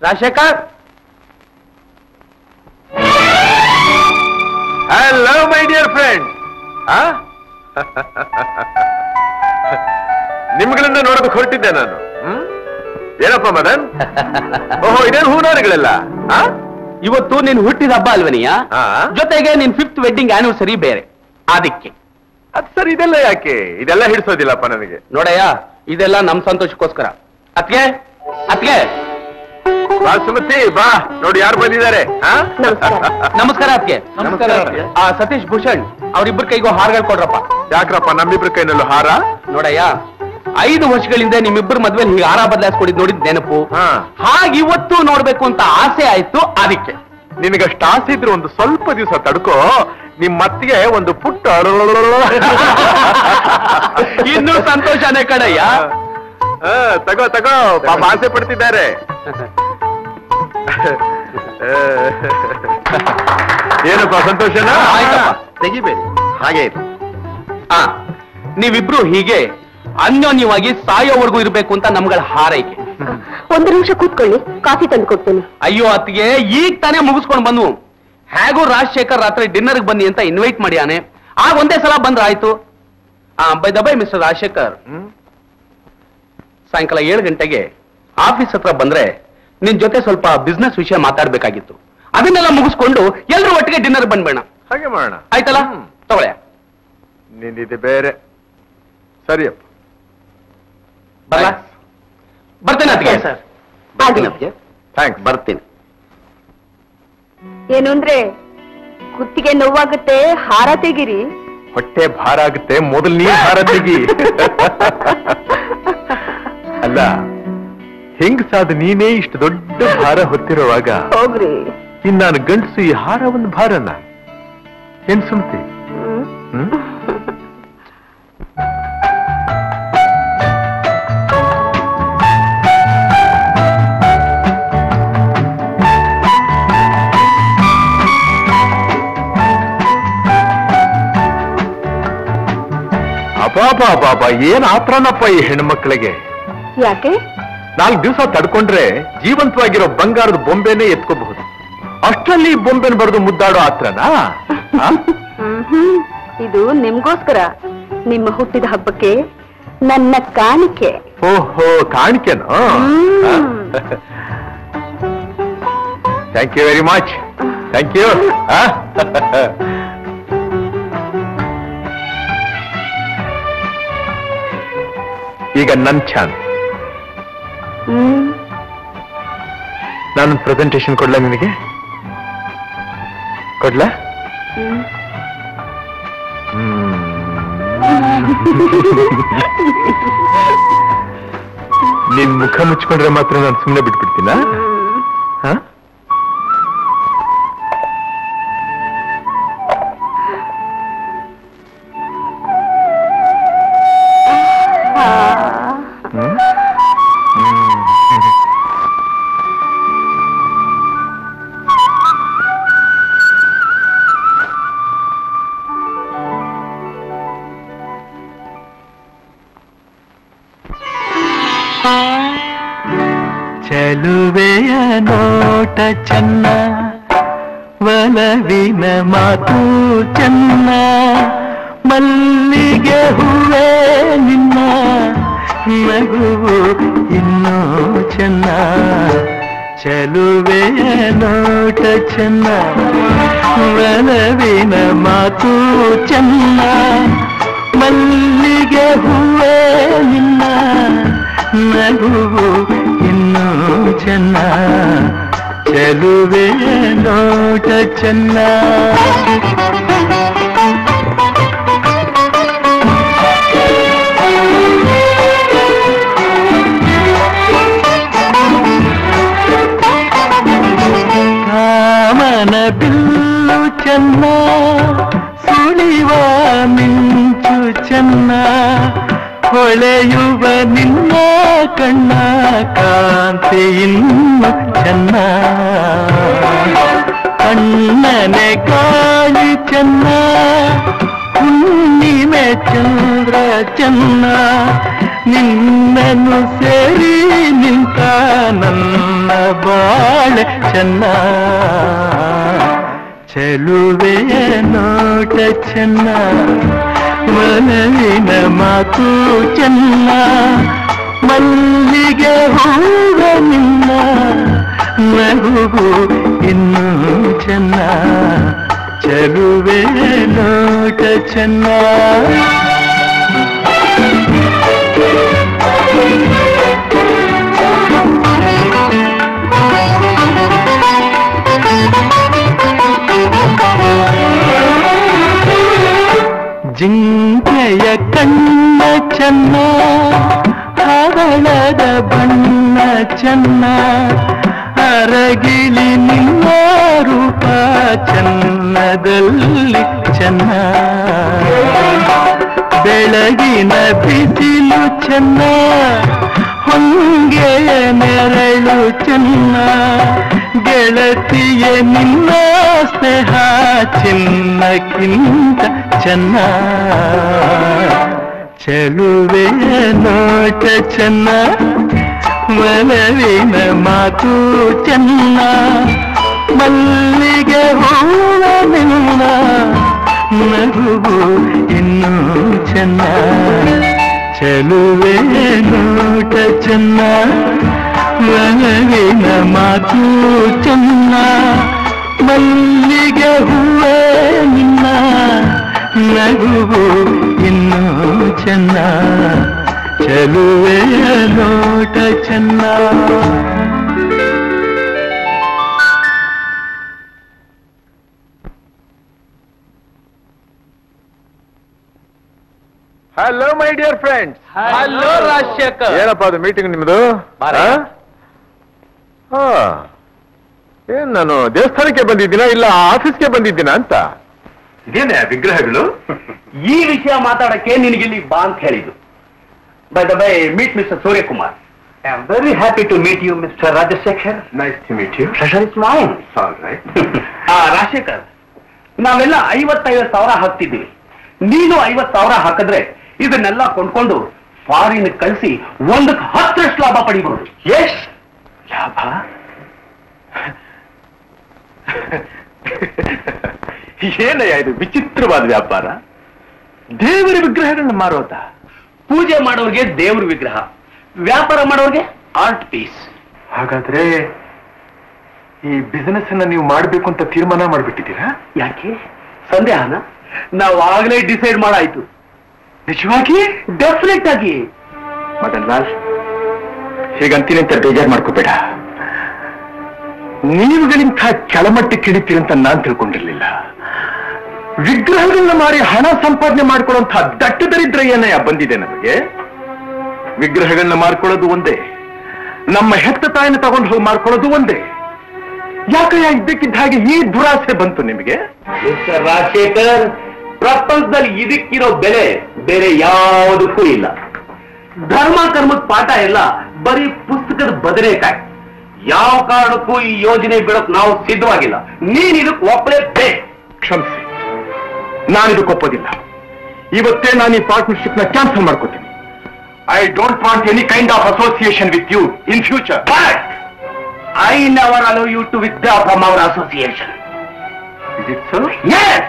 Rajashekhar hello my dear friend ನಿಮ್ಗಳಿಂದ ನೋಡೋದಕ್ಕೆ ಹೊರಟಿದ್ದೆ ನಾನು ಹ್ಮ್? ಏನಪ್ಪ ಮದನ್ ಓಹೋ ಇದೇನು ಹೂನಾರಿಗಳೆಲ್ಲ ಆ? ಇವತ್ತು ನೀನ್ ಹುಟ್ಟಿದ ಹಬ್ಬ ಅಲ್ವನಿಯ ಆ? ಜೊತೆಗೆ ನಿನ್ ಫಿಫ್ತ್ ವೆಡ್ಡಿಂಗ್ ಆನಿವರ್ಸರಿ ಬೇರೆ ಅದಕ್ಕೆ ಅದ್ ಸರ್ ಇದೆಲ್ಲ ಯಾಕೆ ಇದೆಲ್ಲ ಹಿಡಿಸೋದಿಲ್ಲಪ್ಪ ನನಗೆ ನೋಡಯ್ಯ ಇದೆಲ್ಲ ನಮ್ ಸಂತೋಷಕ್ಕೋಸ್ಕರ ಅತ್ಗೆ ಅತ್ಗೆ ಬಾ ಸುಮತಿ ಬಾ ನೋಡಿ ಯಾರು ಬಂದಿದ್ದಾರೆ ಆ? ನಮಸ್ಕಾರ ಅತ್ಗೆ ನಮಸ್ಕಾರ ಅತ್ಗೆ. ಆ ಸತೀಶ್ ಭೂಷಣ್ ಅವ್ರಿಬ್ಬರ ಕೈಗೂ ಹಾರಗಳು ಕೊಡ್ರಪ್ಪ ಯಾಕ್ರಪ್ಪ ನಮ್ಮಿಬ್ರ ಕೈನಲ್ಲೂ ಹಾರ ನೋಡಯ್ಯ ಐದು ವರ್ಷಗಳಿಂದ ನಿಮ್ಮಿಬ್ಬರ ಮದ್ವೆ ಹೀಗೆ ಹಾರ ಬದಲಾಯಿಸ್ಕೊಡಿದ್ ನೋಡಿದ್ ನೆನಪು ಹಾ. ಹಾಗೆ ಇವತ್ತು ನೋಡ್ಬೇಕು ಅಂತ ಆಸೆ ಆಯ್ತು ಅದಕ್ಕೆ ನಿನಗಷ್ಟು ಆಸೆ ಇದ್ರೆ ಒಂದು ಸ್ವಲ್ಪ ದಿವಸ ತಡ್ಕೋ ನಿಮ್ ಮತ್ತಿಗೆ ಒಂದು ಪುಟ್ಟ ಇನ್ನೂ ಸಂತೋಷನೇ ಕಣಯ್ಯ ಆ, ತಗೋ ತಗೋ ಪಾಪ ಆಸೆ ಪಡ್ತಿದ್ದಾರೆ ಏನಪ್ಪ ಸಂತೋಷನಾ ಆಯ್ತಪ್ಪ. ತೆಗಿಬೇಡಿ ಹಾಗೆ ಇರಿ ಆ ನೀವಿಬ್ರು ಹೀಗೆ ಅನ್ಯೋನ್ಯವಾಗಿ ಸಾಯೋವರೆಗೂ ಇರ್ಬೇಕು ಅಂತ ನಮ್ಗಳ ಹಾರೈಕೆ ಒಂದು ನಿಮಿಷ ಕೂತ್ಕೊಳ್ಳಿ ಕಾಫಿ ತಂದು ಕೊಡ್ತೀನಿ ಅಯ್ಯೋ ಅತ್ತಿಗೆ ಈಗ ತಾನೇ ಮುಗಿಸ್ಕೊಂಡು ಬಂದ್ವು ಹೇಗೂ ರಾಜಶೇಖರ್ ರಾತ್ರಿ ಡಿನ್ನರ್ಗೆ ಬನ್ನಿ ಅಂತ ಇನ್ವೈಟ್ ಮಾಡ್ಯಾನೆ ಆಗ ಒಂದೇ ಸಲ ಬಂದ್ರೆ ಆಯ್ತು ಆ by the by mister Rajashekhar ಹ್ಮ್? ಸಾಯಂಕಾಲ ಏಳು ಗಂಟೆಗೆ ಆಫೀಸ್ ಹತ್ರ ಬಂದ್ರೆ ನಿನ್ ಜೊತೆ ಸ್ವಲ್ಪ ಬಿಸ್ನೆಸ್ ವಿಷಯ ಮಾತಾಡ್ಬೇಕಾಗಿತ್ತು ಅದನ್ನೆಲ್ಲ ಮುಗಿಸ್ಕೊಂಡು ಎಲ್ರು ಒಟ್ಟಿಗೆ ಡಿನ್ನರ್ ಬಂದ್ಬೇಡ ಹಾಗೆ ಮಾಡೋಣ ಆಯ್ತಲ್ಲ ಹ್ಮ್. ತಗೊಳ್ಳೆ ನಿಂದಿದೆ ಬೇರೆ ಸರಿಯಪ್ಪ ಬರಲ್ಲ ಬರ್ತೇನೆ ಅತ್ತಿಗೆ ಆಗ್ಲಿ. ಥ್ಯಾಂಕ್ಸ್ ಬರ್ತೀನಿ ಏನು ಅಂದ್ರೆ ಕುತ್ತಿಗೆ ನೋವಾಗುತ್ತೆ ಹಾರ ತೆಗಿರಿ ಹೊಟ್ಟೆ ಭಾರ ಆಗುತ್ತೆ ಮೊದಲು ನೀ ಭಾರ ತೆಗಿ ಅಲ್ಲ ಹೆಂಗಸಾದ ನೀನೇ ಇಷ್ಟು ದೊಡ್ಡ ಭಾರ ಹೊತ್ತಿರುವಾಗ ಹೋಗ್ರಿ ಇನ್ ನಾನು ಗಂಡಸು ಈ ಹಾರ ಒಂದು ಭಾರನ ಏನ್ ಸುಮ್ತಿ ಹ್ಮ್. ಹ್ಮ್ ಅಪಾಪ ಅಪಾಪ ಏನ್ ಆತ್ರನಪ್ಪ ಈ ಹೆಣ್ಮಕ್ಳಿಗೆ ಯಾಕೆ ನಾಲ್ಕು ದಿವಸ ತಡ್ಕೊಂಡ್ರೆ ಜೀವಂತವಾಗಿರೋ ಬಂಗಾರದ ಬೊಂಬೆನೇ ಎತ್ಕೋಬಹುದು ಅಷ್ಟರಲ್ಲಿ ಈ ಬೊಂಬೆನ ಬರೆದು ಮುದ್ದಾಡೋ ಆತ್ರನಾ ಆ? ಹ್ಮ್ ಇದು ನಿಮ್ಗೋಸ್ಕರ ನಿಮ್ಮ ಹುಟ್ಟಿದ ಹಬ್ಬಕ್ಕೆ ನನ್ನ ಕಾಣಿಕೆ ಓಹೋ ಕಾಣಿಕೆನೋ ಹ್ಮ್. Thank you very much thank you ಈಗ ನನ್ ಚಾನ್ಸ್ ಹ್ಮ್ ನಾನು ಪ್ರೆಸೆಂಟೇಶನ್ ಕೊಡ್ಲಾ ನಿನಗೆ ಕೊಡ್ಲಾ ಹ್ಮ್ ನಿನ್ ಮುಖ ಮುಚ್ಕೊಂಡ್ರೆ ಮಾತ್ರ ನಾನು ಸುಮ್ಮನೆ ಬಿಟ್ಬಿಡ್ತೀನ ಹ? ಆ. ಹ್ಮ್? ಚೆಲುವೆಯ ನೋಟ ಚೆನ್ನ ಒಲವಿನ ಮಾತು ಚೆನ್ನ ಮಲ್ಲಿಗೆ ಹೂವೇ ನಿನ್ನ ನಗುವು ಇನ್ನೂ ಚೆನ್ನ ಚೆಲುವೆಯ ನೋಟ ಚೆನ್ನ ಒಲವಿನ ಮಾತು ಚೆನ್ನ ಮಲ್ಲಿಗೆ ಹೂವೇ ನಿನ್ನ ನಗುವು ಇನ್ನೂ ಚೆನ್ನ ಚೆಲುವೆಯ ನೋಟ ಚೆನ್ನ ರಾಮನ ಬಿಲ್ಲು ಚೆನ್ನ ಸುಳಿವ ಮಿಂಚು ಚೆನ್ನ ಹೊಳೆಯುವ ನಿನ್ನ ಕಣ್ಣ ಕಾಂತಿ ಇನ್ನು ಚೆನ್ನ ಕಣ್ಣನೆ ಕಾಳಿ ಚೆನ್ನ ಹುಣ್ಣಿಮೆ ಚಂದ್ರ ಚೆನ್ನ ನಿನ್ನನ್ನು ಸೇರಿ ನಿಂತ ನನ್ನ ನನ್ನ ಬಾಳೆ ಚೆನ್ನ ಚೆಲುವೆಯ ನೋಟ ಚೆನ್ನ ಮನವಿನ ಮಾತು ಚೆನ್ನ ಮಲ್ಲಿಗೆ ಹೂವ ನಿನ್ನ ನಗುವು ಇನ್ನೂ ಚೆನ್ನ ಚೆಲುವೆ ನೋಟ ಚೆನ್ನ ಜಿಂಕೆಯ ಕಣ್ಣ ಚೆನ್ನ ಹವಳದ ಬಣ್ಣ ಚೆನ್ನ ಅರಗಿಳಿ ನಿನ್ನ ರೂಪ ಚೆನ್ನದಲ್ಲಿ ಚೆನ್ನ ಬೆಳಗಿನ ಬಿಸಿಲು ಚೆನ್ನ ಹೊಂಗೆಯ ನೆರಳು ಚೆನ್ನ ಗೆಳತಿಯ ನಿನ್ನ ಸ್ನೇಹ ಚಿನ್ನಕ್ಕಿಂತ ಚೆನ್ನ ಚೆಲುವೆ ನೋಟ ಚೆನ್ನ ಮನವಿನ ಮಾತು ಚೆನ್ನ ಮಲ್ಲಿಗೆ ಹೂವ ನಿನ್ನ ನಗುವು ಇನ್ನೂ ಚೆನ್ನ ಚೆಲುವೆ ನೋಟ ಚೆನ್ನ ಮನವಿನ ಮಾತು ಚೆನ್ನ ಮಲ್ಲಿಗೆ ಹೂವೇ ನಿನ್ನ ನಗುವು ಇನ್ನೂ ಚೆನ್ನ ಚೆಲುವೆ ನೋಟ ಚೆನ್ನ hello my dear friends hello Rajashekhar ಏನಪ್ಪ ಅದು ಮೀಟಿಂಗ್ ನಿಮ್ದು ಬಾರೆ. ಆ? ಹಾ ಏನ್ ನಾನು ದೇವಸ್ಥಾನಕ್ಕೆ ಬಂದಿದ್ದೀನಾ ಇಲ್ಲ ಆಫೀಸ್ಗೆ ಬಂದಿದ್ದೀನಾ ಅಂತ ಇದೇನೆ ವಿಗ್ರಹಗಳು ಈ ವಿಷಯ ಮಾತಾಡಕ್ಕೆ ನಿನಗಿಲ್ಲಿ ಬಾ ಅಂತ ಹೇಳಿದ್ದು by the by meet mister Suryakumar I am very happy to meet you mister Rajashekhar nice to meet you pleasure is mine ಆ ರಾಜಶೇಖರ್ ನಾವೆಲ್ಲ ಐವತ್ತೈವತ್ತು ಸಾವಿರ ಹಾಕ್ತಿದ್ದೀವಿ ನೀನು ಐವತ್ತು ಸಾವಿರ ಹಾಕಿದ್ರೆ ಇದನ್ನೆಲ್ಲ ಕೊಂಡ್ಕೊಂಡು ಫಾರಿನ್ ಕಳಿಸಿ ಒಂದಕ್ಕೆ ಹತ್ತರಷ್ಟು ಲಾಭ ಪಡಿಬಹುದು ಎಸ್ ಲಾಭ ಏನಯ್ಯ ಇದು ವಿಚಿತ್ರವಾದ ವ್ಯಾಪಾರ ದೇವರ ವಿಗ್ರಹಗಳನ್ನ ಮಾರೋದ ಪೂಜೆ ಮಾಡೋರಿಗೆ ದೇವ್ರ ವಿಗ್ರಹ ವ್ಯಾಪಾರ ಮಾಡೋರಿಗೆ ಆರ್ಟ್ ಪೀಸ್ ಹಾಗಾದ್ರೆ ಈ ಬಿಸಿನೆಸ್ ಅನ್ನ ನೀವು ಮಾಡ್ಬೇಕು ಅಂತ ತೀರ್ಮಾನ ಮಾಡ್ಬಿಟ್ಟಿದ್ದೀರಾ ಯಾಕೆ ಸಂದೇಹನ ನಾವು ಆಗಲೇ ಡಿಸೈಡ್ ಮಾಡಾಯ್ತು ನಿಜವಾಗಿ ಡೆಫಿನೆಟ್ ಆಗಿ ಮದನ್ ಲಾಲ್ ಹೀಗಂತೀನಿ ಅಂತ ಬೇಜಾರು ಮಾಡ್ಕೋಬೇಡ ನೀವುಗಳಿಂಥ ಕೆಳಮಟ್ಟಕ್ಕೆ ಇಳಿತೀರಿ ಅಂತ ನಾನ್ ತಿಳ್ಕೊಂಡಿರ್ಲಿಲ್ಲ ವಿಗ್ರಹಗಳನ್ನ ಮಾರಿ ಹಣ ಸಂಪಾದನೆ ಮಾಡ್ಕೊಳ್ಳುವಂಥ ದಟ್ಟ ದರಿದ್ರ ಏನಯ್ಯ ಬಂದಿದೆ ನಮಗೆ ವಿಗ್ರಹಗಳನ್ನ ಮಾರ್ಕೊಳ್ಳೋದು ಒಂದೇ ನಮ್ಮ ಹೆತ್ತ ತಾಯಿನ ತಗೊಂಡು ಹೋಗಿ ಮಾರ್ಕೊಳ್ಳೋದು ಒಂದೇ ಯಾಕಯ್ಯ ಇದ್ದಕ್ಕಿದ್ದ ಹಾಗೆ ಈ ದುರಾಸೆ ಬಂತು ನಿಮಗೆ ಮಿಸ್ಟರ್ ರಾಜಶೇಖರ್ ಪ್ರಪಂಚದಲ್ಲಿ ಇದಕ್ಕಿರೋ ಬೆಲೆ ಬೇರೆ ಯಾವುದಕ್ಕೂ ಇಲ್ಲ ಧರ್ಮ ಕರ್ಮದ ಪಾಠ ಎಲ್ಲ ಬರೀ ಪುಸ್ತಕದ ಬದನೆಕಾಯಿ ಯಾವ ಕಾರಣಕ್ಕೂ ಈ ಯೋಜನೆ ಬಿಡೋಕ್ ನಾವು ಸಿದ್ಧವಾಗಿಲ್ಲ ನೀನ್ ಇದಕ್ಕೆ ಒಪ್ಪಲೇಬೇಕು ಕ್ಷಮಿಸಿ ನಾನಿದಕ್ಕೊಪ್ಪೋದಿಲ್ಲ ಇವತ್ತೇ ನಾನು ಈ ಪಾರ್ಟ್ನರ್ಶಿಪ್ ನ ಕ್ಯಾನ್ಸಲ್ ಮಾಡ್ಕೋತೀನಿ I don't want any kind of association with you in future But I never allow you to withdraw from our association. Is it so Yes!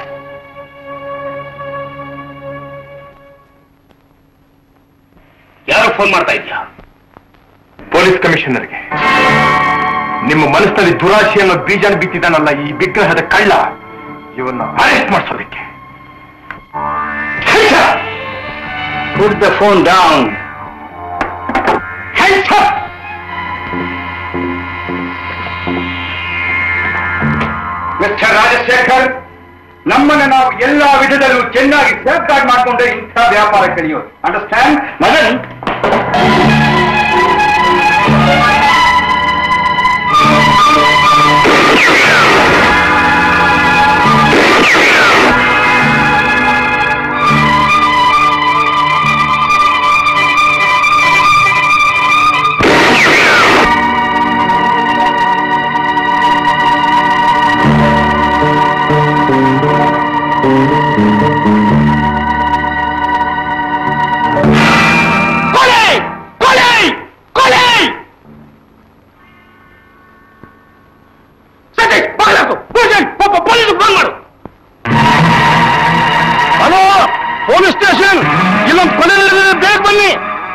ಯಾರು ಫೋನ್ ಮಾಡ್ತಾ ಇದ್ಯಾ ಪೊಲೀಸ್ ಕಮಿಷನರ್ಗೆ ನಿಮ್ಮ ಮನಸ್ಸಿನಲ್ಲಿ ದುರಾಶೆ ಅನ್ನೋ ಬೀಜನ ಬಿತ್ತಿದ್ದಾನಲ್ಲ ಈ ವಿಗ್ರಹದ ಕಳ್ಳ ಇವನ್ನ ಅರೆಸ್ಟ್ ಮಾಡಿಸೋದಕ್ಕೆ Put the phone down. Mister Rajashekhar ನಮ್ಮನ್ನ ನಾವು ಎಲ್ಲಾ ವಿಧದಲ್ಲೂ ಚೆನ್ನಾಗಿ ಸೇಫ್ ಗಾರ್ಡ್ ಮಾಡಿಕೊಂಡ್ರೆ ಇಂಥ ವ್ಯಾಪಾರ ಕಲಿಯೋದು ಅಂಡರ್ಸ್ಟ್ಯಾಂಡ್ ಮದನ್ ಬನ್ನಿ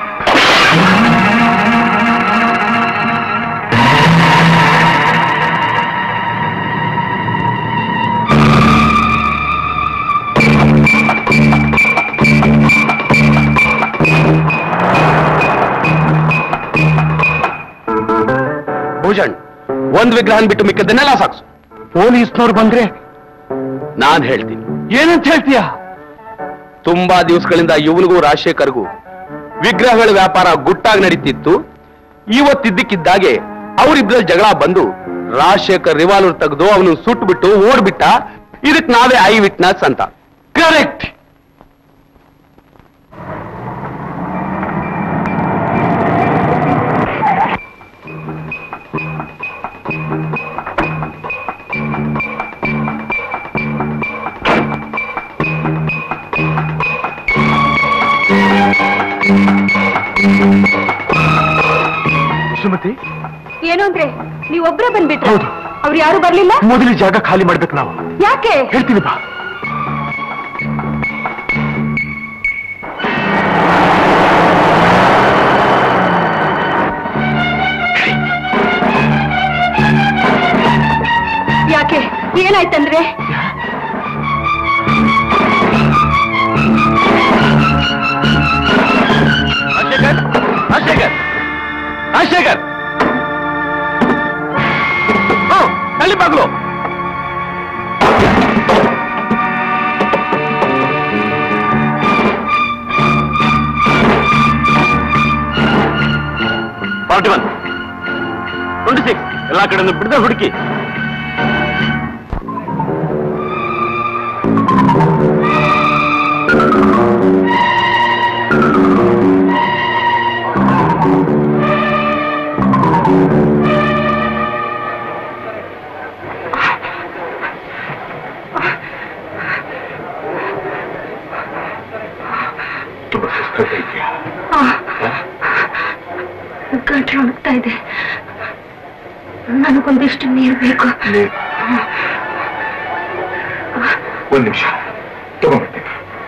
ಭೂಷಣ್ ಒಂದ್ ವಿಗ್ರಹನ್ ಬಿಟ್ಟು ಮಿಕ್ಕದನ್ನೆಲ್ಲ ಸಾಕ್ಸು ಪೊಲೀಸ್ನವ್ರು ಬಂದ್ರೆ ನಾನ್ ಹೇಳ್ತೀನಿ ಏನಂತ ಹೇಳ್ತೀಯ ತುಂಬಾ ದಿವಸಗಳಿಂದ ಇವನಿಗೂ ರಾಜಶೇಖರ್ಗೂ ವಿಗ್ರಹಗಳ ವ್ಯಾಪಾರ ಗುಟ್ಟಾಗಿ ನಡೀತಿತ್ತು ಇವತ್ತಿದ್ದಕ್ಕಿದ್ದಾಗೆ ಅವರಿಬ್ಬರಲ್ಲಿ ಜಗಳ ಬಂದು ರಾಜಶೇಖರ್ ರಿವಾಲ್ವರ್ ತೆಗೆದು ಅವನು ಸುಟ್ಬಿಟ್ಟು ಓಡ್ಬಿಟ್ಟ ಇದಕ್ ನಾವೇ ಐ ವಿಟ್ನೆಸ್ ಅಂತ ಕರೆಕ್ಟ್ ಸುಮತಿ ಏನು ಅಂದ್ರೆ ನೀವೊಬ್ರೇ ಬಂದ್ಬಿಟ್ರೆ ಹೌದು. ಅವ್ರು ಯಾರು ಬರ್ಲಿಲ್ಲ ಮೊದಲು ಜಾಗ ಖಾಲಿ ಮಾಡ್ಬೇಕು ನಾವು ಯಾಕೆ ಹೇಳ್ತೀನಿ ಬಾ ಯಾಕೆ ಏನಾಯ್ತಂದ್ರೆ ರಾಜಶೇಖರ್ ರಾಜಶೇಖರ್ ರಾಜಶೇಖರ್ ಹ್ಮ್ ತಳ್ಳಿ ಬಾಗ್ಲು ಫಾರ್ಟಿ ಒನ್ ಟ್ವೆಂಟಿ ಸಿಕ್ಸ್ ಎಲ್ಲಾ ಕಡೆನೂ ಬಿಡದೆ ಹುಡುಕಿ ತುಂಬಾ ಸುಸ್ತಾಗ್ತಾ ಗಂಟ್ಲು ಒಣಗ್ತಾ ಇದೆ ನನಗೊಂದಿಷ್ಟು ನೀರು ಬೇಕು ಒಂದ್ ನಿಮಿಷ ತಗೊಂಡ್ಬರ್ತೀನಿ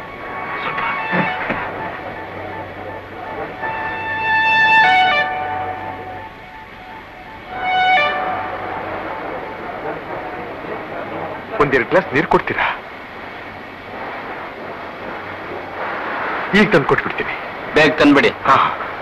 ಒಂದೆರಡು ಗ್ಲಾಸ್ ನೀರು ಕೊಡ್ತೀರಾ ಈಗ ತಂದು ಕೊಟ್ಬಿಡ್ತೀನಿ ಬೇಗ ತಂದ್ಬಿಡಿ ಹಾ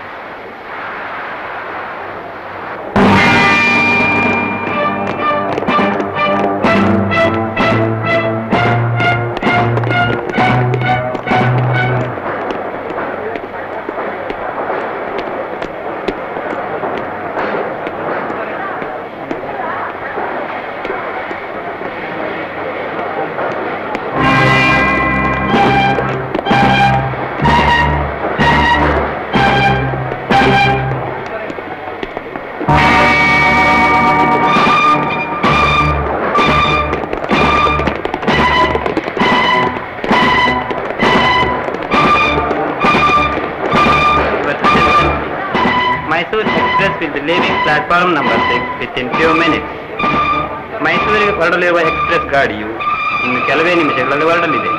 Mysore Express will be leaving platform number 6 within few minutes. ಮೈಸೂರಿಗೆ ಹೊರಡಲಿರುವ ಎಕ್ಸ್ಪ್ರೆಸ್ ಗಾಡಿಯು ಇನ್ನು ಕೆಲವೇ ನಿಮಿಷಗಳಲ್ಲಿ ಹೊರಡಲಿದೆ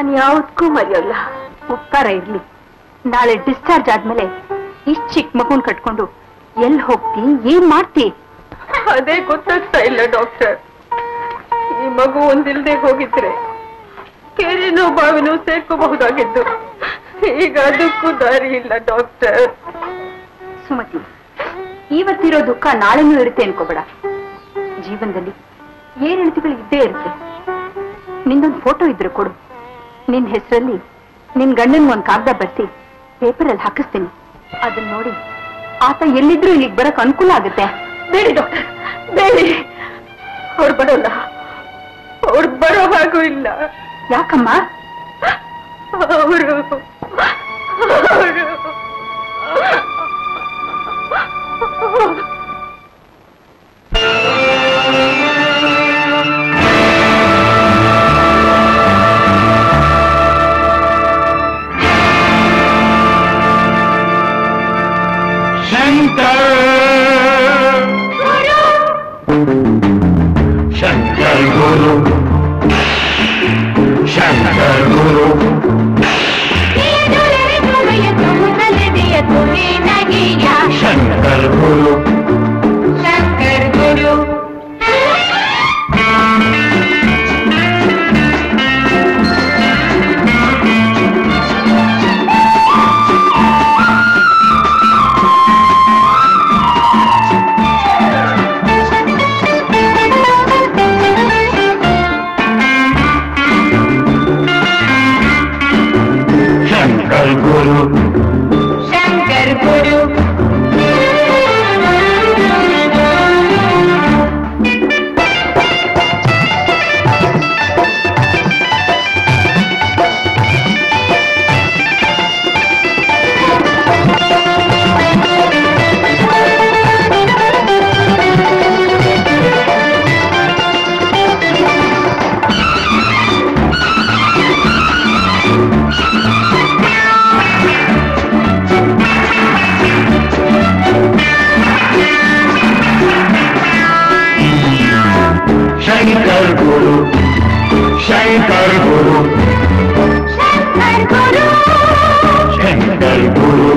ನಾನು ಯಾವತ್ತೂ ಮರೆಯೋಲ್ಲ ಉಪಕಾರ ಇರ್ಲಿ ನಾಳೆ ಡಿಸ್ಚಾರ್ಜ್ ಆದ್ಮೇಲೆ ಇಷ್ಟ್ ಚಿಕ್ಕ ಮಗುನ್ ಕಟ್ಕೊಂಡು ಎಲ್ಲಿ ಹೋಗ್ತಿ ಏನ್ ಮಾಡ್ತಿ ಅದೇ ಗೊತ್ತಾಗ್ತಾ ಇಲ್ಲ ಡಾಕ್ಟರ್ ಈ ಮಗು ಒಂದಿಲ್ದೆ ಹೋಗಿದ್ರೆ ಕೆರೆನೋ ಬಾವಿನೋ ಸೇರ್ಕೋಬಹುದಾಗಿದ್ದು ಈಗ ಅದಕ್ಕೂ ದಾರಿ ಇಲ್ಲ ಡಾಕ್ಟರ್ ಸುಮತಿ ಇವತ್ತಿರೋ ದುಃಖ ನಾಳೆನೂ ಇರುತ್ತೆ ಅನ್ಕೋಬೇಡ ಜೀವನದಲ್ಲಿ ಏರಿಳಿತಗಳು ಇದ್ದೇ ಇರುತ್ತೆ ನಿಂದೊಂದು ಫೋಟೋ ಇದ್ರೆ ಕೊಡು ನಿನ್ ಹೆಸರಲ್ಲಿ ನಿನ್ ಗಂಡನ್ ಒಂದ್ ಕಾಗದ ಬರ್ಸಿ ಪೇಪರಲ್ಲಿ ಹಾಕಿಸ್ತೀನಿ ಅದನ್ನ ನೋಡಿ ಆತ ಎಲ್ಲಿದ್ರು ಇಲ್ಲಿಗೆ ಬರಕ್ ಅನುಕೂಲ ಆಗುತ್ತೆ ಬೇಡಿ ಡಾಕ್ಟರ್ ಬೇಡಿ ಅವ್ರು ಬರೋಲ್ಲ ಅವ್ರು ಬರೋ ಹಾಗೂ ಇಲ್ಲ ಯಾಕಮ್ಮ ಅವರು शंकर गुरु शंकर गुरु शंकर गुरु ಶಂಕರ್ ಗುರು शंकर गुरु ಶಂಕರ್ ಗುರು शंकर गुरु शंकर गुरु शंकर गुरु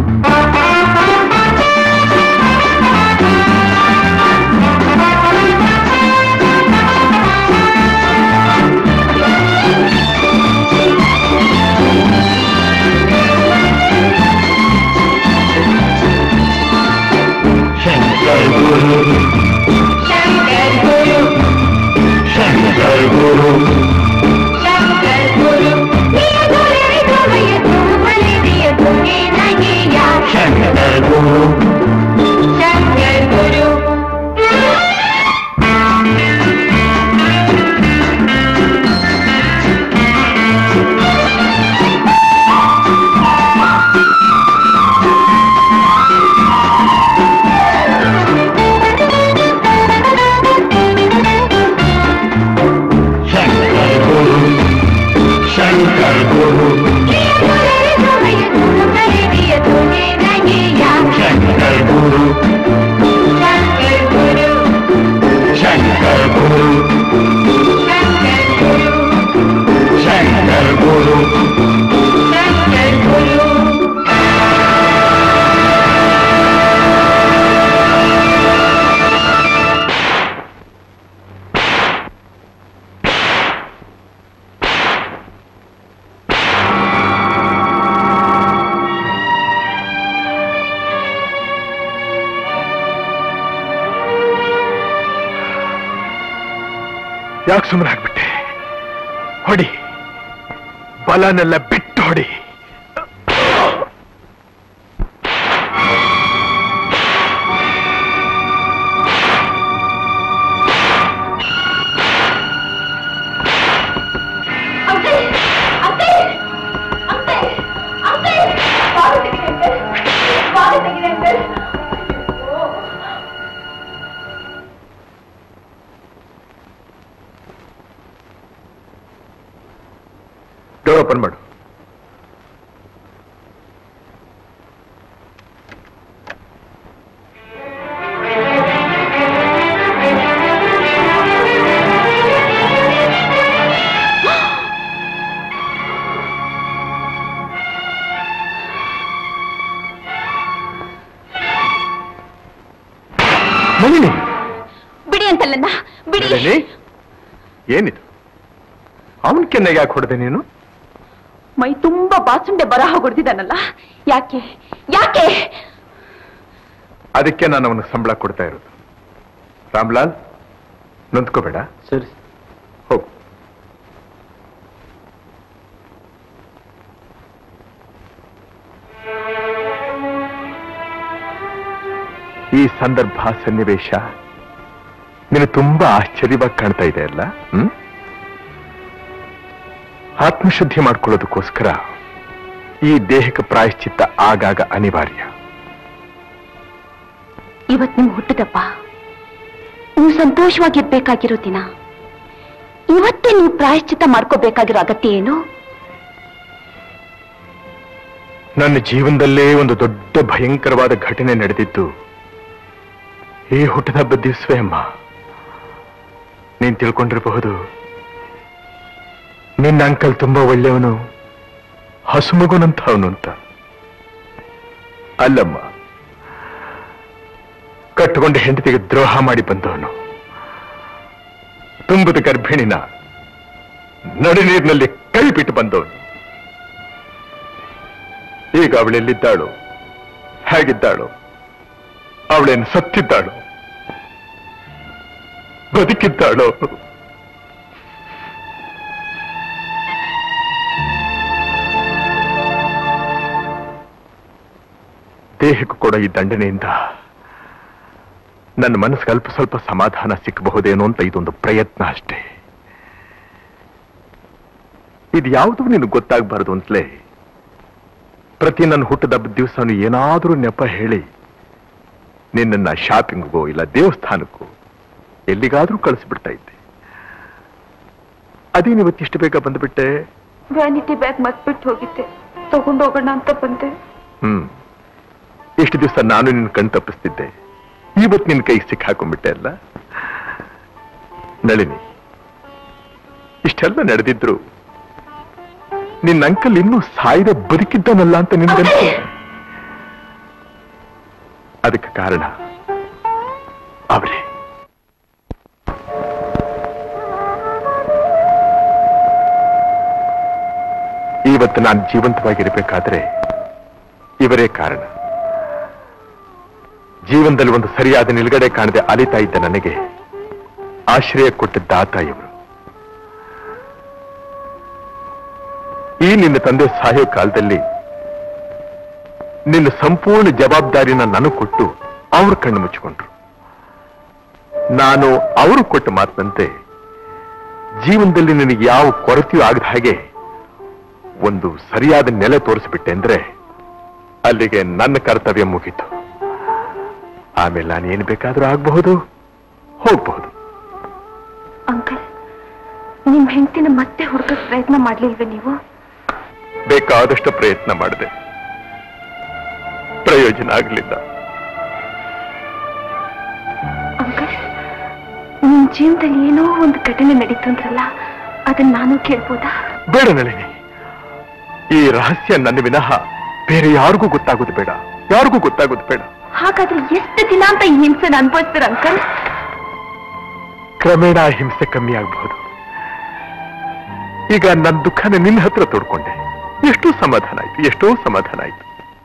शंकर गुरु ಶಂಕರ್ ಗುರು शंकर गुरु ಶಂಕರ್ ಗುರು शंकर गुरु ಶಂಕರ್ ಗುರು शंकर गुरु शंकर गुरु शंकर गुरु ಶಂಕರ್ ಗುರು शंकर गुरु ಶಂಕರ್ ಗುರು शंकर गुरु ಶಂಕರ್ ಗುರು ಯಾಕೆ ಸುಮ್ಮನೆ ಆಗ್ಬಿಟ್ಟೆ ಹೊಡಿ ಬಲನೆಲ್ಲ ಬಿಟ್ಟು ಹೊಡಿ ಡೋರ್ ಓಪನ್ ಮಾಡು ನಳಿನಿ ಬಿಡಿ ಅಂತಲ್ಲನ್ನ ಬಿಡಿ ನಳಿನಿ ಏನಿದು ಅವನ್ ಕೆನ್ನೆಗೆ ಯಾಕೆ ಹೊಡೆದೆ ನೀನು ಮೈ ತುಂಬಾ ಬಾಸುಂಡೆ ಬರಹ ಹೊಡೆದಿದ್ದಾನಲ್ಲ ಯಾಕೆ ಯಾಕೆ ಅದಕ್ಕೆ ನಾನು ಅವನಿಗೆ ಸಂಬಳ ಕೊಡ್ತಾ ಇರೋದು ರಾಮ್ಲಾಲ್ ನೊಂದ್ಕೋಬೇಡ ಸರಿ ಹೋಗು ಈ ಸಂದರ್ಭ ಸನ್ನಿವೇಶ ನಿನಗೆ ತುಂಬಾ ಆಶ್ಚರ್ಯವಾಗಿ ಕಾಣ್ತಾ ಇದೆ ಅಲ್ಲ ಹ್ಮ್ ಆತ್ಮಶುದ್ಧಿ ಮಾಡ್ಕೊಳ್ಳೋದಕ್ಕೋಸ್ಕರ ಈ ದೇಹಕ್ಕೆ ಪ್ರಾಯಶ್ಚಿತ್ತ ಆಗಾಗ ಅನಿವಾರ್ಯ ಇವತ್ ನಿಮ್ ಹುಟ್ಟದಪ್ಪ ನೀವು ಸಂತೋಷವಾಗಿರ್ಬೇಕಾಗಿರೋ ದಿನ ಇವತ್ತೇ ನೀವು ಪ್ರಾಯಶ್ಚಿತ್ತ ಮಾಡ್ಕೋಬೇಕಾಗಿರೋ ಅಗತ್ಯ ಏನು ನನ್ನ ಜೀವನದಲ್ಲೇ ಒಂದು ದೊಡ್ಡ ಭಯಂಕರವಾದ ಘಟನೆ ನಡೆದಿದ್ದು ಈ ಹುಟ್ಟದ ದಿವಸವೇ ಅಮ್ಮ ನೀನ್ ತಿಳ್ಕೊಂಡಿರಬಹುದು ನಿನ್ನ ಅಂಕಲ್ ತುಂಬಾ ಒಳ್ಳೆಯವನು ಹಸುಮಗುನಂಥವನು ಅಂತ ಅಲ್ಲಮ್ಮ ಕಟ್ಟುಕೊಂಡ ಹೆಂಡತಿಗೆ ದ್ರೋಹ ಮಾಡಿ ಬಂದವನು ತುಂಬದ ಗರ್ಭಿಣಿನ ನಡು ನೀರಿನಲ್ಲಿ ಕೈ ಬಿಟ್ಟು ಬಂದವನು ಈಗ ಅವಳೆಲ್ಲಿದ್ದಾಳು ಹೇಗಿದ್ದಾಳು ಅವಳೇನು ಸತ್ತಿದ್ದಾಳು ಬದುಕಿದ್ದಾಳು ದೇಹಕ್ಕೂ ಕೂಡ ಈ ದಂಡನೆಯಿಂದ ನನ್ನ ಮನಸ್ಸಿಗೆ ಅಲ್ಪ ಸ್ವಲ್ಪ ಸಮಾಧಾನ ಸಿಕ್ಕಬಹುದೇನೋ ಅಂತ ಇದೊಂದು ಪ್ರಯತ್ನ ಅಷ್ಟೇ ಇದು ಯಾವುದು ನಿನಗೆ ಗೊತ್ತಾಗಬಾರದು ಅಂತಲೇ ಪ್ರತಿ ನನ್ನ ಹುಟ್ಟದಬ್ಬ ದಿವಸ ಏನಾದರೂ ನೆಪ ಹೇಳಿ ನಿನ್ನನ್ನ ಶಾಪಿಂಗ್ಗೋ ಇಲ್ಲ ದೇವಸ್ಥಾನಕ್ಕೋ ಎಲ್ಲಿಗಾದ್ರೂ ಕಳಿಸ್ಬಿಡ್ತಾ ಇದ್ದೆ ಅದೇನು ಇವತ್ತಿಷ್ಟು ಬೇಗ ಬಂದ್ಬಿಟ್ಟೆ ವ್ಯಾನಿಟಿ ಬ್ಯಾಗ್ ಮತ್ಬಿಟ್ಟು ಹೋಗಿದ್ದೆ ತಗೊಂಡೋಗೋಣ ಅಂತ ಬಂದೆ ಹ್ಮ್ ಇಷ್ಟು ದಿವಸ ನಾನು ನಿನ್ನ ಕಣ್ ತಪ್ಪಿಸ್ತಿದ್ದೆ ಇವತ್ತು ನಿನ್ನ ಕೈಗೆ ಸಿಕ್ಕಾಕೊಂಡ್ಬಿಟ್ಟೆ ಅಲ್ಲ ನಳಿನಿ ಇಷ್ಟೆಲ್ಲ ನಡೆದಿದ್ರು ನಿನ್ನ ಅಂಕಲ್ ಇನ್ನೂ ಸಾಯ್ದೆ ಬದುಕಿದ್ದಾನಲ್ಲ ಅಂತ ನಿನ್ಗನ್ಸು ಅದಕ್ಕೆ ಕಾರಣ ಅವರೇ ಇವತ್ತು ನಾನು ಜೀವಂತವಾಗಿರ್ಬೇಕಾದ್ರೆ ಇವರೇ ಕಾರಣ ಜೀವನದಲ್ಲಿ ಒಂದು ಸರಿಯಾದ ನಿಲುಗಡೆ ಕಾಣದೆ ಅಲಿತಾ ಇದ್ದ ನನಗೆ ಆಶ್ರಯ ಕೊಟ್ಟಿದ್ದ ಆತ ಇವರು ಈ ನಿನ್ನ ತಂದೆ ಸಾಯೋ ಕಾಲದಲ್ಲಿ ನಿನ್ನ ಸಂಪೂರ್ಣ ಜವಾಬ್ದಾರಿನ ನನಗೆ ಕೊಟ್ಟು ಅವ್ರ ಕಣ್ಣು ಮುಚ್ಚಿಕೊಂಡ್ರು ನಾನು ಅವರು ಕೊಟ್ಟ ಮಾತಿನಂತೆ ಜೀವನದಲ್ಲಿ ನನಗೆ ಯಾವ ಕೊರತೆಯೂ ಆಗದ ಹಾಗೆ ಒಂದು ಸರಿಯಾದ ನೆಲೆ ತೋರಿಸ್ಬಿಟ್ಟೆ ಅಂದ್ರೆ ಅಲ್ಲಿಗೆ ನನ್ನ ಕರ್ತವ್ಯ ಮುಗೀತು ಆಮೇಲೆ ನಾನು ಏನು ಬೇಕಾದ್ರೂ ಆಗಬಹುದು ಹೋಗಬಹುದು ಅಂಕಲ್ ನಿಮ್ ಹೆಂಡತಿನ ಮತ್ತೆ ಹುಡುಕಕ್ ಪ್ರಯತ್ನ ಮಾಡ್ಲಿಲ್ವೇ ನೀವು ಬೇಕಾದಷ್ಟು ಪ್ರಯತ್ನ ಮಾಡಿದೆ ಪ್ರಯೋಜನ ಆಗಲಿಲ್ಲ ಅಂಕಲ್ ನಿಮ್ ಜೀವನದಲ್ಲಿ ಏನೋ ಒಂದು ಘಟನೆ ನಡೀತು ಅಂದ್ರಲ್ಲ ಅದನ್ನ ನಾನು ಕೇಳ್ಬೋದಾ ಬೇಡ ನಳಿನಿ ಈ ರಹಸ್ಯ ನನ್ನ ವಿನಃ ಬೇರೆ ಯಾರಿಗೂ ಗೊತ್ತಾಗೋದು ಬೇಡ ಯಾರಿಗೂ ಗೊತ್ತಾಗೋದು ಬೇಡ ಹಾಗಾದ್ರೆ ಎಷ್ಟು ದಿನ ಅಂತ ಈ ಹಿಂಸೆನ ಅನ್ಭವಿಸ್ತೀರ ಅಂಕಲ್ ಕ್ರಮೇಣ ಆ ಹಿಂಸೆ ಕಮ್ಮಿ ಆಗಬಹುದು ಈಗ ನನ್ನ ದುಃಖನ ನಿನ್ನ ಹತ್ರ ತೋಡ್ಕೊಂಡೆ ಎಷ್ಟೋ ಸಮಾಧಾನ ಆಯ್ತು ಎಷ್ಟೋ ಸಮಾಧಾನ ಆಯ್ತು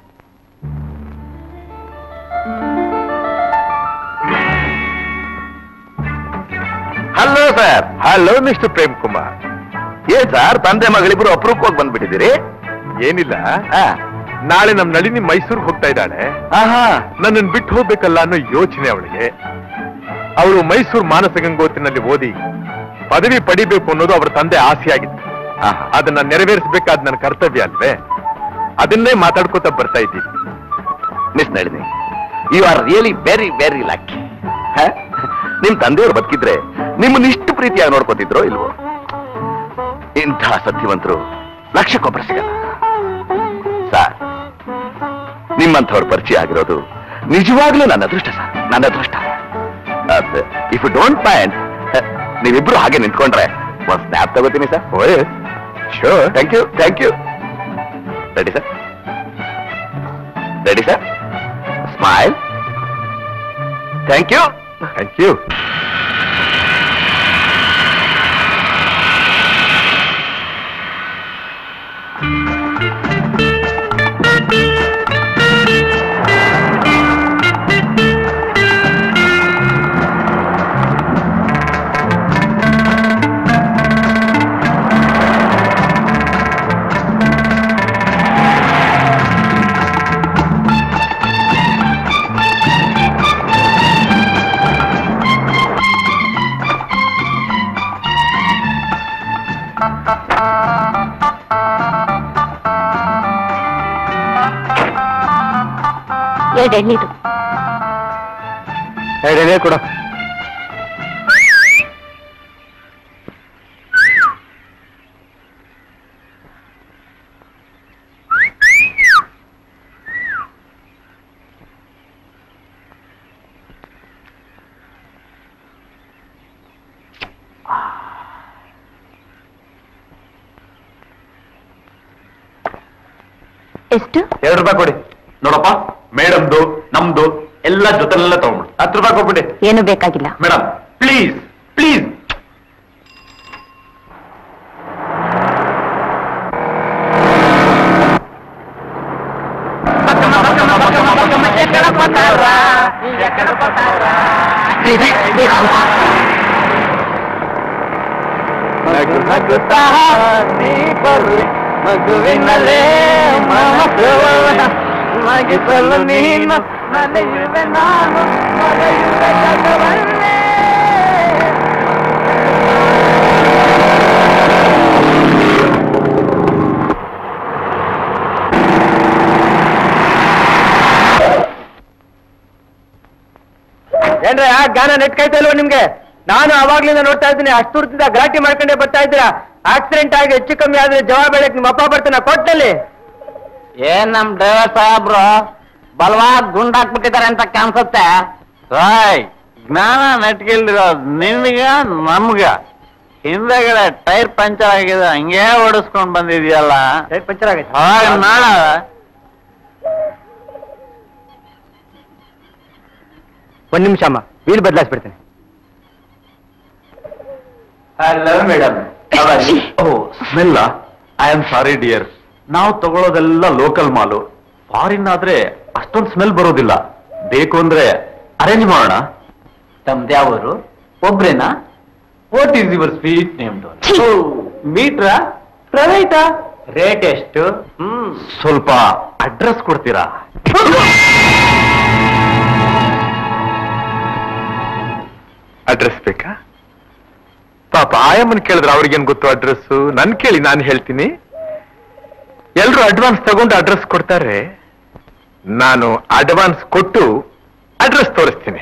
hello sir hello mister Prem Kumar ಏನ್ ಸರ್ ತಂದೆ ಮಗಳಿಬ್ರು ಅಪರೂಪವಾಗಿ ಬಂದ್ಬಿಟ್ಟಿದ್ದೀರಿ ಏನಿಲ್ಲ ಆ, ನಾಳೆ ನಮ್ ನಳಿನಿ ಮೈಸೂರಿಗೆ ಹೋಗ್ತಾ ಇದ್ದಾಳೆ ಆಹಾ ನನ್ನನ್ನು ಬಿಟ್ಟು ಹೋಗ್ಬೇಕಲ್ಲ ಅನ್ನೋ ಯೋಚನೆ ಅವಳಿಗೆ ಅವಳು ಮೈಸೂರು ಮಾನಸ ಗಂಗೋತ್ರಿನಲ್ಲಿ ಓದಿ ಪದವಿ ಪಡಿಬೇಕು ಅನ್ನೋದು ಅವರ ತಂದೆ ಆಸೆಯಾಗಿತ್ತು ಆಹಾ. ಅದನ್ನ ನೆರವೇರಿಸಬೇಕಾದ ನನ್ನ ಕರ್ತವ್ಯ ಅಲ್ವೇ ಅದನ್ನೇ ಮಾತಾಡ್ಕೋತಾ ಬರ್ತಾ ಇದ್ದೀವಿ miss Nalini you are really very very lucky ನಿಮ್ ತಂದೆಯವರು ಬದುಕಿದ್ರೆ ನಿಮ್ಮನ್ನ ಇಷ್ಟು ಪ್ರೀತಿಯಾಗಿ ನೋಡ್ಕೋತಿದ್ರೋ ಇಲ್ವೋ ಇಂಥ ಸತ್ಯವಂತರು ಲಕ್ಷಕ್ಕೊಬ್ಬರು ಸಿಗಲ್ಲ ಸರ್ ನಿಮ್ಮಂಥವ್ರ ಪರಿಚಯ ಆಗಿರೋದು ನಿಜವಾಗ್ಲೂ ನನ್ನ ಅದೃಷ್ಟ ಸರ್ ನನ್ನ ಅದೃಷ್ಟ ಇಫ್ ಯು ಡೋಂಟ್ ಮೈಂಡ್ ನೀವಿಬ್ರು ಹಾಗೆ ನಿಂತ್ಕೊಂಡ್ರೆ ಒಂದ್ ಸ್ನ್ಯಾಪ್ ತಗೋತೀನಿ ಸರ್ ಓಯ್ sure thank you thank you ready sir ready sir smile thank you thank you ಎರಡು ಎಣ್ಣೀರು ಎರಡನೇ ಕೊಡ ಎಷ್ಟು ಎರಡು ರೂಪಾಯಿ ಕೊಡಿ ನೋಡಪ್ಪ ಮೇಡಮ್ದು ನಮ್ದು ಎಲ್ಲ ಜೊತೆಲೆಲ್ಲ ತಗೊಂಡ್ಬಿಡು ಹತ್ತು ರೂಪಾಯಿ ಕೊಟ್ಬಿಡಿ ಏನು ಬೇಕಾಗಿಲ್ಲ ಮೇಡಮ್ ಪ್ಲೀಸ್ ಪ್ಲೀಸ್ ಮಗುವಿನಲ್ಲೇ ಮಗಿಸಲು ನೀನು ನಡೆಯುವೆ ನಾನು ಮರೆಯುವೆ ಜಗವನ್ನೇ ಏನ್ರ ಗಾನ ನೆಟ್ ಕಾಯ್ತಾ ಇಲ್ವಾ ನಿಮ್ಗೆ ನಾನು ಅವಾಗ್ಲಿಂದ ನೋಡ್ತಾ ಇದ್ದೀನಿ ಅಷ್ಟು ದೂರದಿಂದ ಗಲಾಟೆ ಮಾಡ್ಕೊಂಡೇ ಬರ್ತಾ ಇದ್ದೀರಾ ಆಕ್ಸಿಡೆಂಟ್ ಆಗಿ ಹೆಚ್ಚು ಕಮ್ಮಿ ಆದ್ರೆ ಜವಾಬ್ ಹೇಳಕ್ ನಿಮ್ಮ ಅಪ್ಪ ಬರ್ತಾನ ಕೊಟ್ಟಲ್ಲಿ ಏನ್ ನಮ್ ಡ್ರೈವರ್ ಸಾಹೇಬ್ರು ಬಲವಾದ್ ಗುಂಡ್ ಹಾಕ್ಬಿಟ್ಟಿದ್ದಾರೆ ಅಂತ ಕಾಣಿಸುತ್ತೆ ಜ್ಞಾನ ನೆಟ್ಗಿಲ್ದಿರೋ ನಿನ್ಗ ನಮ್ಗ ಹಿಂದೆಗಡೆ ಟೈರ್ ಪಂಚರ್ ಆಗಿದೆ ಹಂಗೆ ಓಡಿಸ್ಕೊಂಡ್ ಬಂದಿದ್ಯಲ್ಲ ಟೈರ್ ಪಂಚರ್ ಆಗಿದೆ ನಾಳ ಒಂದ್ ನಿಮಿಷ ಅಮ್ಮ ವೀಲ್ ಬದಲಾಯಿಸ್ಬಿಡ್ತೇನೆ ಹಲೋ ಮೇಡಮ್ ಓ ಸ್ಮೆಲ್ಲ ಐ ಆಮ್ ಸಾರಿ ಡಿಯರ್ ನಾವು ತಗೊಳ್ಳೋದೆಲ್ಲ ಲೋಕಲ್ ಮಾಲು ಫಾರಿನ್ ಆದ್ರೆ ಅಷ್ಟೊಂದು ಸ್ಮೆಲ್ ಬರೋದಿಲ್ಲ ಬೇಕು ಅಂದ್ರೆ ಅರೇಂಜ್ ಮಾಡೋಣ ತಮ್ದ್ಯಾವರು ಒಬ್ರೇನಾ what is your sweet name ಮೀಟ್ರಾ ಪ್ರೈವೇಟಾ ರೇಟ್ ಎಷ್ಟು ಹ್ಮ್ ಸ್ವಲ್ಪ ಅಡ್ರೆಸ್ ಕೊಡ್ತೀರಾ ಅಡ್ರೆಸ್ ಬೇಕಾ ಪಾಪ ಆಯಮ್ಮನ್ ಕೇಳಿದ್ರೆ ಅವ್ರಿಗೇನ್ ಗೊತ್ತು ಅಡ್ರೆಸ್ ನನ್ ಕೇಳಿ ನಾನು ಹೇಳ್ತೀನಿ ಎಲ್ರು ಅಡ್ವಾನ್ಸ್ ತಗೊಂಡು ಅಡ್ರೆಸ್ ಕೊಡ್ತಾರೆ ನಾನು ಅಡ್ವಾನ್ಸ್ ಕೊಟ್ಟು ಅಡ್ರೆಸ್ ತೋರಿಸ್ತೀನಿ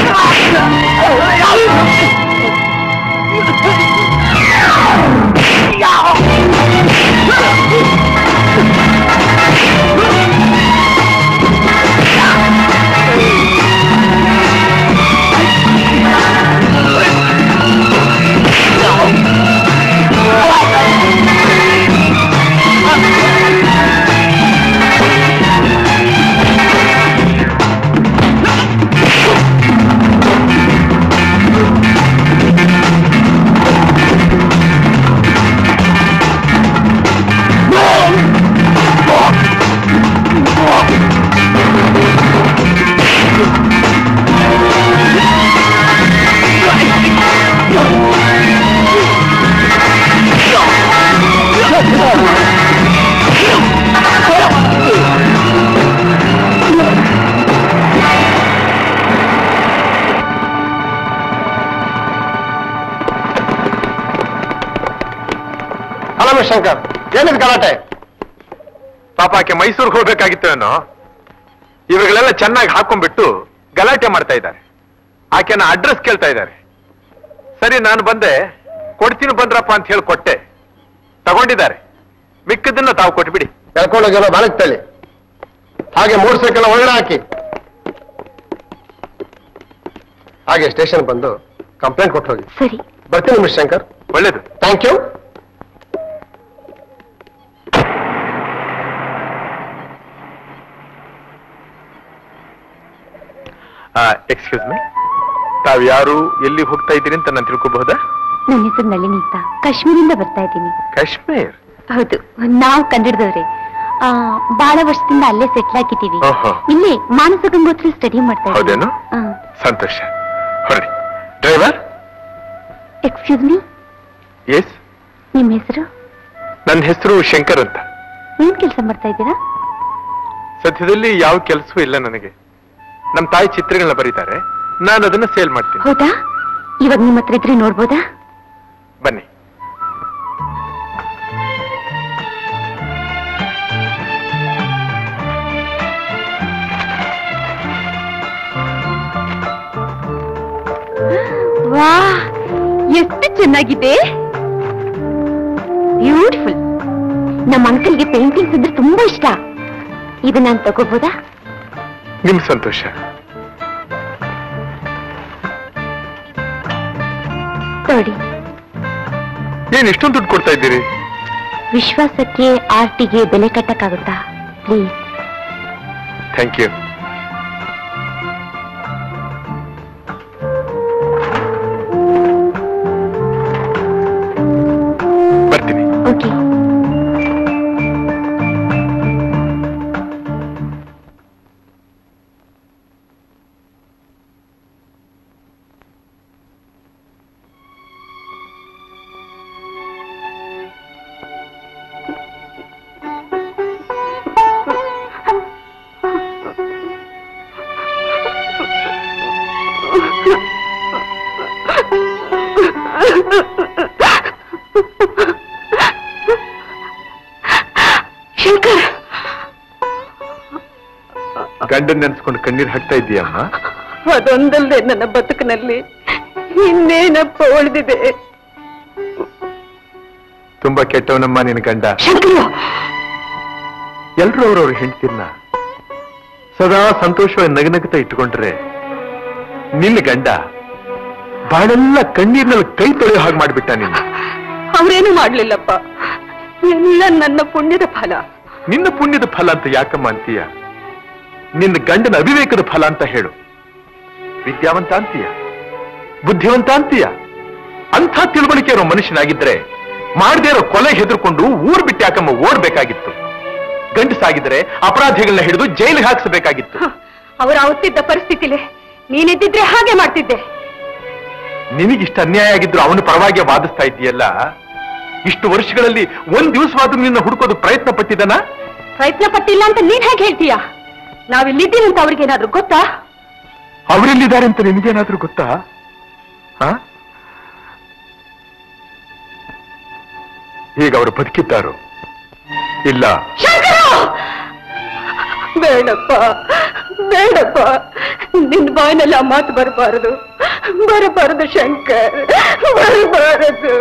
ಹಲೋ ಶಂಕರ್ ಏನಿದ್ ಗಲಾಟೆ ಪಾಪ ಆಕೆ ಮೈಸೂರಿಗೆ ಹೋಗ್ಬೇಕಾಗಿತ್ತು ಏನೋ ಇವುಗಳೆಲ್ಲ ಚೆನ್ನಾಗಿ ಹಾಕೊಂಡ್ಬಿಟ್ಟು ಗಲಾಟೆ ಮಾಡ್ತಾ ಇದ್ದಾರೆ ಆಕೆನ ಅಡ್ರೆಸ್ ಕೇಳ್ತಾ ಇದ್ದಾರೆ ಸರಿ ನಾನು ಬಂದೆ ಕೊಡ್ತೀನಿ ಬಂದ್ರಪ್ಪ ಅಂತ ಹೇಳಿ ಕೊಟ್ಟೆ ತಗೊಂಡಿದ್ದಾರೆ ಮಿಕ್ಕದನ್ನ ತಾವು ಕೊಟ್ಬಿಡಿ ಕರ್ಕೊಂಡೋಗೆಲ್ಲ ಬಾಲಕ್ ತಳ್ಳಿ ಹಾಗೆ ಮೂರ್ ಸೈಕಲ್ ಒಳಗಡೆ ಹಾಕಿ ಹಾಗೆ ಸ್ಟೇಷನ್ ಬಂದು ಕಂಪ್ಲೇಂಟ್ ಕೊಟ್ಟು ಹೋಗಿ ಸರಿ ಬರ್ತೀನಿ ಮಿಸ್ ಶಂಕರ್ ಒಳ್ಳೇದು ಥ್ಯಾಂಕ್ ಯು ಎಕ್ಸ್ಕ್ಯೂಸ್ ಮೀ ತಾವ್ ಯಾರು ಎಲ್ಲಿ ಹೋಗ್ತಾ ಇದ್ದೀರಿ ಅಂತ ನಾನು ತಿಳ್ಕೋಬಹುದಾ ನನ್ನ ಹೆಸರು ನಳಿನಿ ಅಂತ ಕಾಶ್ಮೀರಿಂದ ಬರ್ತಾ ಇದ್ದೀನಿ ಕಾಶ್ಮೀರ್ ಹೌದು ನಾವು ಕನ್ನಡದವ್ರೆ ಆ, ಬಹಳ ವರ್ಷದಿಂದ ಅಲ್ಲೇ ಸೆಟ್ಲ್ ಆಗಿದ್ದೀವಿ ಓಹೋ. ಇಲ್ಲಿ ಮಾನಸ ಗಂಗೋತ್ರಿ ಸ್ಟಡಿ ಮಾಡ್ತಾ ಹೌದೇನು? ಸಂತೋಷ ಹೊರಡಿ ಡ್ರೈವರ್ ಎಕ್ಸ್ಕ್ಯೂಸ್ ಮೀ ಎಸ್ ನಿಮ್ ಹೆಸರು ನನ್ನ ಹೆಸರು ಶಂಕರ್ ಅಂತ ಏನ್ ಕೆಲಸ ಮಾಡ್ತಾ ಇದ್ದೀರಾ ಸದ್ಯದಲ್ಲಿ ಯಾವ ಕೆಲಸವೂ ಇಲ್ಲ ನನಗೆ ನಮ್ಮ ತಾಯಿ ಚಿತ್ರಗಳನ್ನ ಬರೀತಾರೆ ನಾನು ಅದನ್ನ ಸೇಲ್ ಮಾಡ್ತೀನಿ ಹೌದಾ ಇವಾಗ ನಿಮ್ಮ ಹತ್ರ ಇದ್ರೆ ನೋಡ್ಬೋದಾ ಬನ್ನಿ ವಾ ಎಷ್ಟು ಚೆನ್ನಾಗಿದೆ ಬ್ಯೂಟಿಫುಲ್ ನಮ್ಮ ಅಂಕಲ್ಗೆ ಪೇಂಟಿಂಗ್ಸ್ ಅಂದ್ರೆ ತುಂಬಾ ಇಷ್ಟ ಇದು ನಾನು ತಗೋಬೋದಾ ನಿಮ್ ಸಂತೋಷ ನೋಡಿ ಏನ್ ಇಷ್ಟೊಂದು ದುಡ್ಡು ಕೊಡ್ತಾ ಇದ್ದೀರಿ ವಿಶ್ವಾಸಕ್ಕೆ ಆರ್ಟಿಗೆ ಬೆಲೆ ಕಟ್ಟಕ್ಕಾಗುತ್ತಾ ಪ್ಲೀಸ್ ಥ್ಯಾಂಕ್ ಯು ಬರ್ತೀನಿ ಓಕೆ ಶಂಕರ್ ಗಂಡನ್ ನೆನ್ಸ್ಕೊಂಡು ಕಣ್ಣೀರ್ ಹಾಕ್ತಾ ಇದ್ದೀಯಮ್ಮ ಅದೊಂದಲ್ಲದೆ ನನ್ನ ಬದುಕಿನಲ್ಲಿ ಇನ್ನೇನಪ್ಪ ಉಳಿದಿದೆ ತುಂಬಾ ಕೆಟ್ಟವನಮ್ಮ ನಿನ್ ಗಂಡ ಶಂಕರ ಎಲ್ರೂ ಅವ್ರವ್ರ ಹೆಂಡ್ತಿರ್ನ ಸದಾ ಸಂತೋಷವಾಗಿ ನಗನಗ್ತಾ ಇಟ್ಕೊಂಡ್ರೆ ನಿನ್ನ ಗಂಡ ಬಾಳೆಲ್ಲ ಕಣ್ಣೀರ್ನಲ್ಲಿ ಕೈ ತೊಳೆಯೋ ಹಾಗೆ ಮಾಡ್ಬಿಟ್ಟ ನಿನ್ನ ಅವರೇನು ಮಾಡ್ಲಿಲ್ಲಪ್ಪ ಎಲ್ಲ ನನ್ನ ಪುಣ್ಯದ ಫಲ ನಿನ್ನ ಪುಣ್ಯದ ಫಲ ಅಂತ ಯಾಕಮ್ಮ ಅಂತೀಯ ನಿನ್ನ ಗಂಡನ ಅವಿವೇಕದ ಫಲ ಅಂತ ಹೇಳು ವಿದ್ಯಾವಂತ ಅಂತೀಯ ಬುದ್ಧಿವಂತ ಅಂತೀಯ ಅಂಥ ತಿಳುವಳಿಕೆ ಇರೋ ಮನುಷ್ಯನಾಗಿದ್ರೆ ಮಾಡದೇ ಇರೋ ಕೊಲೆ ಹೆದರ್ಕೊಂಡು ಊರ್ ಬಿಟ್ಟು ಯಾಕಮ್ಮ ಓಡ್ಬೇಕಾಗಿತ್ತು ಗಂಡಸಾಗಿದ್ರೆ ಅಪರಾಧಿಗಳನ್ನ ಹಿಡಿದು ಜೈಲಿಗೆ ಹಾಕ್ಸಬೇಕಾಗಿತ್ತು ಅವರ ಅವತ್ತಿದ್ದ ಪರಿಸ್ಥಿತಿಲಿ ನೀನಿದ್ದಿದ್ರೆ ಹಾಗೆ ಮಾಡ್ತಿದ್ದೆ ನಿನಗಿಷ್ಟ ಅನ್ಯಾಯ ಆಗಿದ್ರು ಅವನ ಪರವಾಗಿ ವಾದಿಸ್ತಾ ಇದ್ದೀಯಲ್ಲ ಇಷ್ಟು ವರ್ಷಗಳಲ್ಲಿ ಒಂದ್ ದಿವಸವಾದ್ರೂ ನಿನ್ನ ಹುಡುಕೋದು ಪ್ರಯತ್ನ ಪಟ್ಟಿದನ ಪ್ರಯತ್ನ ಪಟ್ಟಿಲ್ಲ ಅಂತ ನೀನ್ ಹೇಗೆ ಹೇಳ್ತೀಯ ನಾವಿಲ್ಲಿದ್ದೀವಿ ಅಂತ ಅವ್ರಿಗೇನಾದ್ರೂ ಗೊತ್ತಾ ಅವರೆಲ್ಲಿದ್ದಾರೆ ಅಂತ ನಿನಗೇನಾದ್ರೂ ಗೊತ್ತಾ ಹ? ಈಗ ಅವರು ಬದುಕಿದ್ದಾರೋ ಇಲ್ಲ ಬೇಡಪ್ಪ ಬೇಡಪ್ಪ ನಿನ್ ಬಾಯಿನಲ್ಲಿ ಆ ಮಾತು ಬರಬಾರದು ಬರಬಾರದು ಶಂಕರ್ ಬರಬಾರದು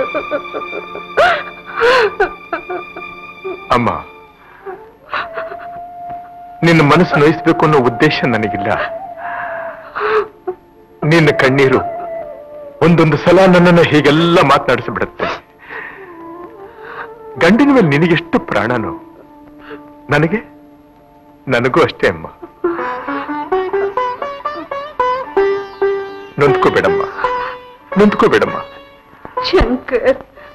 ಅಮ್ಮ ನಿನ್ನ ಮನಸ್ಸು ನೋಯಿಸ್ಬೇಕು ಅನ್ನೋ ಉದ್ದೇಶ ನನಗಿಲ್ಲ ನಿನ್ನ ಕಣ್ಣೀರು ಒಂದೊಂದು ಸಲ ನನ್ನನ್ನು ಹೀಗೆಲ್ಲ ಮಾತನಾಡಿಸಿಬಿಡುತ್ತೆ ಗಂಡಿನ ಮೇಲೆ ನಿನಗೆಷ್ಟು ಪ್ರಾಣನೋ ನನಗೆ ನನಗೂ ಅಷ್ಟೇ ಅಮ್ಮ ನೊಂದ್ಕೋಬೇಡಮ್ಮ ನೊಂದ್ಕೋಬೇಡಮ್ಮ ಶಂಕರ್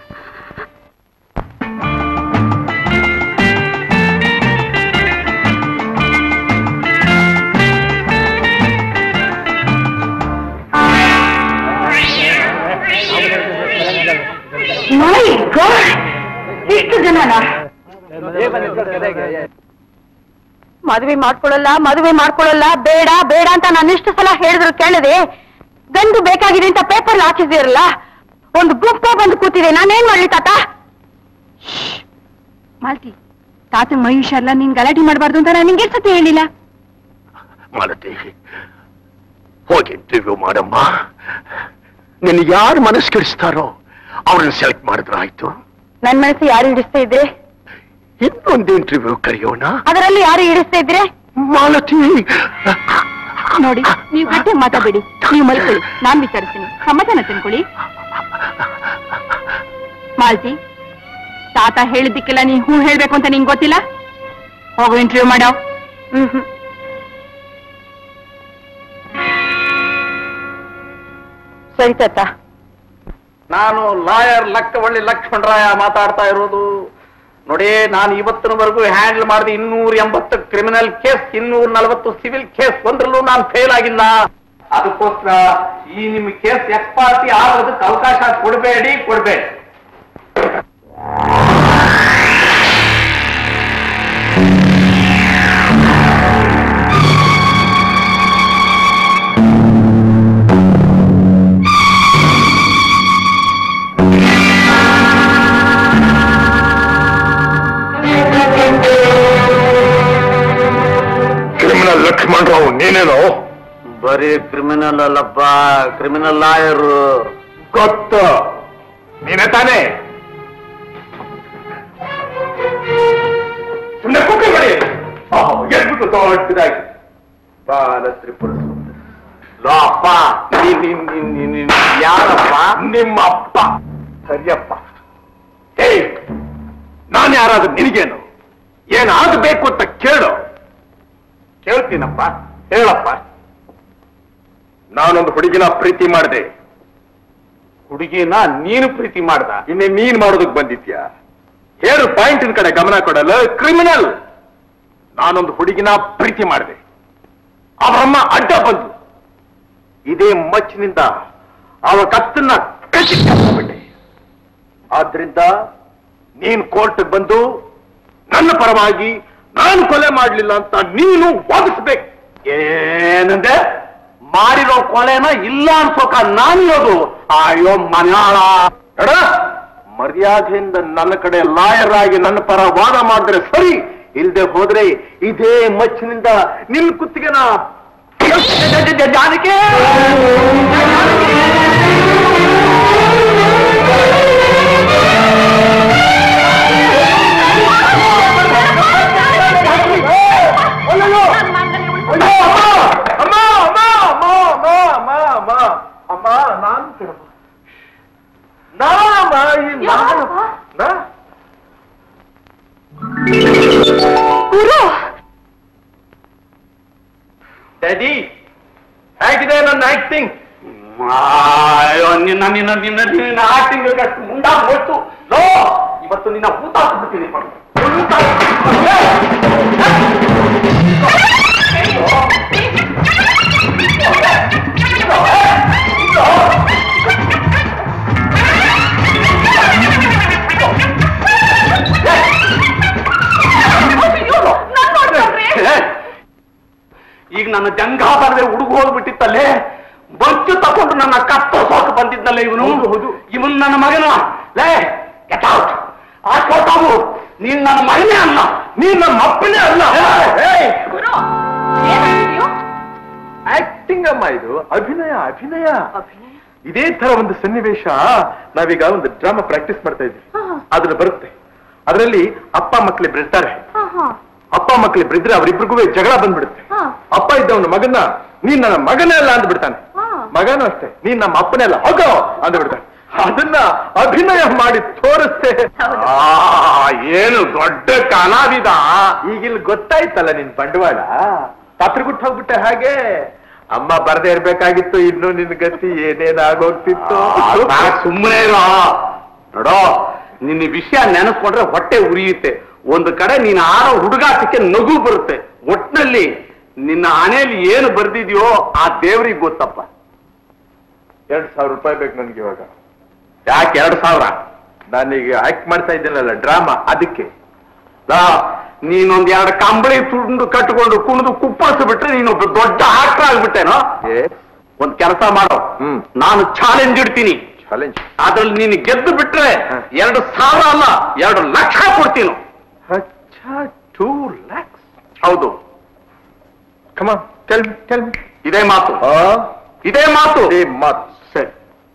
ಇಷ್ಟು ಜನನ ಮದುವೆ ಮಾಡ್ಕೊಳ್ಳಲ್ಲ ಮದುವೆ ಮಾಡ್ಕೊಳ್ಳಲ್ಲ ಬೇಡ ಬೇಡ ಅಂತ ನಾನು ಎಷ್ಟು ಸಲ ಹೇಳಿದ್ರು ಕೇಳದೆ ಗಂಡು ಬೇಕಾಗಿದೆ ಅಂತ ಪೇಪರ್ ಹಾಕಿದಿರಲ್ಲ ಒಂದು ಗುಂಪೆ ಬಂದು ಕೂತಿದೆ ನಾನೇನ್ ಮಾಡ್ಲಿ ತಾತ ಮಾಲ್ತಿ ತಾತಂಗ್ ಮೈ ಹುಷಾರಲ್ಲ ನೀನ್ ಗಲಾಟೆ ಮಾಡಬಾರ್ದು ಅಂತ ನಾನು ನಿಂಗೆ ಸತಿ ಹೇಳಿಲ್ಲ ಮಾಲತಿ ಹೋಗಿ ಇಂಟರ್ವ್ಯೂ ಮಾಡಮ್ಮ ನಿನ್ನ ಯಾರು ಮನಸ್ಸು ಕೆಡಿಸ್ತಾರೋ ಅವ್ರನ್ನ ಸೆಲೆಕ್ಟ್ ಮಾಡಿದ್ರೆ ಆಯ್ತು ನನ್ ಮನಸ್ಸು ಯಾರು ಹಿಡಿಸ್ತಾ ಇದ್ರೆ ಇನ್ನೊಂದು ಇಂಟರ್ವ್ಯೂ ಕರೆಯೋಣ ಅದರಲ್ಲಿ ಯಾರು ಹಿಡಿಸ್ತಾ ಇದ್ರೆ ಮಾಲತಿ ನೋಡಿ ನೀವು ಗಟ್ಟಿ ಮಾತಾಡಬೇಡಿ ನೀವು ಮಲ್ಕೊಳ್ಳಿ ನಾನ್ ವಿಚಾರಿಸ್ತೀನಿ ಸಮಾಧಾನ ತಿನ್ಕೊಳ್ಳಿ ಮಾಲ್ತಿ ತಾತ ಹೇಳಿದ್ದಕ್ಕೆಲ್ಲ ನೀ ಹೂ ಹೇಳ್ಬೇಕು ಅಂತ ನಿಂಗೆ ಗೊತ್ತಿಲ್ಲ ಹೋಗು ಇಂಟರ್ವ್ಯೂ ಮಾಡೋ ಹ್ಮ್ ಸರಿ ತಾತ ನಾನು ಲಾಯರ್ ಲಕ್ಕವಳ್ಳಿ ಲಕ್ಷ್ಮಣರಾಯ ಮಾತಾಡ್ತಾ ಇರೋದು ನೋಡಿ ನಾನು ಇವತ್ತಿನವರೆಗೂ ಹ್ಯಾಂಡಲ್ ಮಾಡಿದ ಇನ್ನೂರ ಎಂಬತ್ತು ಕ್ರಿಮಿನಲ್ ಕೇಸ್ ಇನ್ನೂರ ನಲವತ್ತು ಸಿವಿಲ್ ಕೇಸ್ ಒಂದ್ರಲ್ಲೂ ನಾನು ಫೇಲ್ ಆಗಿಲ್ಲ ಅದಕ್ಕೋಸ್ಕರ ಈ ನಿಮ್ ಕೇಸ್ ಎಕ್ಸ್ಪಾರ್ಟಿ ಆಗೋದಕ್ಕೆ ಅವಕಾಶ ಕೊಡಬೇಡಿ ಕೊಡಬೇಡಿ ಕ್ರಿಮಿನಲ್ ಲಕ್ಷ್ಮಣರಾವ್ ನೀನೇನೋ ಬರೀ ಕ್ರಿಮಿನಲ್ ಅಲ್ಲಪ್ಪ ಕ್ರಿಮಿನಲ್ ಲಾಯರು ಗೊತ್ತು ನೀನೇ ತಾನೇ ಸುಮ್ಮನೆ ಕುಕ್ಕಿ ಮಾಡಿ ಎದ್ಬಿಟ್ಟು ದೊಡ್ಡದಾಗಿ ಬಾಲ ತ್ರಿಪುರ ಸುಂದರಿ. ಲೋ ಅಪ್ಪ ನೀನ್- ನೀನ್- ನೀನ್- ನೀನ್- ನೀನ್ ಯಾರಪ್ಪ ನಿಮ್ಮ ಅಪ್ಪ ಸರಿಯಪ್ಪ ಏಯ್ ನಾನು ಯಾರಾದ್ರೂ ನಿನಗೇನು ಏನಾಗಬೇಕು ಅಂತ ಕೇಳು ಕೇಳ್ತೀನಪ್ಪ ಹೇಳಪ್ಪ ನಾನೊಂದು ಹುಡುಗಿನ ಪ್ರೀತಿ ಮಾಡಿದೆ ಹುಡುಗಿನ ನೀನು ಪ್ರೀತಿ ಮಾಡ್ದ ಇನ್ನೇ ನೀನ್ ಮಾಡೋದಕ್ ಬಂದಿದ್ಯಾ ಹೇಳು ಪಾಯಿಂಟಿನ ಕಡೆ ಗಮನ ಕೊಡಲ್ಲ ಕ್ರಿಮಿನಲ್ ನಾನೊಂದು ಹುಡುಗಿನ ಪ್ರೀತಿ ಮಾಡಿದೆ ಅವರಮ್ಮ ಅಡ್ಡ ಬಂದು ಇದೇ ಮಚ್ಚಿನಿಂದ ಅವಳ ಕತ್ತನ್ನ ಕಚ್ಚಿಬಿಟ್ಟೆ ಆದ್ರಿಂದ ನೀನ್ ಕೋರ್ಟ್ ಬಂದು ನನ್ನ ಪರವಾಗಿ ನಾನು ಕೊಲೆ ಮಾಡಲಿಲ್ಲ ಅಂತ ನೀನು ವಾದಿಸ್ಬೇಕು ಏನಂದೆ ಮಾಡಿರೋ ಕೊಲೆನ ಇಲ್ಲ ಅನ್ಸೋಕ ನಾನಿರೋದು ಅಯ್ಯೋ ಮನ್ಯಾಳ ಎಡ ಮರ್ಯಾದೆಯಿಂದ ನನ್ನ ಕಡೆ ಲಾಯರ್ ಆಗಿ ನನ್ನ ಪರ ವಾದ ಮಾಡಿದ್ರೆ ಸರಿ ಇಲ್ದೆ ಹೋದ್ರೆ ಇದೇ ಮಚ್ಚಿನಿಂದ ನಿನ್ ಕುತ್ತಿಗೆನ ಜಾನಕಿ ಅಮ್ಮ ಅಮ್ಮ ಅಮ್ಮ ಅಮ್ಮ ಅಮ್ಮ ಅಮ್ಮ ಅಮ್ಮ ನಾನು ತಿಳಮ್ಮ ನಾನಮ್ಮ ಈ ನಾನು ನಾ ಡ್ಯಾಡಿ ಹೇಗಿದೆ ನನ್ನ ಆಕ್ಟಿಂಗ್ ಅಯ್ಯೋ ನಿನ್ನ ನಿನ್ನ ನಿನ್ನ ನಿನ್ನ ಆಟಿಂಗ್ ಅಷ್ಟು ಮುಂದಾಗ್ ಹೋಯ್ತು ಲೋ ಇವತ್ತು ನಿನ್ನ ಊಟ ಹಾಕ್ಬಿಡ್ತೀನಿ ಈಗ ನನ್ನ ಜಂಗಾಬರದೆ ಹುಡುಗ ಹೋಗ್ಬಿಟ್ಟಿತ್ತಲ್ಲೇ ಬೊಚ್ಚು ತಕೊಂಡು ನನ್ನ ಕತ್ತೋಸೋಕೆ ಬಂದಿದ್ನಲ್ಲ ಇವನು ಇವನ್ ನನ್ನ ಮಗನ ಲೇ ಗೆಟ್ ಔಟ್ ಆಟೋಟಾವು ನೀನ್ ನನ್ನ ಮಗನೇ ಅಲ್ಲ ನೀನ್ ನಮ್ಮ ಅಪ್ಪನೇ ಅಲ್ಲ ಆಕ್ಟಿಂಗ್ ಅಮ್ಮ ಇದು ಅಭಿನಯ ಅಭಿನಯ ಇದೇ ತರ ಒಂದು ಸನ್ನಿವೇಶ ನಾವೀಗ ಒಂದು ಡ್ರಾಮಾ ಪ್ರಾಕ್ಟೀಸ್ ಮಾಡ್ತಾ ಇದ್ವಿ ಅದ್ರಲ್ಲಿ ಬರುತ್ತೆ ಅದರಲ್ಲಿ ಅಪ್ಪ ಮಕ್ಕಳಿಬ್ರು ಇರ್ತಾರೆ ಅಪ್ಪ ಮಕ್ಕಳಿಬ್ರು ಇದ್ರೆ ಅವರಿಬ್ರಿಗೂ ಜಗಳ ಬಂದ್ಬಿಡುತ್ತೆ ಅಪ್ಪ ಇದ್ದವನ ಮಗನ ನೀನ್ ನನ್ನ ಮಗನೇ ಅಲ್ಲ ಅಂದ್ಬಿಡ್ತಾನೆ ಮಗನೂ ಅಷ್ಟೇ ನೀನ್ ನಮ್ಮ ಅಪ್ಪನೇ ಅಲ್ಲ ಹೋಗೋ ಅಂದ್ಬಿಡ್ತಾನೆ ಅದನ್ನ ಅಭಿನಯ ಮಾಡಿ ತೋರಿಸ್ತೆ ಆ, ಏನು ದೊಡ್ಡ ಕಲಾವಿದ ಈಗಿಲ್ಲಿ ಗೊತ್ತಾಯ್ತಲ್ಲ ನಿನ್ ಬಂಡವಾಳ ಪತ್ರಗುಟ್ಟು ಹೋಗ್ಬಿಟ್ಟೆ ಹಾಗೆ ಅಮ್ಮ ಬರ್ದೇ ಇರ್ಬೇಕಾಗಿತ್ತು ಇನ್ನು ನಿನ್ ಗತಿ ಏನೇನಾಗೋಗ್ತಿತ್ತು ಸುಮ್ಮನೆ ಇರೋ ನೋಡೋ ನಿನ್ನ ವಿಷಯ ನೆನೆಸ್ಕೊಂಡ್ರೆ ಹೊಟ್ಟೆ ಉರಿಯುತ್ತೆ ಒಂದು ಕಡೆ ನೀನು ಆರೋ ಹುಡುಗಾಟಕ್ಕೆ ನಗು ಬರುತ್ತೆ ಒಟ್ನಲ್ಲಿ ನಿನ್ನ ಹಣೆಯಲ್ಲಿ ಏನು ಬರ್ದಿದ್ಯೋ ಆ ದೇವ್ರಿಗೆ ಗೊತ್ತಪ್ಪ ಎರಡ್ ಸಾವಿರ ರೂಪಾಯಿ ಬೇಕು ನನ್ಗೆ ಇವಾಗ ಯಾಕೆ ಎರಡು ಸಾವಿರ ನಾನೀಗ ಆಕ್ಟ್ ಮಾಡ್ತಾ ಇದ್ದೇನಲ್ಲ ಡ್ರಾಮಾ ಅದಕ್ಕೆ ಲಾ, ನೀನೊಂದ್ ಎರಡು ಕಂಬಳಿ ತುಂಡು ಕಟ್ಟಿಕೊಂಡು ಕುಣಿದು ಕುಪ್ಪಳಿಸಿ ಬಿಟ್ರೆ ನೀನೊಬ್ಬ ದೊಡ್ಡ ಆಕ್ಟರ್ ಆಗ್ಬಿಟ್ಟೇನೋ ಒಂದ್ ಕೆಲಸ ಮಾಡೋ ಹ್ಮ್. ನಾನು ಚಾಲೆಂಜ್ ಇಡ್ತೀನಿ ಚಾಲೆಂಜ್ ಅದ್ರಲ್ಲಿ ನೀನು ಗೆದ್ದು ಬಿಟ್ರೆ ಹ. ಎರಡು ಸಾವಿರ ಅಲ್ಲ ಎರಡು ಲಕ್ಷ ಕೊಡ್ತೀನಿ ಟೂ ಲ್ಯಾಕ್ಸ್ ಹೌದು ಕಮ ಟೆಲ್ ಟೆಲ್ ಇದೇ ಮಾತು ಇದೇ ಮಾತು ಮಾತ್ ಸರಿ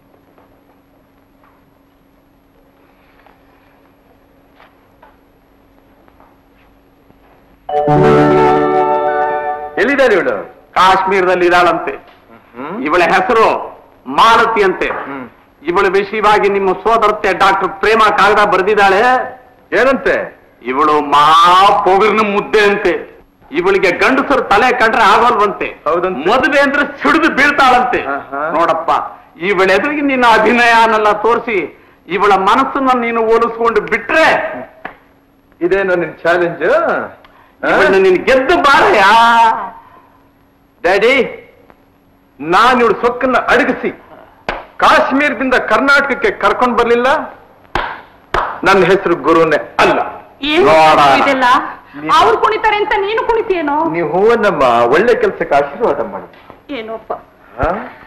ಎಲ್ಲಿದ್ದಾರೆ ಇವಳು ಕಾಶ್ಮೀರದಲ್ಲಿ ಇದ್ದಾಳಂತೆ ಇವಳ ಹೆಸರು ಮಾಲತಿ ಅಂತೆ ಹ್ಮ್. ಇವಳ ವಿಷಯವಾಗಿ ನಿಮ್ಮ ಸೋದರತೆ ಡಾಕ್ಟರ್ ಪ್ರೇಮ ಕಾಗದ ಬರೆದಿದ್ದಾಳೆ ಏನಂತೆ ಇವಳು ಮಹಾ ಪೊಗರಿನ ಮುದ್ದೆ ಅಂತೆ ಇವಳಿಗೆ ಗಂಡಸರು ತಲೆ ಕಂಡ್ರೆ ಆಗೋಲ್ವಂತೆ ಹೌದಂತೆ. ಮದುವೆ ಅಂದ್ರೆ ಸಿಡಿದು ಬೀಳ್ತಾಳಂತೆ ಆಹಾ. ನೋಡಪ್ಪ ಇವಳೆದುರಿಗೆ ನಿನ್ನ ಅಭಿನಯನೆಲ್ಲ ತೋರಿಸಿ ಇವಳ ಮನಸ್ಸನ್ನ ನೀನು ಹೋಲಿಸ್ಕೊಂಡು ಬಿಟ್ರೆ ಇದೇನೋ ನಿನ್ ಚಾಲೆಂಜ್ ಇವಳನ್ನ ನೀನು ಗೆದ್ದು ಬಾರಯ್ಯ ಡ್ಯಾಡಿ ನಾನು ಇವಳು ಸೊಕ್ಕನ್ನ ಅಡಗಿಸಿ ಕಾಶ್ಮೀರದಿಂದ ಕರ್ನಾಟಕಕ್ಕೆ ಕರ್ಕೊಂಡ್ ಬರ್ಲಿಲ್ಲ ನನ್ನ ಹೆಸರು ಗುರುನೇ ಅಲ್ಲ ನೋಡ. ಇದೆಲ್ಲ ಅವ್ರು ಕುಣಿತಾರೆ ಅಂತ ನೀನು ಕುಣಿತೀಯೇನೋ ನೀವು ಹೂವನ್ನಮ್ಮ ಒಳ್ಳೆ ಕೆಲಸಕ್ಕೆ ಆಶೀರ್ವಾದ ಮಾಡಿ ಏನೋಪ್ಪ ಹಾ?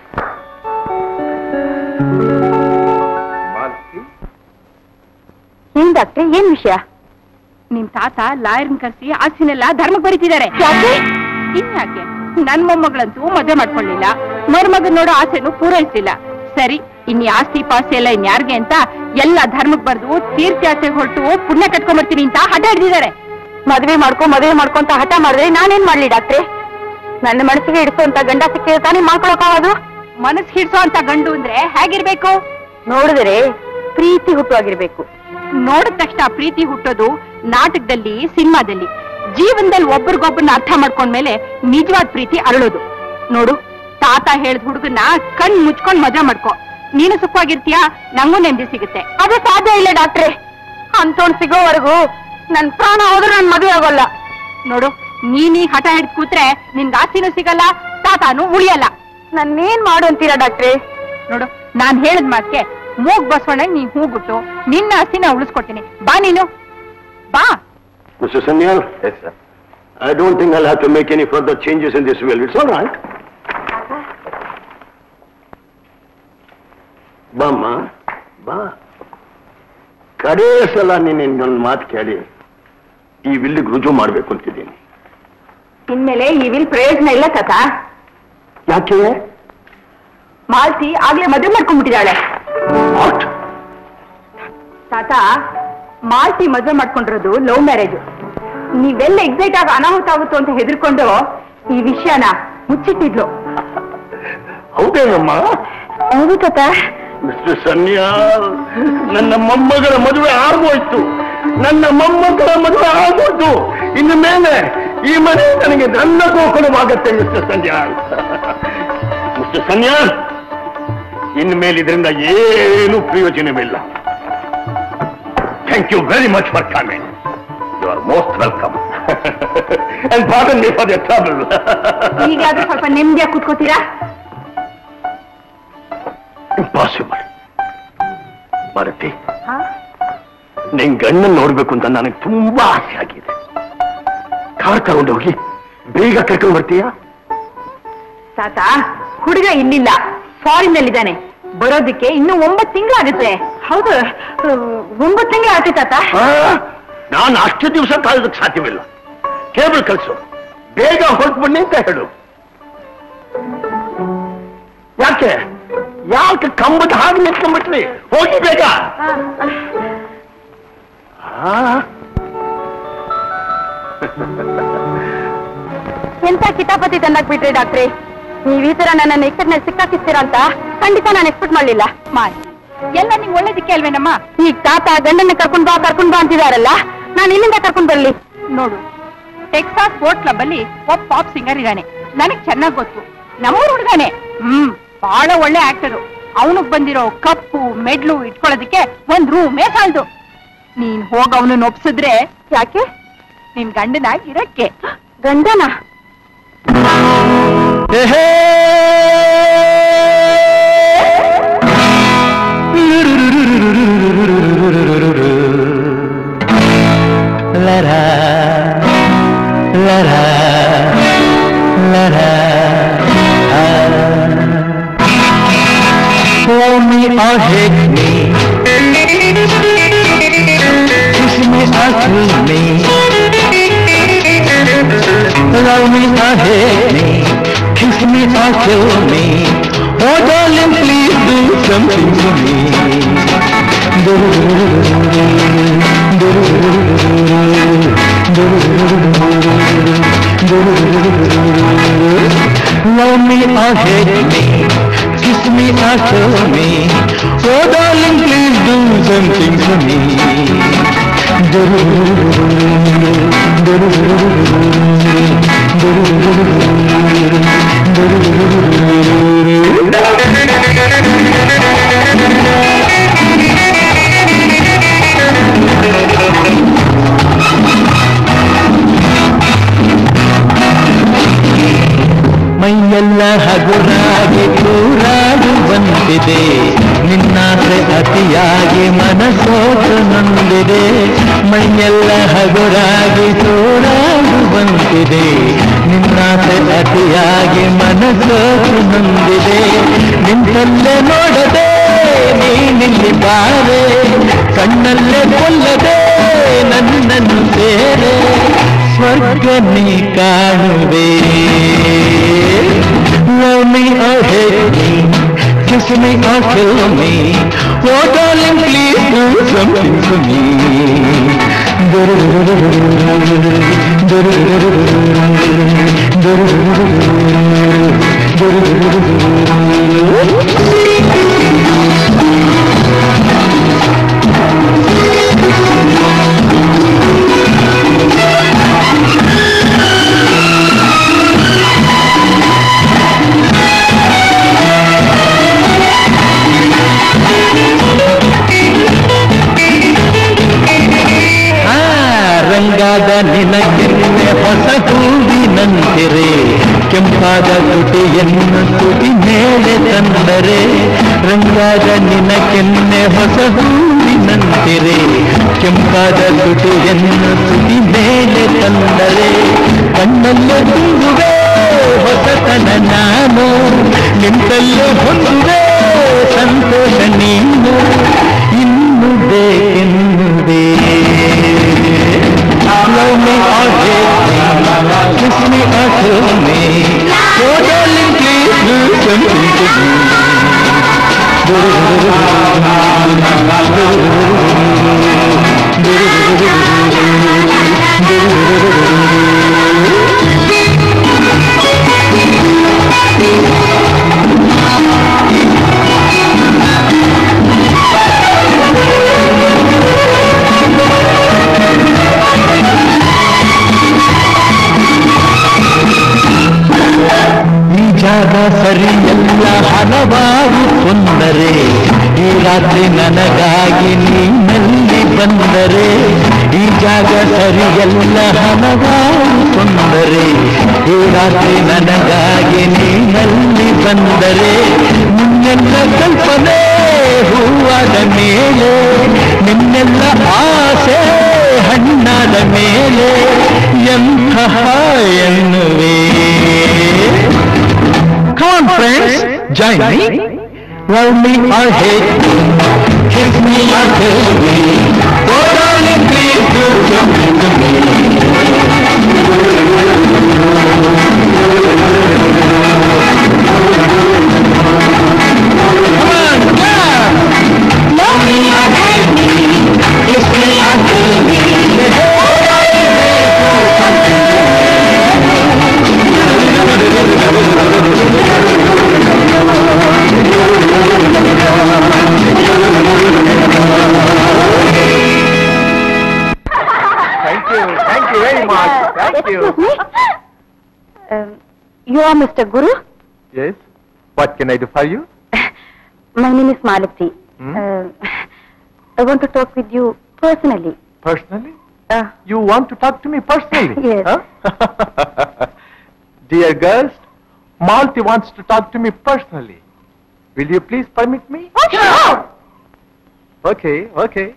ಮಾಲತಿ ಏನ್ ಡಾಕ್ಟ್ರೆ ಏನ್ ವಿಷಯ ನಿಮ್ ತಾತ ಲಾಯರ್ನ್ ಕರ್ಸಿ ಆಸ್ತಿನೆಲ್ಲ ಧರ್ಮಕ್ಕೆ ಬರೀತಿದ್ದಾರೆ ಯಾಕೆ ಇನ್ಯಾಕೆ ನನ್ ಮೊಮ್ಮಗಳಂತೂ ಮದುವೆ ಮಾಡ್ಕೊಳ್ಳಿಲ್ಲ ಮರುಮಗನ್ ನೋಡೋ ಆಸೆನು ಪೂರೈಸಿಲ್ಲ ಸರಿ ಇನ್ ಈ ಆಸ್ತಿ ಪಾಸ್ತಿ ಎಲ್ಲ ಇನ್ಯಾರ್ಗೆ ಅಂತ ಎಲ್ಲ ಧರ್ಮಕ್ಕೆ ಬರ್ದು ತೀರ್ಥಯಾತ್ರೆಗೆ ಹೊರಟು ಪುಣ್ಯ ಕಟ್ಕೊಂಬರ್ತೀನಿ ಅಂತ ಹಠ ಹಿಡಿದಿದ್ದಾರೆ ಮದುವೆ ಮಾಡ್ಕೊ ಮದುವೆ ಮಾಡ್ಕೊ ಅಂತ ಹಠ ಮಾಡಿದ್ರೆ ನಾನೇನ್ ಮಾಡ್ಲಿ ಡಾಕ್ಟ್ರೆ ನನ್ನ ಮನಸ್ಸಿಗೆ ಹಿಡಿಸೋ ಅಂತ ಗಂಡ ಸಿಕ್ಕಿದ್ರೆ ತಾನೇ ಮಾಡ್ಕೊಳಕ್ಕಾಗೋದು ಮನಸ್ಸು ಹಿಡಿಸೋ ಅಂತ ಗಂಡು ಅಂದ್ರೆ ಹೇಗಿರ್ಬೇಕು ನೋಡಿದ್ರೆ ಪ್ರೀತಿ ಹುಟ್ಟುವಾಗಿರ್ಬೇಕು ನೋಡಿದ ತಕ್ಷಣ ಪ್ರೀತಿ ಹುಟ್ಟೋದು ನಾಟಕದಲ್ಲಿ ಸಿನಿಮಾದಲ್ಲಿ ಜೀವನದಲ್ಲಿ ಒಬ್ರಿಗೊಬ್ಬರನ್ನ ಅರ್ಥ ಮಾಡ್ಕೊಂಡ್ಮೇಲೆ ನಿಜವಾದ ಪ್ರೀತಿ ಅರಳೋದು ನೋಡು ತಾತ ಹೇಳ್ದ ಹುಡುಗನ್ನ ಕಣ್ ಮುಚ್ಕೊಂಡ್ ಮದುವೆ ಮಾಡ್ಕೊ ನೀನು ಸುಖವಾಗಿರ್ತೀಯಾ ನಂಗೂ ನೆಮ್ಮದಿ ಸಿಗುತ್ತೆ ಅದು ಸಾಧ್ಯ ಇಲ್ಲ ಡಾಕ್ಟ್ರೆ ಅಂತೋಣ್ ಸಿಗೋವರೆಗೂ ನನ್ ಪ್ರಾಣ ಹೋದ್ರೆ ನನ್ ಮದುವೆ ಆಗೋಲ್ಲ ನೋಡು ನೀನೀ ಹಠ ಹಿಡ್ದು ಕೂತ್ರೆ ನಿನ್ಗೆ ಆಸ್ತಿನೂ ಸಿಗಲ್ಲ ತಾತಾನು ಉಳಿಯಲ್ಲ ನನ್ನೇನ್ ಮಾಡು ಅಂತೀರಾ ಡಾಕ್ಟ್ರೆ ನೋಡು ನಾನ್ ಹೇಳಿದ ಮಾತ್ಗೆ ಮೂಗ್ ಬಸವಣ್ಣ ನೀನ್ ಹೂಗುಟ್ಟು ನಿನ್ನ ಆಸ್ತಿನ ಉಳಿಸ್ಕೊಡ್ತೀನಿ ಬಾ ನೀನು ಬಾ Mr. Sanyal, Yes, sir. I don't think I'll have to make any further changes in this will. It's all right. ಬಾಮ್ಮ ಬಾ ಕಡೇ ಸಲ ನೀನು ಇನ್ನೊಂದು ಮಾತು ಕೇಳಿ ಈ ವಿಲ್ಲಿಗೆ ರುಜು ಮಾಡ್ಬೇಕು ಅಂತಿದ್ದೀನಿ ಇನ್ಮೇಲೆ ಈ ವಿಲ್ ಪ್ರಯೋಜನ ಇಲ್ಲ ತಾತ ಯಾಕೆ ಮಾಲ್ತಿ ಆಗ್ಲೇ ಮದುವೆ ಮಾಡ್ಕೊಂಡ್ಬಿಟ್ಟಿದ್ದಾಳೆ ವಾಟ್ ತಾತ ಮಾಲ್ತಿ ಮದುವೆ ಮಾಡ್ಕೊಂಡಿರೋದು ಲವ್ ಮ್ಯಾರೇಜ್ ನೀವೆಲ್ಲ ಎಕ್ಸೈಟ್ ಆಗಿ ಅನಾಹುತ ಆಗುತ್ತೋ ಅಂತ ಹೆದರ್ಕೊಂಡು ಈ ವಿಷಯನ ಮುಚ್ಚಿಟ್ಟಿದ್ಲು ಹೌದೇನಮ್ಮ ಹೌದು ತಾತ ಮಿಸ್ಟರ್ ಸನ್ಯಾಲ್ ನನ್ನ ಮೊಮ್ಮಗಳ ಮದುವೆ ಆಗೋಯ್ತು ನನ್ನ ಮೊಮ್ಮಗಳ ಮದುವೆ ಆಗೋಯ್ತು ಇನ್ನು ಮೇಲೆ ಈ ಮನೆ ನನಗೆ ನನ್ನ ಗೋಕುಲವಾಗತ್ತೆ ಮಿಸ್ಟರ್ ಸನ್ಯಾಲ್ ಮಿಸ್ಟರ್ ಸನ್ಯಾಲ್ ಇನ್ನು ಮೇಲೆ ಇದರಿಂದ ಏನು ಪ್ರಯೋಜನವಿಲ್ಲ thank you very much for coming you are most welcome and pardon me for the trouble ಈಗಾದ್ರೂ ಸ್ವಲ್ಪ ನೆಮ್ಮದಿಯಾಗಿ ಕೂತ್ಕೋತೀರಾ ಇಂಪಾಸಿಬಲ್ ಭಾರತಿ ನಿನ್ ಗಣ್ಣನ್ ನೋಡ್ಬೇಕು ಅಂತ ನನಗೆ ತುಂಬಾ ಆಸೆ ಆಗಿದೆ ಕಾರ್ ತಗೊಂಡು ಹೋಗಿ ಬೇಗ ಕರ್ಕೊಂಡು ಬರ್ತೀಯಾ ತಾತ ಹುಡುಗ ಇಲ್ಲಿಲ್ಲ ಫಾರಿನ್ ನಲ್ಲಿದ್ದಾನೆ ಬರೋದಕ್ಕೆ ಇನ್ನು ಒಂಬತ್ತು ತಿಂಗಳಾಗುತ್ತೆ ಹೌದು ಒಂಬತ್ತು ತಿಂಗಳು ಆಗುತ್ತೆ ತಾತ ನಾನು ಅಷ್ಟು ದಿವಸ ಕಾಯೋದಕ್ಕೆ ಸಾಧ್ಯವಿಲ್ಲ ಕೇಬಲ್ ಕಳಿಸು ಬೇಗ ಹೊರಟು ಬನ್ನಿ ಅಂತ ಹೇಳು ಯಾಕೆ ಯಾಕೆ ಕಂಬದ ಹಾಗೆ ನಿಂತ್ಕೊಂಡ್ಬಿಟ್ರಿ ಹೋಗಿ ಬೇಗ ಆ, ಎಂತ ಕಿತಾಪತಿ ತಂದಾಕ್ ಬಿಟ್ರಿ ಡಾಕ್ಟ್ರಿ ನೀವ್ ಈ ತರ ನನ್ನ ಎಕ್ಸೆಟ್ ಸಿಕ್ಕಾಕಿಸ್ತೀರಾ ಅಂತ ಖಂಡಿತ ನಾನು ಎಕ್ಸ್ಪೆಕ್ಟ್ ಮಾಡ್ಲಿಲ್ಲ ಮಾಡಿ ಎಲ್ಲ ನಿಂಗ್ ಒಳ್ಳೇದಕ್ಕೆ ಅಲ್ವೇನಮ್ಮ ಈಗ ತಾತ ಗಂಡನ್ನ ಕರ್ಕೊಂಡ್ ಬಾ ಕರ್ಕೊಂಡ್ ಬಾ ಅಂತಿದಾರಲ್ಲ ನಾನು ಇಲ್ಲಿಂದ ಕರ್ಕೊಂಡ್ ಬರ್ಲಿ ನೋಡು ಟೆಕ್ಸಾಸ್ ಬೋಟ್ ಕ್ಲಬ್ ಅಲ್ಲಿ ಒಬ್ಬ ಪಾಪ್ ಸಿಂಗರ್ ಇದ್ದಾನೆ ನನಗ್ ಚೆನ್ನಾಗ್ ಗೊತ್ತು ನಮ್ಮೂರ್ ಹುಡುಗಾನೆ ಹ್ಮ್ ಬಹಳ ಒಳ್ಳೆ ಆಕ್ಟರು ಅವನಿಗೆ ಬಂದಿರೋ ಕಪ್ಪು ಮೆಡ್ಲು ಇಟ್ಕೊಳ್ಳೋದಕ್ಕೆ ಒಂದ್ ರೂಮೇ ಸಾಲ್ದು ನೀನ್ ಹೋಗ ಅವನನ್ನ ಒಪ್ಸಿದ್ರೆ ಯಾಕೆ ನಿನ್ ಗಂಡನಾಗಿ ಇರಕ್ಕೆ ಗಂಡನ Love me or hate me. Kiss me or kill me. Love me or hate me. Kiss me or kill me. Oh darling, please do something to me. Love me or hate me, kiss me or kill me. Oh darling, please do something to me. Do-do-do-do-do-do. Do-do-do-do-do-do. ಮೈಯೆಲ್ಲ ಹಗುರಾಗಿ ಕೂರಾಡುವಂತಿದೆ ನಿನ್ನಾಸೆ ಅತಿಯಾಗಿ ಮನಸೋತು ನೊಂದಿದೆ ಮೈಯೆಲ್ಲ ಹಗುರಾಗಿ ಕೂರಾಡುವಂತಿದೆ ನಿನ್ನಾಸೆ ಅತಿಯಾಗಿ ಮನಸೋತು ನೊಂದಿದೆ ನಿಂತಲ್ಲೇ ನೋಡದೆ ನೀನಿಲ್ಲಿ ಬಾರೆ ಕಣ್ಣಲ್ಲೇ ಕೊಲ್ಲದೆ ನನ್ನನ್ನು ಸೇರೆ ಸ್ವರ್ಗ ನೀ ಕಾಣುವೆ Love me or hate me, kiss me or kill me. Oh darling, please do something for me. ಆ, ರಂಗಾದ ನಿನಗೆನ್ನೆ ಹೊಸ ಹೂವಿನಂತಿರೆ ಕೆಂಪಾದ ತುಟಿಯನ್ನು ತುಟಿ ಮೇಲೆ ತಂದರೆ ರಂಗಾದ ನಿನಗೆನ್ನೆ ಹೊಸ ಹೂವಿನಂತಿರೆ ಕೆಂಪಾದ ತುಟಿಯನ್ನು ತುಟಿ ಮೇಲೆ ತಂದರೆ ಕಣ್ಣಲ್ಲೇ ತುಂಬುವೆ ಹೊಸತನ ನಾನು ನಿಂತಲ್ಲೇ ಹೊಂದುವೆ ಸಂತೋಷ ನೀನು ಇನ್ನು ಬೇಕೆನ್ನುವೆ Love me or hate me, kiss me or kill me. Oh darling, please do something to me. ಈ ಜಾಗ ಸರಿಯಲ್ಲ ಹಲವಾರು ತೊಂದರೆ ಈ ರಾತ್ರಿ ನನಗಾಗಿ ನೀನಲ್ಲಿ ಬಂದರೆ ಈ ಜಾಗ ಸರಿಯಲ್ಲ ಹಲವಾರು ತೊಂದರೆ ಈ ರಾತ್ರಿ ನನಗಾಗಿ ನೀನಲ್ಲಿ ಬಂದರೆ ನಿನ್ನೆಲ್ಲ ಕಲ್ಪನೆ ಹೂವಾದ ಮೇಲೆ ನಿನ್ನೆಲ್ಲ ಆಸೆ ಹಣ್ಣಾದ ಮೇಲೆ ಎಂತಹ ಎನ್ನುವೆ Come on, friends, join me. Love me or hate me, kiss me or kill me. Oh, darling, please do something to me. Come on, come! Love me or hate me, kiss me or kill me. Oh, darling, please do something to me. Thank you. Thank you very much. Thank you. Excuse me. Um, you are Mr. Guru? Yes. What can I do for you? My name is Malati. Hmm? Uh, I want to talk with you personally. Personally? Uh, You want to talk to me personally? Yes. Huh? Dear girls, Malti wants to talk to me personally. Will you please permit me? sure. Okay, okay.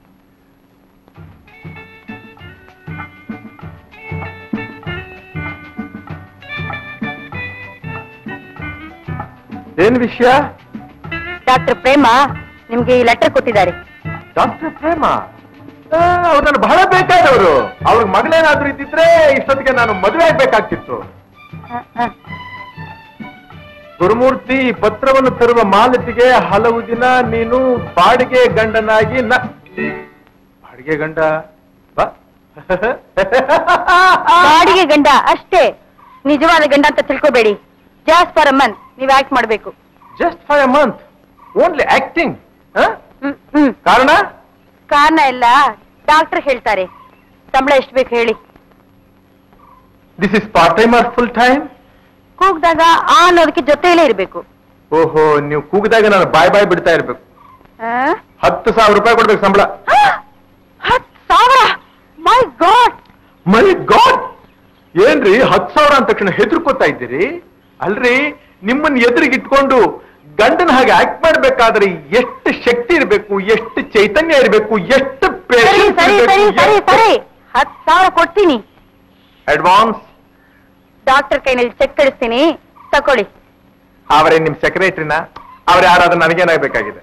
ಏನ್ ವಿಷಯ doctor ಪ್ರೇಮ ನಿಮ್ಗೆ ಈ letter ಕೊಟ್ಟಿದ್ದಾರೆ doctor ಪ್ರೇಮ ಅವ್ರು ನನಗೆ ಬಹಳ ಬೇಕಾದವರು ಅವ್ರ ಮಗಳೇನಾದ್ರೂ ಇದ್ದಿದ್ರೆ ಇಷ್ಟೊತ್ತಿಗೆ ನಾನು ಮದುವೆ ಆಗ್ಬೇಕಾಗ್ತಿತ್ತು ಹ, ಹ. ಗುರುಮೂರ್ತಿ ಈ ಪತ್ರವನ್ನು ತರುವ ಮಾಲತಿಗೆ ಹಲವು ದಿನ ನೀನು ಬಾಡಿಗೆ ಗಂಡನಾಗಿ ನ ಬಾಡಿಗೆ ಗಂಡ ಬಾ ಬಾಡಿಗೆ ಗಂಡ ಅಷ್ಟೇ ನಿಜವಾದ ಗಂಡ ಅಂತ ತಿಳ್ಕೊಬೇಡಿ ಜಾಸ್ಟ್ ಫಾರ್ ಅ ಮಂತ್ ನೀವ್ ಆಕ್ಟ್ ಮಾಡ್ಬೇಕು just for a month only acting ಹ್ಮ್ ಹ್ಮ್ ಕಾರಣ ಕಾರಣ ಎಲ್ಲ ಡಾಕ್ಟರ್ ಹೇಳ್ತಾರೆ ಸಂಬಳ ಎಷ್ಟು ಬೇಕು ಹೇಳಿ this is part time or full time ಕೂಗ್ದಾಗ ಆ ಅನ್ನೋದಕ್ಕೆ ಜೊತೆಯಲ್ಲೇ ಇರ್ಬೇಕು ಓಹೋ ನೀವು ಕೂಗಿದಾಗ ನಾನು ಬಾಯ್ ಬಾಯ್ ಬಿಡ್ತಾ ಇರ್ಬೇಕು ಆ? ಹತ್ತು ಸಾವಿರ ರೂಪಾಯಿ ಕೊಡ್ಬೇಕು ಸಂಬಳ ಹತ್ ಸಾವಿರ ಮೈ ಗಾಡ್ ಮೈ ಗಾಡ್ ಏನ್ರಿ ಹತ್ತು ಸಾವಿರ ಅಂದ ತಕ್ಷಣ ಹೆದರ್ಕೋತಾ ಇದ್ದೀರಿ ಅಲ್ರಿ ನಿಮ್ಮನ್ನ ಎದುರಿಗಿಟ್ಕೊಂಡು ಗಂಡನ ಹಾಗೆ ಆಕ್ಟ್ ಮಾಡ್ಬೇಕಾದ್ರೆ ಎಷ್ಟು ಶಕ್ತಿ ಇರಬೇಕು ಎಷ್ಟು ಚೈತನ್ಯ ಇರಬೇಕು ಎಷ್ಟು ಸರಿ ಸರಿ ಸರಿ ಸರಿ ಸರಿ ಹತ್ತು ಸಾವಿರ ಕೊಡ್ತೀನಿ ಅಡ್ವಾನ್ಸ್ ಡಾಕ್ಟರ್ ಕೈನಲ್ಲಿ ಚೆಕ್ ಕಳಿಸ್ತೀನಿ ತಕೊಳ್ಳಿ ಅವರೇ ನಿಮ್ ಸೆಕ್ರೆಟರಿನ ಅವ್ರ ಯಾರಾದ್ರೂ ನನಗೇನಾಗಬೇಕಾಗಿದೆ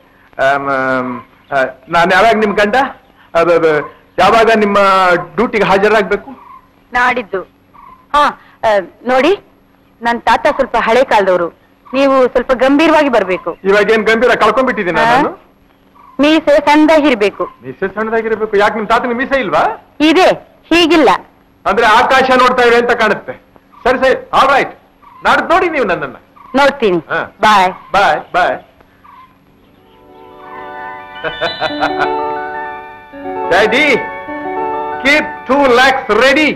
ನಾನು ಯಾವಾಗ ನಿಮ್ ಗಂಡ ಅದು ಅದು, ಯಾವಾಗ ನಿಮ್ಮ ಡ್ಯೂಟಿಗೆ ಹಾಜರಾಗ್ಬೇಕು ನಾಡಿದ್ದು ಹಾ ಆ, ನೋಡಿ ನನ್ನ ತಾತ ಸ್ವಲ್ಪ ಹಳೆ ಕಾಲದವರು ನೀವು ಸ್ವಲ್ಪ ಗಂಭೀರವಾಗಿ ಬರ್ಬೇಕು ಇವಾಗ ಏನ್ ಗಂಭೀರ ಕಳ್ಕೊಂಡ್ಬಿಟ್ಟಿದ್ದೀನಿ ಹಾ? ನಾನು ಮೀಸೆ ಸಣ್ಣದಾಗಿರ್ಬೇಕು ಮೀಸೆ ಸಣ್ಣದಾಗಿರ್ಬೇಕು ಯಾಕೆ ನಿಮ್ ತಾತನ ಮೀಸೆ ಇಲ್ವಾ ಇದೆ ಹೀಗಿಲ್ಲ ಅಂದ್ರೆ ಆಕಾಶ ನೋಡ್ತಾ ಇವೆ ಅಂತ ಕಾಣುತ್ತೆ ಸರಿ ಸರಿ ಆಲ್ ರೈಟ್ ನಾಡ್ದು ನೋಡಿ ನೀವು ನನ್ನನ್ನ ನೋಡ್ತೀನಿ ಹಾ. Bye bye bye daddy keep to lax ready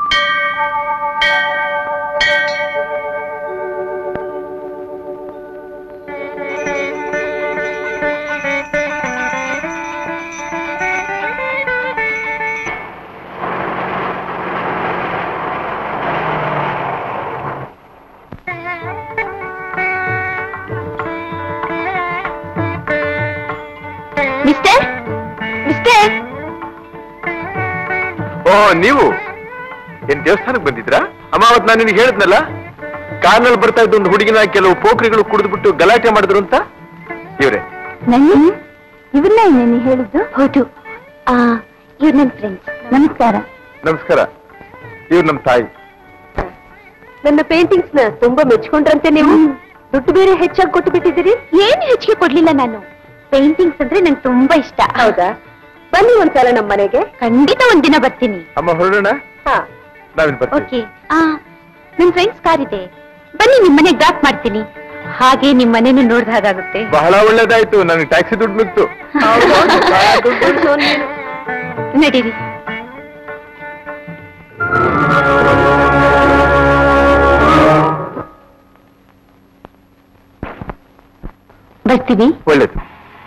mister mister oh ನೀವು ಏನ್ ದೇವಸ್ಥಾನಕ್ಕೆ ಬಂದಿದ್ರಾ ಅಮ್ಮ ಅವತ್ ನಾನು ನಿನಗೆ ಹೇಳಿದ್ನಲ್ಲ ಕಾರ್ನಲ್ಲಿ ಬರ್ತಾ ಇದ್ದ ಒಂದು ಹುಡುಗಿನ ಕೆಲವು ಪೋಖ್ರಿಗಳು ಕುಡಿದ್ಬಿಟ್ಟು ಗಲಾಟೆ ಮಾಡಿದ್ರು ಅಂತ ಇವ್ರೆ ನನ್ನ ಇವನ್ನ ನೀನು ಹೇಳಿದ್ದು ಹೌದು ಆ ಇವ್ರು ನನ್ನ ಫ್ರೆಂಡ್ಸ್ ನಮಸ್ಕಾರ ನಮಸ್ಕಾರ ಇವ್ರು ನಮ್ಮ ತಾಯಿ ನನ್ನ ಪೇಂಟಿಂಗ್ಸ್ ನ ತುಂಬಾ ಮೆಚ್ಕೊಂಡ್ರಂತೆ ನೀವು ದುಡ್ಡು ಬೇರೆ ಹೆಚ್ಚಾಗಿ ಕೊಟ್ಟು ಬಿಟ್ಟಿದ್ದೀರಿ ಏನು ಹೆಚ್ಚಿಗೆ ಕೊಡ್ಲಿಲ್ಲ ನಾನು ಪೇಂಟಿಂಗ್ಸ್ ಅಂದ್ರೆ ನಂಗೆ ತುಂಬಾ ಇಷ್ಟ ಹೌದಾ ಬನ್ನಿ ಒಂದ್ಸಲ ನಮ್ಮ ಮನೆಗೆ ಖಂಡಿತ ಒಂದಿನ ಬರ್ತೀನಿ ಅಮ್ಮ ಹೊರಡೋಣ ಹಾ ನಾವಿನ್ ಬರ್ತೀವಿ ಓಕೆ ಆ ನಿಮ್ ಫ್ರೆಂಡ್ಸ್ ಕಾರ್ ಇದೆ ಬನ್ನಿ ನಿಮ್ ಮನೆ ಡ್ರಾಪ್ ಮಾಡ್ತೀನಿ ಹಾಗೆ ನಿಮ್ ಮನೇನು ನೋಡ್ದ ಹಾಗಾಗುತ್ತೆ ಬಹಳ ಒಳ್ಳೇದಾಯ್ತು ನನಗೆ ಟ್ಯಾಕ್ಸಿ ದುಡ್ಡು ಮಿಕ್ತು ನಡೀರಿ ಬರ್ತೀನಿ ಒಳ್ಳೇದು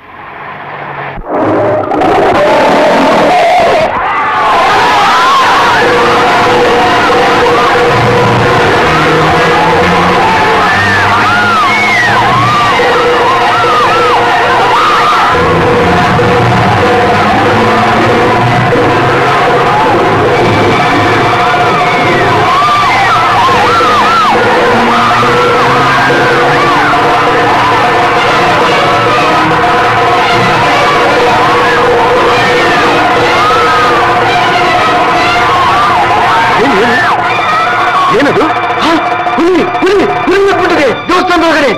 ಏನು ಏನು ಏನದು ಹಾ, ಹುಲಿ ಹುಲಿ ಹುಲಿ ಬಿಟ್ಟಿದೆ ದೇವಸ್ಥಾನದ ಒಳಗಡೆ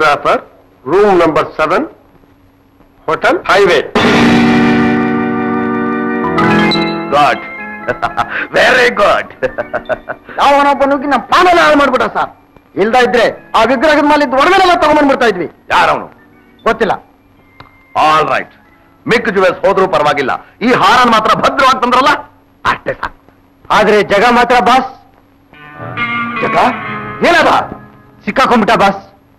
photographer room number seven hotel highway god very good ಯಾವನೊಬ್ಬ ನುಗ್ಗಿ ನಮ್ಮ ಪಾನೆಲ್ಲ ಹಾಳು ಮಾಡ್ಬಿಟ್ಟ ಸರ್ ಇಲ್ದ ಇದ್ರೆ ಆ ವಿಗ್ರಹದ ಮೇಲೆ ಇದ್ದು ಒಡವೆಲ್ಲ ತಗೊಂಡ್ಬಂದ್ಬಿಡ್ತಾ ಇದ್ವಿ ಯಾರವನು ಗೊತ್ತಿಲ್ಲ ಆಲ್ ರೈಟ್ ಮಿಕ್ ಜುವೆಲ್ಸ್ ಹೋದ್ರೂ ಪರವಾಗಿಲ್ಲ ಈ ಹಾರನ್ ಮಾತ್ರ ಭದ್ರವಾಗಿ ತಂದ್ರಲ್ಲ ಅಷ್ಟೇ ಸಾಕು ಆದ್ರೆ ಜಗ ಮಾತ್ರ ಬಾಸ್ ಜಗ ಏನದ ಸಿಕ್ಕಾಕೊಂಡ್ಬಿಟ್ಟ ಬಾಸ್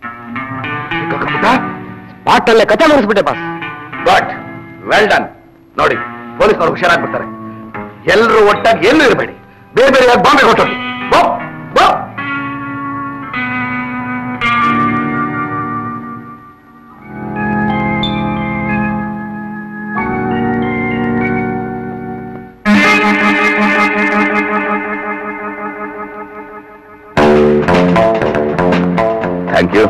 ಸ್ಪಾಟ್ ಅಲ್ಲೇ ಕತೆ ಮುಗಿಸ್ಬಿಟ್ಟೆ ಬಾಸ್ ಬಟ್ ವೆಲ್ ಡನ್ ನೋಡಿ ಪೊಲೀಸ್ನವ್ರು ಹುಷಾರಾಗ್ಬಿಡ್ತಾರೆ ಎಲ್ಲರೂ ಒಟ್ಟಾಗಿ ಎಲ್ಲೂ ಇರಬೇಡಿ ಬೇರೆ ಬೇರೆ ಬಾಂಬೆ ಹೊಟ್ಟೋಗಿ ಬೋ ಬೋ thank you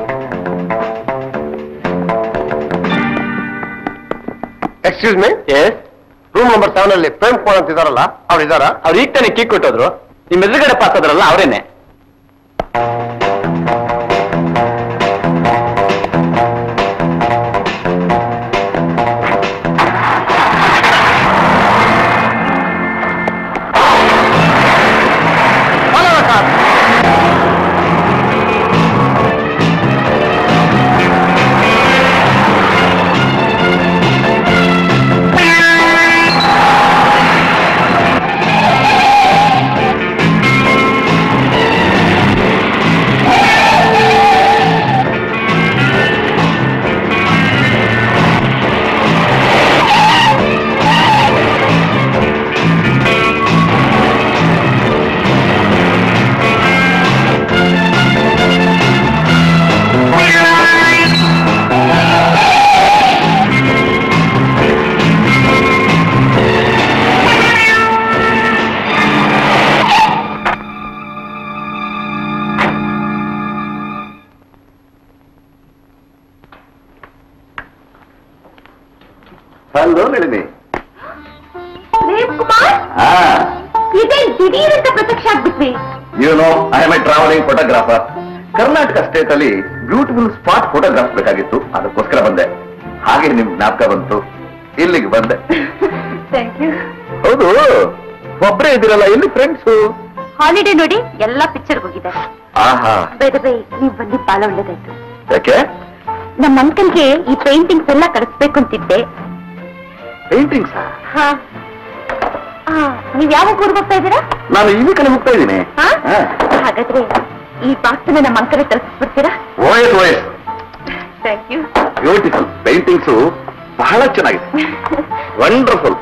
excuse me yes room number seven ಅಲ್ಲಿ ಪ್ರೇಮ್ ಕುಮಾರ್ ಅಂತ ಇದಾರಲ್ಲ ಅವ್ರು ಇದಾರಾ ಅವ್ರು ಈಗ ತಾನೇ ಕೀಕ್ ಕೊಟ್ಟೋದ್ರು ನಿಮ್ ಎದುರುಗಡೆ ಪಾಸ್ ಆದ್ರಲ್ಲ ಅವರೇನೆ ಹಲೋ ನಳಿನಿ ಪ್ರೇಮ್ ಕುಮಾರ್ ಹಾ ಇದೇ ದಿಢೀರ್ ಅಂತ ಪ್ರತ್ಯಕ್ಷ ಆಗ್ಬಿಟ್ವಿ you know I am a travelling photographer Karnataka state ಅಲ್ಲಿ ಬ್ಯೂಟಿಫುಲ್ ಸ್ಪಾಟ್ ಫೋಟೋಗ್ರಾಫ್ ಬೇಕಾಗಿತ್ತು ಅದಕ್ಕೋಸ್ಕರ ಬಂದೆ ಹಾಗೆ ನಿಮ್ ಜ್ಞಾಪಕ ಬಂತು ಇಲ್ಲಿಗೆ ಬಂದೆ ಥ್ಯಾಂಕ್ ಯು ಹೌದು ಒಬ್ಬರೇ ಇದ್ದೀರಲ್ಲ ಎಲ್ಲಿ ಫ್ರೆಂಡ್ಸು ಹಾಲಿಡೇ ನೋಡಿ ಎಲ್ಲಾ ಪಿಕ್ಚರ್ ಹೋಗಿದ್ದಾರೆ ಆಹಾ ಬೇಡ ಬೈ ನೀವ್ ಬಂದಿ ಬಹಳ ಒಳ್ಳೇದಾಯ್ತು ಯಾಕೆ ನಮ್ಮ ಅಂಕಲ್ಗೆ ಈ ಪೇಂಟಿಂಗ್ಸ್ ಎಲ್ಲ ಕಳಿಸ್ಬೇಕು ಅಂತಿದ್ದೆ ಪೇಂಟಿಂಗ್ಸ್ ಹಾ ಆ, ನೀವ್ ಯಾವಾಗ ಊರಿಗೆ ಹೋಗ್ತಾ ಇದ್ದೀರಾ ನಾನು ಈ ಕಡೆ ಹೋಗ್ತಾ ಇದ್ದೀನಿ ಹಾ? ಹಾಗಾದ್ರೆ ಈ ಬಾಕ್ಸ್ನ ನಮ್ಮ ಅಂಕಲ್ ತಲುಪಿಸ್ಬಿಡ್ತೀರಾ oh yes oh yes thank you beautiful paintings ಬಹಳ ಚೆನ್ನಾಗಿದೆ ವಂಡರ್ಫುಲ್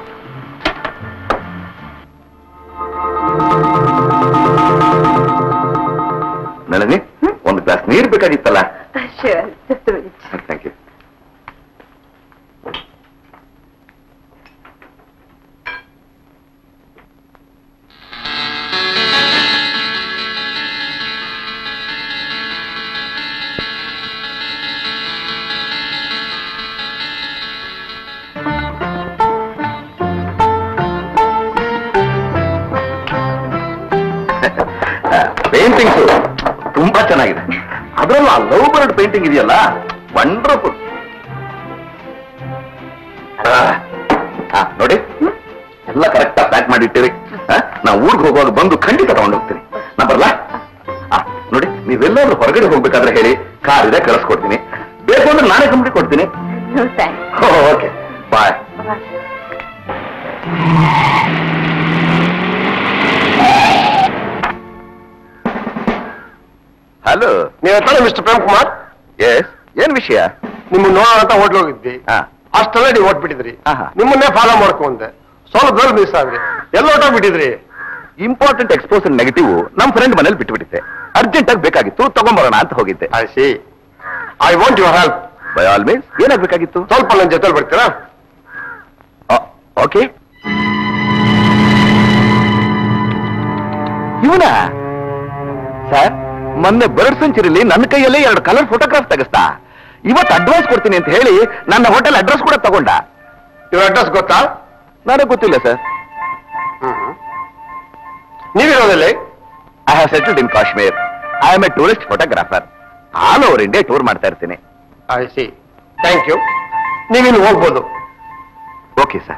ನಳಿನಿ ಒಂದು ಗ್ಲಾಸ್ ನೀರು ಬೇಕಾಗಿತ್ತಲ್ಲ ಶೂರ್ ಥ್ಯಾಂಕ್ ಯು ಪೇಂಟಿಂಗ್ಸ್ ತುಂಬಾ ಚೆನ್ನಾಗಿದೆ ಅದರಲ್ಲೂ ಆ ಲವ್ ಬರ್ಡ್ ಪೇಂಟಿಂಗ್ ಇದೆಯಲ್ಲ ವಂಡರ್ಫುಲ್ ನೋಡಿ ಎಲ್ಲ ಕರೆಕ್ಟ್ ಪ್ಯಾಕ್ ಮಾಡಿಟ್ಟಿರಿ ನಾ ಊರಿಗೆ ಹೋಗುವಾಗ ಬಂದು ಖಂಡಿತ ತಗೊಂಡು ಹೋಗ್ತೀನಿ ನಾ ಬರ್ಲಾ ಆ, ನೋಡಿ ನೀವೆಲ್ಲಾದ್ರೂ ಹೊರಗಡೆ ಹೋಗ್ಬೇಕಾದ್ರೆ ಹೇಳಿ ಕಾರ್ ಇದೆ ಕಳಿಸ್ಕೊಡ್ತೀನಿ ಬೇಕು ಅಂದ್ರೆ ನಾನೇ ಕಂಪ್ನಿ ಕೊಡ್ತೀನಿ ಥ್ಯಾಂಕ್ಸ್ ಓಕೆ ಬಾಯ್ ಹಲೋ ನೀವು ತಾನೆ ಮಿಸ್ಟರ್ ಪ್ರೇಮ್ ಕುಮಾರ್ ಎಸ್ ಏನ್ ವಿಷಯ ನಿಮ್ಮ ನೋಡೋಣ ಅಂತ ಹೋಟ್ಲ್ ಹೋಗಿದ್ವಿ ಹಾ. ಅಷ್ಟೆಲ್ಲ ನೀವು ಓಟ್ಬಿಟ್ಟಿದ್ರಿ ಆಹಾ. ನಿಮ್ಮನ್ನೇ ಫಾಲೋ ಮಾಡ್ಕೊಂಡೆ ಸ್ವಲ್ಪ ದೂರ ಮಿಸ್ ಆದ್ರಿ ಎಲ್ಲ ಹೊಟ್ಟೋಗ್ಬಿಟ್ಟಿದ್ರಿ ಇಂಪಾರ್ಟೆಂಟ್ ಎಕ್ಸ್ಪೋಸರ್ ನೆಗೆಟಿವ್ ನಮ್ ಫ್ರೆಂಡ್ ಮನೇಲಿ ಬಿಟ್ಬಿಟ್ಟಿದ್ದೆ ಅರ್ಜೆಂಟ್ ಆಗಿ ಬೇಕಾಗಿತ್ತು ತಗೊಂಬರೋಣ ಅಂತ ಹೋಗಿದ್ದೆ I see I want your help by all means ಏನಾಗ್ಬೇಕಾಗಿತ್ತು ಸ್ವಲ್ಪ ನನ್ನ ಜೊತೆಲಿ ಬರ್ತೀರಾ ಓಕೆ ಇವನ ಸರ್ ಮೊನ್ನೆ ಬರ್ಡ್ ಸೆಂಚುರಿಲಿ ನನ್ನ ಕೈಯಲ್ಲೇ ಎರಡು ಕಲರ್ ಫೋಟೋಗ್ರಾಫ್ ತೆಗೆಸ್ತಾ ಇವತ್ತು ಅಡ್ವಾನ್ಸ್ ಕೊಡ್ತೀನಿ ಅಂತ ಹೇಳಿ ನನ್ನ ಹೋಟೆಲ್ ಅಡ್ರೆಸ್ ಕೂಡ ತಗೊಂಡ ಇವ್ರ ಅಡ್ರೆಸ್ ಗೊತ್ತಾ ನನಗೆ ಗೊತ್ತಿಲ್ಲ ಸರ್ ನೀವಿರೋದಲ್ಲಿ I have settled in Kashmir I am a tourist photographer all over India tour ಮಾಡ್ತಾ ಇರ್ತೀನಿ ಐ ಸಿ ಥ್ಯಾಂಕ್ ಯು ನೀವಿನ್ನು ಹೋಗ್ಬೋದು ಓಕೆ ಸರ್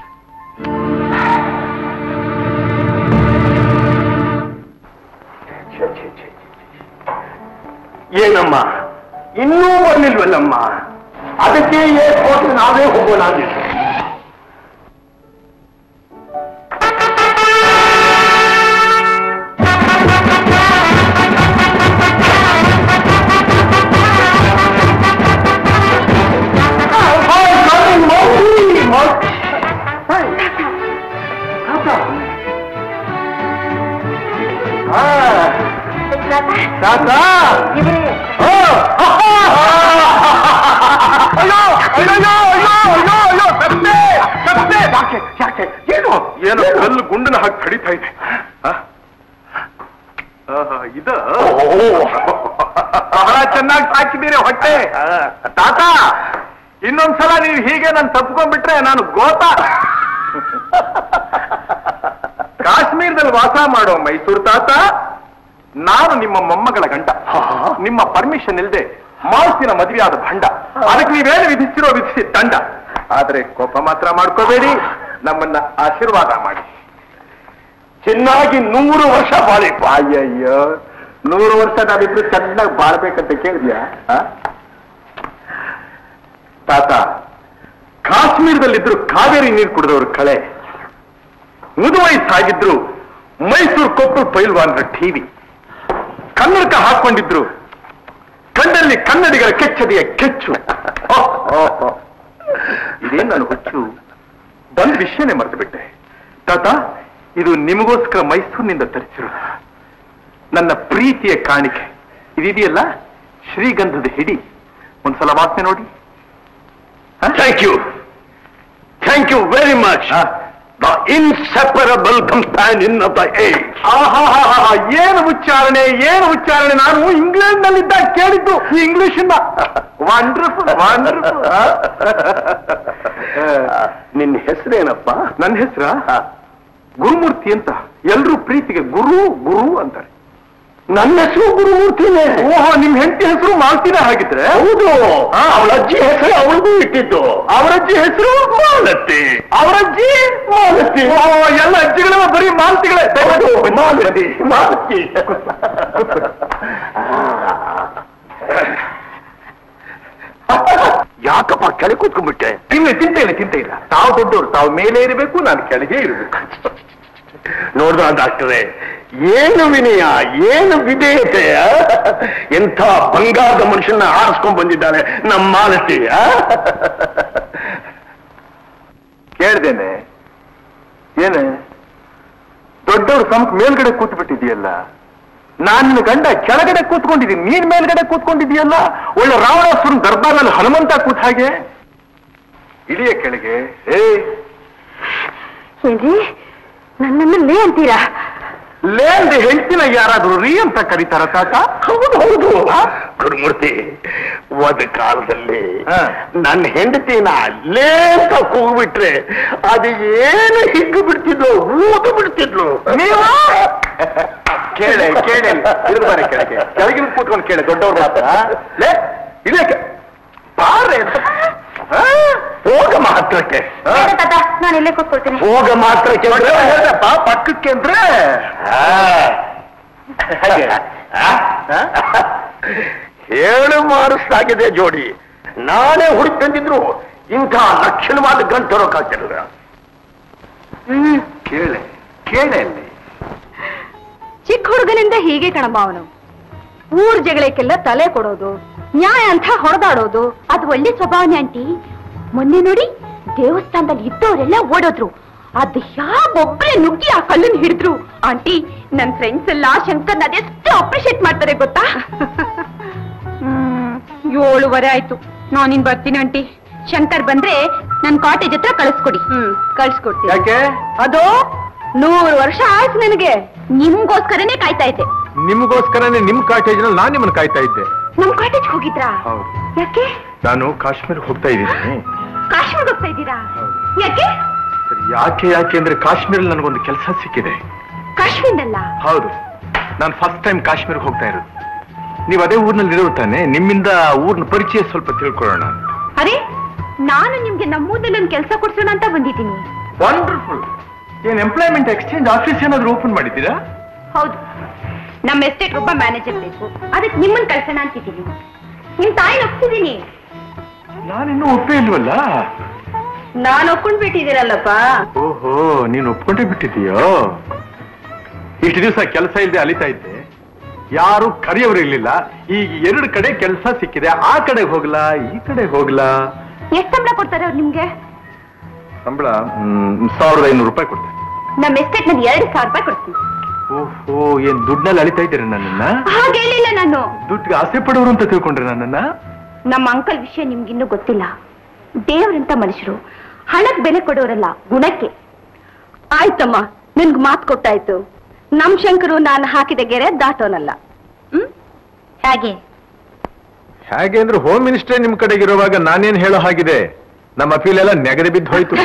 ಏನಮ್ಮ ಇನ್ನೂ ಬರ್ಲಿಲ್ವಲ್ಲಮ್ಮ ಅದಕ್ಕೆ ಏರ್ಪೋರ್ಟ್ ನಾವೇ ಹೋಗೋಣ ಅಂದಿದ್ದು ತಾತ ಓ! ಅಯ್ಯೋ ಅಯ್ಯೋ ಅಯ್ಯೋ ಅಯ್ಯೋ ಅಯ್ಯೋ ತಪ್ಪೆ ತಪ್ಪೆ ಯಾಕೆ ಯಾಕೆ ಏನು ಏನೋ ಕಲ್ಲು ಗುಂಡನ ಹಾಕಿ ಕಡಿತಾ ಇದೆ ಆ? ಆಹಾ, ಇದ ಬಹಳ ಚೆನ್ನಾಗಿ ಸಾಕಿದ್ದೀರಿ ಹೊಟ್ಟೆ ತಾತ ಇನ್ನೊಂದ್ಸಲ ನೀವು ಹೀಗೆ ನಾನು ತಪ್ಕೊಂಡ್ಬಿಟ್ರೆ ನಾನು ಗೋತ ಕಾಶ್ಮೀರದಲ್ಲಿ ವಾಸ ಮಾಡೋ ಮೈಸೂರು ತಾತ ನಾನು ನಿಮ್ಮ ಮೊಮ್ಮಗಳ ಗಂಡ ನಿಮ್ಮ ಪರ್ಮಿಷನ್ ಇಲ್ಲದೆ ಮಾಲ್ಸಿನ ಮದುವೆಯಾದ ಭಂಡ ಅದಕ್ಕೆ ನೀವೇನು ವಿಧಿಸಿರೋ ವಿಧಿಸಿ ದಂಡ ಆದ್ರೆ ಕೋಪ ಮಾತ್ರ ಮಾಡ್ಕೋಬೇಡಿ ನಮ್ಮನ್ನ ಆಶೀರ್ವಾದ ಮಾಡಿ ಚೆನ್ನಾಗಿ ನೂರು ವರ್ಷ ಬಾಳಿಪ್ಪ ಅಯ್ಯಯ್ಯೋ ನೂರು ವರ್ಷ ನಾವಿಬ್ರು ಚೆನ್ನಾಗಿ ಬಾಳ್ಬೇಕಂತ ಕೇಳಿದ್ಯಾ ಆ? ತಾತ ಕಾಶ್ಮೀರದಲ್ಲಿದ್ರು ಕಾವೇರಿ ನೀರು ಕುಡಿದವರು ಕಳೆ ಮುದುವಯಸ್ಸಾಗಿದ್ರು ಮೈಸೂರು ಕೊಪ್ಪಳು ಪೈಲ್ವಾನ್ರ ಟಿವಿ ಕನ್ನಡಕ ಹಾಕೊಂಡಿದ್ರು ಕಣ್ಣಲ್ಲಿ ಕನ್ನಡಿಗರ ಕೆಚ್ಚದೆಯ ಕೆಚ್ಚು ಓಹ್, ಓಹ್, ಓಹ್. ಇದೇನ್ ನಾನು ಹುಚ್ಚು ಒಂದ್ ವಿಷಯನೇ ಮರೆತು ಬಿಟ್ಟೆ ತಾತ ಇದು ನಿಮಗೋಸ್ಕರ ಮೈಸೂರಿನಿಂದ ತರಿಸಿರೋದು ನನ್ನ ಪ್ರೀತಿಯ ಕಾಣಿಕೆ ಇದಿದೆಯಲ್ಲ ಶ್ರೀಗಂಧದ ಹಿಡಿ ಒಂದ್ಸಲ ವಾಸನೆ ನೋಡಿ thank you thank you very much the inseparable companion of the age ಆಹಾಹಾಹಾ, ಏನು ಉಚ್ಚಾರಣೆ ಏನು ಉಚ್ಚಾರಣೆ ನಾನು ಇಂಗ್ಲೆಂಡ್ ನಲ್ಲಿದ್ದಾಗ ಕೇಳಿದ್ದು ಈ ಇಂಗ್ಲಿಷ್ ವಂಡರ್ಫುಲ್ ವಂಡರ್ಫುಲ್ ನಿನ್ನ ಹೆಸರೇನಪ್ಪ ನನ್ನ ಹೆಸರ ಗುರುಮೂರ್ತಿ ಅಂತ ಎಲ್ರೂ ಪ್ರೀತಿಗೆ ಗುರು ಗುರು ಅಂತಾರೆ ನನ್ನ ಹೆಸರು ಗುರುಮೂರ್ತಿನೇ ಓಹೋ ನಿಮ್ ಹೆಂಡತಿ ಹೆಸರು ಮಾಲ್ತಿನ ಹಾಗಿದ್ರೆ ಹೌದು ಅವಳ ಅಜ್ಜಿ ಹೆಸರು ಅವಳಿಗೂ ಇಟ್ಟಿದ್ದು ಅವರಜ್ಜಿ ಹೆಸರು ಮಾಲತಿ ಅವರಜ್ಜಿ ಮಾಲತಿ ಓಹೋ ಎಲ್ಲ ಅಜ್ಜಿಗಳೆಲ್ಲ ಬರೀ ಮಾಲ್ತಿಗಳೇ ಹೌದು, ಮಾಲತಿ ಮಾಲತಿ ಯಾಕಪ್ಪ ಕೆಳ ಕೂತ್ಕೊಂಡ್ಬಿಟ್ಟೆ ತಿನ್ನೆ ತಿಂತ ಇಲ್ಲ ತಿಂತ ಇಲ್ಲ ತಾವು ದೊಡ್ಡವರು ತಾವು ಮೇಲೆ ಇರಬೇಕು ನಾನು ಕೆಳಗೆ ಇರಬೇಕು ನೋಡ್ದ ಡಾಕ್ಟರೇ ಏನು ವಿನಯ ಏನು ವಿಧೇಯತೆ ಆ? ಎಂಥ ಬಂಗಾರದ ಮನುಷ್ಯನ ಆರಿಸ್ಕೊಂಡ್ ಬಂದಿದ್ದಾಳೆ ನಮ್ಮ ಮಾಲತಿ ಆ? ಕೇಳ್ದೇನೆ ಏನೇ ದೊಡ್ಡವ್ರ ಸಂಪ್ ಮೇಲ್ಗಡೆ ಕೂತ್ ಬಿಟ್ಟಿದೆಯಲ್ಲ ನಾನ್ ನಿನ್ನ ಗಂಡ ಕೆಳಗಡೆ ಕೂತ್ಕೊಂಡಿದ್ದೀನಿ ನೀನ್ ಮೇಲ್ಗಡೆ ಕೂತ್ಕೊಂಡಿದೀಯಲ್ಲ ಒಳ್ಳೆ ರಾವಣಾಸುರನ್ ದರ್ಬಾರ್ನಲ್ಲಿ ಹನುಮಂತ ಕೂತ್ ಹಾಗೆ ಇಳಿಯ ಕೆಳಗೆ ಏ ಏನ್ರಿ ನನ್ನನ್ನು ಲೇ ಅಂತೀರಾ ಲೇಲ್ದೆ ಹೆಂಡತಿನ ಯಾರಾದ್ರೂ ರೀ ಅಂತ ಕರೀತಾರ ತಾತ ಹೌದು ಹೌದು ಗುರುಮೂರ್ತಿ ಒಂದ್ ಕಾಲದಲ್ಲಿ ಹಾ. ನನ್ನ ಹೆಂಡತಿನ ಅಲ್ಲೇ ಅಂತ ಕೂಗ್ಬಿಟ್ರೆ ಅದು ಏನು ಹಿಗ್ಗು ಬಿಡ್ತಿದ್ಲು ಊದು ಬಿಡ್ತಿದ್ಲು ನೀವು ಕೇಳೆ ಕೇಳೆ ಇದ್ರ ಬಾರಿ ಕೆಳಗೆ ಕೆಳಗಿನ ಕೂತ್ಕೊಂಡು ಕೇಳೆ ದೊಡ್ಡವ್ರ ಮಾತ್ರ ಲೇ ಇಳಿಯಕ್ಕೆ ಬಾರೆ ಅಂತ. ಆ? ಹೋಗ ಮಾತ್ರಕ್ಕೆ ಬೇಡ ತಾತ ನಾನು ಇಲ್ಲೇ ಕೂತ್ಕೊಳ್ತೀನಿ ಹೋಗ ಮಾತ್ರಕ್ಕೆ ಅಂದ್ರೆ ಹೇಳ್ದಪ್ಪ ಪಕ್ಕಕ್ಕೆ ಅಂದ್ರೆ ಆ. ಹಾಗೆ. ಆ? ಹೇಳು ಮಾರಿಸ್ತಾಗಿದೆ ಜೋಡಿ ನಾನೇ ಹುಡುಕ್ ತಂದಿದ್ರು ಇಂಥ ಲಕ್ಷಣವಾದ ಗಂಟು ತರೋಕಾಗ್ತಿರಲ್ಲ ಹ್ಮ್ ಕೇಳೆ ಕೇಳೆ ಅಲ್ಲಿ ಚಿಕ್ಕ ಹುಡುಗನಿಂದ ಹೀಗೆ ಕಣಮ್ಮ ಅವನು ಊರ್ ಜಗಳಕ್ಕೆಲ್ಲ ತಲೆ ಕೊಡೋದು ನ್ಯಾಯ ಅಂತ ಹೊಡೆದಾಡೋದು ಅದು ಒಳ್ಳೆ ಸ್ವಭಾವನೆ ಆಂಟಿ ಮೊನ್ನೆ ನೋಡಿ ದೇವಸ್ಥಾನದಲ್ಲಿ ಇದ್ದವರೆಲ್ಲ ಓಡೋದ್ರು ಅದು ಯಾವೊಬ್ಬರೇ ನುಗ್ಗಿ ಆ ಕಲ್ಲನ್ನು ಹಿಡಿದ್ರು ಆಂಟಿ ನನ್ ಫ್ರೆಂಡ್ಸ್ ಎಲ್ಲ ಶಂಕರ್ನ ಅದೆಷ್ಟು ಅಪ್ರಿಶಿಯೇಟ್ ಮಾಡ್ತಾರೆ ಗೊತ್ತಾ ಹ್ಮ್ ಏಳುವರೆ ಆಯ್ತು ನಾನಿನ್ ಬರ್ತೀನಿ ಆಂಟಿ ಶಂಕರ್ ಬಂದ್ರೆ ನನ್ ಕಾಟೇಜ್ ಹತ್ರ ಕಳಿಸ್ಕೊಡಿ ಹ್ಮ್ ಕಳ್ಸ್ಕೊಡ್ತೀನಿ ಯಾಕೆ ಅದು ನೂರು ವರ್ಷ ಆಯ್ತು ನನಗೆ ನಿಮ್ಗೋಸ್ಕರನೇ ಕಾಯ್ತಾ ಇದ್ದೆ ನಿಮಗೋಸ್ಕರನೇ ನಿಮ್ ಕಾಟೇಜ್ನಲ್ಲಿ ನಾನು ನಿಮ್ಮನ್ನ ಕಾಯ್ತಾ ಇದ್ದೆ ನಮ್ ಕಾಟೇಜ್ ಹೋಗಿದ್ರಾ ಹೌದು ಯಾಕೆ ನಾನು ಕಾಶ್ಮೀರ ಹೋಗ್ತಾ ಇದ್ದೀನಿ ಕಾಶ್ಮೀರ್ ಹೋಗ್ತಾ ಇದ್ದೀರಾ ಯಾಕೆ ಯಾಕೆ ಯಾಕೆ ಅಂದ್ರೆ ಕಾಶ್ಮೀರಲ್ಲಿ ನನಗೊಂದು ಕೆಲಸ ಸಿಕ್ಕಿದೆ ಕಾಶ್ಮೀರ್ನಲ್ಲ ಹೌದು ನಾನು ಫಸ್ಟ್ ಟೈಮ್ ಕಾಶ್ಮೀರ್ಗೆ ಹೋಗ್ತಾ ಇರೋದು ನೀವು ಅದೇ ಊರ್ನಲ್ಲಿ ಇರೋರು ತಾನೆ ನಿಮ್ಮಿಂದ ಊರ್ನ ಪರಿಚಯ ಸ್ವಲ್ಪ ತಿಳ್ಕೊಳ್ಳೋಣ ಅರೆ ನಾನು ನಿಮ್ಗೆ ನಮ್ಮೂರಲ್ಲಿ ಒಂದು ಕೆಲಸ ಕೊಡ್ಸೋಣ ಅಂತ ಬಂದಿದ್ದೀನಿ ವಂಡರ್ಫುಲ್ ಏನ್ ಎಂಪ್ಲಾಯ್ಮೆಂಟ್ ಎಕ್ಸ್ಚೇಂಜ್ ಆಫೀಸ್ ಏನಾದ್ರು ಓಪನ್ ಮಾಡಿದ್ದೀರಾ ಹೌದು ನಮ್ಮ ಎಸ್ಟೇಟ್ ಒಬ್ಬ ಮ್ಯಾನೇಜರ್ ಬೇಕು ಅದಕ್ಕೆ ನಿಮ್ಮನ್ನ ಕಳ್ಸೋಣ ಅಂತಿದ್ದೀನಿ ನಿಮ್ ತಾಯಿ ಒಪ್ತಿದ್ದೀನಿ ನಾನಿನ್ನೂ ಒಪ್ಪೇ ಇಲ್ವಲ್ಲ ನಾನು ಒಪ್ಕೊಂಡ್ ಬಿಟ್ಟಿದ್ದೀರಲ್ಲಪ್ಪ ಓಹೋ ನೀನು ಒಪ್ಕೊಂಡೇ ಬಿಟ್ಟಿದೀಯೋ ಇಷ್ಟು ದಿವಸ ಕೆಲಸ ಇಲ್ಲದೆ ಅಲಿತಾ ಇದ್ದೆ ಯಾರು ಕರೆಯೋರು ಇರ್ಲಿಲ್ಲ ಈಗ ಎರಡು ಕಡೆ ಕೆಲಸ ಸಿಕ್ಕಿದೆ ಆ ಕಡೆ ಹೋಗ್ಲಾ ಈ ಕಡೆ ಹೋಗ್ಲಾ ಎಷ್ಟು ಸಂಬಳ ಕೊಡ್ತಾರೆ ಅವ್ರು ನಿಮ್ಗೆ ಸಂಬಳ ಹ್ಮ್, ಸಾವಿರದ ಐನೂರು ರೂಪಾಯಿ ಕೊಡ್ತಾರೆ ನಮ್ಮ ಎಸ್ಟೇಟ್ ನಲ್ಲಿ ಎರಡು ಸಾವಿರ ರೂಪಾಯಿ ಕೊಡ್ತೀನಿ ಓಹೋ ಏನ್ ದುಡ್ಡಲ್ಲಿ ಅಳಿತಾ ಇದ್ದೀರ ನನ್ನನ್ನ ಹಾಗೆ ಹೇಳಿಲ್ಲ ನಾನು ದುಡ್ಡಿಗೆ ಆಸೆ ಪಡೋರು ಅಂತ ತಿಳ್ಕೊಂಡ್ರೆ ನನ್ನನ್ನ ನಮ್ಮ ಅಂಕಲ್ ವಿಷಯ ನಿಮ್ಗಿನ್ನೂ ಗೊತ್ತಿಲ್ಲ ದೇವರಂತ ಮನುಷ್ಯರು ಹಣಕ್ ಬೆಲೆ ಕೊಡೋರಲ್ಲ ಗುಣಕ್ಕೆ ಆಯ್ತಮ್ಮ ನಿನ್ಗ್ ಮಾತು ಕೊಟ್ಟಾಯ್ತು ನಮ್ ಶಂಕರು ನಾನು ಹಾಕಿದ ಗೆರೆ ದಾಟೋನಲ್ಲ ಹ್ಮ್ ಹಾಗೆ ಹೇಗೆ ಅಂದ್ರೆ ಹೋಮ್ ಮಿನಿಸ್ಟರ್ ನಿಮ್ ಕಡೆಗೆ ಇರುವಾಗ ನಾನೇನ್ ಹೇಳೋ ಹಾಗಿದೆ ನಮ್ಮ ಅಪೀಲ್ ಎಲ್ಲ ನೆಗದೆ ಬಿದ್ದು ಹೋಯ್ತು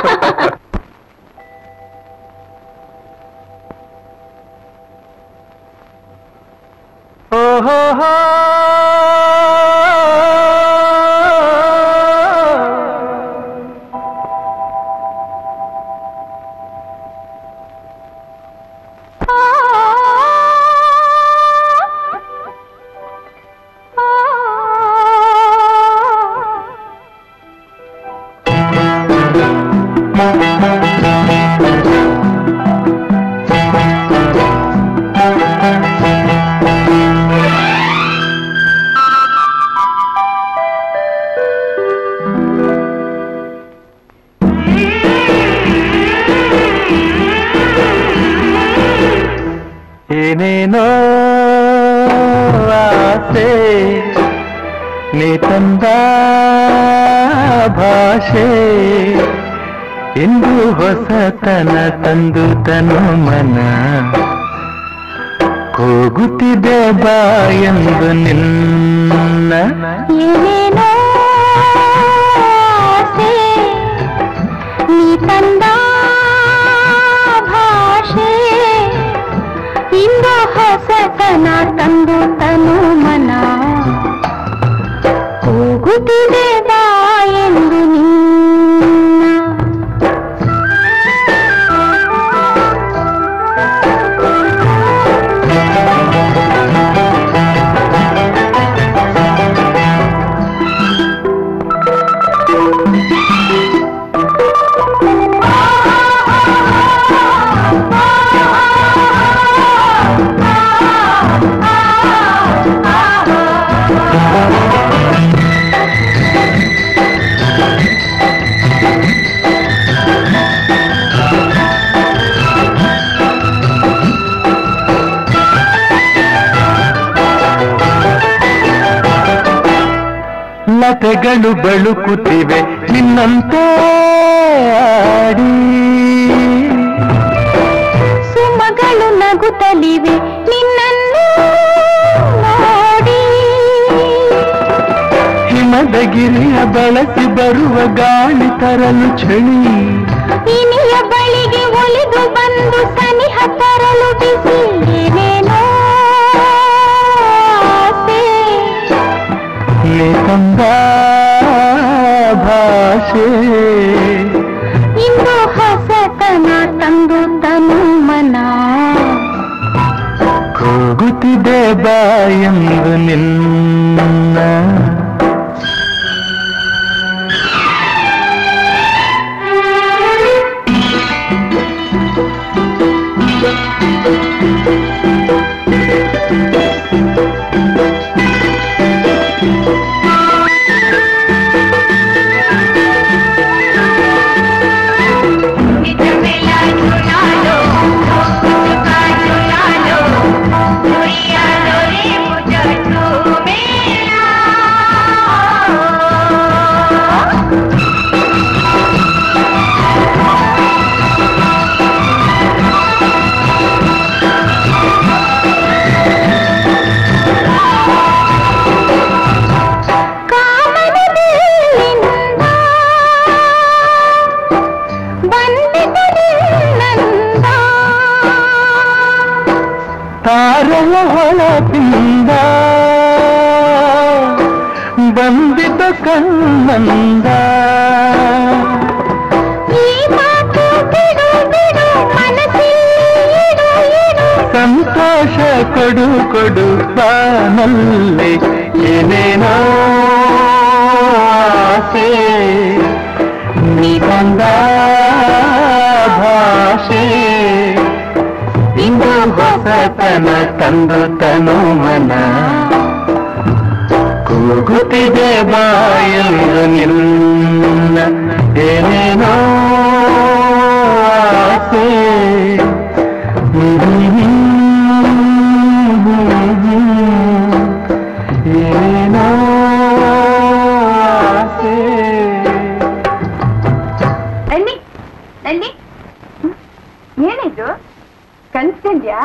ಏನೇನೋ ಆಸೆ ನೀ ತಂದ ಭಾಷೆ ಇಂದು ಹೊಸತನ ತಂದು ತನು ಮನ ಹೋಗುತ್ತಿದೆ ಬಾ ಎಂದು ನಿನ್ನ ಏನೇನೋ ಆಸೆ, ನೀ ತಂದ ಭಾಷೆ ಇಂದು ಹೊಸತನ ತಂದು ತನು ಮನ ಹೋಗುತ್ತಿದೆ ಬಾ ಎಂದು ನಿನ್ನ ಲತೆಗಳು ಬಳುಕುತ್ತಿವೆ ನಿನ್ನಂತೆ ಆಡಿ ಸುಮಗಳು ನಗುತ್ತಲಿವೆ ನಿನ್ನನ್ನು ನೋಡಿ ಹಿಮದ ಗಿರಿಯ ಬಳಸಿ ಬರುವ ಗಾಳಿ ತರಲು ಚಳಿ ಇನಿಯ ಬಳಿಗೆ ಒಲಿದು ಬಂದು ಸನಿಹ ತರಲು ಬಿಸಿ ಏನೇನೋ ಆಸೆ. ನೀ ತಂದ ಭಾಷೆ ಇಂದು ಹೊಸತನ ತಂದು ತನು ಮನ ಹೋಗುತ್ತಿದೆ ಬಾ ಎಂದು ನಿನ್ನ ಕಾಮನದಲ್ಲಿಂದ ಬಂದಿತು ನಿನ್ನಂದ ತಾರಲ ಹೊಳಪಿಂದ ಬಂದಿತು ಕಣ್ಣಂದ ಸಂತೋಷ ಕೊಡು ಕೊಡು ಬಾನಲ್ಲಿ ಏನೇನೋ ಆಸೆ ನೀ ಬಂದ ಭಾಷೆ ಇಂದು ಹೊಸತನ ತಂದು ತನು ಮನ ಕೂಗುತ್ತಿದೆ ಬಾಯಲು ನಿನ್ನ ಏನೇನೋ ಆಸೆ ಏನೇನೋ ಆಸೆ ನನ್ನಿ ನನ್ನಿ ಹ್ಮ್? ಏನಿದು ಕನ್ಸ್ಕೊಂಡ್ಯಾ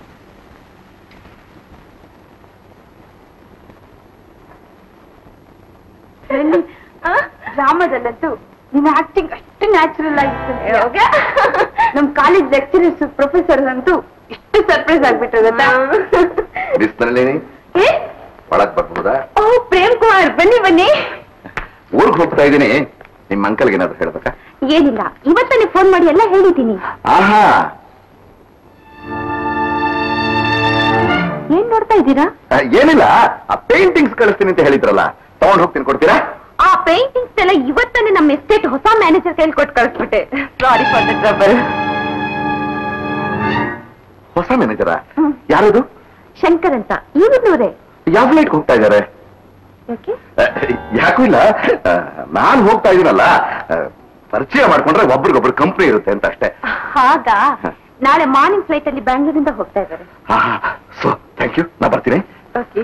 ನನ್ನಿ ಡ್ರಾಮಾದಲ್ಲಂತೂ ನಿನ್ನ ಆಕ್ಟಿಂಗ್ ಅಷ್ಟು ನ್ಯಾಚುರಲ್ ಆಗಿತ್ತು ನಮ್ ಕಾಲೇಜ್ ಲೆಕ್ಚರರ್ಸ್ ಪ್ರೊಫೆಸರ್ ಅಂತೂ ಇಷ್ಟು ಸರ್ಪ್ರೈಸ್ ಆಗ್ಬಿಟ್ರು ಗೊತ್ತಾ ಬಿಸ್ನಲ್ಲಿ ಏ? ಒಳಗ್ ಬರ್ಬೋದಾ ಓ ಪ್ರೇಮ್ ಕುಮಾರ್ ಬನ್ನಿ ಬನ್ನಿ ಊರ್ಗ್ ಹೋಗ್ತಾ ಇದ್ದೀನಿ ನಿಮ್ ಅಂಕಲ್ಗೆ ಏನಾದ್ರು ಹೇಳ್ಬೇಕಾ ಏನಿಲ್ಲ ಇವತ್ತನೇ ಫೋನ್ ಮಾಡಿ ಎಲ್ಲ ಹೇಳಿದ್ದೀನಿ ಆಹಾ ಏನ್ ನೋಡ್ತಾ ಇದ್ದೀರಾ ಆ, ಏನಿಲ್ಲ ಆ ಪೇಂಟಿಂಗ್ಸ್ ಕಳಿಸ್ತೀನಿ ಅಂತ ಹೇಳಿದ್ರಲ್ಲ ತಗೊಂಡ್ ಹೋಗ್ತೀನಿ ಕೊಡ್ತೀರಾ ಆ ಪೇಂಟಿಂಗ್ಸ್ ಎಲ್ಲ ಇವತ್ತನೇ ನಮ್ಮ ಎಸ್ಟೇಟ್ ಹೊಸ ಮ್ಯಾನೇಜರ್ ಕೈಲಿ ಕೊಟ್ಟು ಕಳಿಸ್ಬಿಟ್ಟೆ ಸಾರಿ ಫಾರ್ ದ ಟ್ರಬಲ್ ಹೊಸ ಮ್ಯಾನೇಜರ ಯಾರದು ಶಂಕರ್ ಅಂತ ಈಗಿನೂರೇ ಯಾವ ಫ್ಲೈಟ್ ಹೋಗ್ತಾ ಇದ್ದಾರೆ ಯಾಕೆ ಯಾಕೂ ಇಲ್ಲ ಆ, ನಾನ್ ಹೋಗ್ತಾ ಇದೀನಲ್ಲ ಆ, ಪರಿಚಯ ಮಾಡ್ಕೊಂಡ್ರೆ ಒಬ್ರಿಗೊಬ್ರು ಕಂಪ್ನಿ ಇರುತ್ತೆ ಅಂತ ಅಷ್ಟೇ ಹಾಗಾ ನಾಳೆ ಮಾರ್ನಿಂಗ್ ಫ್ಲೈಟ್ ಅಲ್ಲಿ ಬ್ಯಾಂಗ್ಳೂರಿಂದ ಹೋಗ್ತಾ ಇದ್ದಾರೆ ಸೊ ಥ್ಯಾಂಕ್ ಯು ನಾ ಬರ್ತೀನಿ ಓಕೆ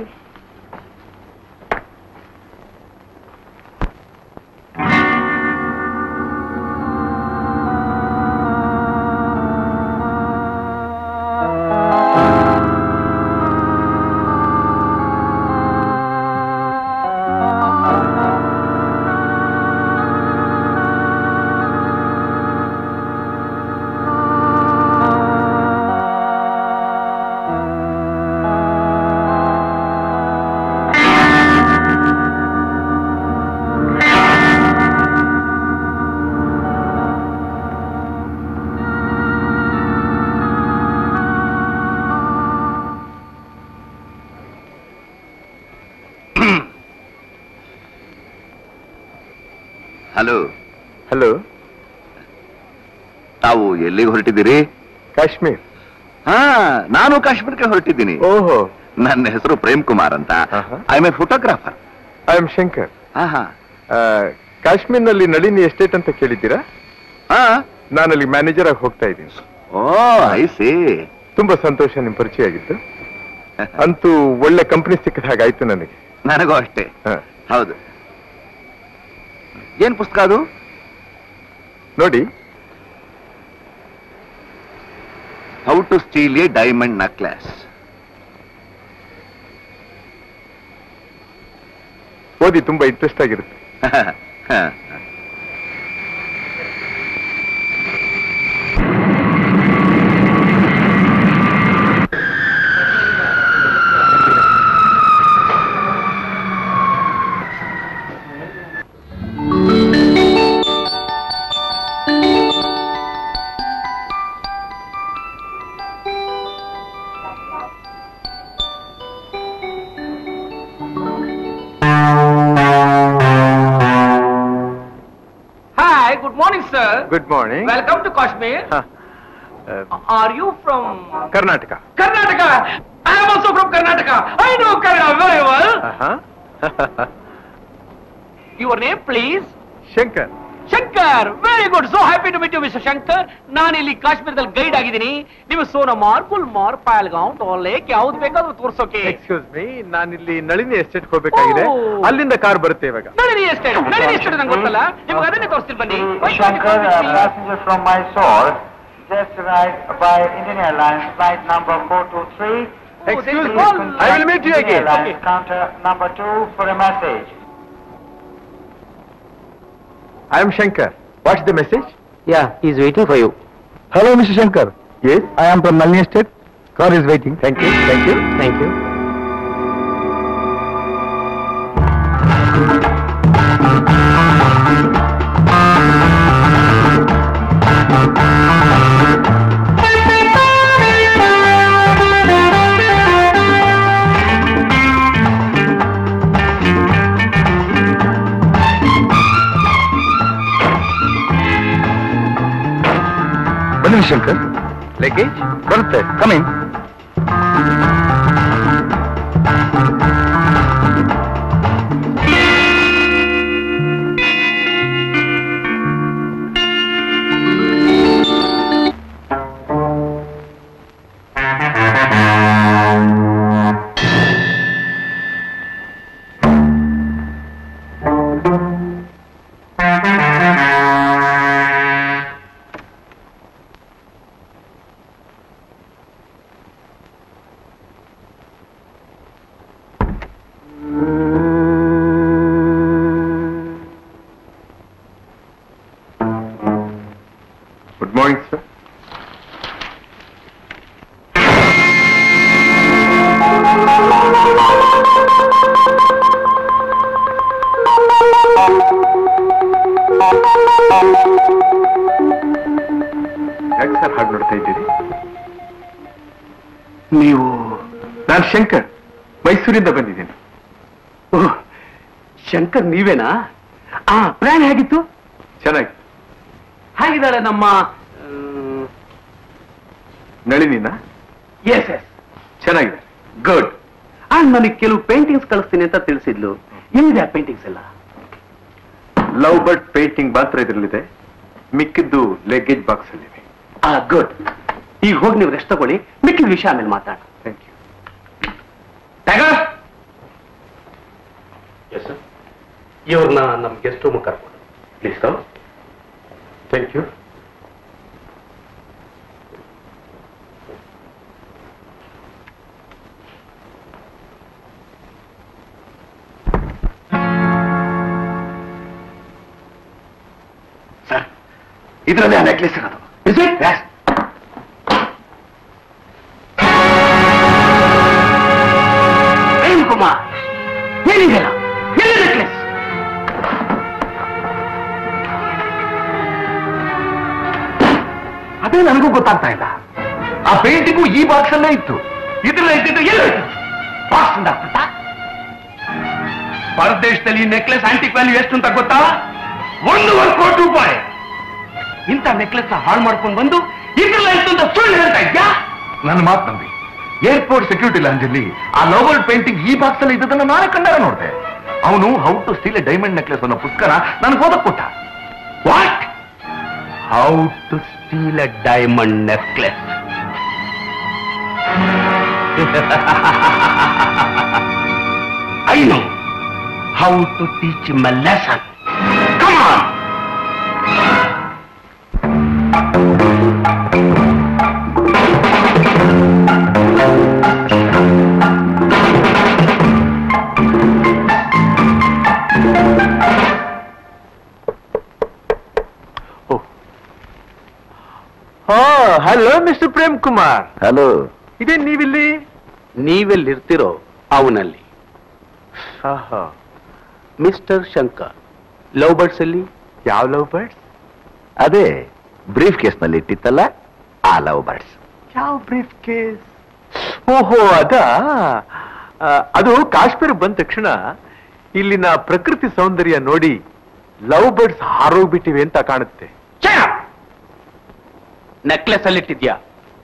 ಹಲೋ ಹಲೋ ತಾವು ಎಲ್ಲಿಗೆ ಹೊರಟಿದ್ದೀರಿ ಕಾಶ್ಮೀರ್ ಹಾ ನಾನು ಕಾಶ್ಮೀರಕ್ಕೆ ಹೊರಟಿದ್ದೀನಿ ಓಹೋ ನನ್ನ ಹೆಸರು ಪ್ರೇಮ್ ಕುಮಾರ್ ಅಂತ ಆಹಾ. I am a photographer I am Shankar ಹಾ ಆ, ಕಾಶ್ಮೀರ್ನಲ್ಲಿ ನಳಿನಿ ಎಸ್ಟೇಟ್ ಅಂತ ಕೇಳಿದ್ದೀರಾ ಹಾ ನಾನಲ್ಲಿ ಮ್ಯಾನೇಜರ್ ಆಗಿ ಹೋಗ್ತಾ ಇದ್ದೀನಿ ಓ ಐ ಸಿ ತುಂಬಾ ಸಂತೋಷ ನಿಮ್ ಪರಿಚಯ ಆಗಿತ್ತು ಅಂತೂ ಒಳ್ಳೆ ಕಂಪನಿ ಸಿಕ್ಕಿದ ಹಾಗಾಯ್ತು ನನಗೆ ನನಗೂ ಅಷ್ಟೇ ಹ. ಹೌದು ಏನ್ ಪುಸ್ತಕ ಅದು ನೋಡಿ how to steal a diamond necklace ಓದಿ ತುಂಬಾ ಇಂಟ್ರೆಸ್ಟ್ ಆಗಿರುತ್ತೆ Hi, good morning, sir. Good morning Welcome to Kashmir. Are you from Karnataka Karnataka? I am also from Karnataka. I know Kannada very well. Your name, please? Shankar Shankar very good so happy to meet you mister Shankar ನಾನು ಇಲ್ಲಿ ಕಾಶ್ಮೀರದಲ್ಲಿ guide ಆಗಿದ್ದೀನಿ ನೀವು ಸೋನಮಾರ್ ಗುಲ್ಮಾರ್ ಪಾಲ್ಗಾಂವ್ toll lake ಯಾವ್ದು ಬೇಕಾದ್ರೂ ತೋರ್ಸೋಕೆ excuse me ನಾನಿಲ್ಲಿ Nalini estate ಹೋಗ್ಬೇಕಾಗಿದೆ ಓ. ಅಲ್ಲಿಂದ car ಬರುತ್ತೆ ಇವಾಗ ನಳಿನಿ ಎಸ್ಟೇಟ್ ನಳಿನಿ ಎಸ್ಟೇಟ್ ನಂಗೆ ಗೊತ್ತಲ್ಲ ನಿಮ್ಗೆ ಅದನ್ನೇ ತೋರಿಸ್ತೀನಿ ಬನ್ನಿ Shankar, a passenger from Mysore, just arrived by Indian Airlines flight number 423. Excuse this me is- I will meet you Indian again Airlines counter number 2 for a message. I am Shankar what's the message Yeah, he's waiting for you. Hello mister Shankar yes I am from Nalini estate car is waiting thank you thank you Thank you. ನಿಮಿಷ Shankar luggage ಬರುತ್ತೆ coming good morning sir ಯಾಕೆ sir ಹಾಗೆ ನೋಡ್ತಾ ಇದ್ದೀರಿ ನೀವು ನಾನು ಶಂಕರ್ ಮೈಸೂರಿಂದ ಬಂದಿದ್ದೀನಿ ಓಹ್, ಶಂಕರ್ ನೀವೇನಾ ಆ ಪ್ರಯಾಣ ಹೇಗಿತ್ತು ಚೆನ್ನಾಗಿ ಹೇಗಿದ್ದಾಳೆ ನಮ್ಮ ನಳಿನಿನ ಎಸ್ ಎಸ್ ಚೆನ್ನಾಗಿದೆ ಗುಡ್ ಆ ನನಗೆ ಕೆಲವು ಪೇಂಟಿಂಗ್ಸ್ ಕಳಿಸ್ತೀನಿ ಅಂತ ತಿಳಿಸಿದ್ಲು ಎಲ್ಲಿದೆ ಆ ಪೇಂಟಿಂಗ್ಸ್ ಎಲ್ಲ ಲವ್ ಬರ್ಡ್ ಪೇಂಟಿಂಗ್ ಮಾತ್ರ ಇದರಲ್ಲಿದೆ ಮಿಕ್ಕಿದ್ದು ಲೆಗೇಜ್ ಬಾಕ್ಸ್ ಅಲ್ಲಿ ಆ ಗುಡ್ ಈಗ ಹೋಗಿ ನೀವು ರೆಸ್ಟ್ ತಗೊಳ್ಳಿ ಮಿಕ್ಕಿದ ವಿಷಯ ಆಮೇಲೆ ಮಾತಾಡ ಥ್ಯಾಂಕ್ ಯು ಎಸ್ ಸರ್ ಇವ್ರನ್ನ ನಮ್ಮ ಗೆಸ್ಟ್ ರೂಮ್ ಕರ್ಕೊಂಡು please come thank you sir ಇದರಲ್ಲೇ ಆ ನೆಕ್ಲೆಸ್ ಇರೋದು ಇಸ್ ಇಟ್ ಪ್ರೇಮ್ ಕುಮಾರ್ ಏನಿದೆಯಲ್ಲ ಎಲ್ಲಿ ನೆಕ್ಲೆಸ್ ಅದೇ ನನಗೂ ಗೊತ್ತಾಗ್ತಾ ಇಲ್ಲ ಆ ಪೇಂಟಿಂಗು ಈ ಬಾಕ್ಸ್ ಅಲ್ಲೇ ಇತ್ತು ಇದ್ರಲ್ಲೇ ಇದ್ದಿದ್ದು ಎಲ್ಲ ಬಾಕ್ಸ್ ಪುಟ್ಟ ಹೊರದೇಶದಲ್ಲಿ ಈ ನೆಕ್ಲೆಸ್ ಆಂಟಿಕ್ ವ್ಯಾಲ್ಯೂ ಎಷ್ಟು ಅಂತ ಗೊತ್ತಾ ಒಂದೂವರೆ ಕೋಟಿ ರೂಪಾಯಿ ಇಂಥ ನೆಕ್ಲೆಸ್ ಹಾಳು ಮಾಡ್ಕೊಂಡು ಬಂದು ಇದ್ರಲ್ಲ ಇತ್ತು ಅಂತ ಸುಳ್ಳು ಹೇಳ್ತಾ ಇದ್ಯಾ ನನ್ನ ಮಾತು ನಂಬಿ ಏರ್ಪೋರ್ಟ್ ಸೆಕ್ಯೂರಿಟಿ ಲಾಂಜಲ್ಲಿ ಆ ಲೋವಲ್ ಪೇಂಟಿಂಗ್ ಈ ಬಾಕ್ಸ್ ಅಲ್ಲಿ ಇದ್ದದನ್ನ ನಾನೇ ಕಂಡಾರ ನೋಡಿದೆ ಅವನು how to steal a diamond necklace ಅನ್ನೋ ಪುಸ್ತಕನ ನನಗೆ ಓದಕ್ ಕೊಟ್ಟ what how to steal a diamond necklace I know how to teach my lesson come on hello mister Prem Kumar hello ಇದೇ ನೀವಿಲ್ಲಿ ನೀವೆಲ್ಲಿರ್ತಿರೋ ಅವನಲ್ಲಿ ಮಿಸ್ಟರ್ ಶಂಕರ್ ಲವ್ ಬರ್ಡ್ಸ್ ಅಲ್ಲಿ ಯಾವ ಲವ್ ಬರ್ಡ್ಸ್ ಅದೇ ಬ್ರೀಫ್ ಕೇಸ್ನಲ್ಲಿ ಇಟ್ಟಿತ್ತಲ್ಲ ಆ ಲವ್ ಬರ್ಡ್ಸ್ ಯಾವ ಬ್ರೀಫ್ ಕೇಸ್ ಓಹೋ ಅದ ಆ, ಅದು ಕಾಶ್ಮೀರ ಬಂದ ತಕ್ಷಣ ಇಲ್ಲಿನ ಪ್ರಕೃತಿ ಸೌಂದರ್ಯ ನೋಡಿ ಲವ್ ಬರ್ಡ್ಸ್ ಹಾರೋಗ್ಬಿಟ್ಟಿವೆ ಅಂತ ಕಾಣುತ್ತೆ ನೆಕ್ಲೆಸ್ ಅಲ್ಲಿ ಇಟ್ಟಿದ್ಯಾ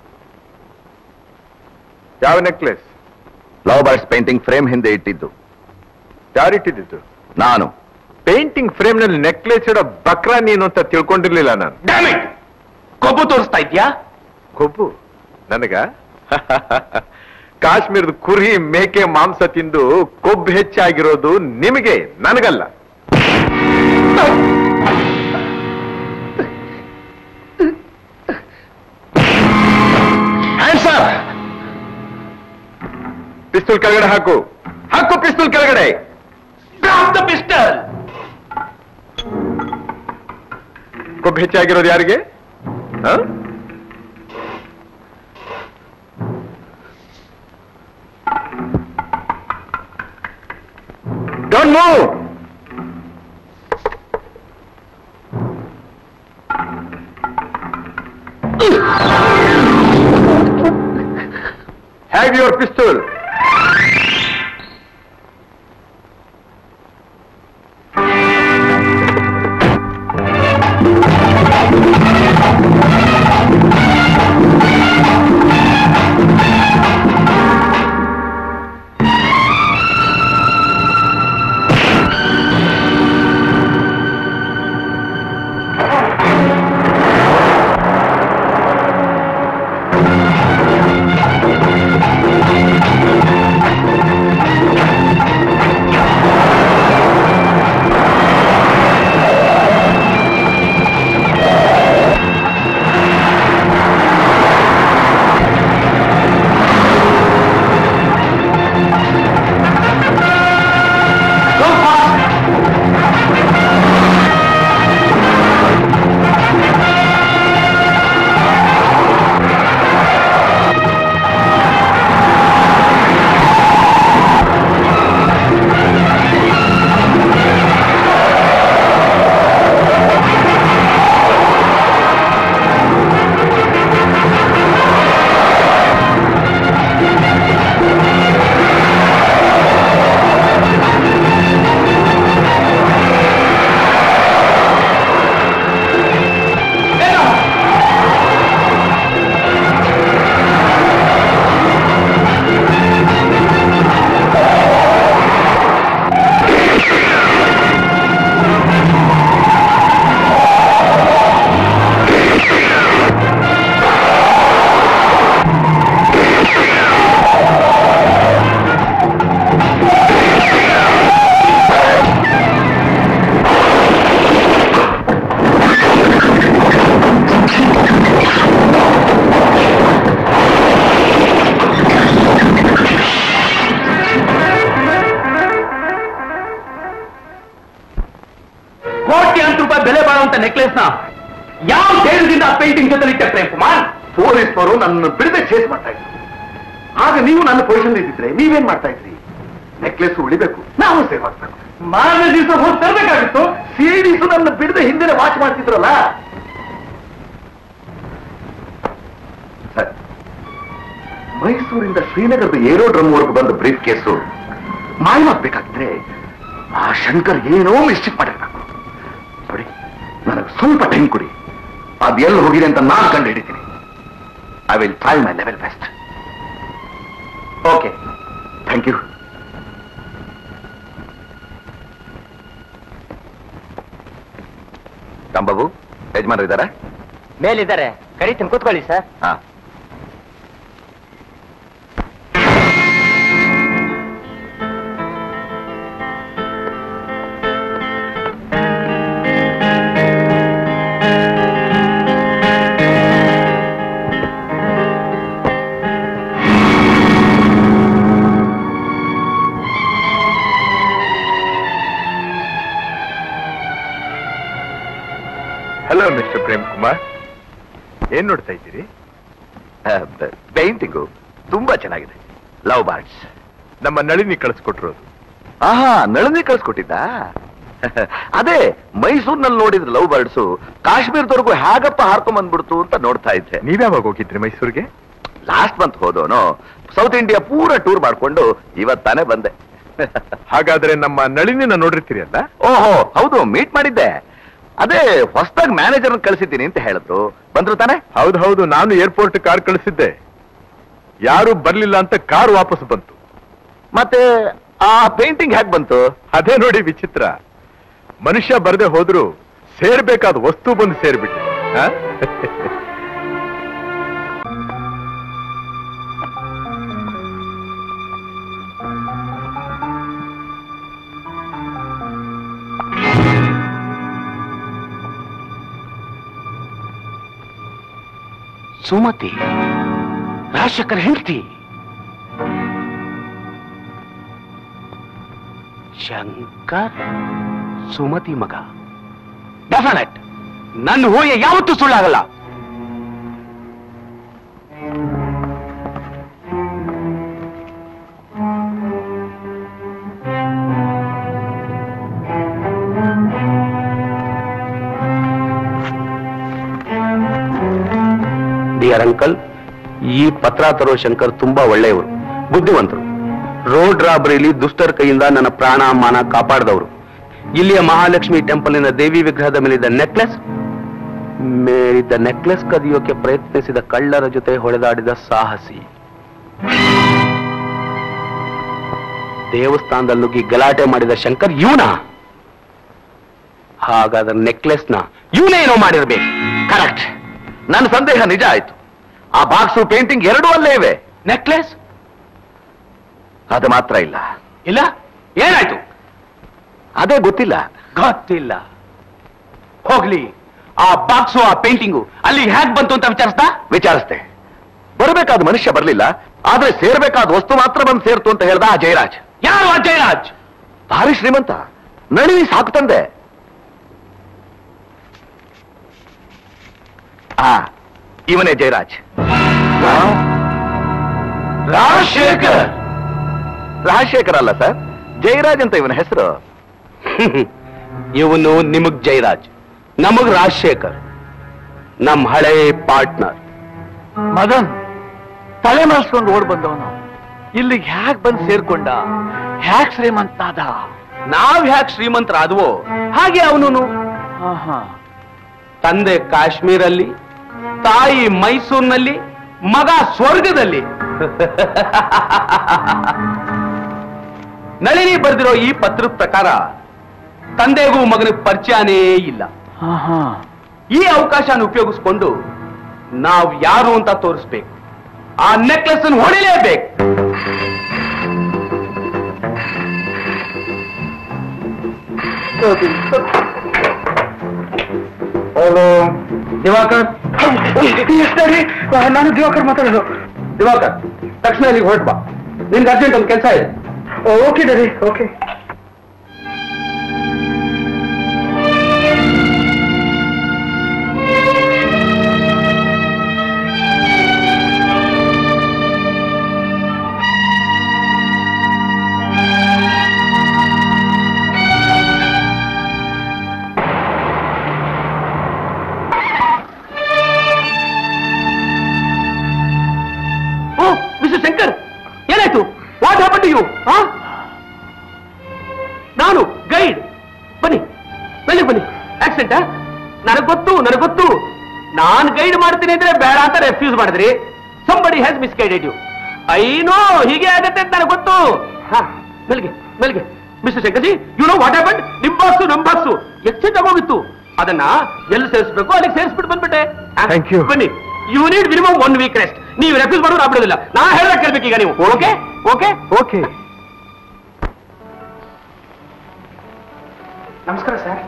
ಯಾವ necklace love birds painting frame ಹಿಂದೆ ಇಟ್ಟಿದ್ದು ಯಾರಿಟ್ಟಿದ್ದು ನಾನು ಪೇಂಟಿಂಗ್ ಫ್ರೇಮ್ ನಲ್ಲಿ ನೆಕ್ಲೆಸ್ ಇಡೋ ಬಕ್ರಾ ನೀನು ಅಂತ ತಿಳ್ಕೊಂಡಿರ್ಲಿಲ್ಲ ನಾನು ಡ್ಯಾಮಿಟ್ ಕೊಬ್ಬು ತೋರಿಸ್ತಾ ಇದ್ಯಾ ಕೊಬ್ಬು ನನಗ ಕಾಶ್ಮೀರದ ಕುರಿ ಮೇಕೆ ಮಾಂಸ ತಿಂದು ಕೊಬ್ಬು ಹೆಚ್ಚಾಗಿರೋದು ನಿಮಗೆ ನನಗಲ್ಲ ಪಿಸ್ತೂಲ್ ಕೆಳಗಡೆ ಹಾಕು ಹಾಕು ಪಿಸ್ತೂಲ್ ಕೆಳಗಡೆ ಡ್ರಾಪ್ ದ ಪಿಸ್ಟಲ್ ಕೊಬ್ಬು ಹೆಚ್ಚಾಗಿರೋದು ಯಾರಿಗೆ ಹ? Don't move! Have your pistol. ಅಂತ ನೆಕ್ಲೆಸ್ ನ ಯಾವ ಧೈರ್ಯದಿಂದ ಪೇಂಟಿಂಗ್ ಜೊತೆ ಇಟ್ಟೆ ಪ್ರೇಮ್ ಕುಮಾರ್ ಪೊಲೀಸ್ನವರು ನನ್ನ ಬಿಡದೆ ಚೇಸ್ ಮಾಡ್ತಾ ಇದ್ರು ಆಗ ನೀವು ನನ್ನ ಪೊಸಿಷನ್ ಇದ್ದಿದ್ರೆ ನೀವೇನ್ ಮಾಡ್ತಾ ಇದ್ರಿ ನೆಕ್ಲೆಸ್ ಉಳಿಬೇಕು ನಾವು ಸೇವ್ ಆಗ್ಬೇಕು ಮಾರನೇ ದಿವಸ ಹೋಗಿ ತರಬೇಕಾಗಿತ್ತು ಸಿಡಿಸು ನನ್ನ ಬಿಡದೆ ಹಿಂದೆ ವಾಚ್ ಮಾಡ್ತಿದ್ರಲ್ಲ ಸರ್ ಮೈಸೂರಿಂದ ಶ್ರೀನಗರದ ಏರೋಡ್ರಮ್ ವರ್ಗು ಬಂದ ಬ್ರೀಫ್ ಕೇಸು ಮಾಯವಾಗ್ಬೇಕಾಗಿದ್ರೆ ಆ ಶಂಕರ್ ಏನೋ ಮಿಸ್ಟೇಕ್ ಮಾಡಿರ್ಬೇಕು ನೋಡಿ ನನಗೆ ಸ್ವಲ್ಪ ಟೈಮ್ ಕೊಡಿ ಅದೆಲ್ಲ ಹೋಗಿದೆ ಅಂತ ನಾನು ಕಂಡು ಹಿಡಿತೀನಿ I will try my level best okay thank you Rambabu ಯಜಮಾನರು ಇದ್ದಾರಾ ಮೇಲಿದ್ದಾರೆ ಕರೀತೀನಿ ಕೂತ್ಕೊಳ್ಳಿ ಸರ್ ಹಾ ಹಲೋ ಮಿಸ್ಟರ್ ಪ್ರೇಮ್ ಕುಮಾರ್ ಏನ್ ನೋಡ್ತಾ ಇದ್ದೀರಿ ಪೇಂಟಿಂಗು ತುಂಬಾ ಚೆನ್ನಾಗಿದೆ ಲವ್ ಬಾರ್ಡ್ಸ್ ನಮ್ಮ ನಳಿನಿ ಕಳಿಸ್ಕೊಟ್ಟಿರೋದು ಆಹಾ ನಳನಿ ಕಳ್ಸ್ಕೊಟ್ಟಿದ್ದ ಅದೇ ಮೈಸೂರಿನಲ್ಲಿ ನೋಡಿದ ಲವ್ ಬರ್ಡ್ಸು ಕಾಶ್ಮೀರದವರೆಗೂ ಹೇಗಪ್ಪ ಹಾರ್ಕೊಂಡ್ ಬಂದ್ಬಿಡ್ತು ಅಂತ ನೋಡ್ತಾ ಇದ್ದೆ ನೀವ್ಯಾವಾಗ ಹೋಗಿದ್ರಿ ಮೈಸೂರಿಗೆ ಲಾಸ್ಟ್ ಮಂತ್ ಹೋದೋನು ಸೌತ್ ಇಂಡಿಯಾ ಪೂರ ಟೂರ್ ಮಾಡ್ಕೊಂಡು ಇವತ್ತಾನೆ ಬಂದೆ ಹಾಗಾದ್ರೆ ನಮ್ಮ ನಳಿನಿನ ನೋಡಿರ್ತೀರಿ ಅಲ್ಲ ಓಹೋ ಹೌದು ಮೀಟ್ ಮಾಡಿದ್ದೆ ಅದೇ ಹೊಸದಾಗಿ ಮ್ಯಾನೇಜರ್ ಕಳಿಸಿದ್ದೀನಿ ಅಂತ ಹೇಳಿದ್ರು ಬಂದ್ರು ತಾನೆ ಹೌದು ಹೌದು ನಾನು ಏರ್ಪೋರ್ಟ್ ಕಾರ್ ಕಳಿಸಿದ್ದೆ ಯಾರು ಬರ್ಲಿಲ್ಲ ಅಂತ ಕಾರ್ ವಾಪಸ್ ಬಂತು ಮತ್ತೆ ಆ ಪೇಂಟಿಂಗ್ ಹೇಗ್ ಬಂತು ಅದೇ ನೋಡಿ ವಿಚಿತ್ರ ಮನುಷ್ಯ ಬರದೆ ಹೋದ್ರು ಸೇರ್ಬೇಕಾದ ವಸ್ತು ಬಂದು ಸೇರ್ಬಿಟ್ಟು ಆ? ಸುಮತಿ ರಾಜಶೇಖರ್ ಹೆಂಡತಿ ಶಂಕರ್ ಸುಮತಿ ಮಗ ಡೆಫಿನೆಟ್ ನನ್ನ ಹೂಯ ಯಾವತ್ತೂ ಸುಳ್ಳಾಗಲ್ಲ ಡಿಯರ್ ಅಂಕಲ್ ಈ ಪತ್ರ ತರೋ ಶಂಕರ್ ತುಂಬಾ ಒಳ್ಳೆಯವರು ಬುದ್ಧಿವಂತರು ರೋಡ್ ರಾಬರಿಲಿ ದುಷ್ಟರ ಕೈಯಿಂದ ನನ್ನ ಪ್ರಾಣ ಮಾನ ಕಾಪಾಡಿದವರು ಇಲ್ಲಿಯ ಮಹಾಲಕ್ಷ್ಮಿ ಟೆಂಪಲಿನ ದೇವಿ ವಿಗ್ರಹದ ಮೇಲಿದ್ದ ನೆಕ್ಲೆಸ್ ಮೇಲಿದ್ದ ನೆಕ್ಲೆಸ್ ಕದಿಯೋಕೆ ಪ್ರಯತ್ನಿಸಿದ ಕಳ್ಳರ ಜೊತೆ ಹೊಡೆದಾಡಿದ ಸಾಹಸಿ ದೇವಸ್ಥಾನದಲ್ಲಿ ನುಗ್ಗಿ ಗಲಾಟೆ ಮಾಡಿದ ಶಂಕರ್ ಇವನ ಹಾಗಾದ್ರೆ ನೆಕ್ಲೆಸ್ನ ಇವನೇನೋ ಮಾಡಿರ್ಬೇಕು ಕರೆಕ್ಟ್ ನನ್ನ ಸಂದೇಹ ನಿಜ ಆಯ್ತು ಆ ಬಾಕ್ಸು ಪೇಂಟಿಂಗ್ ಎರಡೂ ಅಲ್ಲೇ ಇವೆ ನೆಕ್ಲೆಸ್ ಅದು ಮಾತ್ರ ಇಲ್ಲ ಇಲ್ಲ ಏನಾಯ್ತು ಅದೇ ಗೊತ್ತಿಲ್ಲ ಗೊತ್ತಿಲ್ಲ ಹೋಗ್ಲಿ ಆ ಬಾಕ್ಸು ಆ ಪೇಂಟಿಂಗು ಅಲ್ಲಿ ಹ್ಯಾಕ್ ಬಂತು ಅಂತ ವಿಚಾರಿಸ್ತಾ ವಿಚಾರಿಸ್ದೆ ಬರಬೇಕಾದ ಮನುಷ್ಯ ಬರಲಿಲ್ಲ ಆದ್ರೆ ಸೇರ್ಬೇಕಾದ ವಸ್ತು ಮಾತ್ರ ಬಂದು ಸೇರ್ತು ಅಂತ ಹೇಳ್ದ ಆ ಜಯರಾಜ್ ಯಾರು ಆ ಜಯರಾಜ್ ಭಾರಿ ಶ್ರೀಮಂತ ನಳಿನಿ ಸಾಕು ತಂದೆ ಆ ಇವನೇ ಜಯರಾಜ್ ರಾಜಶೇಖರ್ ರಾಜಶೇಖರ್ ಅಲ್ಲ ಸರ್ ಜಯರಾಜ್ ಅಂತ ಇವನ ಹೆಸರು ಇವನು ನಿಮಗ್ ಜಯರಾಜ್ ನಮಗ್ ರಾಜಶೇಖರ್ ನಮ್ ಹಳೆ ಪಾರ್ಟ್ನರ್ ಮದನ್ ತಲೆ ಮಾಡಿಸ್ಕೊಂಡು ಓಡ್ ಬಂದವನು ಇಲ್ಲಿಗೆ ಹ್ಯಾಕ್ ಬಂದು ಸೇರ್ಕೊಂಡ ಹ್ಯಾಕ್ ಶ್ರೀಮಂತಾದ ನಾವ್ ಹ್ಯಾಕ್ ಶ್ರೀಮಂತರಾದವೋ ಹಾಗೆ ಅವನು ತಂದೆ ಕಾಶ್ಮೀರಲ್ಲಿ ತಾಯಿ ಮೈಸೂರಿನಲ್ಲಿ ಮಗ ಸ್ವರ್ಗದಲ್ಲಿ ನಳಿನಿ ಬರೆದಿರೋ ಈ ಪತ್ರದ ಪ್ರಕಾರ ತಂದೆಗೂ ಮಗನಿಗೆ ಪರಿಚಯನೇ ಇಲ್ಲ ಈ ಅವಕಾಶನ ಉಪಯೋಗಿಸ್ಕೊಂಡು ನಾವು ಯಾರು ಅಂತ ತೋರಿಸ್ಬೇಕು ಆ ನೆಕ್ಲೆಸ್ ಹೊಡಿಲೇಬೇಕು ದಿವಾಕರ್ ನಾನು ದಿವಾಕರ್ ಮಾತಾಡೋದು ದಿವಾಕರ್ ತಕ್ಷಣ ಇಲ್ಲಿಗೆ ಹೊರಟ್ ಬಾ ನಿನ್ಗೆ ಅರ್ಜೆಂಟ್ ಒಂದು ಕೆಲಸ ಇದೆ ಓಕೆ ಡರಿ ಓಕೆ ಬನ್ನಿ ಬನ್ನಿ ಆಕ್ಸಿಡೆಂಟ್ ನನಗೆ ಗೊತ್ತು ನನಗೆ ಗೊತ್ತು ನಾನ್ ಗೈಡ್ ಮಾಡ್ತೀನಿ ಅಂದ್ರೆ ಬೇಡ ಅಂತ ರೆಫ್ಯೂಸ್ ಮಾಡಿದ್ರಿ somebody has misguided you I know ಹೀಗೆ ಆಗತ್ತೆ ಅಂತ ನನಗೆ ಗೊತ್ತು ಹಾ ಮೆಲ್ಗೆ ಮೆಲ್ಗೆ mister Shankarji you know what happen ನಿಮ್ ಬಾಕ್ಸು ನಮ್ ಬಾಕ್ಸು ಎಕ್ಸ್ಚೇಂಜ್ ಆಗೋಗಿತ್ತು ಅದನ್ನ ಎಲ್ಲಿ ಸೇರಿಸ್ಬೇಕು ಅಲ್ಲಿಗೆ ಸೇರಿಸ್ಬಿಟ್ಟು ಬಂದ್ಬಿಟ್ಟೆ ಆ, Thank you. ಬನ್ನಿ you need minimum one week rest ನೀವು ರೆಫ್ಯೂಸ್ ಮಾಡೋದು ಆಗ್ಬಿಡೋದಿಲ್ಲ ನಾ ಹೇಳಕ್ ಕೇಳ್ಬೇಕು ಈಗ ನೀವು ಓಕೆ ಓಕೆ ಓಕೆ ನಮಸ್ಕಾರ ಸರ್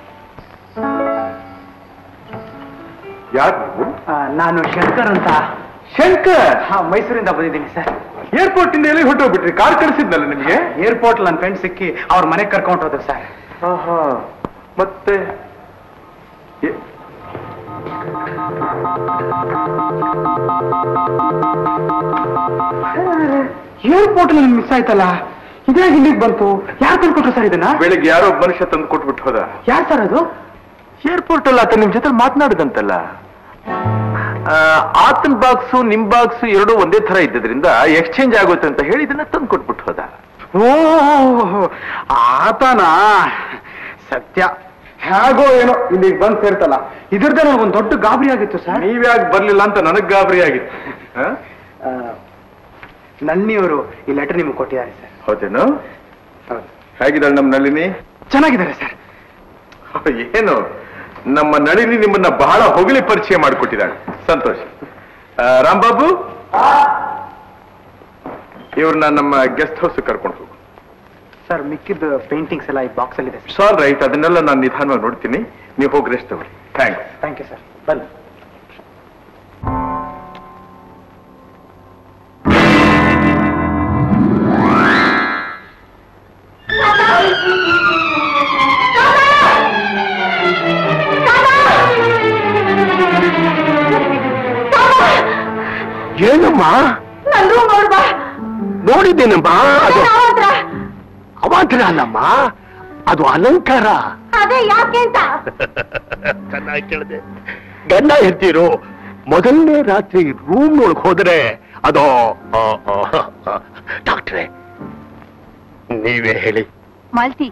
ಯಾರು ನೀವು ನಾನು ಶಂಕರ್ ಅಂತ ಶಂಕರ್ ಹಾ ಮೈಸೂರಿಂದ ಬಂದಿದ್ದೀನಿ ಸರ್ ಏರ್ಪೋರ್ಟ್ ಇಂದ ಎಲ್ಲಿ ಹೊಟ್ಟೋಗ್ಬಿಟ್ರಿ ಕಾರ್ ಕಳಿಸಿದ್ನಲ್ಲ ನಿಮ್ಗೆ ಏರ್ಪೋರ್ಟ್ ನನ್ನ ಫ್ರೆಂಡ್ ಸಿಕ್ಕಿ ಅವ್ರ ಮನೆಗೆ ಕರ್ಕೊಂಡು ಹೋದ್ರು ಸರ್ ಆಹಾ. ಮತ್ತೆ ಎ- ಏರ್ಪೋರ್ಟ್ ನನ್ ಮಿಸ್ ಆಯ್ತಲ್ಲ ಇದೇ ಇಲ್ಲಿಗೆ ಬಂತು ಯಾರು ತಂದ್ಕೊಟ್ರು ಸರ್ ಇದನ್ನ ಬೆಳಿಗ್ಗೆ ಯಾರೋ ಒಬ್ಬ ಮನುಷ್ಯ ತಂದು ಕೊಟ್ಬಿಟ್ಟು ಹೋದ ಯಾರು ಸರ್ ಅದು ಏರ್ಪೋರ್ಟ್ ಅಲ್ಲ ಆತ ನಿಮ್ ಜೊತೆ ಮಾತನಾಡಿದಂತಲ್ಲ ಆ, ಆತನ್ ಬಾಕ್ಸು ನಿಮ್ ಬಾಕ್ಸು ಎರಡೂ ಒಂದೇ ತರ ಇದ್ದದ್ರಿಂದ ಎಕ್ಸ್ಚೇಂಜ್ ಆಗುತ್ತೆ ಅಂತ ಹೇಳಿ ಇದನ್ನ ತಂದು ಕೊಟ್ಬಿಟ್ಟು ಹೋದ ಓ ಆತನಾ ಸತ್ಯ ಹೇಗೋ ಏನೋ ಇಲ್ಲಿಗೆ ಬಂದು ಸೇರ್ತಲ್ಲ ಇದ್ರದ್ದೇ ನನಗೊಂದು ದೊಡ್ಡ ಗಾಬರಿ ಆಗಿತ್ತು ಸರ್ ನೀವ್ಯಾಕೆ ಬರ್ಲಿಲ್ಲ ಅಂತ ನನಗ್ ಗಾಬರಿ ಆಗಿತ್ತು ಆ? ನನ್ನಿಯವರು ಈ ಲೆಟರ್ ನಿಮ್ಗೆ ಕೊಟ್ಟಿದ್ದಾರೆ ಸರ್ ಹೌದೇನು ಹೌದು ಹೇಗಿದ್ದಾಳೆ ನಮ್ಮ ನಳಿನಿ ಚೆನ್ನಾಗಿದ್ದಾರೆ ಸರ್ ಏನು ನಮ್ಮ ನಳಿನಿ ನಿಮ್ಮನ್ನ ಬಹಳ ಹೊಗಳಿ ಪರಿಚಯ ಮಾಡಿಕೊಟ್ಟಿದ್ದಾಳೆ ಸಂತೋಷ ಆ, ರಾಂಬಾಬು ಇವ್ರನ್ನ ನಮ್ಮ ಗೆಸ್ಟ್ ಹೌಸ್ ಕರ್ಕೊಂಡು ಹೋಗು ಸರ್ ಮಿಕ್ಕಿದ ಪೇಂಟಿಂಗ್ಸ್ ಎಲ್ಲ ಈ ಬಾಕ್ಸ್ ಅಲ್ಲಿ ಇದೆ ಸರ್ ಸಾಲ್ ರೈಟ್ ಅದನ್ನೆಲ್ಲ ನಾನು ನಿಧಾನವಾಗಿ ನೋಡ್ತೀನಿ ನೀವು ಹೋಗಿ ರೆಸ್ಟ್ ತಗೊಳ್ಳಿ ಥ್ಯಾಂಕ್ಸ್ ಥ್ಯಾಂಕ್ ಯು ಸರ್ ಬನ್ನಿ ಏನಮ್ಮ ನಂದು ನೋಡ್ಬಾ ನೋಡಿದ್ದೇನಮ್ಮ ಅದು ಯಾವತ್ರ ಅವಾಂತರ ಅಲ್ಲಮ್ಮ ಅದು ಅಲಂಕಾರ ಅದೇ ಯಾಕೆ ಅಂತ ಚೆನ್ನಾಗಿ ಕೇಳಿದೆ ಗಂಡ ಹೆಂಡ್ತೀರು ಮೊದಲನೇ ರಾತ್ರಿ ರೂಮ್ ಒಳಗೆ ಹೋದ್ರೆ ಅದು ಆ, ಆ, ಆ, ಡಾಕ್ಟ್ರೇ ನೀವೇ ಹೇಳಿ ಮಾಲ್ತಿ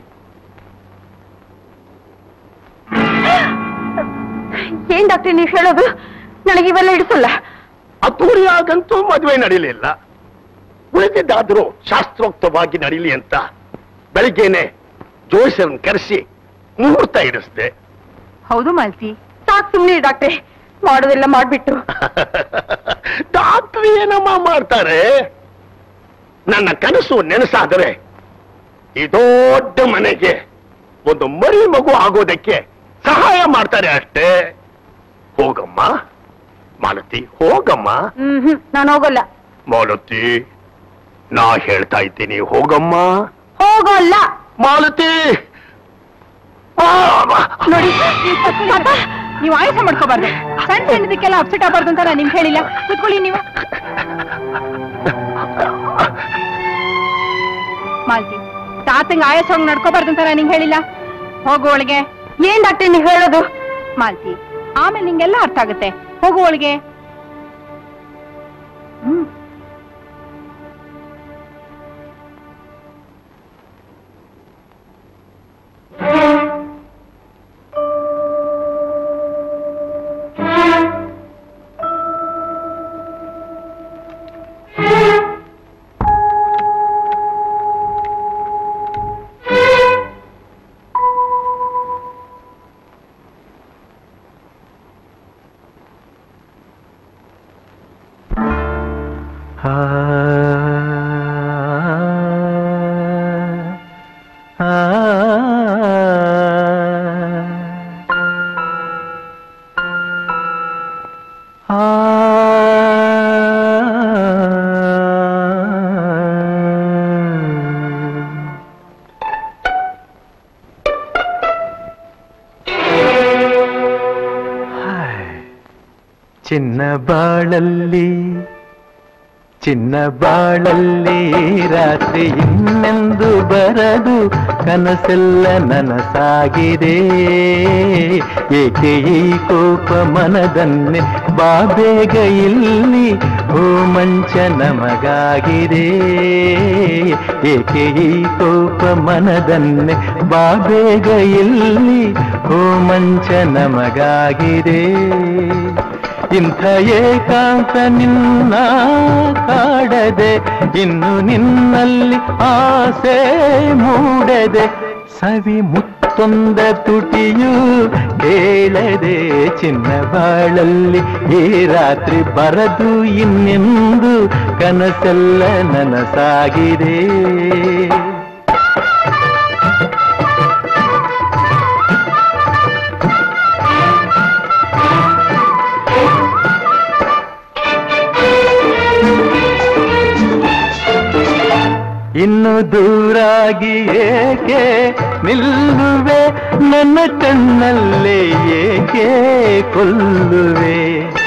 ಏನ್ ಡಾಕ್ಟರ್ ನೀವು ಹೇಳೋದು ನನಗೆ ಇವೆಲ್ಲ ಇಡಿಸಲ್ಲ ಅದ್ದೂರಿಯಾಗಂತೂ ಮದುವೆ ನಡೀಲಿಲ್ಲ ಉಳಿದಿದ್ದಾದ್ರೂ ಶಾಸ್ತ್ರೋಕ್ತವಾಗಿ ನಡೀಲಿ ಅಂತ ಬೆಳಿಗ್ಗೆನೆ ಜೋಯಿಸನ್ ಕರೆಸಿ ಮುಹೂರ್ತ ಇಡಿಸ್ದೆ ಹೌದು ಮಾಲ್ತಿ ಸಾಕ್ ಸುಮ್ನೆ ಡಾಕ್ಟ್ರೆ ಮಾಡೋದೆಲ್ಲ ಮಾಡ್ಬಿಟ್ಟು ಡಾಕ್ಟರ್ ಏನಮ್ಮ ಮಾಡ್ತಾರೆ ನನ್ನ ಕನಸು ನೆನಸಾದರೆ ಈ ದೊಡ್ಡ ಮನೆಗೆ ಒಂದು ಮರಿ ಮಗು ಆಗೋದಕ್ಕೆ ಸಹಾಯ ಮಾಡ್ತಾರೆ ಅಷ್ಟೇ ಹೋಗಮ್ಮ ಮಾಲತಿ ಹೋಗಮ್ಮ ಹ್ಮ್ ಹ್ಮ್ ನಾನು ಹೋಗಲ್ಲ ಮಾಲತಿ ನಾ ಹೇಳ್ತಾ ಇದ್ದೀನಿ ಹೋಗಮ್ಮ ಹೋಗಲ್ಲ ಮಾಲತಿ ಆ, ನೋಡಿ ನೀವು ಆಯಾಸ ಮಾಡ್ಕೋಬಾರ್ದು ಸಣ್ಣ ಸಣ್ಣದಕ್ಕೆಲ್ಲ ಅಪ್ಸೆಟ್ ಆಗಬಾರ್ದು ಅಂತ ನಾನು ನಿಮ್ಗೆ ಹೇಳಿಲ್ಲ ಕುತ್ಕೊಳ್ಳಿ ನೀವು ಮಾಲ್ತಿ ತಾತಂಗ್ ಆಯಾಸ ಹೋಗಿ ನಡ್ಕೋಬಾರ್ದು ಅಂತ ನಾನು ನಿಂಗೆ ಹೇಳಿಲ್ಲ ಹೋಗು ಒಳಗೆ ಏನ್ ಡಾಕ್ಟರ್ ನೀವು ಹೇಳೋದು ಮಾಲ್ತಿ ಆಮೇಲೆ ನಿಂಗೆಲ್ಲ ಅರ್ಥ ಆಗುತ್ತೆ ಹೋಗು ಒಳಗೆ ಹ್ಮ್ ಚಿನ್ನ ಬಾಳಲ್ಲಿ ಚಿನ್ನ ಬಾಳಲ್ಲಿ ರಾತ್ರಿ ಇನ್ನೆಂದು ಬರದು ಕನಸೆಲ್ಲ ನನಸಾಗಿದೆ ಏಕೆ ಈ ಕೋಪ ಮನದನ್ನೇ ಬಾಬೇಗ ಇಲ್ಲಿ ಓ ಮಂಚ ನಮಗಾಗಿದೆ ಏಕೆ ಈ ಕೋಪ ಮನದನ್ನೇ ಬಾಬೇಗ ಇಲ್ಲಿ ಓ ಮಂಚ ನಮಗಾಗಿದೆ ಇಂಥ ಏಕಾಂತ ನಿನ್ನ ಕಾಡದೆ ಇನ್ನು ನಿನ್ನಲ್ಲಿ ಆಸೆ ಮೂಡದೆ ಸವಿ ಮುತ್ತೊಂದ ತುಟಿಯು ಕೇಳದೆ ಚಿನ್ನ ಬಾಳಲ್ಲಿ ಈ ರಾತ್ರಿ ಬರದು ಇನ್ನೆಂದು ಕನಸೆಲ್ಲ ನನಸಾಗಿದೆ ಇನ್ನು ದೂರಾಗಿ ಏಕೆ ನಿಲ್ಲುವೆ ನನ್ನ ಕಣ್ಣಲ್ಲೇ ಏಕೆ ಕೊಲ್ಲುವೆ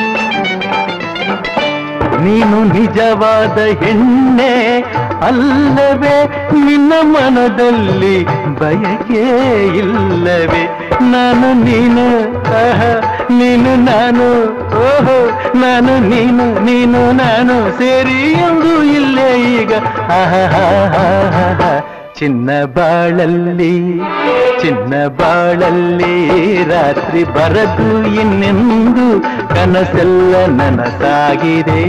ನೀನು ನಿಜವಾದ ಹೆಣ್ಣೆ ಅಲ್ಲವೇ ನಿನ್ನ ಮನದಲ್ಲಿ ಬಯಕೆ ಇಲ್ಲವೇ ನಾನು ನೀನು ಆಹ, ನೀನು ನಾನು ಓಹೋ ನಾನು ನೀನು ನೀನು ನಾನು ಸೇರಿ ಎಂದು ಇಲ್ಲೇ ಈಗ ಆಹಾಹಾಹಾಹಾ. ಚಿನ್ನ ಬಾಳಲ್ಲಿ ಚಿನ್ನ ಬಾಳಲ್ಲಿ ರಾತ್ರಿ ಬರದು ಇನ್ನೆಂದು ಕನಸೆಲ್ಲ ನನಸಾಗಿದೆ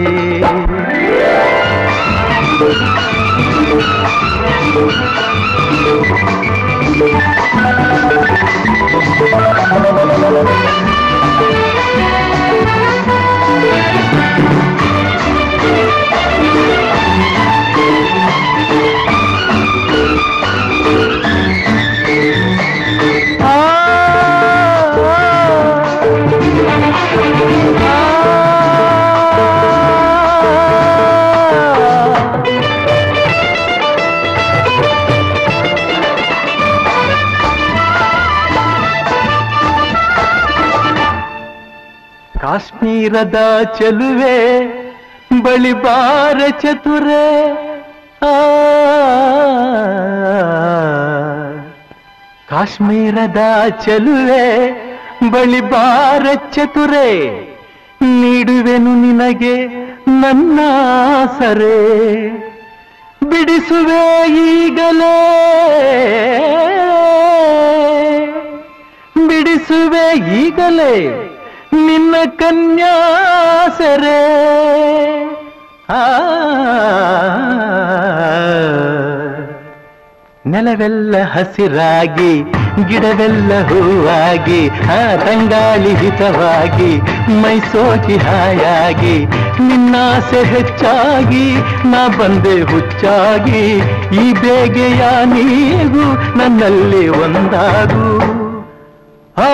ಕಾಶ್ಮೀರದ ಚೆಲುವೆ ಬಳಿ ಬಾರ ಚತುರೆ ಆ ಕಾಶ್ಮೀರದ ಚೆಲುವೆ ಬಳಿ ಬಾರ ಚತುರೆ ನೀಡುವೆನು ನಿನಗೆ ನನ್ನ ಸರೆ ಬಿಡಿಸುವೆ ಈಗಲೇ ಬಿಡಿಸುವೆ ಈಗಲೇ ನಿನ್ನ ಕನ್ಯಾಸರೆ ಆ ನೆಲವೆಲ್ಲ ಹಸಿರಾಗಿ ಗಿಡವೆಲ್ಲ ಹೂವಾಗಿ ಆ ತಂಗಾಳಿ ಹಿತವಾಗಿ ಮೈಸೋಕಿ ಹಾಯಾಗಿ ನಿನ್ನಾಸೆ ಹೆಚ್ಚಾಗಿ ನಾ ಬಂದೆ ಹುಚ್ಚಾಗಿ ಈ ಬೇಗೆಯ ನೀಗು ನನ್ನಲ್ಲಿ ಒಂದಾಗು ಆ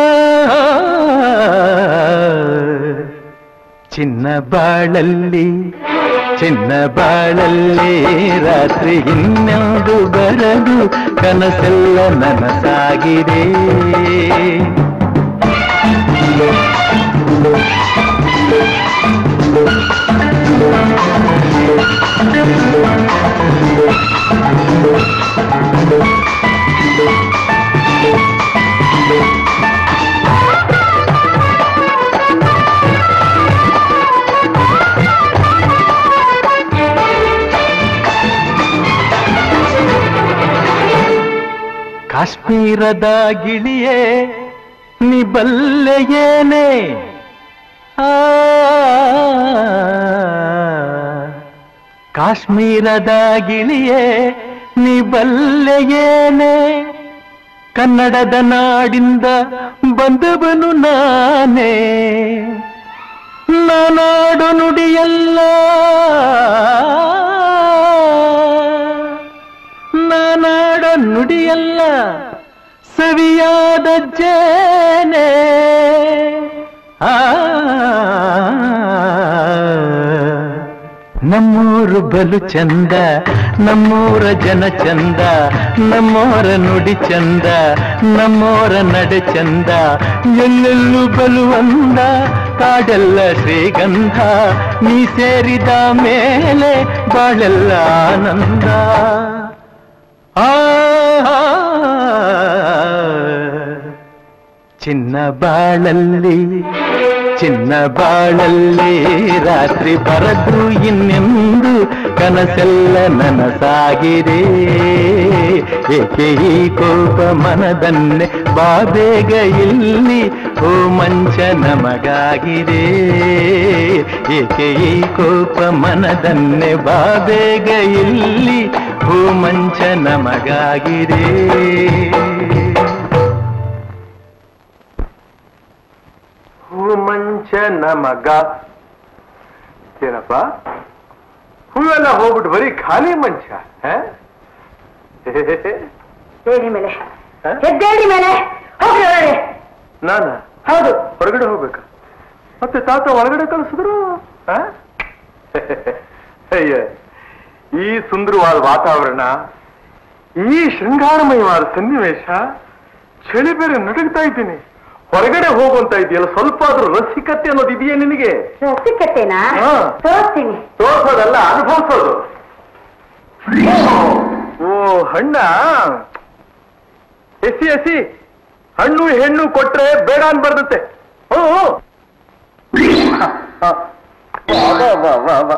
ಚಿನ್ನ ಬಾಳಲ್ಲಿ ಚಿನ್ನ ಬಾಳಲ್ಲಿ ರಾತ್ರಿ ಇನ್ನೊಂದು ಬರದು ಕನಸೆಲ್ಲ ನನಸಾಗಿದೆ ಕಾಶ್ಮೀರದ ಗಿಳಿಯೇ ನಿಬಲ್ಲೆಯೇನೆ ಆ ಕಾಶ್ಮೀರದ ಗಿಳಿಯೇ ನಿಬಲ್ಲೆಯೇನೆ ಕನ್ನಡದ ನಾಡಿಂದ ಬಂದವನು ನಾನೇ ನಾನಾಡು ನುಡಿಯಲ್ಲ ನಾನಾಡ ನುಡಿಯಲ್ಲ ಸವಿಯಾದ ಜೇನೆ ಆ ನಮ್ಮೂರು ಬಲು ಚಂದ ನಮ್ಮೂರ ಜನ ಚಂದ ನಮ್ಮೋರ ನುಡಿ ಚಂದ ನಮ್ಮೋರ ನಡೆ ಚಂದ ಎಲ್ಲೆಲ್ಲೂ ಬಲು ಅಂದ ಕಾಡೆಲ್ಲ ಶ್ರೀಗಂಧ ನೀ ಸೇರಿದ ಮೇಲೆ ಬಾಳೆಲ್ಲ ಆನಂದ ಆ ಚಿನ್ನ ಬಾಳಲ್ಲಿ ಚಿನ್ನ ಬಾಳಲ್ಲಿ ರಾತ್ರಿ ಬರದು ಇನ್ನೆಂದು ಕನಸೆಲ್ಲ ನನಸಾಗಿದೆ ಏಕೆ ಈ ಕೋಪ ಮನದನ್ನೆ ಬಾಬೇಗ ಇಲ್ಲಿ ಓ ಮಂಚ ನಮಗಾಗಿದೆ ಏಕೆ ಈ ಕೋಪ ಮನದನ್ನೆ ಬಾಬೇಗ ಇಲ್ಲಿ ಓ ಮಂಚ ನಮಗಾಗಿದೆ ಹೂ ಮಂಚ ನಮಗ ಏನಪ್ಪ ಹೂವೆಲ್ಲ ಹೋಗ್ಬಿಟ್ಟು ಬರೀ ಖಾಲಿ ಮಂಚ ಹ? ಹೇಳಿ ಮೇಲೆ ಹ? ಎದ್ದೇಳಿ ಮೇಲೆ ಹೋಗ್ರಿ ಒಳಗೆ. ನಾನ ಹೌದು ಹೊರಗಡೆ ಹೋಗ್ಬೇಕ ಮತ್ತೆ ತಾತ ಒಳಗಡೆ ಕಳಿಸಿದ್ರು ಹ? ಅಯ್ಯ ಈ ಸುಂದರವಾದ ವಾತಾವರಣ ಈ ಶೃಂಗಾರಮಯವಾದ ಸನ್ನಿವೇಶ ಚಳಿ ಬೇರೆ ನಡುಗ್ತಾ ಇದ್ದೀನಿ ಹೊರಗಡೆ ಹೋಗುವಂತ ಇದೆಯಲ್ಲ ಸ್ವಲ್ಪ ಆದ್ರೂ ರಸಿಕತೆ ಅನ್ನೋದು ಇದೆಯೇ ನಿನಗೆ ರಸಿಕತೆನಾ ಹಾ. ತೋರಿಸ್ತೀನಿ ತೋರ್ಸೋದಲ್ಲ ಅನುಭವಿಸೋದು ಓ ಹಣ್ಣ ಎಸಿ ಎಸಿ ಹಣ್ಣು ಹೆಣ್ಣು ಕೊಟ್ರೆ ಬೇಡ ಅನ್ಬಾರ್ದತ್ತೆ ಓ ಓ. ವಾ, ವಾ, ವಾ, ವಾ, ವಾ.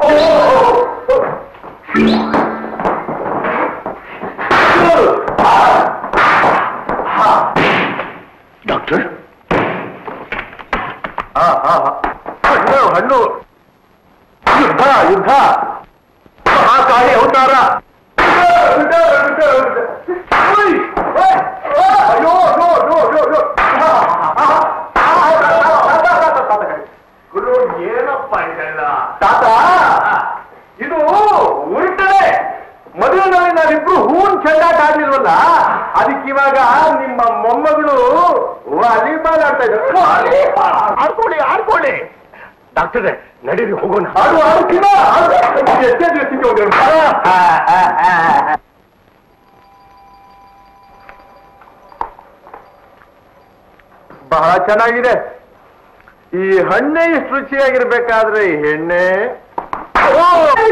ಡಾಕ್ಟರ್ ಹಾ ಹಾ ಹಾ. ಹಣ್ಣು ಹಣ್ಣು ಯುದ್ಧ ಯುದ್ಧ ಮಹಾಕಾಳಿ ಅವತಾರ ಯುದ್ಧ, ಯುದ್ಧ, ಯುದ್ಧ, ಯುದ್ಧ. ಓಯ್, ಓಯ್, ಓಯ್, ಅಯ್ಯೋ, ಅಯ್ಯೋ, ಅಯ್ಯೋ, ಅಯ್ಯೋ, ಅಯ್ಯೋ. ಆ, ಆ, ಆ, ಆ, ಗುರು ಏನಪ್ಪ ಇದೆಲ್ಲ ತಾತ ಇದು ಉಲ್ಟನೆ ಮದುವೆನಲ್ಲಿ ನಾವಿಬ್ರು ಹೂನ್ ಚೆಂಡಾಟ ಆಡ್ಲಿಲ್ವಲ್ಲ ಅದಕ್ಕೆ ಇವಾಗ ನಿಮ್ಮ ಮೊಮ್ಮಗಳು ವಾಲಿಬಾಲ್ ಆಡ್ತಾ ಇದ್ದಾರೆ ಆಡ್ಕೊಳ್ಳಿ ಆಡ್ಕೊಳ್ಳಿ ಡಾಕ್ಟರ್ ನಡೀರಿ ಹೋಗೋಣ ಆಡು ಆಡ್ತೀನ ಎಷ್ಟೇ ದಿವಸಕ್ಕೆ ಹೋಗೋಣ ಬಹಳ ಚೆನ್ನಾಗಿದೆ ಈ ಹಣ್ಣೆ ಇಷ್ಟು ರುಚಿಯಾಗಿರ್ಬೇಕಾದ್ರೆ ಈ ಹೆಣ್ಣೆ ಓ!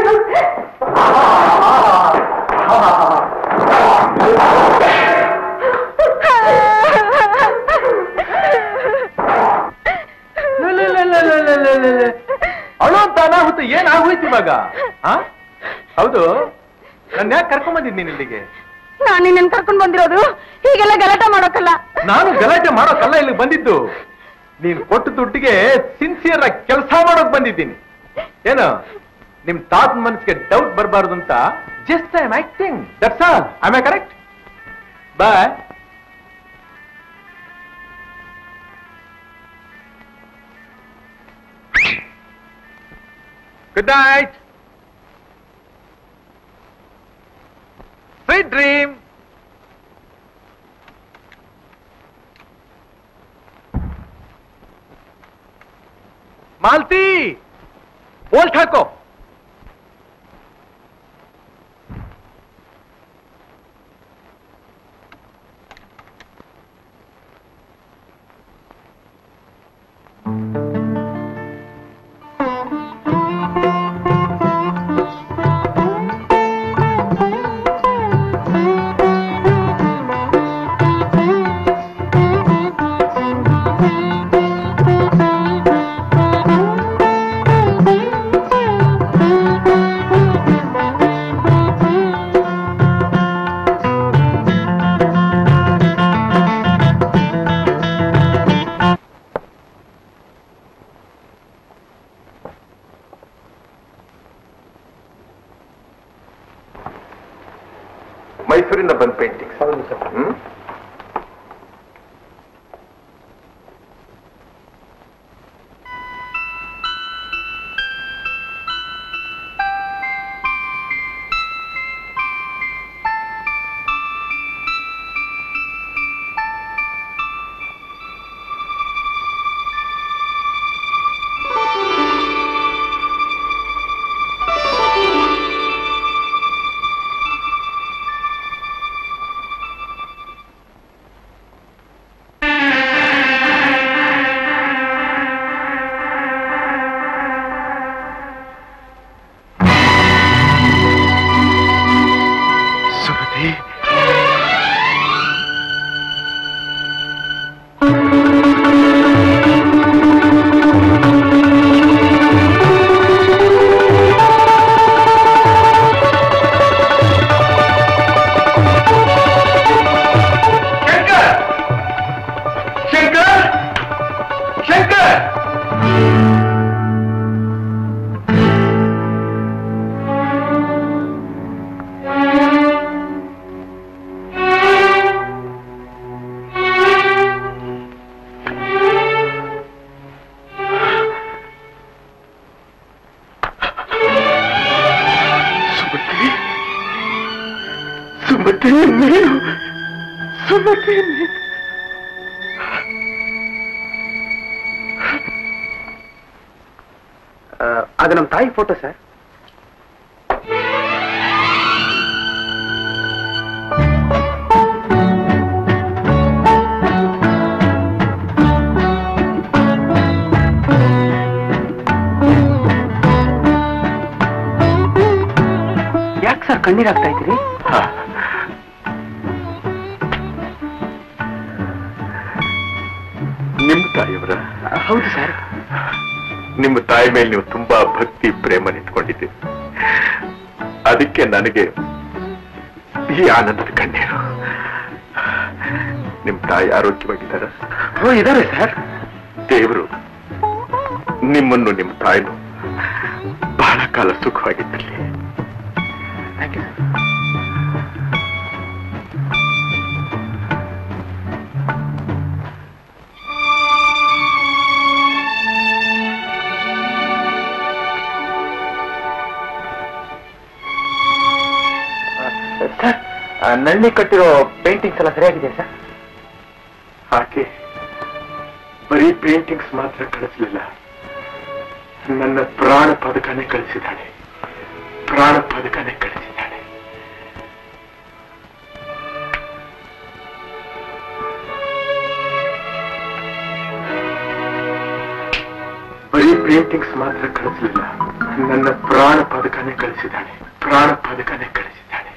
ಅಳು ಅಂತ ಅನಾಹುತ ಏನಾಗೋಯ್ತು ಇವಾಗ ಆ? ಹೌದು ನನ್ನ ಯಾಕೆ ಕರ್ಕೊಂಡ್ ನೀನ್ ಇಲ್ಲಿಗೆ ನಾನು ನಿನ್ನ ಕರ್ಕೊಂಡ್ ಬಂದಿರೋದು ಹೀಗೆಲ್ಲ ಗಲಾಟೆ ಮಾಡೋಕಲ್ಲ ನಾನು ಗಲಾಟೆ ಮಾಡೋಕಲ್ಲ ಇಲ್ಲಿಗೆ ಬಂದಿದ್ದು ನೀನ್ ಕೊಟ್ಟು ದುಡ್ಡಿಗೆ ಸಿನ್ಸಿಯರ್ ಆಗಿ ಕೆಲಸ ಮಾಡೋಕ್ ಬಂದಿದ್ದೀನಿ ಏನು ನಿಮ್ ತಾತ ಮನಸ್ಸಿಗೆ ಡೌಟ್ ಬರಬಾರ್ದು ಅಂತ just I am acting that's all I my correct bye good night sweet dream Malti bolt ಹಾಕೋ ಮೈಸೂರಿಂದ ಬಂದ್ ಪೇಂಟಿಂಗ್ ಹ್ಮ್ ಅದು ನಮ್ಮ ತಾಯಿ ಫೋಟೋ ಸರ್ ಯಾಕೆ ಸರ್ ಕಣ್ಣೀರಾಗ್ತಾ ಇದ್ದೀರಿ ನಿಮ್ ತಾಯಿಯವರ ಹೌದು ಸರ್ ನಿಮ್ಮ ತಾಯಿ ಮೇಲೆ ನೀವು ತುಂಬಾ ಭಕ್ತಿ ಪ್ರೇಮ ನಿಂತ್ಕೊಂಡಿದ್ದೀರಿ ಅದಕ್ಕೆ ನನಗೆ ಈ ಆನಂದದ ಕಣ್ಣೀರು ನಿಮ್ ತಾಯಿ ಆರೋಗ್ಯವಾಗಿದ್ದಾರ ಓ ಇದಾರೆ ಸರ್ ದೇವರು ನಿಮ್ಮನ್ನು ನಿಮ್ಮ ತಾಯಿನು ಬಹಳ ಕಾಲ ಸುಖವಾಗಿದ್ದಲ್ಲಿ ಥ್ಯಾಂಕ್ ಯು ಸರ್ ನಳ್ಳಿ ಕಟ್ಟಿರೋ ಪೇಂಟಿಂಗ್ಸ್ ಎಲ್ಲ ಸರಿಯಾಗಿದೆ ಸರ್ ಆಕೆ ಬರೀ ಪೇಂಟಿಂಗ್ಸ್ ಮಾತ್ರ ಕಳಿಸ್ಲಿಲ್ಲ ನನ್ನ ಪ್ರಾಣ ಪದಕನೇ ಕಳಿಸಿದ್ದಾಳೆ ಪ್ರಾಣ ಪದಕನೇ ಕಳಿಸಿದ್ದಾಳೆ ಬರೀ ಪೇಂಟಿಂಗ್ಸ್ ಮಾತ್ರ ಕಳಿಸ್ಲಿಲ್ಲ ನನ್ನ ಪ್ರಾಣ ಪದಕನೇ ಕಳಿಸಿದ್ದಾಳೆ ಪ್ರಾಣ ಪದಕನೇ ಕಳಿಸಿದ್ದಾಳೆ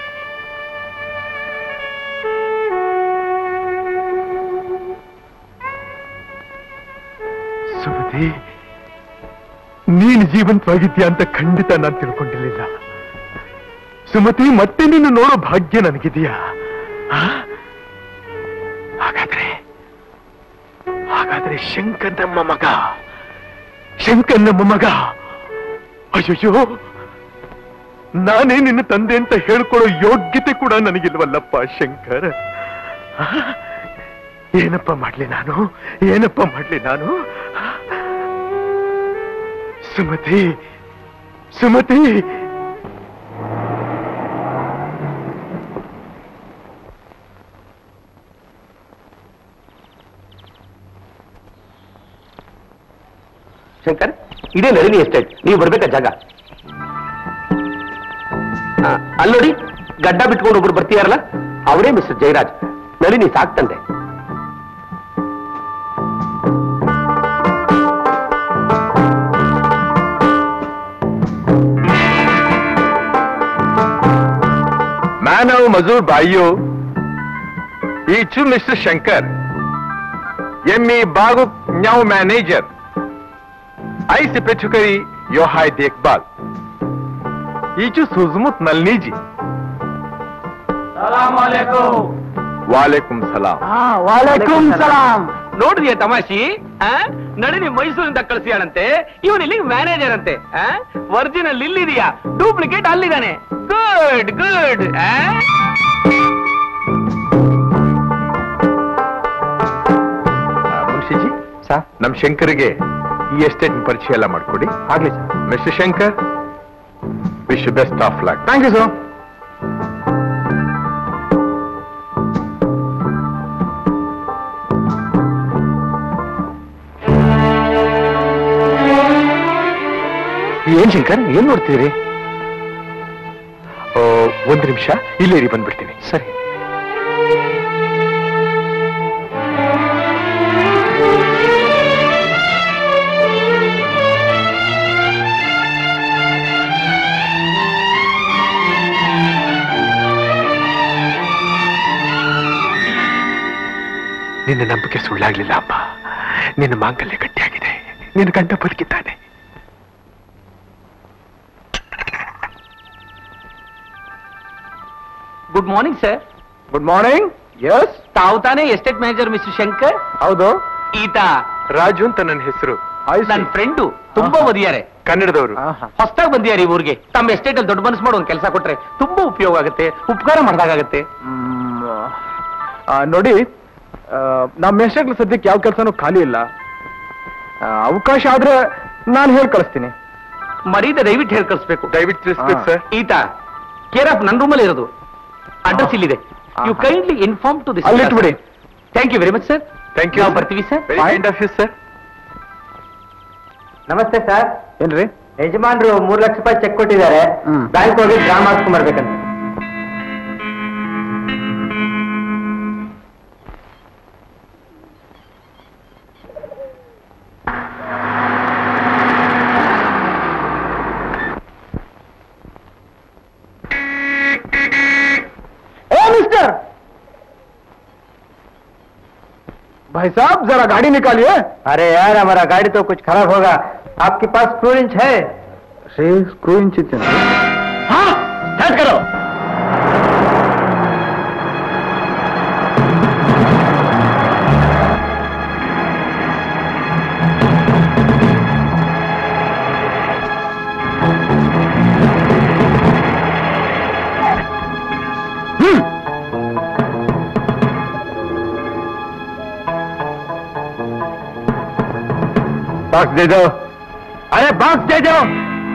ಸುಮತಿ ನೀನು ಜೀವಂತವಾಗಿದ್ಯಾ ಅಂತ ಖಂಡಿತ ನಾನು ತಿಳ್ಕೊಂಡಿರ್ಲಿಲ್ಲ ಸುಮತಿ ಮತ್ತೆ ನಿನ್ನ ನೋಡೋ ಭಾಗ್ಯ ನನಗಿದೆಯಾ ಆ? ಹಾಗಾದ್ರೆ ಹಾಗಾದ್ರೆ ಶಂಕರ್ ನಮ್ಮ ಮಗ ಶಂಕರ್ ನಮ್ಮ ಮಗ ಅಯ್ಯಯ್ಯೋ ನಾನೇ ನಿನ್ನ ತಂದೆ ಅಂತ ಹೇಳ್ಕೊಳ್ಳೋ ಯೋಗ್ಯತೆ ಕೂಡ ನನಗಿಲ್ವಲ್ಲಪ್ಪ ಶಂಕರ್ ಆ? ಏನಪ್ಪ ಮಾಡ್ಲಿ ನಾನು ಏನಪ್ಪ ಮಾಡ್ಲಿ ನಾನು ಸುಮತಿ ಸುಮತಿ ಶಂಕರ್ ಇದೇ ನಳಿನಿ ಎಸ್ಟೇಟ್ ನೀವು ಬರ್ಬೇಕಾ ಜಾಗ ಆ, ಅಲ್ಲ್ ನೋಡಿ ಗಡ್ಡ ಬಿಟ್ಕೊಂಡು ಒಬ್ರು ಬರ್ತೀಯಾರಲ್ಲ ಅವರೇ ಮಿಸ್ಟರ್ ಜಯರಾಜ್ ನಳಿನಿ ಸಾಕ್ತಂತೆ मानव मजूर भाइयों ये छु मिस्टर शंकर एम ई बागु न्याउ मैनेजर आई से पेचुकरी यो हाय देखभाल ये छु सुजमुत नलनी जी वालेकुम सलाम ವಾಲೇಕುಂ ಸಲಾಂ ನೋಡಿದ್ಯಾ ತಮಾಷಿ ಆ? ನಳಿನಿ ಮೈಸೂರಿಂದ ಕಳಿಸಿಯಾಳಂತೆ ಇವನ್ ಇಲ್ಲಿ ಮ್ಯಾನೇಜರ್ ಅಂತೆ ಒರಿಜಿನಲ್ ಇಲ್ಲಿದೆಯಾ ಡೂಪ್ಲಿಕೇಟ್ ಅಲ್ಲಿದ್ದಾನೆ ಗುಡ್ ಗುಡ್ ಮುನ್ಷಿಜಿ ನಮ್ ಶಂಕರ್ಗೆ ಈ ಎಸ್ಟೇಟ್ ಪರಿಚಯ ಎಲ್ಲ ಮಾಡ್ಕೊಡಿ ಆಗ್ಲಿ sir mister Shankar wish best of luck thank you sir ಏನ್ ಶಂಕರ್ ಏನ್ ನೋಡ್ತೀರಿ ಒಂದು ನಿಮಿಷ ಇಲ್ಲೇರಿ ಬಂದ್ಬಿಡ್ತೀನಿ ಸರಿ ನಿನ್ನ ನಂಬಿಕೆ ಸುಳ್ಳಾಗ್ಲಿಲ್ಲ ಅಮ್ಮ ನಿನ್ನ ಮಾಂಗಲ್ಯ ಗಟ್ಟಿಯಾಗಿದೆ ನಿನ್ನ ಗಂಡ ಬದುಕಿದ್ದಾನೆ good morning sir good morning yes ತಾವು ತಾನೇ ಎಸ್ಟೇಟ್ ಮ್ಯಾನೇಜರ್ ಮಿಸ್ಟರ್ ಶಂಕರ್ ಹೌದು ಈತ ರಾಜು ಅಂತ ನನ್ನ ಹೆಸರು ನನ್ನ ಫ್ರೆಂಡು ತುಂಬಾ ಓದಿಯಾರೆ ಕನ್ನಡದವರು ಹೊಸದಾಗಿ ಬಂದಿಯಾರಿ ಊರಿಗೆ ತಮ್ಮ ಎಸ್ಟೇಟ್ ಅಲ್ಲಿ ದೊಡ್ಡ ಮನಸ್ಸು ಮಾಡೋ ಒಂದು ಕೆಲಸ ಕೊಟ್ರೆ ತುಂಬಾ ಉಪಯೋಗ ಆಗುತ್ತೆ ಉಪಕಾರ ಮಾಡ್ದಾಗತ್ತೆ ನೋಡಿ ಆ, ನಮ್ಮ ಎಸ್ಟೇಟ್ ಸದ್ಯಕ್ಕೆ ಯಾವ ಕೆಲಸನೂ ಖಾಲಿ ಇಲ್ಲ ಆ, ಅವಕಾಶ ಆದ್ರೆ ನಾನು ಹೇಳಿ ಕಳಿಸ್ತೀನಿ ಮರೀದ ದಯವಿಟ್ಟು ಹೇಳಿ ಕಳಿಸ್ಬೇಕು ದಯವಿಟ್ಟು ತಿಳಿಸ್ಬೇಕು ಹಾ. ಸರ್ ಈತ ಕೇರ್ ಆಫ್ ನನ್ನ ರೂಮಲ್ಲಿ ಇರೋದು ಅಡ್ರೆಸ್ ಇಲ್ಲಿದೆ you kindly inform to this ಅಲ್ಲಿಟ್ಬಿಡಿ. Thank you very much sir thank you ನಾವು ಬರ್ತೀವಿ sir very kind of you sir ನಮಸ್ತೆ ಸರ್ ಏನ್ರಿ ಯಜಮಾನ್ರು ಮೂರ್ ಲಕ್ಷ ರೂಪಾಯಿ ಚೆಕ್ ಕೊಟ್ಟಿದ್ದಾರೆ ಹ್ಮ್. ಬ್ಯಾಂಕ್ ಹೋಗಿ ಡ್ರಾ ಮಾಡ್ಸ್ಕೊಂಡ್ ಬರ್ಬೇಕಂತ ओ मिस्टर भाई साहब जरा गाड़ी निकालिए अरे यार हमारा गाड़ी तो कुछ खराब होगा आपके पास स्क्रू इंच है स्क्रू इंच हाँ स्टार्ट करो बॉक्स दे दो अरे बॉक्स दे दो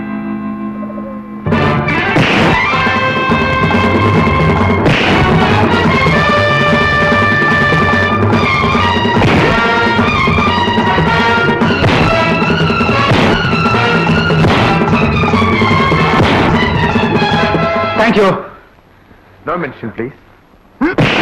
thank you no mention please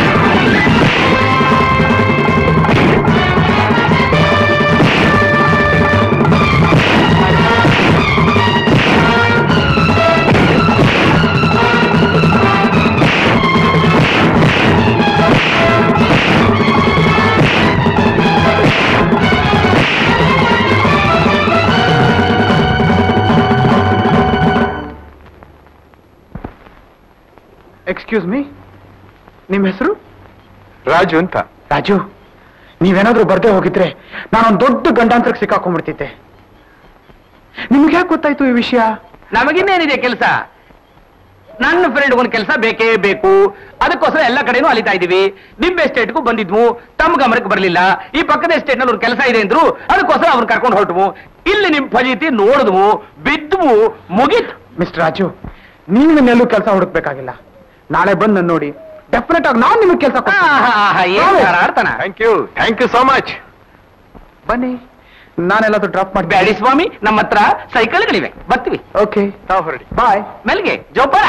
excuse me ನಿಮ್ಮ ಹೆಸರು ರಾಜು ಅಂತ ರಾಜು ನೀವೇನಾದ್ರೂ ಬರ್ದೇ ಹೋಗಿದ್ರೆ ನಾನೊಂದು ದೊಡ್ಡ ಗಂಡಾಂತರಕ್ಕೆ ಸಿಕ್ಕಾಕೊಂಡ್ಬಿಡ್ತಿದ್ದೆ ನಿಮ್ಗೆ ಯಾಕೆ ಗೊತ್ತಾಯ್ತು ಈ ವಿಷಯ ನಮಗಿನ್ನೇನಿದೆ ಕೆಲಸ ನನ್ನ ಫ್ರೆಂಡ್ ಒಂದು ಕೆಲಸ ಬೇಕೇ ಬೇಕು ಅದಕ್ಕೋಸ್ಕರ ಎಲ್ಲ ಕಡೆನೂ ಅಲಿತಾ ಇದೀವಿ ನಿಮ್ಮ ಎಸ್ಟೇಟ್ಗೂ ಬಂದಿದ್ವು ತಮ್ಮ ಗಮನಕ್ಕೆ ಬರಲಿಲ್ಲ ಈ ಪಕ್ಕದ ಎಸ್ಟೇಟ್ ನಲ್ಲಿ ಒಂದು ಕೆಲಸ ಇದೆ ಅಂದ್ರು ಅದಕ್ಕೋಸ್ಕರ ಅವ್ರನ್ನ ಕರ್ಕೊಂಡು ಹೊರಟ್ವು ಇಲ್ಲಿ ನಿಮ್ ಫಜೀತಿ ನೋಡಿದ್ವು ಬಿದ್ವು ಮುಗಿತ್ ಮಿಸ್ಟರ್ ರಾಜು ನೀವು ನನ್ನೆಲ್ಲೂ ಕೆಲಸ ಹುಡುಕ್ಬೇಕಾಗಿಲ್ಲ ನಾಳೆ ಬಂದು ನನ್ನ ನೋಡಿ ಡೆಫಿನೆಟ್ ಆಗಿ ನಾನು ನಿಮಗೆ ಕೆಲಸ ಆಡ್ತಾನ thank you thank you so much ಬನ್ನಿ ನಾನೆಲ್ಲಾದ್ರೂ ಡ್ರಾಪ್ ಮಾಡಿ ಬ್ಯಾಡಿ ಸ್ವಾಮಿ ನಮ್ಮ ಹತ್ರ ಸೈಕಲ್ಗಳಿವೆ ಬರ್ತೀವಿ ಓಕೆ ತಾವು ಹೊರಡಿ ಬಾಯ್ ಮೆಲ್ಗೆ ಜೋಪಾನ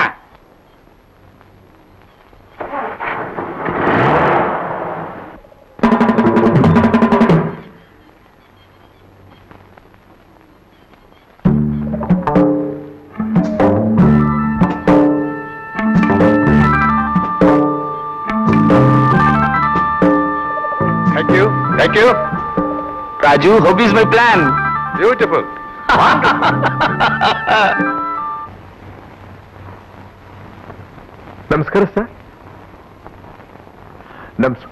thank you thank you Raju hope is my plan beautiful ನಮಸ್ಕಾರ ಸರ್ ನಮಸ್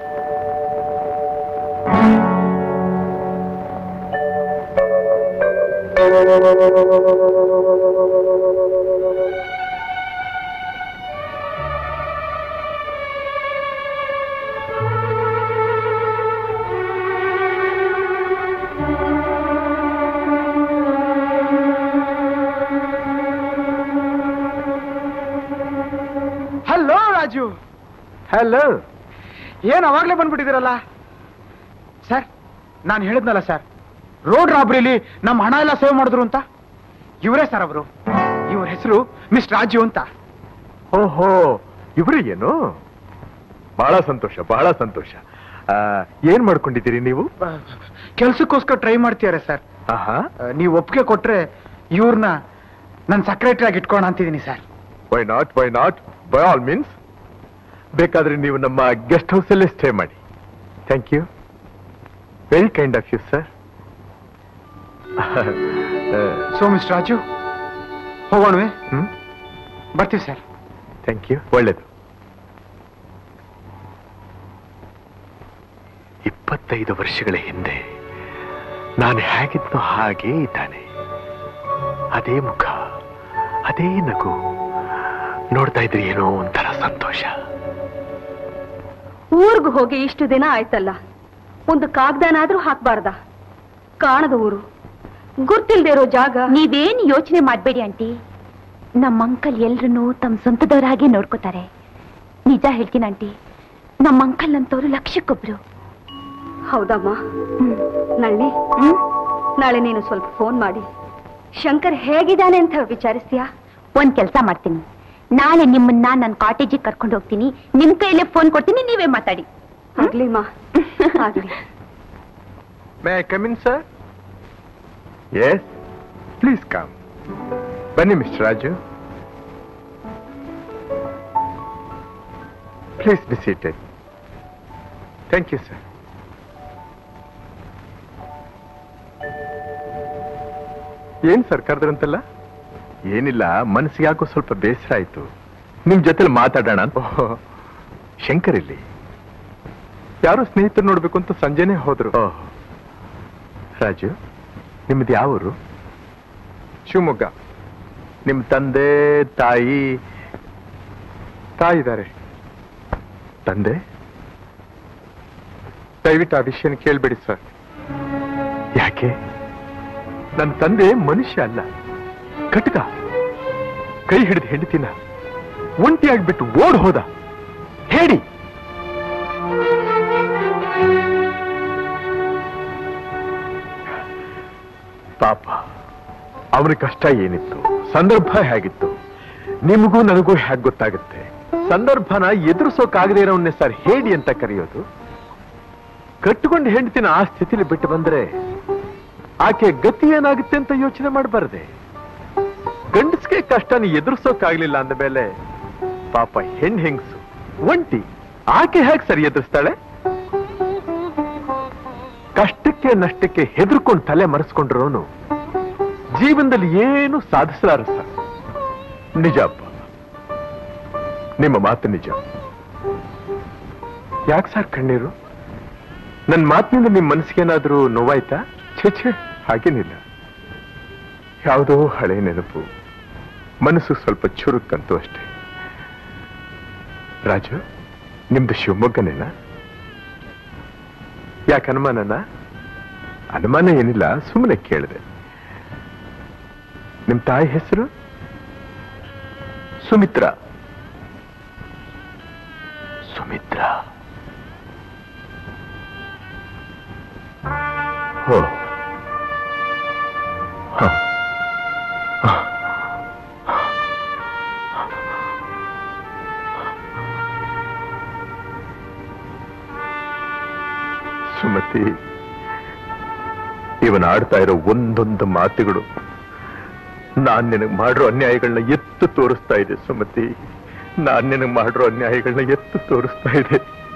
ಹಲೋ ರಾಜು ಹಲೋ ಏನ್ ಅವಾಗ್ಲೇ ಬಂದ್ಬಿಟ್ಟಿದ್ದೀರಲ್ಲ ಸರ್ ನಾನು ಹೇಳಿದ್ನಲ್ಲ ಸರ್ ರೋಡ್ ರಾಬ್ರಿಲಿ ನಮ್ಮ ಹಣ ಎಲ್ಲ ಸೇವ್ ಮಾಡಿದ್ರು ಅಂತ ಇವರೇ ಸರ್ ಅವರು ಇವ್ರ ಹೆಸರು ಮಿಸ್ ರಾಜು ಅಂತ ಓಹೋ ಇವ್ರಿ ಏನು ಬಹಳ ಸಂತೋಷ ಬಹಳ ಸಂತೋಷ ಆ, ಏನ್ ಮಾಡ್ಕೊಂಡಿದ್ದೀರಿ ನೀವು ಕೆಲ್ಸಕ್ಕೋಸ್ಕರ ಟ್ರೈ ಮಾಡ್ತೀಯಾರೆ ಸರ್ ಆಹಾ ನೀವು ಒಪ್ಪಿಗೆ ಕೊಟ್ರೆ ಇವ್ರನ್ನ ನನ್ನ ಸೆಕ್ರೆಟರಿ ಆಗಿ ಇಟ್ಕೋಣ ಅಂತಿದ್ದೀನಿ sir why not why not by all means ಬೇಕಾದ್ರೆ ನೀವು ನಮ್ಮ ಗೆಸ್ಟ್ ಹೌಸ್ ಅಲ್ಲೇ ಸ್ಟೇ ಮಾಡಿ thank you very kind of you sir so miss Raju ಹೋಗೋಣವೆ ಹ್ಮ್ ಬರ್ತೀವಿ ಸರ್ ಥ್ಯಾಂಕ್ ಯು ಒಳ್ಳೇದು ಇಪ್ಪತ್ತೈದು ವರ್ಷಗಳ ಹಿಂದೆ ನಾನು ಹೇಗಿದ್ನೋ ಹಾಗೇ ಇದ್ದಾನೆ ಅದೇ ಮುಖ ಅದೇ ನಗು ನೋಡ್ತಾ ಇದ್ರೆ ಏನೋ ಒಂಥರ ಸಂತೋಷ ಊರ್ಗ್ ಹೋಗಿ ಇಷ್ಟು ದಿನ ಆಯ್ತಲ್ಲ ಒಂದು ಕಾಗ್ದನಾದ್ರೂ ಹಾಕ್ಬಾರ್ದ ಕಾಣದ ಊರು ಗುರ್ತಿಲ್ದೇ ಇರೋ ಜಾಗ ನೀವೇನ್ ಯೋಚನೆ ಮಾಡ್ಬೇಡಿ ಆಂಟಿ ನಮ್ಮ ಅಂಕಲ್ ಎಲ್ರನ್ನೂ ತಮ್ಮ ಸ್ವಂತದವರಾಗೆ ನೋಡ್ಕೋತಾರೆ ನಿಜ ಹೇಳ್ತೀನಿ ಆಂಟಿ ನಮ್ಮ ಅಂಕಲ್ ಅಂತವ್ರು ಲಕ್ಷಕ್ಕೊಬ್ರು ಹೌದಮ್ಮ ಹ್ಮ್ ನಳ್ಳಿ ಹ್ಮ್ ನಾಳೆ ನೀನು ಸ್ವಲ್ಪ ಫೋನ್ ಮಾಡಿ ಶಂಕರ್ ಹೇಗಿದ್ದಾನೆ ಅಂತ ವಿಚಾರಿಸ್ತೀಯಾ ಒಂದ್ ಕೆಲಸ ಮಾಡ್ತೀನಿ ನಾಳೆ ನಿಮ್ಮನ್ನ ನನ್ನ ಕಾಟೇಜಿಗೆ ಕರ್ಕೊಂಡು ಹೋಗ್ತೀನಿ ನಿಮ್ ಕೈಯಲ್ಲೇ ಫೋನ್ ಕೊಡ್ತೀನಿ ನೀವೇ ಮಾತಾಡಿ ಆಗ್ಲಿಮ್ಮ ಆಗ್ಲಿ may I come in sir yes please come ಬನ್ನಿ mister Raju please be seated thank you sir ಏನ್ ಸರ್ ಕರೆದ್ರಂತಲ್ಲ ಏನಿಲ್ಲ ಮನಸ್ಸಿಗೆ ಯಾಕೋ ಸ್ವಲ್ಪ ಬೇಸರ ಆಯ್ತು ನಿಮ್ ಜೊತೆಲಿ ಮಾತಾಡೋಣ ಅಂತ ಓಹ್, ಶಂಕರ್ ಇಲ್ಲಿ ಯಾರೋ ಸ್ನೇಹಿತರು ನೋಡ್ಬೇಕು ಅಂತ ಸಂಜೆನೆ ಹೋದ್ರು ಓಹ್. ರಾಜು ನಿಮ್ದು ಯಾವ ಊರು ಶಿವಮೊಗ್ಗ ನಿಮ್ ತಂದೆ ತಾಯಿ ತಾಯಿ ಇದ್ದಾರೆ ತಂದೆ ದಯವಿಟ್ಟು ಆ ವಿಷಯನ ಕೇಳ್ಬೇಡಿ ಸರ್ ಯಾಕೆ ನನ್ನ ತಂದೆ ಮನುಷ್ಯ ಅಲ್ಲ ಕಟಕ ಕೈ ಹಿಡಿದು ಹೆಂಡತಿನ ಒಂಟಿಯಾಗ್ಬಿಟ್ಟು ಓಡ್ ಹೋದ ಹೇಳಿ ಪಾಪ ಅವನ ಕಷ್ಟ ಏನಿತ್ತು ಸಂದರ್ಭ ಹೇಗಿತ್ತು ನಿಮಗೂ ನನಗೂ ಹೇಗೆ ಗೊತ್ತಾಗುತ್ತೆ ಸಂದರ್ಭನ ಎದುರಿಸೋಕಾಗದೇ ಇರೋವನ್ನೇ ಸರ್ ಹೇಳಿ ಅಂತ ಕರೆಯೋದು ಕಟ್ಟಿಕೊಂಡು ಹೆಂಡತಿನ ಆ ಸ್ಥಿತಿಲಿ ಬಿಟ್ಟು ಬಂದ್ರೆ ಆಕೆ ಗತಿ ಏನಾಗುತ್ತೆ ಅಂತ ಯೋಚನೆ ಮಾಡಬಾರ್ದೆ ಗಂಡಸ್ಗೆ ಕಷ್ಟನ ಎದುರಿಸೋಕಾಗ್ಲಿಲ್ಲ ಅಂದ ಮೇಲೆ ಪಾಪ ಹೆಣ್ ಹೆಂಗ್ಸು ಒಂಟಿ ಆಕೆ ಹೇಗೆ ಸರಿ ಎದುರಿಸ್ತಾಳೆ ಕಷ್ಟಕ್ಕೆ ನಷ್ಟಕ್ಕೆ ಹೆದರ್ಕೊಂಡು ತಲೆ ಮರೆಸ್ಕೊಂಡ್ರೋನು ಜೀವನದಲ್ಲಿ ಏನು ಸಾಧಿಸಲಾರ ಸರ್ ನಿಜಪ್ಪ ನಿಮ್ಮ ಮಾತು ನಿಜ ಯಾಕೆ ಸರ್ ಕಣ್ಣೀರು ನನ್ನ ಮಾತಿನಿಂದ ನಿಮ್ಮ ಮನಸ್ಸಿಗೇನಾದ್ರೂ ನೋವಾಯ್ತಾ ಛೇ ಛೇ ಹಾಗೇನಿಲ್ಲ ಯಾವುದೋ ಹಳೆ ನೆನಪು ಮನಸ್ಸು ಸ್ವಲ್ಪ ಚುರುಕಂತು ಅಷ್ಟೇ ರಾಜು ನಿಮ್ದು ಶಿವಮೊಗ್ಗನೇನಾ ಯಾಕೆ ಅನುಮಾನನ ಅನುಮಾನ ಏನಿಲ್ಲ ಸುಮ್ಮನೆ ಕೇಳಿದೆ ನಿಮ್ ತಾಯಿ ಹೆಸರು ಸುಮಿತ್ರ ಸುಮಿತ್ರ ಓ ಹ. ಹ. ಸುಮತಿ ಇವನ್ ಆಡ್ತಾ ಇರೋ ಒಂದೊಂದು ಮಾತುಗಳು ನಾನ್ ನಿನಗೆ ಮಾಡಿರೋ ಅನ್ಯಾಯಗಳನ್ನ ಎತ್ತು ತೋರಿಸ್ತಾ ಇದೆ ಸುಮತಿ ನಾನ್ ನಿನಗೆ ಮಾಡಿರೋ ಅನ್ಯಾಯಗಳನ್ನ ಎತ್ತು ತೋರಿಸ್ತಾ ಇದೆ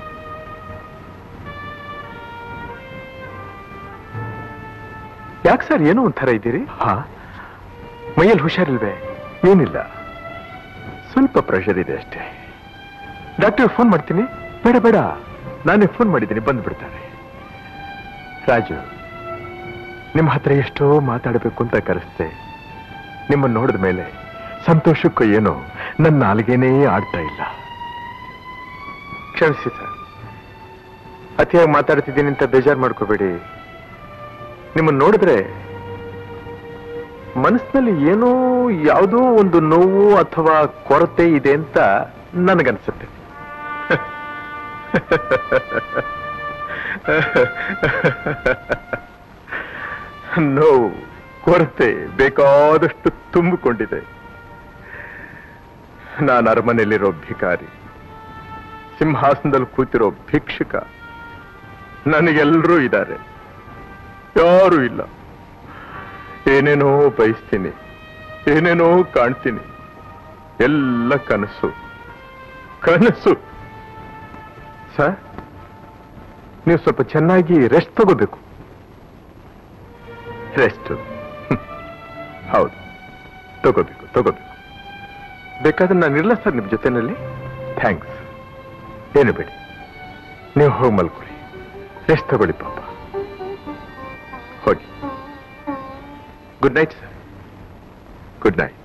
ಯಾಕೆ ಸರ್ ಏನೋ ಒಂಥರ ಇದ್ದೀರಿ ಹಾ ಮೈಯಲ್ಲಿ ಹುಷಾರಿಲ್ವೇ ಏನಿಲ್ಲ ಸ್ವಲ್ಪ ಪ್ರೆಷರ್ ಇದೆ ಅಷ್ಟೇ ಡಾಕ್ಟರ್ ಫೋನ್ ಮಾಡ್ತೀನಿ ಬೇಡ ಬೇಡ ನಾನೇ ಫೋನ್ ಮಾಡಿದ್ದೀನಿ ಬಂದ್ಬಿಡ್ತಾರೆ ರಾಜು ನಿಮ್ಮ ಹತ್ರ ಎಷ್ಟೋ ಮಾತಾಡಬೇಕು ಅಂತ ಕರೆಸ್ತೆ ನಿಮ್ಮನ್ನು ನೋಡಿದ ಮೇಲೆ ಸಂತೋಷಕ್ಕೂ ಏನೋ ನನ್ನ ನಾಲ್ಗೇನೇ ಆಡ್ತಾ ಇಲ್ಲ ಕ್ಷಮಿಸಿ ಸರ್ ಅತಿಯಾಗಿ ಮಾತಾಡ್ತಿದ್ದೀನಿ ಅಂತ ಬೇಜಾರು ಮಾಡ್ಕೋಬೇಡಿ ನಿಮ್ಮನ್ನು ನೋಡಿದ್ರೆ ಮನಸ್ಸಿನಲ್ಲಿ ಏನೋ ಯಾವುದೋ ಒಂದು ನೋವು ಅಥವಾ ಕೊರತೆ ಇದೆ ಅಂತ ನನಗನ್ಸುತ್ತೆ ನೋವು ಕೊರತೆ ಬೇಕಾದಷ್ಟು ತುಂಬಿಕೊಂಡಿದೆ ನಾನು ಅರಮನೆಯಲ್ಲಿರೋ ಭಿಕಾರಿ ಸಿಂಹಾಸನದಲ್ಲಿ ಕೂತಿರೋ ಭಿಕ್ಷುಕ ನನಗೆಲ್ಲರೂ ಇದ್ದಾರೆ ಯಾರೂ ಇಲ್ಲ ಏನೇನೋ ಬಯಸ್ತೀನಿ ಏನೇನೋ ಕಾಣ್ತೀನಿ ಎಲ್ಲ ಕನಸು ಕನಸು ಸರ್ ನೀವು ಸ್ವಲ್ಪ ಚೆನ್ನಾಗಿ ರೆಸ್ಟ್ ತಗೋಬೇಕು ರೆಸ್ಟ್ ಹೌದು ತಗೋಬೇಕು ತಗೋಬೇಕು ಬೇಕಾದ್ರೆ ನಾನು ಇರಲ್ಲ ಸರ್ ನಿಮ್ಮ ಜೊತೆನಲ್ಲಿ ಥ್ಯಾಂಕ್ಸ್ ಏನು ಬೇಡಿ ನೀವು ಹೋಗಿ ಮಲ್ಕೊಳ್ಳಿ ರೆಸ್ಟ್ ತಗೊಳ್ಳಿ ಪಾಪ ಹೋಗಿ good night sir good night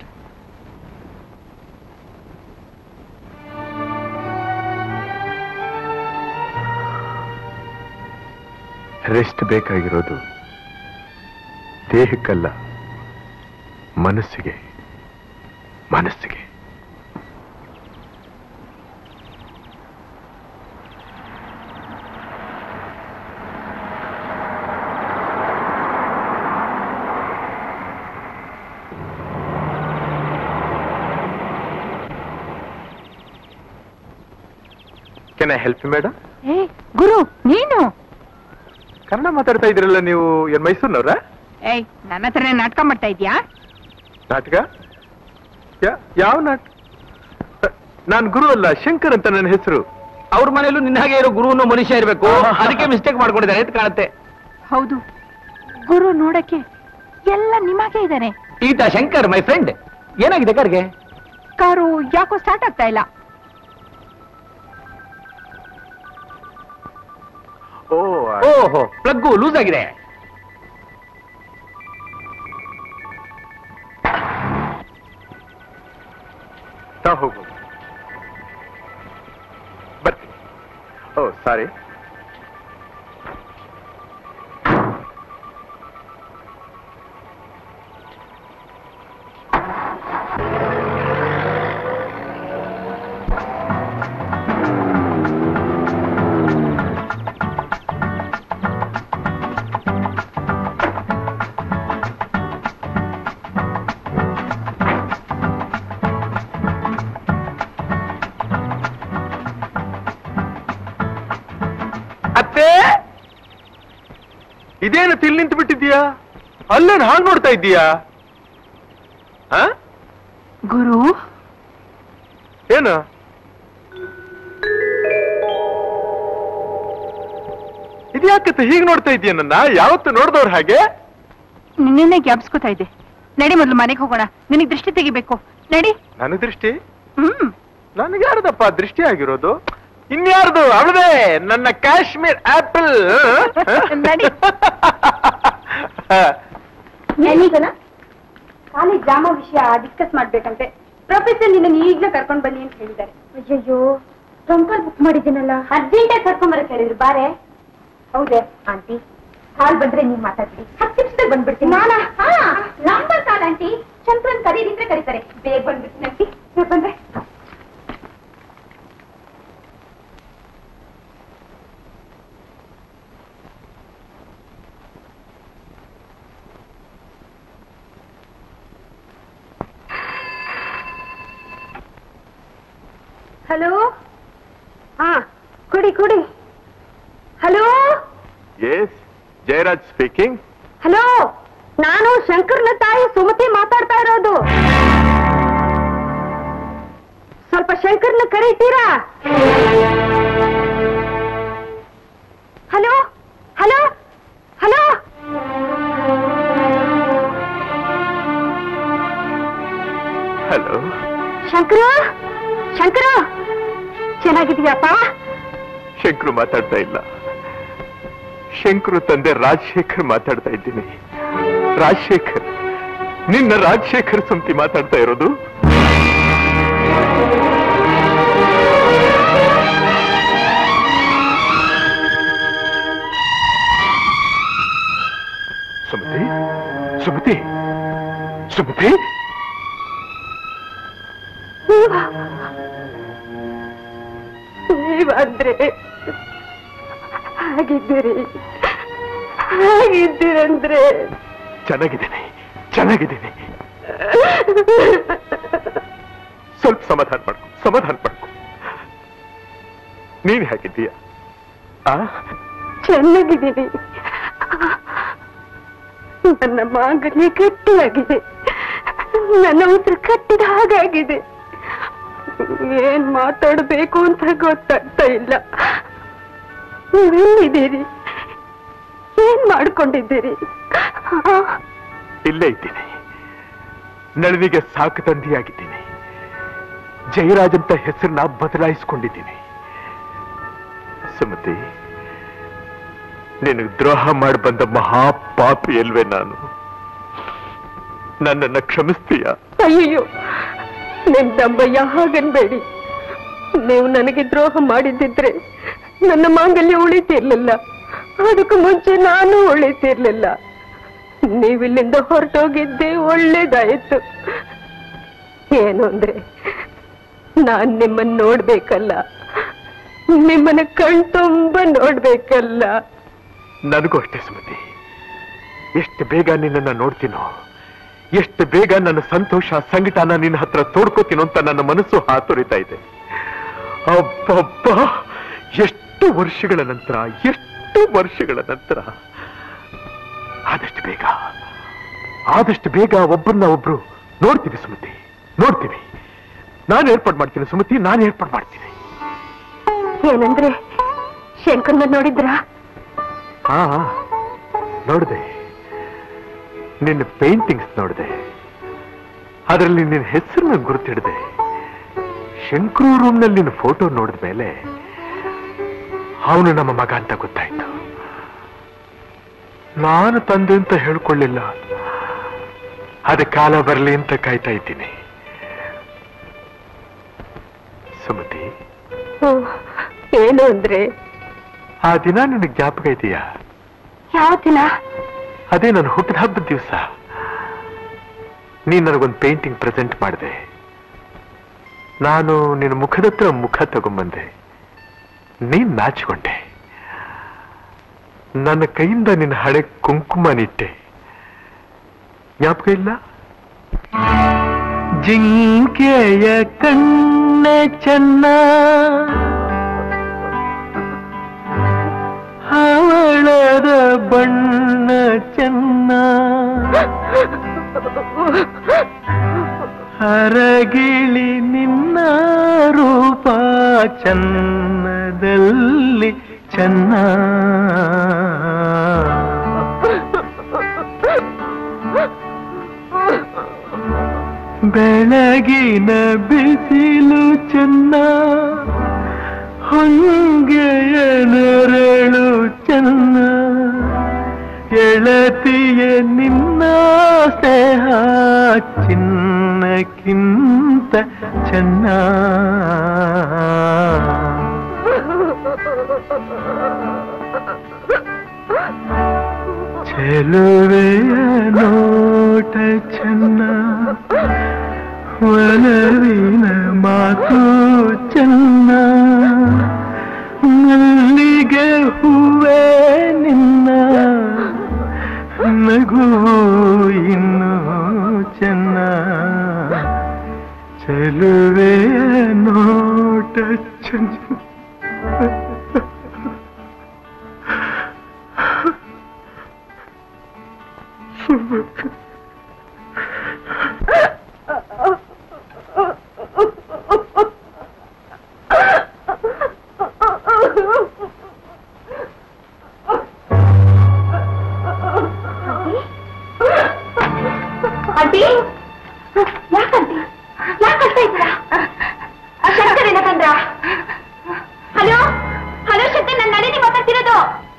rest ಬೇಕಾಗಿರೋದು ದೇಹಕ್ಕಲ್ಲ ಮನಸ್ಸಿಗೆ ಮನಸ್ಸಿಗೆ ಕೆನ್ ಐ ಹೆಲ್ಪ್ ಮೇಡಮ್ ಏ ಗುರು ನೀನು ಕನ್ನಡ ಮಾತಾಡ್ತಾ ಇದ್ರಲ್ಲ ನೀವು ಏನ್ ಮೈಸೂರಿನವ್ರ ಏಯ್ ನನ್ನ ಹತ್ರನೇ ನಾಟಕ ಮಾಡ್ತಾ ಇದ್ಯಾ ನಾಟಕ ಯಾ- ಯಾವ ನಾಟಕ ನಾನ್ ಗುರು ಅಲ್ಲ ಶಂಕರ್ ಅಂತ ನನ್ನ ಹೆಸರು ಅವ್ರ ಮನೇಲೂ ನಿನ್ನ ಹಾಗೆ ಇರೋ ಗುರುನು ಮನುಷ್ಯ ಇರಬೇಕು ಅದಕ್ಕೆ ಮಿಸ್ಟೇಕ್ ಮಾಡ್ಕೊಂಡಿದ್ದಾರೆ ಅಂತ ಕಾಣುತ್ತೆ ಹೌದು ಗುರು ನೋಡಕ್ಕೆ ಎಲ್ಲ ನಿಮಗೆ ಇದ್ದಾನೆ ಈತ ಶಂಕರ್ ಮೈ ಫ್ರೆಂಡ್ ಏನಾಗಿದೆ ಕಾರ್ಗೆ ಕಾರು ಯಾಕೋ ಸ್ಟಾರ್ಟ್ ಆಗ್ತಾ ಇಲ್ಲ ಓ ಓಹೋ ಪ್ಲಗ್ಗು ಲೂಸ್ ಆಗಿದೆ ತಾ ಹೋಗು ಬರ್ತೀನಿ ಓ ಸಾರಿ ಅತ್ತೆ ಇದೇನು ತಿಲ್ ನಿಂತು ಬಿಟ್ಟಿದ್ಯಾ ಅಲ್ಲೇನು ಹಾಳು ನೋಡ್ತಾ ಇದ್ದೀಯಾ ಆ? ಗುರು ಏನು ಇದ್ಯಾಕತ್ತೆ ಹೀಗೆ ನೋಡ್ತಾ ಇದೀಯ ನನ್ನ ಯಾವತ್ತು ನೋಡ್ದವ್ರ ಹಾಗೆ ನಿನ್ನೆ ಜ್ಞಾಪಿಸ್ಕೊತಾ ಇದ್ದೆ ನಡಿ ಮೊದ್ಲು ಮನೆಗೆ ಹೋಗೋಣ ನಿನಗೆ ದೃಷ್ಟಿ ತೆಗಿಬೇಕು ನಡಿ ನನ್ನ ದೃಷ್ಟಿ ಹ್ಮ್ ನನಗೆ ಯಾರ್ದಪ್ಪ ದೃಷ್ಟಿ ಆಗಿರೋದು ಇನ್ಯಾರ್ದು ಅವಳದೇ ನನ್ನ ಕಾಶ್ಮೀರ್ ಆಪಲ್ ನಡಿ. ಏನೀಗನ ಕಾಲೇಜ್ ಡ್ರಾಮಾ ವಿಷಯ ಡಿಸ್ಕಸ್ ಮಾಡ್ಬೇಕಂತೆ ಪ್ರೊಫೆಸರ್ ನಿನ್ನ ಈಗ್ಲೇ ಕರ್ಕೊಂಡ್ ಬನ್ನಿ ಅಂತ ಹೇಳಿದ್ದಾರೆ ಅಯ್ಯಯ್ಯೋ ಟೆಂಪಲ್ ಬುಕ್ ಮಾಡಿದ್ದೀನಲ್ಲ ಅರ್ಜೆಂಟಾಗಿ ಕರ್ಕೊಂಡ್ ಬರಕ್ ಹೇಳಿದ್ರು ಬಾರೆ ಹೌದೇ ಆಂಟಿ ಕಾಲ್ ಬಂದ್ರೆ ನೀವ್ ಮಾತಾಡ್ಬಿಡಿ ಹತ್ತು ನಿಮಿಷದಾಗ ಬಂದ್ಬಿಡ್ತೀನಿ ನಾನಾ ನಂಬರ್ ಕಾಲ್ ಆಂಟಿ ಚಂದ್ರನ್ ಕರೀರಿದ್ರೆ ಕರೀತಾರೆ ಬೇಗ ಬಂದ್ಬಿಡ್ತೀನಿ ಆಂಟಿ ಬೇಗ ಬಂದ್ರೆ ಹಲೋ ಹಾ ಕುಡಿ ಕುಡಿ hello yes Jayaraj speaking hello ನಾನು ಶಂಕರ್ನ ತಾಯಿ ಸುಮತಿ ಮಾತಾಡ್ತಾ ಇರೋದು ಸ್ವಲ್ಪ ಶಂಕರ್ನ ಕರೀತೀರಾ hello hello hello hello Shankara Shankara ಚೆನ್ನಾಗಿದೀಯಪ್ಪ ಶಂಕರು ಮಾತಾಡ್ತಾ ಇಲ್ಲ ಶಂಕರು ತಂದೆ ರಾಜಶೇಖರ್ ಮಾತಾಡ್ತಾ ಇದ್ದೀನಿ ರಾಜಶೇಖರ್ ನಿನ್ನ ರಾಜಶೇಖರ್ ಸುಮ್ತಿ ಮಾತಾಡ್ತಾ ಇರೋದು ಸುಮತಿ ಸುಮತಿ ಸುಮತಿ ನೀವಂದ್ರೆ ಹಾಗಿದ್ದೀರಿ ಹಾಗಿದ್ದೀರಂದ್ರೆ ಚೆನ್ನಾಗಿದ್ದೀನಿ ಚೆನ್ನಾಗಿದ್ದೀನಿ ಸ್ವಲ್ಪ ಸಮಾಧಾನ ಮಾಡ್ಕೊ ಸಮಾಧಾನ ಮಾಡ್ಕೊ ನೀನ್ ಹೇಗಿದ್ದೀಯ ಆ ಚೆನ್ನಾಗಿದ್ದೀನಿ ನನ್ನ ಮಾಂಗಲ್ಯ ಗಟ್ಟಿಯಾಗಿದೆ ನನ್ನ ಉಸಿರು ಕಟ್ಟಿದ ಹಾಗಾಗಿದೆ ಏನ್ ಮಾತಾಡಬೇಕು ಅಂತ ಗೊತ್ತಾಗ್ತಾ ಇಲ್ಲ ನೀವೆಲ್ಲಿದ್ದೀರಿ ಏನ್ ಮಾಡ್ಕೊಂಡಿದ್ದೀರಿ ಆ, ಇಲ್ಲೇ ಇದ್ದೀನಿ ನಳಿನಿಗೆ ಸಾಕು ತಂದೆಯಾಗಿದ್ದೀನಿ ಜಯರಾಜ್ ಅಂತ ಹೆಸರನ್ನ ಬದಲಾಯಿಸ್ಕೊಂಡಿದ್ದೀನಿ ಸುಮತಿ ನಿನಗೆ ದ್ರೋಹ ಮಾಡಿ ಬಂದ ಮಹಾಪಾಪಿ ಅಲ್ವೇ ನಾನು ನನ್ನನ್ನ ಕ್ಷಮಿಸ್ತೀಯ ಅಯ್ಯಯ್ಯೋ ನಿಮ್ ದಮ್ಮಯ್ಯ ಹಾಗನ್ಬೇಡಿ ನೀವು ನನಗೆ ದ್ರೋಹ ಮಾಡಿದ್ದಿದ್ರೆ ನನ್ನ ಮಾಂಗಲ್ಯ ಉಳಿತಿರ್ಲಿಲ್ಲ ಅದಕ್ಕೂ ಮುಂಚೆ ನಾನು ಉಳಿತಿರ್ಲಿಲ್ಲ ನೀವಿಲ್ಲಿಂದ ಹೊರಟೋಗಿದ್ದೆ ಒಳ್ಳೇದಾಯ್ತು ಏನು ಅಂದ್ರೆ ನಾನ್ ನಿಮ್ಮನ್ನ ನೋಡ್ಬೇಕಲ್ಲ ನಿಮ್ಮನ್ನ ಕಣ್ ತುಂಬ ನೋಡ್ಬೇಕಲ್ಲ ನನಗೂ ಅಷ್ಟೇ ಸುಮತಿ ಎಷ್ಟು ಬೇಗ ನಿನ್ನನ್ನ ನೋಡ್ತೀನೋ ಎಷ್ಟು ಬೇಗ ನನ್ನ ಸಂತೋಷ ಸಂಕಟನ ನಿನ್ನ ಹತ್ರ ತೋಡ್ಕೋತೀನೋ ಅಂತ ನನ್ನ ಮನಸ್ಸು ಹಾತೊರಿತಾ ಇದೆ ಅಬ್ಬಬ್ಬ ಎಷ್ಟು ವರ್ಷಗಳ ನಂತರ ಎಷ್ಟು ವರ್ಷಗಳ ನಂತರ ಆದಷ್ಟು ಬೇಗ ಆದಷ್ಟು ಬೇಗ ಒಬ್ಬರನ್ನ ಒಬ್ರು ನೋಡ್ತೀವಿ ಸುಮತಿ ನೋಡ್ತೀವಿ ನಾನು ಏರ್ಪಾಡು ಮಾಡ್ತೀನಿ ಸುಮತಿ ನಾನು ಏರ್ಪಾಡು ಮಾಡ್ತೀನಿ ಏನಂದ್ರೆ ಶಂಕರ್ನ ನೋಡಿದ್ರಾ ಹಾ ನೋಡಿದೆ ನಿನ್ನ ಪೇಂಟಿಂಗ್ಸ್ ನೋಡಿದೆ ಅದರಲ್ಲಿ ನಿನ್ನ ಹೆಸರನ್ನ ಗುರುತಿಡಿದೆ ಶಂಕರು ರೂಮ್ನಲ್ಲಿ ನಿನ್ನ ಫೋಟೋ ನೋಡಿದ ಮೇಲೆ ಅವನು ನಮ್ಮ ಮಗ ಅಂತ ಗೊತ್ತಾಯ್ತು ನಾನು ತಂದೆ ಅಂತ ಹೇಳ್ಕೊಳ್ಳಿಲ್ಲ ಅದ ಕಾಲ ಬರಲಿ ಅಂತ ಕಾಯ್ತಾ ಇದ್ದೀನಿ ಸುಮತಿ ಏನು ಅಂದ್ರೆ ಆ ದಿನ ನಿನಗೆ ಜ್ಞಾಪಕ ಇದೆಯಾ ಯಾವ ದಿನ ಅದೇ ನನ್ನ ಹುಟ್ಟಿದ ಹಬ್ಬದ ದಿವಸ ನೀನ್ ನನಗೊಂದು ಪೇಂಟಿಂಗ್ ಪ್ರೆಸೆಂಟ್ ಮಾಡಿದೆ ನಾನು ನಿನ್ನ ಮುಖದ ಹತ್ರ ಮುಖ ತಗೊಂಬಂದೆ ನೀನ್ ನಾಚಿಕೊಂಡೆ ನನ್ನ ಕೈಯಿಂದ ನಿನ್ನ ಹಳೆ ಕುಂಕುಮ ನಿಟ್ಟೆ ಜ್ಞಾಪಕ ಇಲ್ಲ ಜಿಂಕೆಯ ಕಣ್ಣೆ ಚೆನ್ನ ಹವಳದ ಬಣ್ಣ ಚೆನ್ನ ಹರಗಿಳಿ ನಿನ್ನ ರೂಪ ಚನ್ನದಲ್ಲಿ ಚೆನ್ನ ಬೆಳಗಿನ ಬಿಸಿಲು ಚೆನ್ನ ಹೊಂಗೆಯ ನೆರಳು ಚೆನ್ನ ಗೆಳತಿಯ ನಿನ್ನ ಸ್ನೇಹ ಚಿನ್ನಕ್ಕಿಂತ ಚೆನ್ನ ಚೆಲುವೆಯ ನೋಟ ಚೆನ್ನ ಒಲವಿನ ಮಾತು ಚೆನ್ನ ಮಲ್ಲಿಗೆ ಹೂವೇ ನಿನ್ನ ನಗು ಇನ್ನು ಚೆನ್ನ ಚೆಲುವೆಯ ನೋಟ ಚೆನ್ನ ಅಡ್ಡಿ ಯಾಕಂತ ಯಾಕಂತ ಇದ್ದೀರಾ ಶಂಕರ್ ಏನಕಂದ್ರ ಹಲೋ ಹಲೋ ಶಕ್ತಿ ನನ್ನ ನಳಿನಿ ಮಾತಾಡ್ತಿರೋದು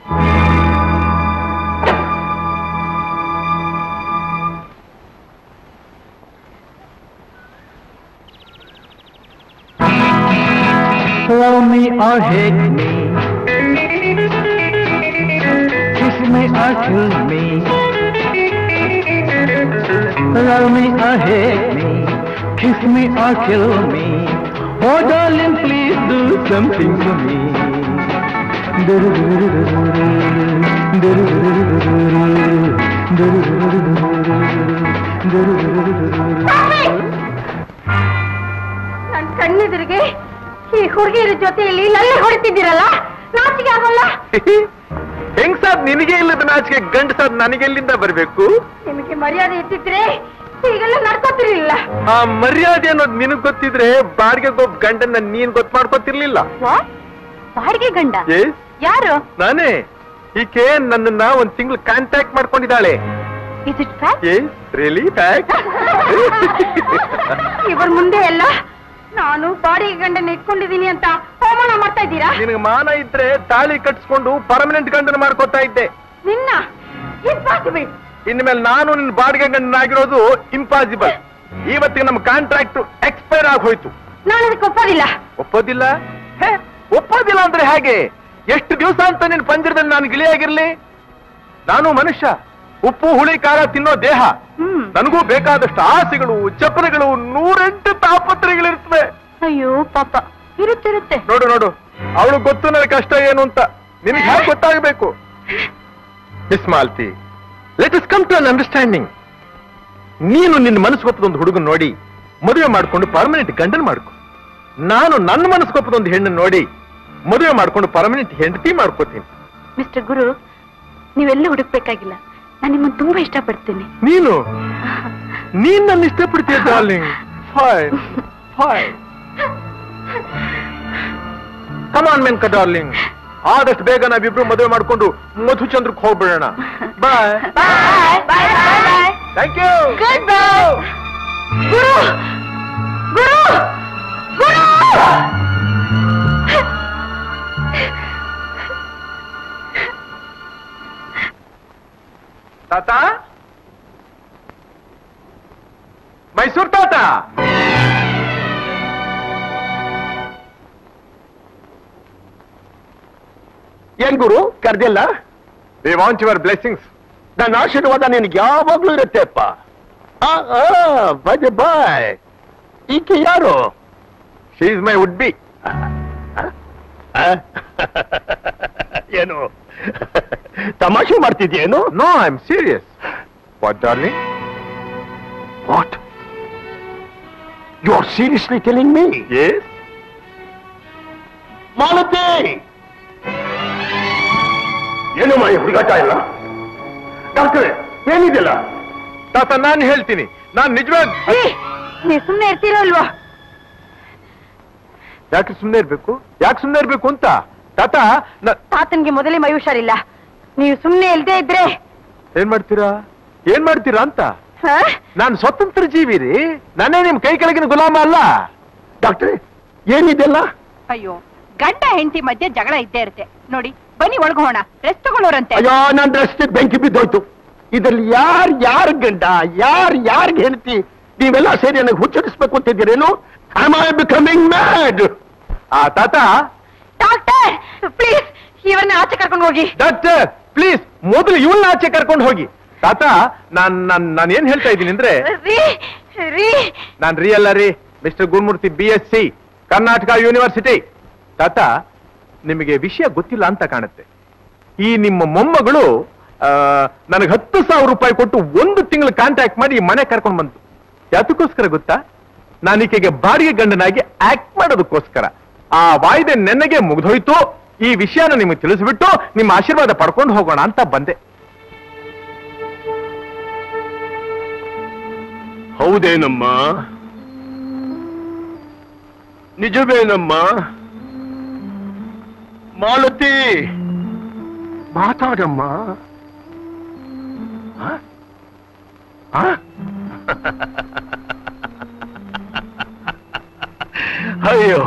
Love me or hate me. Kiss me or kill me. Love me or hate me. Kiss me or kill me. Oh darling, please do something for me. ನನ್ ಕಣ್ಣೆದುರಿಗೆ ಈ ಹುಡುಗಿಯರ ಜೊತೆಯಲ್ಲಿ ನಲ್ಲೆ ಹೊಡಿತಿದ್ದೀರಲ್ಲ ನಾಚಿಕೆ ಆಗಲ್ಲ ಹೆಂಗ್ಸಾದ್ ನಿನಗೆ ಇಲ್ಲದ ನಾಚಿಕೆ ಗಂಡಸಾದ್ ನನಗೆಲ್ಲಿಂದ ಬರ್ಬೇಕು ನಿಮಗೆ ಮರ್ಯಾದೆ ಇಟ್ಟಿದ್ರೆ ಹೀಗೆಲ್ಲ ನಡ್ಕೋತಿರ್ಲಿಲ್ಲ ಆ ಮರ್ಯಾದೆ ಅನ್ನೋದು ನಿನಗ್ ಗೊತ್ತಿದ್ರೆ ಬಾಡಿಗೆ ಒಬ್ಬ ಗಂಡನ್ನ ನೀನ್ ಗೊತ್ತು ಮಾಡ್ಕೊತಿರ್ಲಿಲ್ಲ ಬಾಡಿಗೆ ಗಂಡ Yes, ಯಾರು ನಾನೇ ಈಕೆ ನನ್ನನ್ನ ಒಂದ್ ತಿಂಗಳು ಕಾಂಟ್ಯಾಕ್ಟ್ ಮಾಡ್ಕೊಂಡಿದ್ದಾಳೆ is it fact yes really fact ಇವರ ಮುಂದೆ ಎಲ್ಲ ನಾನು ಬಾಡಿಗೆ ಗಂಡನ ಇಟ್ಕೊಂಡಿದೀನಿ ಅಂತ ಅವಮಾನ ಮಾಡ್ತಾ ಇದ್ದೀರಾ ನಿನಗೆ ಮಾನ ಇದ್ರೆ ತಾಳಿ ಕಟ್ಸ್ಕೊಂಡು ಪರ್ಮನೆಂಟ್ ಗಂಡನ ಮಾಡ್ಕೊತಾ ಇದ್ದೆ ನಿನ್ನ ಇಂಪಾಸಿಬಲ್ ಇನ್ಮೇಲೆ ನಾನು ನಿನ್ನ ಬಾಡಿಗೆ ಗಂಡನಾಗಿರೋದು ಇಂಪಾಸಿಬಲ್ ಇವತ್ತಿಗೆ ನಮ್ಮ ಕಾಂಟ್ರಾಕ್ಟ್ ಎಕ್ಸ್ಪೈರ್ ಆಗಿ ಹೋಯ್ತು ನಾನು ಅದಕ್ಕೆ ಒಪ್ಪೋದಿಲ್ಲ ಒಪ್ಪೋದಿಲ್ಲ ಹೇ ಒಪ್ಪೋದಿಲ್ಲ ಅಂದ್ರೆ ಹೇಗೆ ಎಷ್ಟು ದಿವಸ ಅಂತ ನಿನ್ ಪಂಜರದಲ್ಲಿ ನಾನು ಗಿಳಿಯಾಗಿರ್ಲಿ ನಾನು ಮನುಷ್ಯ ಉಪ್ಪು ಹುಳಿ ಖಾರ ತಿನ್ನೋ ದೇಹ ಹ್ಮ್ ನನಗೂ ಬೇಕಾದಷ್ಟು ಆಸೆಗಳು ಚಪಲಗಳು ನೂರೆಂಟು ತಾಪತ್ರೆಗಳಿರ್ತವೆ ಅಯ್ಯೋ ಪಾಪ ಇರುತ್ತಿರುತ್ತೆ ನೋಡು ನೋಡು ಅವಳು ಗೊತ್ತು ನನ್ನ ಕಷ್ಟ ಏನು ಅಂತ ನಿನಗೆ ಹೇಗೆ ಗೊತ್ತಾಗಬೇಕು miss Malti let us come to an understanding ನೀನು ನಿನ್ನ ಮನಸ್ಸು ಒಂದು ಹುಡುಗನ್ ನೋಡಿ ಮದುವೆ ಮಾಡ್ಕೊಂಡು ಪರ್ಮನೆಂಟ್ ಗಂಡನ್ ಮಾಡ್ಕೊ ನಾನು ನನ್ನ ಮನಸ್ಸು ಒಂದು ಹೆಣ್ಣು ನೋಡಿ ಮದುವೆ ಮಾಡ್ಕೊಂಡು ಪರ್ಮನೆಂಟ್ ಹೆಂಡತಿ ಮಾಡ್ಕೋತೀನಿ ಮಿಸ್ಟರ್ ಗುರು ನೀವೆಲ್ಲ ಹುಡುಕ್ಬೇಕಾಗಿಲ್ಲ ನಾನು ನಿಮ್ಮನ್ನು ತುಂಬಾ ಇಷ್ಟಪಡ್ತೀನಿ ನೀನು ನೀನ್ ನನ್ನ ಇಷ್ಟಪಡ್ತೀಯ darling fine fine come on Menaka darling ಆದಷ್ಟು ಬೇಗ ನಾವಿಬ್ರು ಮದುವೆ ಮಾಡ್ಕೊಂಡು ಮಧುಚಂದ್ರಕ್ಕೆ ಹೋಗ್ಬಿಡೋಣ ಬಾಯ್ ಥ್ಯಾಂಕ್ ಯು ಗುರು ಗುರು ಗುರು ತಾತ ಮೈಸೂರ್ ತಾತ ಏನ್ ಗುರು ಕರ್ದಿಲ್ಲ ವಿ ವಾಂಟ್ ಯುವರ್ ಬ್ಲೆಸ್ಸಿಂಗ್ಸ್ ನನ್ನ ಆಶೀರ್ವಾದ ನಿನಗೆ ಯಾವಾಗ್ಲೂ ಇರುತ್ತೆ ಅಪ್ಪ ಬಾಯ್ ಬಾಯ್ ಈಕೆ ಯಾರು she is my would be ಆ? ಏನು ತಮಾಷೆ ಮಾಡ್ತಿದ್ಯೇನು no I am serious what darling what you are seriously telling me yes Malathi ಏನು ಮೈ ಹುಡುಗಾಟ ಇಲ್ಲ ಡಾಕ್ಟರ್ ಏನಿದೆಲ್ಲ ತಾತ ನಾನು ಹೇಳ್ತೀನಿ ನಾನು ನಿಜವಾಗಿ ನೀವು ಸುಮ್ಮನೆ ಇರ್ತೀರೋ ಅಲ್ವಾ ಯಾಕೆ ಸುಮ್ಮನೆ ಇರ್ಬೇಕು ಯಾಕೆ ಸುಮ್ಮನೆ ಇರ್ಬೇಕು ಅಂತ ತಾತ ನ- ತಾತನ್ಗೆ ಮೊದಲೇ ಮೈ ಹುಷಾರಿಲ್ಲ ನೀವು ಸುಮ್ಮನೆ ಇಲ್ದೇ ಇದ್ರೆ ಏನ್ ಮಾಡ್ತೀರಾ ಏನ್ ಮಾಡ್ತೀರಾ ಅಂತ ಹ? ನಾನು ಸ್ವತಂತ್ರ ಜೀವಿ ರೀ ನಾನೇ ನಿಮ್ ಕೈ ಕೆಳಗಿನ ಗುಲಾಮ ಅಲ್ಲ ಡಾಕ್ಟ್ರೆ ಏನಿದೆಲ್ಲ ಅಯ್ಯೋ ಗಂಡ ಹೆಂಡತಿ ಮಧ್ಯೆ ಜಗಳ ಇದ್ದೇ ಇರುತ್ತೆ ನೋಡಿ ಬನ್ನಿ ಒಳಗೋಣ ರೆಸ್ಟ್ ತಗೊಳ್ಳೋರಂತೆ ಅಯ್ಯೋ ನನ್ನ ರಸ್ತೆ ಬೆಂಕಿ ಬಿದ್ದೋಯ್ತು ಇದ್ರಲ್ಲಿ ಯಾರ್ ಯಾರ್ ಗಂಡ ಯಾರ್ ಯಾರ್ಗ್ ಹೆಂಡತಿ ನೀವೆಲ್ಲ ಸೇರಿ ನನಗೆ ಹುಚ್ಚರಿಸ್ಬೇಕು ಅಂತಿದ್ದೀರೇನು ಆಮ್ ಐ ಬಿಕಮಿಂಗ್ ಮ್ಯಾಡ್ ಆ ತಾತ ಡಾಕ್ಟರ್ ಪ್ಲೀಸ್ ಇವರನ್ನ ಆಚೆ ಕರ್ಕೊಂಡು ಹೋಗಿ ಡಾಕ್ಟರ್ ಪ್ಲೀಸ್ ಮೊದಲು ಇವನ್ನ ಆಚೆ ಕರ್ಕೊಂಡು ಹೋಗಿ ತಾತ ನಾನ್ ನಾನ್ ನಾನು ಏನ್ ಹೇಳ್ತಾ ಇದ್ದೀನಿ ಅಂದ್ರೆ ರೀ ರೀ ನಾನ್ ರೀ ಅಲ್ಲ ರೀ mister Gurumurthy B S C Karnataka university ತಾತ ನಿಮಗೆ ವಿಷಯ ಗೊತ್ತಿಲ್ಲ ಅಂತ ಕಾಣುತ್ತೆ ಈ ನಿಮ್ಮ ಮೊಮ್ಮಗಳು ನನಗೆ ಹತ್ತು ಸಾವಿರ ರೂಪಾಯಿ ಕೊಟ್ಟು ಒಂದು ತಿಂಗಳು ಕಾಂಟ್ಯಾಕ್ಟ್ ಮಾಡಿ ಈ ಮನೆ ಕರ್ಕೊಂಡು ಬಂತು ಯಾತಕ್ಕೋಸ್ಕರ ಗೊತ್ತಾ ನಾನು ಈಕೆಗೆ ಬಾಡಿಗೆ ಗಂಡನಾಗಿ ಆಕ್ಟ್ ಮಾಡೋದಕ್ಕೋಸ್ಕರ ಆ ವಾಯ್ದೆ ನೆನ್ನೆಗೆ ಮುಗ್ದೋಯ್ತು ಈ ವಿಷಯನ ನಿಮಗೆ ತಿಳಿಸ್ಬಿಟ್ಟು ನಿಮ್ಮ ಆಶೀರ್ವಾದ ಪಡ್ಕೊಂಡು ಹೋಗೋಣ ಅಂತ ಬಂದೆ ಹೌದೇನಮ್ಮ ನಿಜವೇನಮ್ಮ ಮಾಲತಿ ಮಾತಾಡಮ್ಮ ಆ? ಆ? ಅಯ್ಯೋ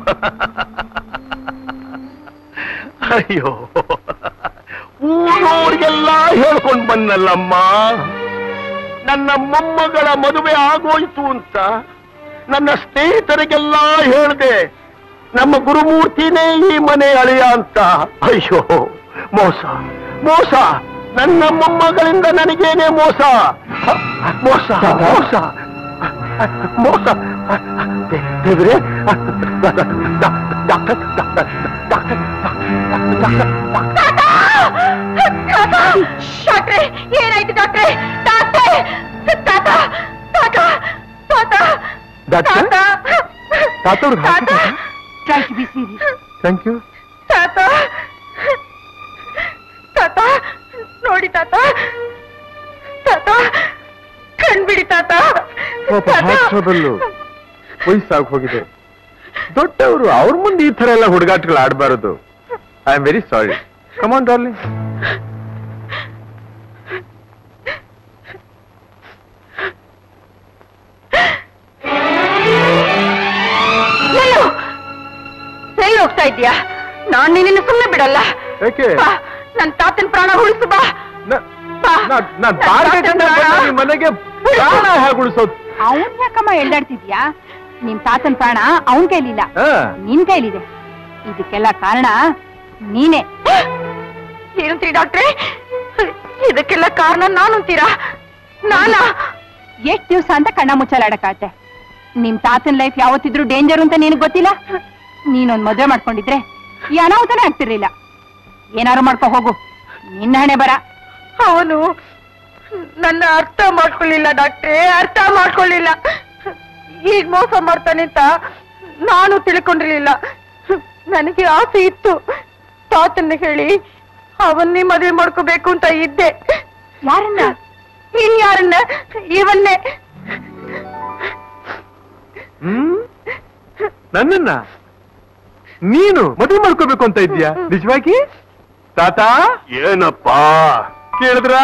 ಅಯ್ಯೋ ಊರವ್ರಿಗೆಲ್ಲ ಹೇಳ್ಕೊಂಡ್ ಬಂದಲ್ಲಮ್ಮ ನನ್ನ ಮೊಮ್ಮಗಳ ಮದುವೆ ಆಗೋಯ್ತು ಅಂತ ನನ್ನ ಸ್ನೇಹಿತರಿಗೆಲ್ಲ ಹೇಳ್ದೆ ನಮ್ಮ ಗುರುಮೂರ್ತಿನೇ ಈ ಮನೆ ಅಳಿಯ ಅಂತ ಅಯ್ಯೋ ಮೋಸ ಮೋಸ ನನ್ನ ಮೊಮ್ಮಗಳಿಂದ ನನಗೇನೆ ಮೋಸ ಹ, ಮೋಸ ಮೋಸ ಮೋಸ ದೇ- ದೇವ್ರೇ ಡಾಕ್ಟರ್ ಡಾಕ್ಟರ್ ಡಾಕ್ಟರ್ ಡಾಕ್ಟರ್ ಡಾಕ್ಟ್ರೆ ಏನಾಯ್ತು ಡಾಕ್ಟ್ರೆ ಡಾಕ್ಟ್ರೆ ತಾತ ತಾತ ತಾತ ಡಾಕ್ಟರ್? ತಾತವ್ರಿಗೆ ತಾತ ಹಾಕಿದ್ದಾರಾ? Try to be serious thank you ತಾತ ತಾತ ನೋಡಿ ತಾತ ತಾತ ಕಣ್ಬಿಡಿ ತಾತ ಪಾಪ ತಾತ. ಹಾರ್ಟ್ ಟ್ರಬಲ್ಲು ವಯಸ್ಸಾಗಿ ಹೋಗಿದೆ ದೊಡ್ಡವರು ಅವ್ರ ಮುಂದೆ ಈ ತರ ಎಲ್ಲ ಹುಡುಗಾಟಗಳು ಆಡಬಾರದು I am very sorry come on darling ಎಲ್ಲೋ ಎಲ್ಲಿ ಹೋಗ್ತಾ ಇದ್ಯಾ ನಾನ್ ನಿನ್ನ ಸುಮ್ಮನೆ ಬಿಡಲ್ಲ ಯಾಕೆ ಬಾ ನನ್ ತಾತನ್ ಪ್ರಾಣ ಉಳಿಸು ಬಾ ನ- ಬಾ. ನಾ- ನಾನ್ ಬಾಡಿಗೆ ಗಂಡ ಬಂದು ನಿಮ್ ಮನೆಗೆ ಪ್ರಾಣ ಹೇಗೆ ಉಳಿಸೋದು ಅವನ್ ಯಾಕಮ್ಮ ಎಳ್ದಾಡ್ತಿದ್ಯಾ ನಿಮ್ ತಾತನ್ ಪ್ರಾಣ ಅವನ್ ಕೈಲಿಲ್ಲ ಹಾ. ನಿನ್ ಕೈಲಿದೆ ಇದಕ್ಕೆಲ್ಲ ಕಾರಣ ನೀನೇ ಏನಂತೀರಿ ಡಾಕ್ಟ್ರೆ ಇದಕ್ಕೆಲ್ಲ ಕಾರಣ ನಾನು ಅಂತೀರಾ ನಾನಾ ಎಷ್ಟ್ ದಿವ್ಸ ಅಂತ ಕಣ್ಣ ಮುಚ್ಚಲಾಡಕ್ಕಾಗತ್ತೆ ನಿಮ್ ತಾತನ್ ಲೈಫ್ ಯಾವತ್ತಿದ್ರು ಡೇಂಜರ್ ಅಂತ ನಿನಗ್ ಗೊತ್ತಿಲ್ಲ ನೀನೊಂದ್ ಮದ್ವೆ ಮಾಡ್ಕೊಂಡಿದ್ರೆ ಈ ಅನಾಹುತನೇ ಆಗ್ತಿರ್ಲಿಲ್ಲ ಏನಾರು ಮಾಡ್ಕೊ ಹೋಗು ನಿನ್ನ ಹಣೆ ಬರ ಅವನು ನನ್ನ ಅರ್ಥ ಮಾಡ್ಕೊಳ್ಳಿಲ್ಲ ಡಾಕ್ಟ್ರೇ ಅರ್ಥ ಮಾಡ್ಕೊಳ್ಳಿಲ್ಲ ಈಗ ಮೋಸ ಮಾಡ್ತಾನೆ ಅಂತ ನಾನು ತಿಳ್ಕೊಂಡಿರ್ಲಿಲ್ಲ ನನಗೆ ಆಸೆ ಇತ್ತು ತಾತನ್ನ ಹೇಳಿ ಅವನ್ನೇ ಮದುವೆ ಮಾಡ್ಕೋಬೇಕು ಅಂತ ಇದ್ದೆ ಯಾರನ್ನ ಇನ್ಯಾರನ್ನ ಇವನ್ನೇ ಹ್ಮ್ ನನ್ನನ್ನ ನೀನು ಮದುವೆ ಮಾಡ್ಕೋಬೇಕು ಅಂತ ಇದ್ಯಾ ನಿಜವಾಗಿ ತಾತ ಏನಪ್ಪ ಕೇಳಿದ್ರ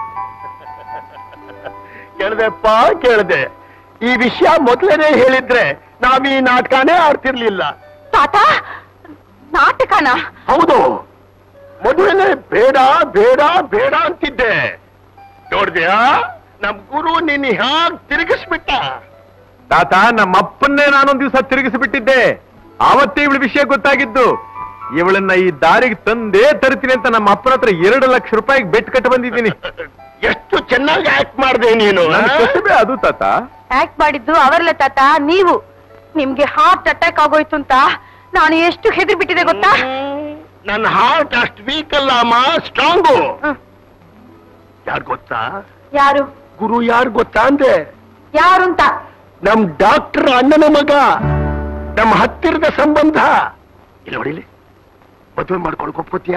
ಕೇಳ್ದೆಪ್ಪ ಕೇಳ್ದೆ ಈ ವಿಷಯ ಮೊದಲೇನೆ ಹೇಳಿದ್ರೆ ನಾವ್ ಈ ನಾಟಕನೇ ಆಡ್ತಿರ್ಲಿಲ್ಲ ತಾತ ನಾಟಕನ ಹೌದು ಮದುವೆನೆ ಬೇಡ ಬೇಡ ಬೇಡ ಅಂತಿದ್ದೆ ನೋಡ್ದ್ಯಾ ನಮ್ ಗುರು ನಿನ್ನ ಹ್ಯಾಗ್ ತಿರುಗಿಸ್ಬಿಟ್ಟ ತಾತ ನಮ್ಮ ಅಪ್ಪನ್ನೇ ನಾನೊಂದ್ ದಿವಸ ತಿರುಗಿಸಿಬಿಟ್ಟಿದ್ದೆ ಆವತ್ತೇ ಇವಳ ವಿಷಯ ಗೊತ್ತಾಗಿದ್ದು ಇವಳನ್ನ ಈ ದಾರಿಗೆ ತಂದೇ ತರ್ತೀನಿ ಅಂತ ನಮ್ಮ ಅಪ್ಪನ ಹತ್ರ ಎರಡು ಲಕ್ಷ ರೂಪಾಯಿಗೆ ಬೆಟ್ ಕಟ್ಟ ಬಂದಿದ್ದೀನಿ ಎಷ್ಟು ಚೆನ್ನಾಗಿ ಆಕ್ಟ್ ಮಾಡ್ದೆ ನೀನು ನನ್ನ ಕಸುಬೆ ಅದು ತಾತ ಆಕ್ಟ್ ಮಾಡಿದ್ದು ಅವರಲ್ಲ ತಾತ ನೀವು ನಿಮ್ಗೆ ಹಾರ್ಟ್ ಅಟ್ಯಾಕ್ ಆಗೋಯ್ತು ಅಂತ ನಾನು ಎಷ್ಟು ಹೆದರಿ ಬಿಟ್ಟಿದೆ ಗೊತ್ತಾ ನನ್ನ ಹಾರ್ಟ್ ಅಷ್ಟು ವೀಕ್ ಅಲ್ಲ ಅಮ್ಮ ಸ್ಟ್ರಾಂಗು ಹ್ಮ್. ಯಾರು ಗೊತ್ತಾ ಯಾರು ಗುರು ಯಾರು ಗೊತ್ತಾ ಅಂದೆ ಯಾರು ಅಂತ ನಮ್ ಡಾಕ್ಟರ್ ಅಣ್ಣನ ಮಗ ನಮ್ಮ ಹತ್ತಿರದ ಸಂಬಂಧ ಇಲ್ಲಿ ನೋಡಿಲಿ ಮದುವೆ ಮಾಡ್ಕೊಳಕ್ ಒಪ್ಕೋತೀಯಾ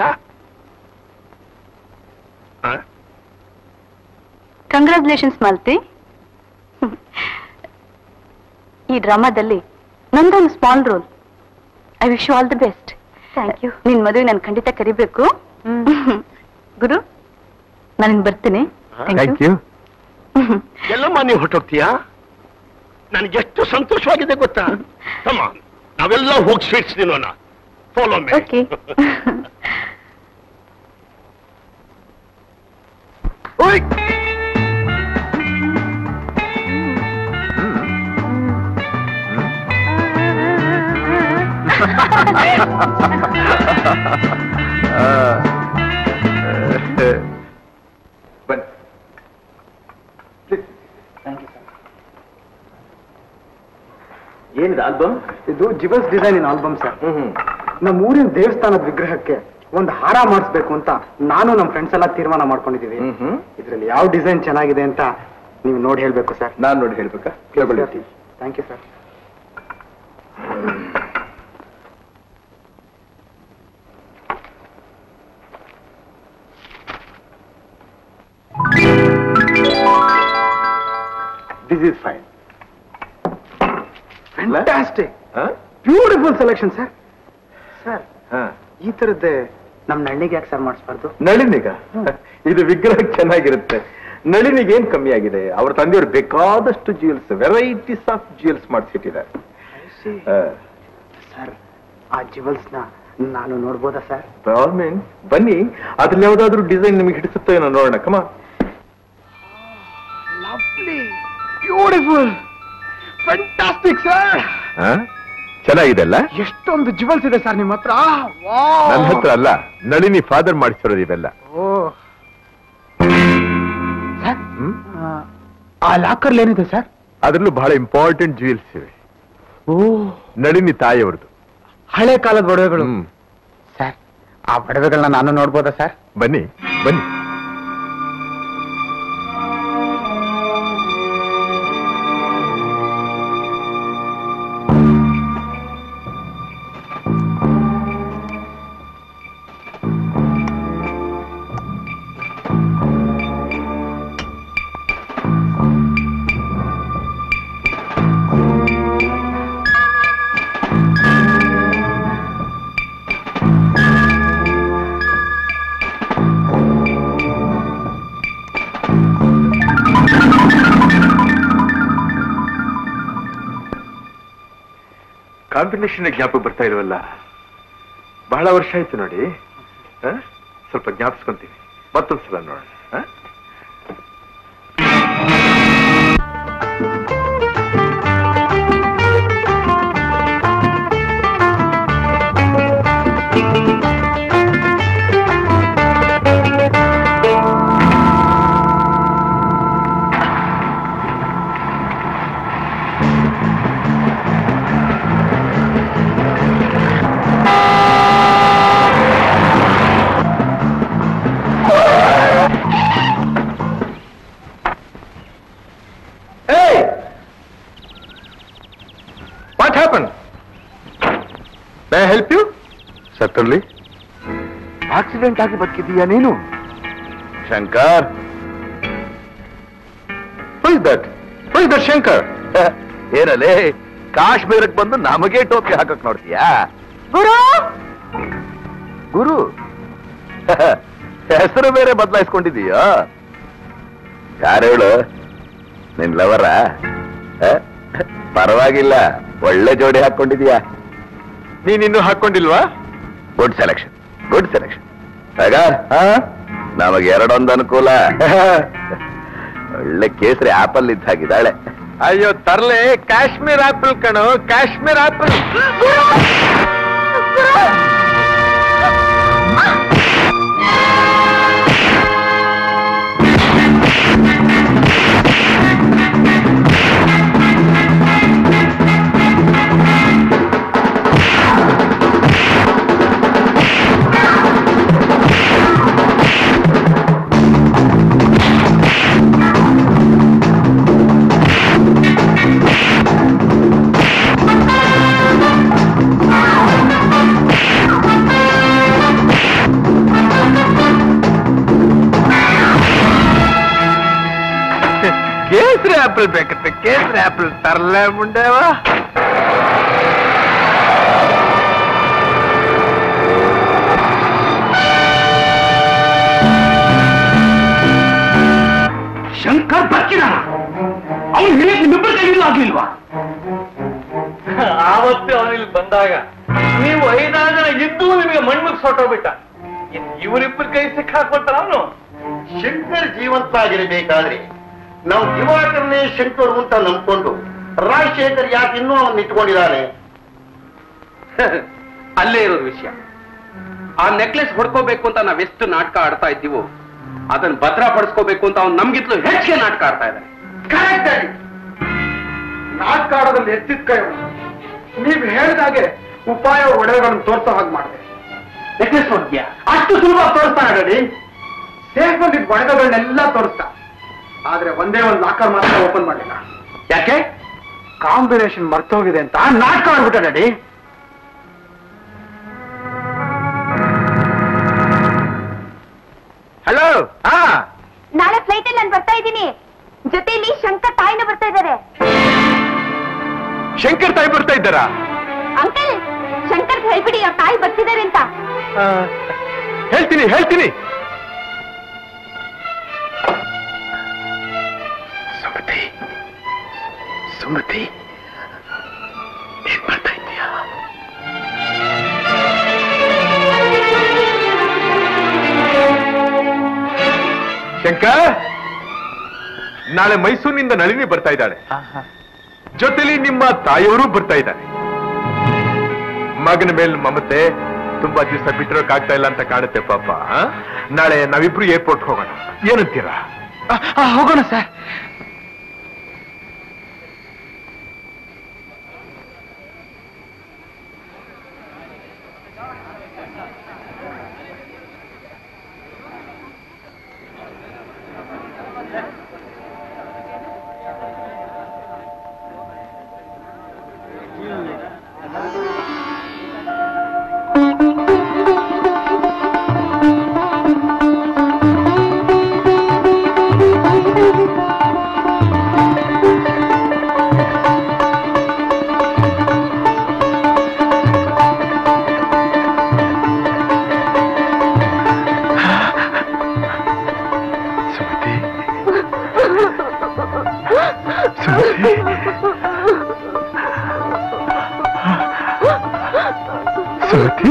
ಆ? ಕಂಗ್ರಾಚುಲೇಷನ್ಸ್ ಮಾಲ್ತಿ ಈ ಡ್ರಾಮಾದಲ್ಲಿ ನಂದೊಂದು small role I wish you all the best thank you ನಿನ್ ಮದುವೆ ನಾನು ಖಂಡಿತ ಕರಿಬೇಕು ಗುರು ನಾನು ಬರ್ತೀನಿ ಥ್ಯಾಂಕ್ ಯು ಎಲ್ಲಮ್ಮ ನೀವು ಹೊರಟೋಗ್ತೀಯಾ ನನಗೆ ಎಷ್ಟು ಸಂತೋಷವಾಗಿದೆ ಗೊತ್ತಾ ತಮ್ಮ ನಾವೆಲ್ಲ ಹೋಗಿ ಸ್ವೀಟ್ಸ್ ತಿನ್ನೋಣ ಫಾಲೋ ಮೇ Okay. ಓಯ್ ಬನ್ನಿ ಏನಿದೆ ಆಲ್ಬಮ್ ಇದು jewels design in album sir ನಮ್ಮ ಊರಿನ ದೇವಸ್ಥಾನದ ವಿಗ್ರಹಕ್ಕೆ ಒಂದು ಹಾರ ಮಾಡಿಸ್ಬೇಕು ಅಂತ ನಾನು ನಮ್ಮ ಫ್ರೆಂಡ್ಸ್ ಎಲ್ಲ ತೀರ್ಮಾನ ಮಾಡ್ಕೊಂಡಿದೀವಿ ಇದರಲ್ಲಿ ಯಾವ ಡಿಸೈನ್ ಚೆನ್ನಾಗಿದೆ ಅಂತ ನೀವು ನೋಡಿ ಹೇಳ್ಬೇಕು ಸರ್ ನಾನ್ ನೋಡಿ ಹೇಳ್ಬೇಕಾ ಕೇಳ್ಕೊಳ್ಳಿ thank you sir this is fine fantastic beautiful selection sir sir ಹಾ ಈ ತರದ್ದೇ ನಮ್ಮ ನಳ್ಳಿಗೆ ಯಾಕೆ ಸರ್ ಮಾಡಿಸ್ಬಾರ್ದು ನಳಿನಿಗ ಇದು ವಿಗ್ರಹ ಚೆನ್ನಾಗಿರುತ್ತೆ ನಳಿನಿಗೆ ಏನ್ ಕಮ್ಮಿ ಆಗಿದೆ ಅವ್ರ ತಂದೆಯವರು ಬೇಕಾದಷ್ಟು ಜ್ಯೂಲ್ಸ್ ವೆರೈಟೀಸ್ ಆಫ್ ಜ್ಯೂಲ್ಸ್ ಮಾಡಿಸಿಟ್ಟಿದ್ದಾರೆ ಸರ್ ಆ ಜಿವಲ್ಸ್ ನ ನಾನು ನೋಡ್ಬೋದಾ ಸರ್ ಮೀನ್ ಬನ್ನಿ ಅದ್ರಲ್ಲಿ ಯಾವ್ದಾದ್ರು ಡಿಸೈನ್ ನಿಮಗೆ ಹಿಡಿಸುತ್ತೋ ಏನೋ ನೋಡೋಣ ಕಮ ಲವ್ಲಿ ಬ್ಯೂಟಿಫುಲ್ ಫ್ಯಾಂಟಾಸ್ಟಿಕ್ ಸರ್ ಚೆನ್ನಾಗಿದೆ ಅಲ್ಲ ಎಷ್ಟೊಂದು ಜಿವಲ್ಸ್ ಇದೆ ಸರ್ ನಿಮ್ಮ ಹತ್ರ ನನ್ನ ಹತ್ರ ಅಲ್ಲ ನಳಿನಿ ಫಾದರ್ ಮಾಡಿಸಿರೋದು ಇವೆಲ್ಲ ಓ ಸರ್ ಹ್ಮ್ ಆ ಲಾಕರ್ಲ್ ಏನಿದೆ ಸರ್ ಅದ್ರಲ್ಲೂ ಬಹಳ ಇಂಪಾರ್ಟೆಂಟ್ ಜ್ಯೂಲ್ಸ್ ಇವೆ ಓ ನಳಿನಿ ತಾಯಿಯವ್ರದ್ದು ಹಳೆ ಕಾಲದ ಒಡವೆಗಳು ಹ್ಮ್ ಸರ್ ಆ ಒಡವೆಗಳನ್ನ ನಾನು ನೋಡ್ಬೋದಾ ಸರ್ ಬನ್ನಿ ಬನ್ನಿ ಕಾಂಬಿನೇಷನ್ ಜ್ಞಾಪಕ ಬರ್ತಾ ಇಲ್ವಲ್ಲ ಬಹಳ ವರ್ಷ ಆಯ್ತು ನೋಡಿ ಆ? ಸ್ವಲ್ಪ ಜ್ಞಾಪಿಸ್ಕೊಂತೀನಿ ಮತ್ತೊಂದ್ಸಲ ನೋಡೋಣ ಆ? ಡಾಕ್ಟರ್ಲಿ ಆಕ್ಸಿಡೆಂಟ್ ಆಗಿ ಬದುಕಿದೀಯಾ ನೀನು ಶಂಕರ್ ದಟ್ ದಟ್ ಶಂಕರ್ ಏನಲ್ಲೇ ಕಾಶ್ಮೀರಕ್ಕೆ ಬಂದು ನಮಗೆ ಟೋಪಿ ಹಾಕಕ್ ನೋಡ್ತೀಯಾ ಗುರು ಗುರು ಹೆಸರು ಬೇರೆ ಬದಲಾಯಿಸ್ಕೊಂಡಿದೀಯೋ ಯಾರೇಳು ನಿನ್ ಲವರ ಪರವಾಗಿಲ್ಲ ಒಳ್ಳೆ ಜೋಡಿ ಹಾಕೊಂಡಿದೀಯಾ ನೀನಿನ್ನೂ ಹಾಕೊಂಡಿಲ್ವಾ ಗುಡ್ ಸೆಲೆಕ್ಷನ್ ಗುಡ್ ಸೆಲೆಕ್ಷನ್ ಆಗ ನಮಗೆ ಎರಡೊಂದು ಅನುಕೂಲ ಒಳ್ಳೆ ಕೇಸರಿ ಆಪಲ್ ಇದ್ದ ಹಾಗಿದ್ದಾಳೆ ಅಯ್ಯೋ ತರ್ಲೆ ಕಾಶ್ಮೀರ್ ಆಪಲ್ ಕಣು ಕಾಶ್ಮೀರ್ ಆಪಲ್ ಕೇಸರಿ ಆಪಲ್ ಬೇಕತ್ತೆ ಕೇಸರಿ ಆಪಲ್ ತರಲೆ ಮುಂಡೆವ ಶಂಕರ್ ಬಚ್ಚಿದ ಅವನು ಹಿಡಿಯಕ್ಕೆ ನಿಮ್ಮಿಬ್ಬರ ಕೈಲಿಲ್ಲ ಆಗ್ಲಿಲ್ವಾ ಆವತ್ತೇ ಅವನಿಲ್ಲಿ ಬಂದಾಗ ನೀವು ಐದಾರು ಜನ ಇದ್ದು ನಿಮಗೆ ಮಣ್ಣಿಗೆ ಸೊಟ್ಟೋಗ್ಬಿಟ್ಟ ಇವರಿಬ್ಬರ ಕೈ ಸಿಕ್ಕಾಕ್ಬಿಡ್ತಾರ ಅವನು ಶಂಕರ್ ಜೀವಂತ ಆಗಿರಬೇಕಾದ್ರೆ ನಾವು ದಿವಾಕರನೇ ಶಂಕರ್ ಅಂತ ನಂಬ್ಕೊಂಡು ರಾಜಶೇಖರ್ ಯಾಕೆ ಇನ್ನೂ ಅವನ್ನ ಇಟ್ಕೊಂಡಿದ್ದಾನೆ ಅಲ್ಲೇ ಇರೋದು ವಿಷಯ ಆ ನೆಕ್ಲೆಸ್ ಹೊಡ್ಕೋಬೇಕು ಅಂತ ನಾವೆಷ್ಟು ನಾಟಕ ಆಡ್ತಾ ಇದ್ದೀವೋ ಅದನ್ನ ಭದ್ರಪಡಿಸ್ಕೋಬೇಕು ಅಂತ ಅವ್ನು ನಮ್ಗಿತ್ಲು ಹೆಚ್ಚಿಗೆ ನಾಟಕ ಆಡ್ತಾ ಇದ್ದಾನೆ ಕರೆಕ್ಟ್ ಆಗಿ ನಾಟಕ ಆಡೋದ್ರಲ್ಲಿ ಎತ್ತಿದ ಕೈ ನೀವು ಹೇಳಿದಾಗೆ ಉಪಾಯ ಒಡೆಗಳನ್ನು ತೋರ್ಸೋ ಹಾಗೆ ಮಾಡಿದೆ ನೆಕ್ಲೆಸ್ ನೋಡ್ತೀಯಾ ಅಷ್ಟು ಸುಲಭ ತೋರಿಸ್ತಾನೆ ರೆಡಿ ಸೇಫ್ ಅಲ್ಲಿ ಒಡೆದಗಳನ್ನೆಲ್ಲ ತೋರಿಸ್ತಾ ಆದ್ರೆ ಒಂದೇ ಒಂದು ಲಾಕರ್ ಮಾತ್ರ ಓಪನ್ ಮಾಡಲಿಲ್ಲ ಯಾಕೆ ಕಾಂಬಿನೇಷನ್ ಮರ್ತೋಗಿದೆ ಅಂತ ನಾಟಕ ಆಡ್ಬಿಟ್ಟ ಡ್ಯಾಡಿ ಹಲೋ ಹಾ ನಾಳೆ ಫ್ಲೈಟ್ ಅಲ್ಲಿ ನಾನು ಬರ್ತಾ ಇದ್ದೀನಿ ಜೊತೆಲಿ ಶಂಕರ್ ತಾಯಿನ ಬರ್ತಾ ಇದ್ದಾರೆ ಶಂಕರ್ ತಾಯಿ ಬರ್ತಾ ಇದ್ದಾರಾ ಅಂಕಲ್ ಶಂಕರ್ ಹೇಳ್ಬಿಡಿ ಅವ್ರ ತಾಯಿ ಬರ್ತಿದ್ದಾರೆ ಅಂತ ಆ, ಹೇಳ್ತೀನಿ ಹೇಳ್ತೀನಿ ಸುಮತಿ ಸುಮತಿ ಏನ್ ಮಾಡ್ತಾ ಇದ್ದೀಯಾ ಶಂಕರ್ ನಾಳೆ ಮೈಸೂರಿನಿಂದ ನಳಿನಿ ಬರ್ತಾ ಇದ್ದಾಳೆ ಜೊತೆಲಿ ನಿಮ್ಮ ತಾಯಿಯವರು ಬರ್ತಾ ಇದ್ದಾರೆ ಮಗನ ಮೇಲೆ ಮಮತೆ ತುಂಬಾ ದಿವಸ ಬಿಟ್ಟಿರೋಕ್ಕಾಗ್ತಾ ಇಲ್ಲ ಅಂತ ಕಾಡುತ್ತೆ ಪಾಪ ಆ? ನಾಳೆ ನಾವಿಬ್ರು ಏರ್ಪೋರ್ಟ್ ಹೋಗೋಣ ಏನಂತೀರಾ ಹೋಗೋಣ ಸರ್ ಸುಮತಿ ಸುಮತಿ ಸುಮತಿ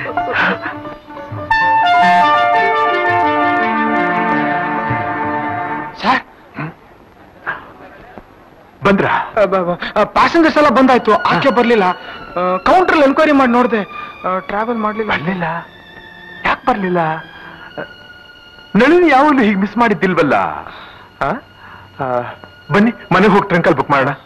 ಸರ್ ಬಂದ್ರ ಪ್ಯಾಸೆಂಜರ್ಸ್ ಎಲ್ಲ ಬಂದಾಯ್ತು ಆಕೆ ಬರ್ಲಿಲ್ಲ ಕೌಂಟರ್ ಎನ್ಕ್ವೈರಿ ಮಾಡಿ ನೋಡಿದೆ ಟ್ರಾವೆಲ್ ಮಾಡ್ಲಿಲ್ಲ ಬರ್ಲಿಲ್ಲ ಯಾಕೆ ಬರ್ಲಿಲ್ಲ ನಳಿನಿ ಯಾವಾಗಲೂ ಹೀಗೆ ಮಿಸ್ ಮಾಡಿದ್ದಿಲ್ವಲ್ಲ ಆ? ಆ, ಬನ್ನಿ ಮನೆಗೆ ಹೋಗಿ ಟ್ರಂಕಲ್ ಬುಕ್ ಮಾಡೋಣ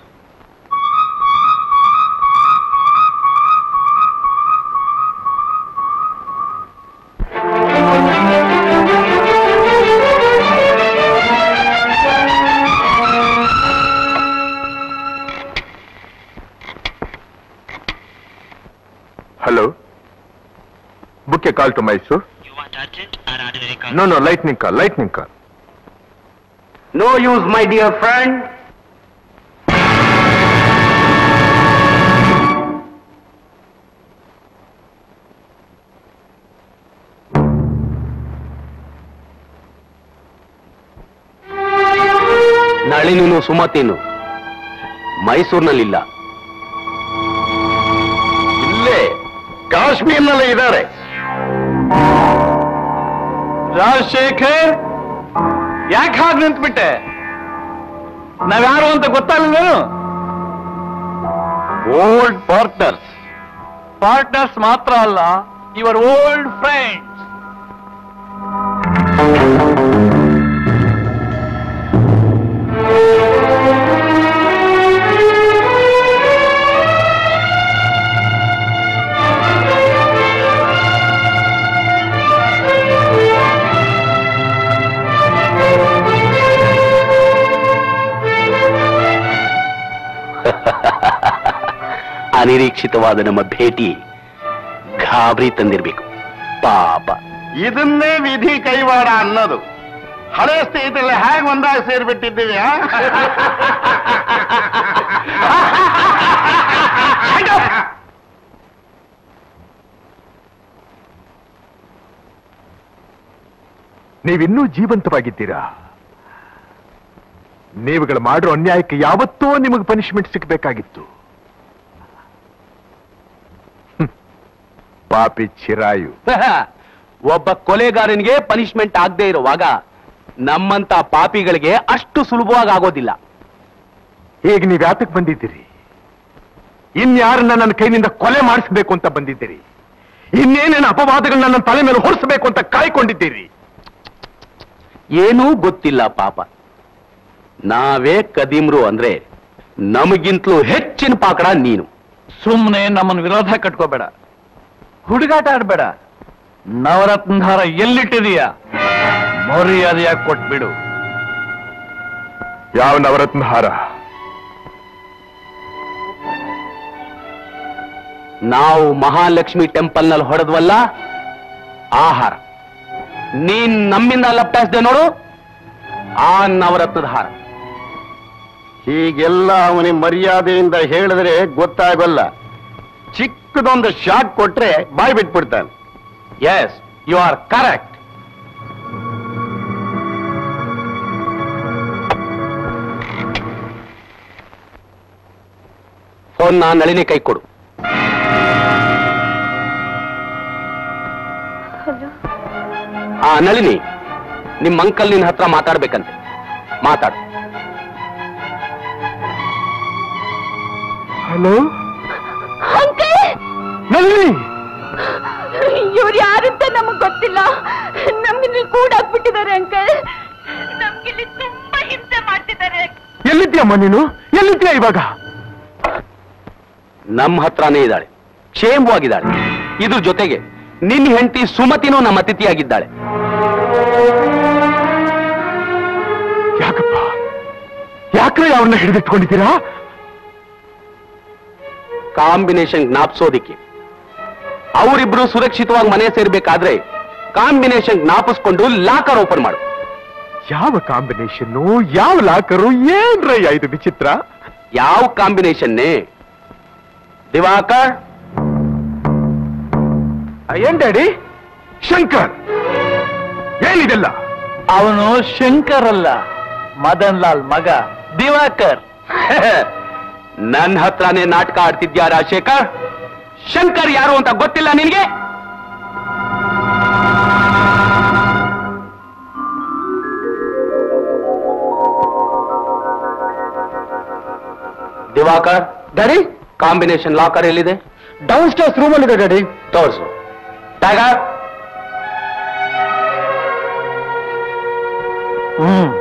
hello a call to Mysore. No, no, lightning call, lightning call. No use my dear friend ನಳಿನೀನು ಸುಮತಿನು ಮೈಸೂರಿನಲ್ಲಿಲ್ಲ ಇಲ್ಲೇ ಕಾಶ್ಮೀರ್ನಲ್ಲೇ ಇದ್ದಾರೆ ರಾಜಶೇಖರ್ ಯಾಕೆ ಹಾಗೆ ನಿಂತ್ಬಿಟ್ಟೆ ನಾವ್ಯಾರು ಅಂತ ಗೊತ್ತಾಗಲಿಲ್ವೇನು ಓಲ್ಡ್ ಪಾರ್ಟ್ನರ್ಸ್ ಪಾರ್ಟ್ನರ್ಸ್ ಮಾತ್ರ ಅಲ್ಲ ಯುವರ್ ಓಲ್ಡ್ ಫ್ರೆಂಡ್ಸ್ ಅನಿರೀಕ್ಷಿತವಾದ ನಮ್ಮ ಭೇಟಿ ಗಾಬರಿ ತಂದಿರ್ಬೇಕು ಪಾಪ ಇದನ್ನೇ ವಿಧಿ ಕೈವಾಡ ಅನ್ನೋದು ಹಳೆ ಸ್ನೇಹಿತರಲ್ಲಿ ಹೇಗೆ ಒಂದಾಗಿ ಸೇರ್ಬಿಟ್ಟಿದ್ದೀವಿ ಆ? ನೀವಿನ್ನೂ ಜೀವಂತವಾಗಿದ್ದೀರಾ ನೀವುಗಳು ಮಾಡೋ ಅನ್ಯಾಯಕ್ಕೆ ಯಾವತ್ತೋ ನಿಮಗೆ ಪನಿಷ್ಮೆಂಟ್ ಸಿಗಬೇಕಾಗಿತ್ತು ಪಾಪಿ ಚಿರಾಯು ಒಬ್ಬ ಕೊಲೆಗಾರನಿಗೆ ಪನಿಷ್ಮೆಂಟ್ ಆಗದೆ ಇರುವಾಗ ನಮ್ಮಂತ ಪಾಪಿಗಳಿಗೆ ಅಷ್ಟು ಸುಲಭವಾಗಿ ಆಗೋದಿಲ್ಲ ಈಗ ನೀವು ಯಾತಕ್ಕೆ ಬಂದಿದ್ದೀರಿ ಇನ್ಯಾರನ್ನ ನನ್ನ ಕೈನಿಂದ ಕೊಲೆ ಮಾಡಿಸಬೇಕು ಅಂತ ಬಂದಿದ್ದೀರಿ ಇನ್ನೇನೇನು ಅಪವಾದಗಳನ್ನ ನನ್ನ ತಲೆ ಮೇಲೆ ಹೊರಿಸಬೇಕು ಅಂತ ಕಾಯ್ಕೊಂಡಿದ್ದೀರಿ ಏನೂ ಗೊತ್ತಿಲ್ಲ ಪಾಪ ನಾವೇ ಕದೀಮ್ರು ಅಂದ್ರೆ ನಮಗಿಂತಲೂ ಹೆಚ್ಚಿನ ಪಾಕಡ ನೀನು ಸುಮ್ಮನೆ ನಮ್ಮನ್ನ ವಿರೋಧ ಕಟ್ಕೋಬೇಡ ಹುಡುಗಾಟ ಆಡ್ಬೇಡ ನವರತ್ನಹಾರ ಎಲ್ಲಿಟ್ಟಿದೀಯ ಮರ್ಯಾದೆಯಾಗಿ ಕೊಟ್ಬಿಡು ಯಾವ ನವರತ್ನ ಹಾರ ನಾವು ಮಹಾಲಕ್ಷ್ಮಿ ಟೆಂಪಲ್ ನಲ್ಲಿ ಹೊಡೆದ್ವಲ್ಲ ಆಹಾರ ನೀನ್ ನಮ್ಮಿಂದ ಲಪ್ಟಾಯಿಸ್ದೆ ನೋಡು ಆ ನವರತ್ನದ ಹಾರ ಹೀಗೆಲ್ಲ ಅವನಿಗೆ ಮರ್ಯಾದೆಯಿಂದ ಹೇಳಿದ್ರೆ ಗೊತ್ತಾಗಲ್ಲ ಚಿಕ್ಕದೊಂದು ಶಾಕ್ ಕೊಟ್ರೆ ಬಾಯ್ ಬಿಟ್ಬಿಡ್ತಾನೆ yes you are correct phone ನಾ ನಳಿನಿ ಕೈ ಕೊಡು ಆ ನಳಿನಿ ನಿಮ್ಮ ಅಂಕಲ್ ನಿನ್ನ ಹತ್ರ ಮಾತಾಡ್ಬೇಕಂತೆ ಮಾತಾಡು ಹಲೋ ಅಂಕಲ್ ನಳಿನಿ ಇವ್ರು ಯಾರಂತ ನಮಗ್ ಗೊತ್ತಿಲ್ಲ ನಮ್ಗಿಲ್ಲಿ ಕೂಡಾಕ್ಬಿಟ್ಟಿದ್ದಾರೆ ಅಂಕಲ್ ನಮ್ಗಿಲ್ಲಿ ತುಂಬಾ ಹಿಂಸೆ ಮಾಡ್ತಿದ್ದಾರೆ ಎಲ್ಲಿದ್ಯಮ್ಮ ನೀನು ಎಲ್ಲಿದ್ಯಾ ಇವಾಗ ನಮ್ಮ ಹತ್ರನೇ ಇದ್ದಾಳೆ ಕ್ಷೇಮವಾಗಿದ್ದಾಳೆ ಇದ್ರ ಜೊತೆಗೆ ನಿನ್ನ ಹೆಂಡತಿ ಸುಮತಿನೂ ನಮ್ಮ ಅತಿಥಿಯಾಗಿದ್ದಾಳೆ ಯಾಕಪ್ಪ ಯಾಕ್ರೆ ಅವ್ರನ್ನ ಹಿಡಿದಿಟ್ಕೊಂಡಿದ್ದೀರಾ ಕಾಂಬಿನೇಷನ್ ಜ್ಞಾಪಿಸೋದಿಕ್ಕೆ ಅವರಿಬ್ರು ಸುರಕ್ಷಿತವಾಗಿ ಮನೆ ಸೇರ್ಬೇಕಾದ್ರೆ ಕಾಂಬಿನೇಷನ್ ಜ್ಞಾಪಿಸ್ಕೊಂಡು ಲಾಕರ್ ಓಪನ್ ಮಾಡು ಯಾವ ಕಾಂಬಿನೇಷನ್ನು ಯಾವ ಲಾಕರು ಏನ್ರಯ್ಯ ಇದು ವಿಚಿತ್ರ ಯಾವ ಕಾಂಬಿನೇಷನ್ನೇ ದಿವಾಕರ್ ಆ, ಏನ್ ಡ್ಯಾಡಿ ಶಂಕರ್ ಏನಿದೆಲ್ಲ ಅವನು ಶಂಕರ್ ಅಲ್ಲ ಮದನ್ ಲಾಲ್ ಮಗ ದಿವಾಕರ್ ನನ್ನ ಹತ್ರನೇ ನಾಟಕ ಆಡ್ತಿದ್ಯಾ ರಾಜಶೇಖರ್ ಶಂಕರ್ ಯಾರು ಅಂತ ಗೊತ್ತಿಲ್ಲ ನಿನಗೆ ದಿವಾಕರ್ ಡ್ಯಾಡಿ ಕಾಂಬಿನೇಷನ್ ಲಾಕರ್ ಎಲ್ಲಿದೆ ಡೌನ್ ಸ್ಟೇರ್ಸ್ ರೂಮಲ್ಲಿ ಇದೆ ಡ್ಯಾಡಿ ತೋರಿಸು ಟೈಗರ್ ಹ್ಮ್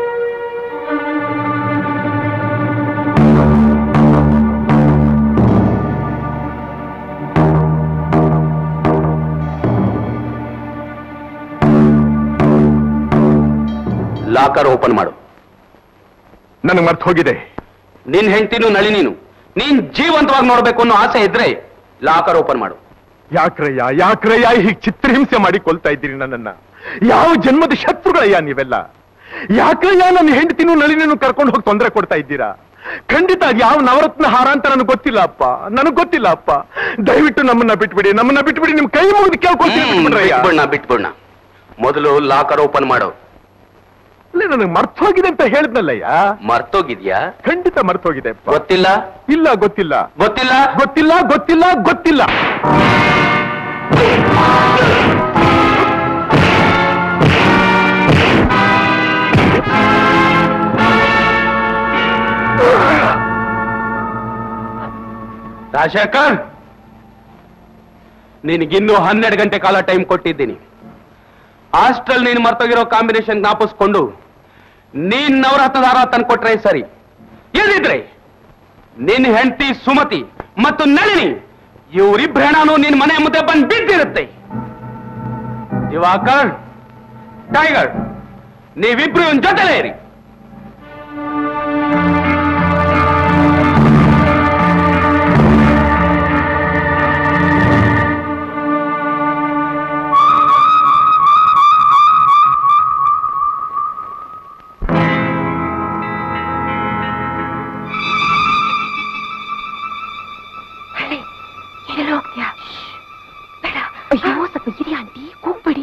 ಲಾಕರ್ ಓಪನ್ ಮಾಡು ನನಗೆ ಮರ್ತು ಹೋಗಿದೆ ನಿನ್ ಹೆಂಡತಿನು ನಳಿನೀನು ನೀನ್ ಜೀವಂತವಾಗಿ ನೋಡ್ಬೇಕು ಅನ್ನೋ ಆಸೆ ಇದ್ರೆ ಲಾಕರ್ ಓಪನ್ ಮಾಡು ಯಾಕ್ರಯ್ಯ ಯಾಕ್ರಯ್ಯ ಹೀಗೆ ಚಿತ್ರಹಿಂಸೆ ಮಾಡಿ ಕೊಲ್ತಾ ಇದ್ದೀರಿ ನನ್ನನ್ನ ಯಾವ ಜನ್ಮದ ಶತ್ರುಗಳಯ್ಯ ನೀವೆಲ್ಲ ಯಾಕ್ರಯ್ಯ ನನ್ನ ಹೆಂಡತಿನೂ ನಳಿನೂ ಕರ್ಕೊಂಡು ಹೋಗಿ ತೊಂದರೆ ಕೊಡ್ತಾ ಇದ್ದೀರಾ ಖಂಡಿತ ಅದ್ ಯಾವ ನವರತ್ನ ಹಾರ ಅಂತ ನನಗೆ ಗೊತ್ತಿಲ್ಲ ಅಪ್ಪ ನನಗ್ ಗೊತ್ತಿಲ್ಲ ಅಪ್ಪ ದಯವಿಟ್ಟು ನಮ್ಮನ್ನ ಬಿಟ್ಬಿಡಿ ನಮ್ಮನ್ನ ಬಿಟ್ಬಿಡಿ ನಿಮ್ ಕೈ ಮುಗಿದು ಕೇಳ್ಕೊಳ್ತೀನಿ ಬಿಟ್ಬಿಡ್ರಯ್ಯ. ಬಿಟ್ಬಿಡ್ಣ ಬಿಟ್ಬಿಡ್ಣ ಮೊದಲು ಲಾಕರ್ ಓಪನ್ ಮಾಡು ಇಲ್ಲ ನನಗೆ ಮರ್ತೋಗಿದೆ ಅಂತ ಹೇಳಿದ್ನಲ್ಲಯ್ಯ ಮರ್ತೋಗಿದ್ಯಾ ಖಂಡಿತ ಮರ್ತೋಗಿದೆ ಅಪ್ಪ. ಗೊತ್ತಿಲ್ಲ ಇಲ್ಲ ಗೊತ್ತಿಲ್ಲ ಗೊತ್ತಿಲ್ಲ ಗೊತ್ತಿಲ್ಲ ಗೊತ್ತಿಲ್ಲ ಗೊತ್ತಿಲ್ಲ ರಾಜಶೇಖರ್ ನಿನಗಿನ್ನೂ ಹನ್ನೆರಡು ಗಂಟೆ ಕಾಲ ಟೈಮ್ ಕೊಟ್ಟಿದ್ದೀನಿ ಹಾಸ್ಟೆಲ್ ನೀನು ಮರ್ತೋಗಿರೋ ಕಾಂಬಿನೇಷನ್ ಜ್ಞಾಪಿಸ್ಕೊಂಡು ನೀನ್ ನವರ ಹತ್ತದಾರ ತಂದ್ಕೊಟ್ರೆ ಸರಿ ಏನಿದ್ರೆ ನಿನ್ ಹೆಂಡತಿ ಸುಮತಿ ಮತ್ತು ನಳಿನಿ ಇವರಿಬ್ರೇಣಾನು ನಿನ್ ಮನೆ ಮುಂದೆ ಬಂದು ಬಿದ್ದಿರುತ್ತೆ ದಿವಾಕರ್ ಟೈಗರ್ ನೀವಿಬ್ರು ಇವನ್ ಜೊತೆಲೇ ಇರಿ ಎಲ್ಲೆಲ್ಲ ಹೋಗ್ತೀಯಾ ಬೇಡ ಅಯ್ಯೋ ಸ್ವಲ್ಪ ಇರಿ ಆಂಟಿ ಕೂಗ್ಬೇಡಿ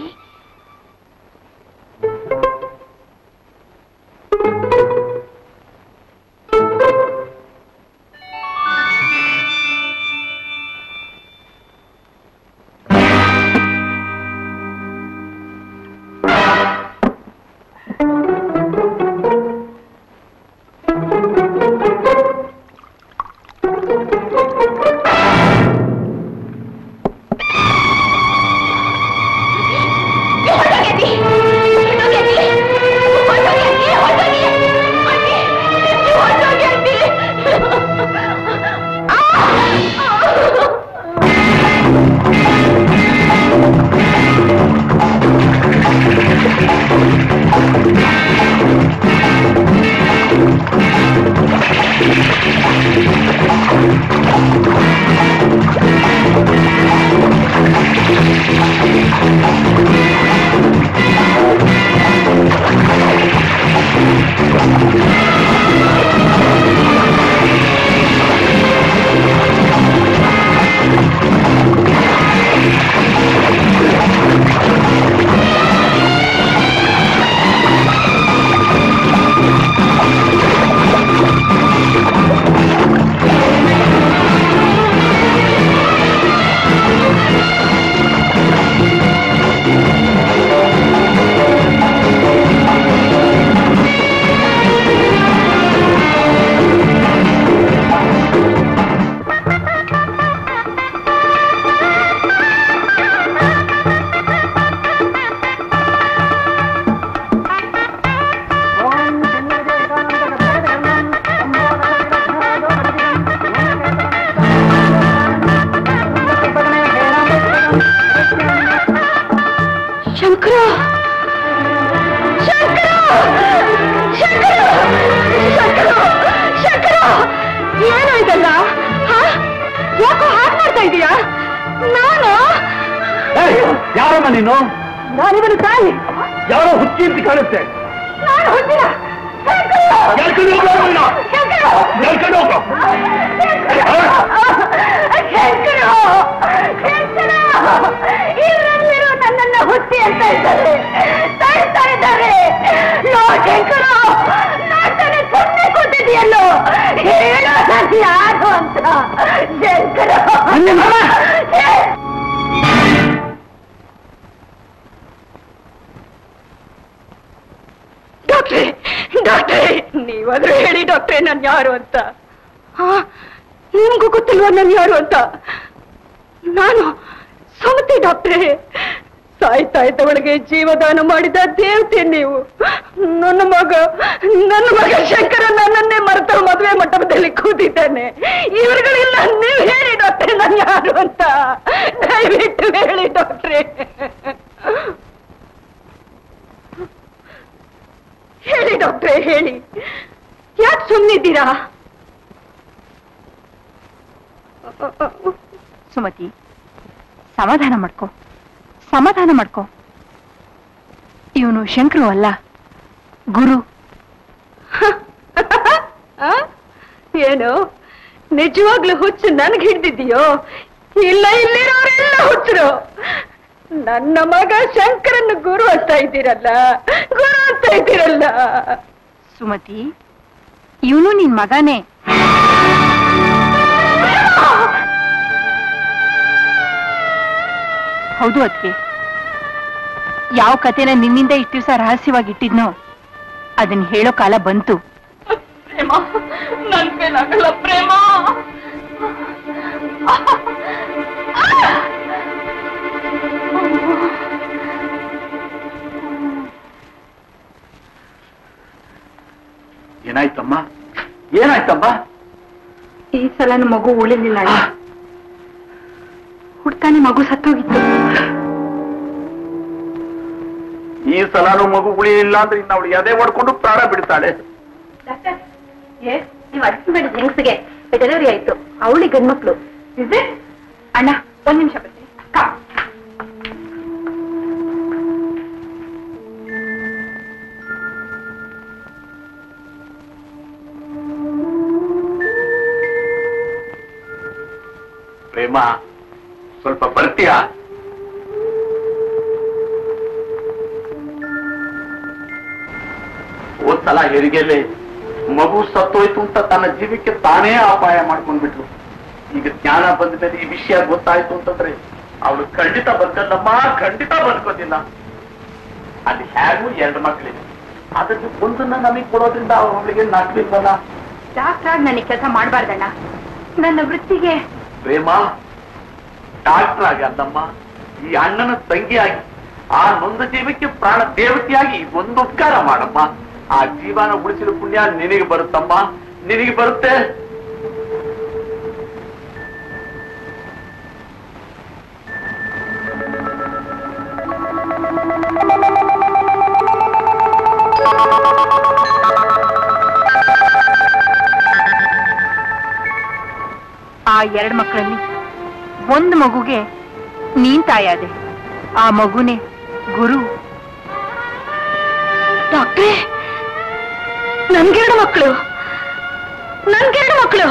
ಶಂಕರ ಶಂಕರ ಶಂಕರ ಶಂಕರ ಶಂಕರ ಏನು ಇದಲ್ಲ ಹಾ? ಯಾಕೋ ಹಾಗೆ ಮಾಡ್ತಾ ಇದೀಯಾ ನಾನು ಯಾರಮ್ಮ ನೀನು ನಾನಿವನು ತಾಯಿ ಯಾರೋ ಹುಚ್ಚಿ ಅಂತ ಕಾಣುತ್ತೆ ನಾನು ಹುಟ್ಟಿದ ಎಳ್ಕೊಂಡು ಹೋಗು ಅವ್ರನ್ನ. ಎಳ್ಕೊಂಡು ಹೋಗು. ಇವರೆಲ್ಲರೂ ನನ್ನನ್ನ ಹುಟ್ಟಿ ಅಂತ ಇದ್ದಾರೆ ತಳ್ತಾ ಇದ್ದಾರೆ ನೋ ಶಂಕರ ನಾಟನೆ ಸುಮ್ಮನೆ ಕೂತಿದೆಯಲ್ಲೋ ಹೇಳೋ ನಾನು ಯಾರು ಅಂತ ಶಂಕರ ಡಾಕ್ಟ್ರೆ ಡಾಕ್ಟ್ರೆ ನೀವಾದ್ರೂ ಹೇಳಿ ಡಾಕ್ಟ್ರೆ ನಾನು ಯಾರು ಅಂತ ಹಾ ನಿಮ್ಗೂ ಗೊತ್ತಿಲ್ವಾ ನಾನು ಯಾರು ಅಂತ ನಾನು ಸುಮತಿ ಡಾಕ್ಟ್ರೆ ಸಾಯ್ತಾ ಇದ್ದವಳಿಗೆ ಜೀವದಾನ ಮಾಡಿದ ದೇವತೆ ನೀವು ನನ್ನ ಮಗ ನನ್ನ ಮಗ ಶಂಕರ ನನ್ನನ್ನೇ ಮರೆತ ಮದುವೆ ಮಂಟಪದಲ್ಲಿ ಕೂತಿದ್ದಾನೆ ಇವರುಗಳಿಲ್ಲ ನೀವು ಹೇಳಿ ಡಾಕ್ಟ್ರೆ ನಾನು ಯಾರು ಅಂತ ದಯವಿಟ್ಟು ಹೇಳಿ ಡಾಕ್ಟ್ರೆ ಹೇಳಿ ಡಾಕ್ಟ್ರೆ ಹೇಳಿ ಯಾಕೆ ಸುಮ್ಮನಿದ್ದೀರಾ ಸುಮತಿ ಸಮಾಧಾನ ಮಾಡ್ಕೋ ಸಮಾಧಾನ ಮಾಡ್ಕೋ ಇವನು ಶಂಕರು ಅಲ್ಲ ಗುರು ಏನು ನಿಜವಾಗ್ಲೂ ಹುಚ್ಚು ನನ್ಗೆ ಹಿಡ್ದಿದ್ಯೋ ಇಲ್ಲ ಇಲ್ಲಿರೋರೆಲ್ಲ ಹುಚ್ಚರು ನನ್ನ ಮಗ ಶಂಕರನ್ನು ಗುರು ಅಂತ ಇದ್ದೀರಲ್ಲ ಗುರು ಅಂತ ಇದ್ದೀರಲ್ಲ ಸುಮತಿ ಇವನು ನಿನ್ ಮಗನೇ ಹೌದು ಅದಕ್ಕೆ ಯಾವ ಕತೆನ ನಿನ್ನಿಂದ ಇಷ್ಟು ದಿವಸ ರಹಸ್ಯವಾಗಿ ಇಟ್ಟಿದ್ನೋ ಅದನ್ನ ಹೇಳೋ ಕಾಲ ಬಂತು ಪ್ರೇಮ ನನ್ ಕೈಲಾಗಲ್ಲ ಪ್ರೇಮ ಏನಾಯ್ತಮ್ಮ ಏನಾಯ್ತಮ್ಮ ಈ ಸಲನ ಮಗು ಉಳಿಲಿಲ್ಲ ಅಣ್ಣ. ಹುಡ್ತಾನೆ ಮಗು ಸತ್ತೋಗಿತ್ತು ಈ ಸಲನೂ ಮಗು ಉಳಿಲಿಲ್ಲ ಅಂದ್ರೆ ಇನ್ನು ಅವಳು ಎದೆ ಹೊಡ್ಕೊಂಡು ಪ್ರಾಣ ಬಿಡ್ತಾಳೆ ಡಾಕ್ಟರ್ ನೀವು ಅಡ್ಮಿಟ್ ಮಾಡಿದ ಹೆಂಗಸಿಗೆ ಡೆಲಿವರಿ ಆಯ್ತು ಅವಳಿ ಗಂಡ್ಮಕ್ಳು ಇದೆ ಅಣ್ಣ ಒಂದ್ ನಿಮಿಷ ಬರ್ತೀನಿ ಕಾ. ಪ್ರೇಮ ಸ್ವಲ್ಪ ಬರ್ತೀಯಾ ಹೋದ್ ಸಲ ಹೆರಿಗೆಲೆ ಮಗು ಸತ್ತೋಯ್ತು ಅಂತ ತನ್ನ ಜೀವಕ್ಕೆ ತಾನೇ ಅಪಾಯ ಮಾಡ್ಕೊಂಡ್ಬಿಟ್ರು ಈಗ ಜ್ಞಾನ ಬಂದ ಮೇಲೆ ಈ ವಿಷಯ ಗೊತ್ತಾಯ್ತು ಅಂತಂದ್ರೆ ಅವಳು ಖಂಡಿತ ಬದುಕಲ್ಲಮ್ಮ ಖಂಡಿತ ಬದುಕೋದಿಲ್ಲ ಅಲ್ಲಿ ಹೇಗೂ ಎರಡು ಮಕ್ಕಳಿದೆ ಅದ್ರಲ್ಲಿ ಒಂದನ್ನ ನಮಗೆ ಕೊಡೋದ್ರಿಂದ ಅವಳಿಗೆ ನಾಟ್ಲಿಲ್ವಲ್ಲ ಡಾಕ್ಟರ್ ಆಗಿ ನನಗೆ ಕೆಲಸ ಮಾಡಬಾರ್ದಣ್ಣ ನನ್ನ ವೃತ್ತಿಗೆ ಪ್ರೇಮ ಡಾಕ್ಟರ್ ಆಗಿ ಅಲ್ಲಮ್ಮ ಈ ಅಣ್ಣನ ತಂಗಿಯಾಗಿ ಆ ನೊಂದ ಜೀವಕ್ಕೆ ಪ್ರಾಣ ದೇವತೆಯಾಗಿ ಒಂದು ಉಪಕಾರ ಮಾಡಮ್ಮ ಆ ಜೀವನ ಉಳಿಸಿದ ಪುಣ್ಯ ನಿನಗೆ ಬರುತ್ತಮ್ಮ ನಿನಗೆ ಬರುತ್ತೆ ಆ ಎರಡು ಮಕ್ಕಳಲ್ಲಿ ಒಂದು ಮಗುಗೆ ನೀನ್ ತಾಯಾದೆ ಆ ಮಗುನೇ ಗುರು ಡಾಕ್ಟ್ರೇ ನನ್ಗೆರಡು ಮಕ್ಕಳು ನನ್ಗೆರಡು ಮಕ್ಕಳು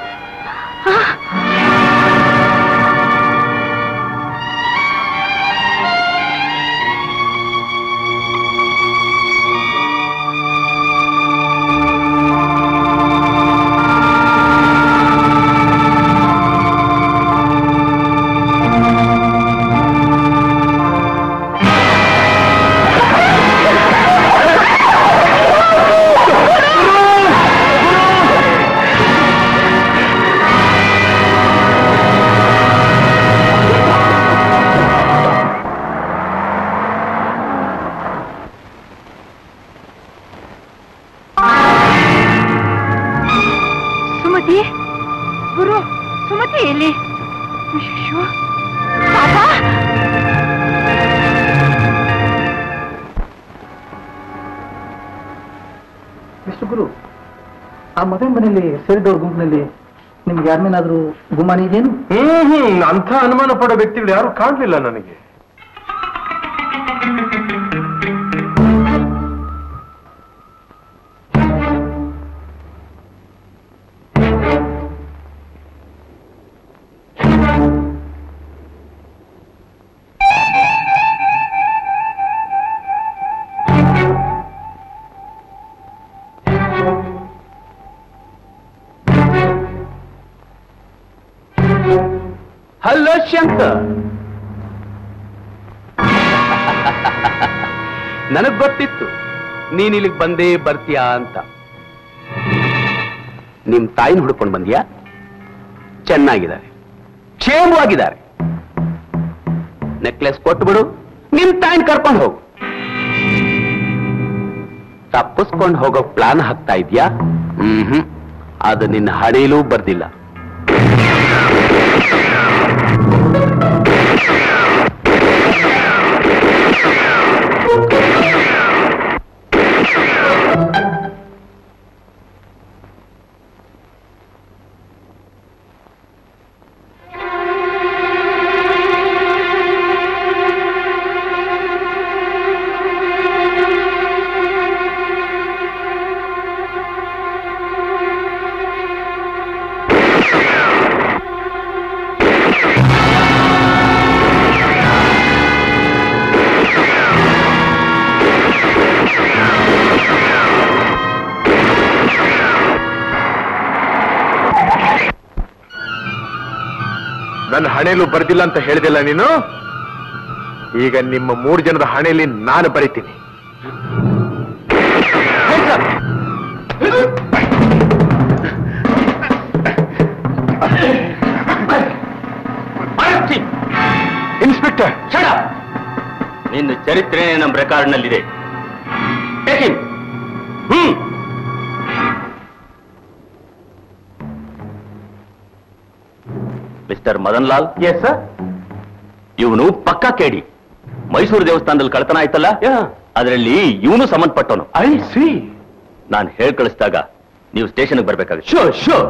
ಸುಮತಿ ಗುರು ಸುಮತಿ ಎಲ್ಲಿ ಅಯ್ಯೋ, ಪಾಪ ಮಿಸ್ಟರ್ ಗುರು ಆ ಮದುವೆ ಮನೆಯಲ್ಲಿ ಸೇರಿದವ್ರ ಗುಂಪಿನಲ್ಲಿ ನಿಮ್ಗೆ ಯಾರನ್ನೇನಾದ್ರೂ ಗುಮಾನಿ ಇದೆಯೇನು ಹ್ಮ್ ಹ್ಮ್ ಅಂಥ ಅನುಮಾನ ಪಡೋ ವ್ಯಕ್ತಿಗಳು ಯಾರು ಕಾಣ್ಲಿಲ್ಲ ನನಗೆ ಹಲೋ ಶಂಕರ್ ನನಗ್ ಗೊತ್ತಿತ್ತು ನೀನ್ ಇಲ್ಲಿಗೆ ಬಂದೇ ಬರ್ತೀಯಾ ಅಂತ ನಿಮ್ ತಾಯಿನ ಹುಡ್ಕೊಂಡು ಬಂದ್ಯಾ ಚೆನ್ನಾಗಿದ್ದಾರೆ ಕ್ಷೇಮವಾಗಿದ್ದಾರೆ ನೆಕ್ಲೆಸ್ ಕೊಟ್ಬಿಡು ನಿಮ್ ತಾಯಿನ ಕರ್ಕೊಂಡು ಹೋಗು ತಪ್ಪಿಸ್ಕೊಂಡು ಹೋಗೋ ಪ್ಲಾನ್ ಹಾಕ್ತಾ ಇದ್ಯಾ ಹ್ಮ್ ಅದು ನಿನ್ನ ಹಣೆಯಲ್ಲೂ ಬರ್ದಿಲ್ಲ ನನ್ನ ಹಣೆಯಲ್ಲೂ ಬರ್ದಿಲ್ಲ ಅಂತ ಹೇಳಿದಿಲ್ಲ ನೀನು ಈಗ ನಿಮ್ಮ ಮೂರು ಜನದ ಹಣೆಯಲ್ಲಿ ನಾನು ಬರಿತೀನಿ ಇನ್ಸ್ಪೆಕ್ಟರ್ ನಿನ್ನ ಚರಿತ್ರೆ ನಮ್ಮ ರೆಕಾರ್ಡ್ನಲ್ಲಿದೆ ಹ್ಮ್ mister Madan Lal yes sir ಇವನು ಪಕ್ಕಾ ಕೇಡಿ ಮೈಸೂರು ದೇವಸ್ಥಾನದಲ್ಲಿ ಕಳ್ತನ ಆಯ್ತಲ್ಲ ಅದರಲ್ಲಿ ಇವನು ಸಂಬಂಧಪಟ್ಟವನು ಐ ಸಿ ನಾನು ಹೇಳ್ ಕಳಿಸಿದಾಗ ನೀವು ಸ್ಟೇಷನ್ಗೆ ಬರ್ಬೇಕಾಗುತ್ತೆ sure sure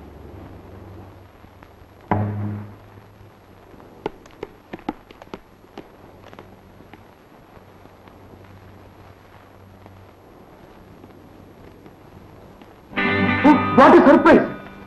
what is surprise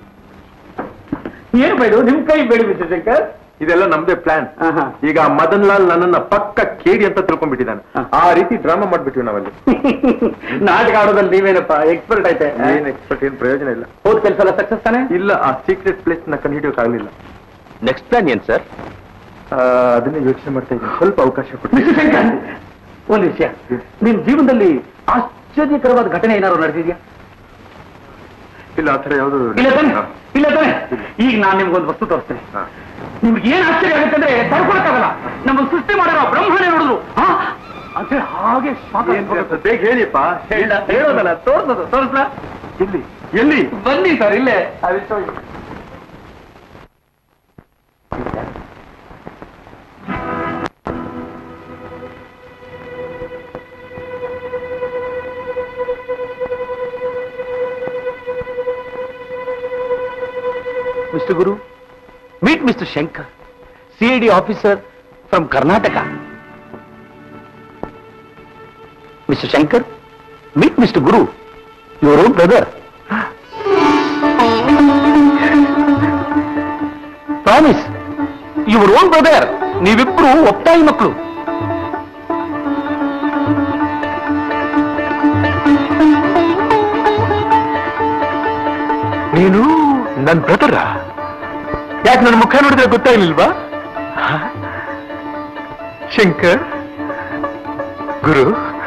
ಏನು ಬೇಡ ನಿಮ್ ಕೈ ಬೇಡಿ ಮಿಸ್ಟರ್ ಶಂಕರ್ ಇದೆಲ್ಲ ನಮ್ದೇ ಪ್ಲಾನ್ ಆಹಾ. ಈಗ ಮದನ್ ಲಾಲ್ ನನ್ನನ್ನ ಪಕ್ಕ ಕೇಡಿ ಅಂತ ತಿಳ್ಕೊಂಡ್ಬಿಟ್ಟಿದ್ದಾನೆ ಆ ರೀತಿ ಡ್ರಾಮಾ ಮಾಡ್ಬಿಟ್ಟಿವಿ ನಾವಲ್ಲಿ ನಾಟಕ ಆಡೋದಲ್ಲಿ ನೀವೇನಪ್ಪ ಎಕ್ಸ್ಪರ್ಟ್ ಐತೆ ಏನ್ ಎಕ್ಸ್ಪರ್ಟ್ ಏನ್ ಪ್ರಯೋಜನ ಇಲ್ಲ ಹೋದ ಕೆಲಸ ಎಲ್ಲ ಸಕ್ಸಸ್ ತಾನೆ ಇಲ್ಲ ಆ ಸೀಕ್ರೆಟ್ ಪ್ಲೇಸ್ ನ ಕಂಡು ಆಗ್ಲಿಲ್ಲ ನೆಕ್ಸ್ಟ್ ಪ್ಲಾನ್ ಏನ್ ಸರ್ ಅದನ್ನೇ ಯೋಚನೆ ಮಾಡ್ತಾ ಇದ್ದೀನಿ ಸ್ವಲ್ಪ ಅವಕಾಶ ಕೊಟ್ಟು ಮಿಸ್ಟರ್ ಶಂಕರ್ ಒಂದು ವಿಷಯ ನಿಮ್ ಜೀವನದಲ್ಲಿ ಆಶ್ಚರ್ಯಕರವಾದ ಘಟನೆ ಏನಾದ್ರು ನಡೆದಿದ್ಯಾ ಇಲ್ಲ ಆತರ ಯಾವುದು ಇಲ್ಲ ತಾನೆ ಇಲ್ಲ ತಾನೆ ಈಗ ನಾನು ನಿಮ್ಗೊಂದು ವಸ್ತು ತೋರಿಸ್ತೇನೆ ಹಾ. ನಿಮ್ಗೆ ಏನ್ ಆಶ್ಚರ್ಯ ಆಗುತ್ತೆ ಅಂದ್ರೆ ತಡ್ಕೊಳಕ್ಕಾಗಲ್ಲ ನಮ್ಮ ಸೃಷ್ಟಿ ಮಾಡಿರೋ ಬ್ರಹ್ಮನೇ ನೋಡಿದ್ರು ಹಾ? ಅಂತ ಹಾಗೆ shock ಆಗ್ಬಿಡುತ್ತೆ. ಬೇಗ ಹೇಳಿಪ್ಪ ಹೇಳ ಹೇಳೋದಲ್ಲ ತೋರ್ಸೋದು ತೋರಿಸ್ಲಾ ಎಲ್ಲಿ ಎಲ್ಲಿ ಬನ್ನಿ ಸರ್ ಇಲ್ಲೇ I will show you. Mr. Guru, meet Mr. Shankar, CID officer from Karnataka. Mr. Shankar, meet Mr. Guru, your own brother. Promise ಇವ್ರ ಓನ್ ಬ್ರದರ್ ನೀವಿಬ್ರು ಒತ್ತಾಯಿ ಮಕ್ಕಳು ನೀನು ನನ್ ಬ್ರದರ ಯಾಕೆ ನನ್ನ ಮುಖ ನೋಡಿದ್ರೆ ಗೊತ್ತಾಗ್ಲಿಲ್ವಾ ಹ? ಶಂಕರ್ ಗುರು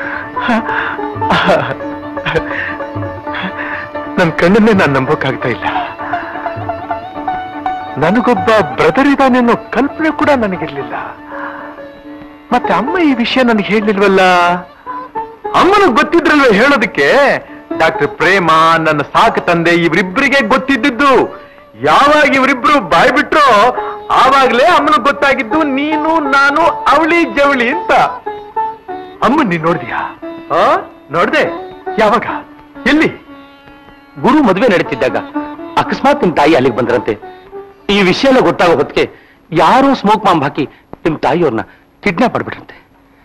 ನನ್ನ ಕಣ್ಣನ್ನೇ ನಾನು ನಂಬೋಕ್ಕಾಗ್ತಾ ಇಲ್ಲ ನನಗೊಬ್ಬ ಬ್ರದರ್ ಇದ್ದಾನೆ ಅನ್ನೋ ಕಲ್ಪನೆ ಕೂಡ ನನಗಿರ್ಲಿಲ್ಲ ಮತ್ತೆ ಅಮ್ಮ ಈ ವಿಷಯ ನನಗೆ ಹೇಳಿಲ್ವಲ್ಲ ಅಮ್ಮನಿಗೆ ಗೊತ್ತಿದ್ರಲ್ವ ಹೇಳೋದಕ್ಕೆ ಡಾಕ್ಟರ್ ಪ್ರೇಮ ನನ್ನ ಸಾಕು ತಂದೆ ಇವರಿಬ್ಬರಿಗೆ ಗೊತ್ತಿದ್ದಿದ್ದು ಯಾವಾಗ ಇವರಿಬ್ರು ಬಾಯ್ ಬಿಟ್ರೋ ಆವಾಗ್ಲೇ ಅಮ್ಮನಿಗೆ ಗೊತ್ತಾಗಿದ್ದು ನೀನು ನಾನು ಅವಳಿ ಜವಳಿ ಅಂತ ಅಮ್ಮ ನೀನ್ ನೋಡ್ದಿಯಾ ಆ ನೋಡ್ದೆ ಯಾವಾಗ ಎಲ್ಲಿ ಗುರು ಮದುವೆ ನಡೀತಿದ್ದಾಗ ಅಕಸ್ಮಾತ್ ನಿಮ್ ತಾಯಿ ಅಲ್ಲಿಗೆ ಬಂದ್ರಂತೆ ಈ ವಿಷಯ ಎಲ್ಲ ಗೊತ್ತಾಗೋ ಹೊತ್ತಿಗೆ ಯಾರೋ ಸ್ಮೋಕ್ ಬಾಂಬ್ ಹಾಕಿ ನಿಮ್ ತಾಯಿಯವ್ರನ್ನ ಕಿಡ್ನಾಪ್ ಮಾಡ್ಬಿಟ್ರಂತೆ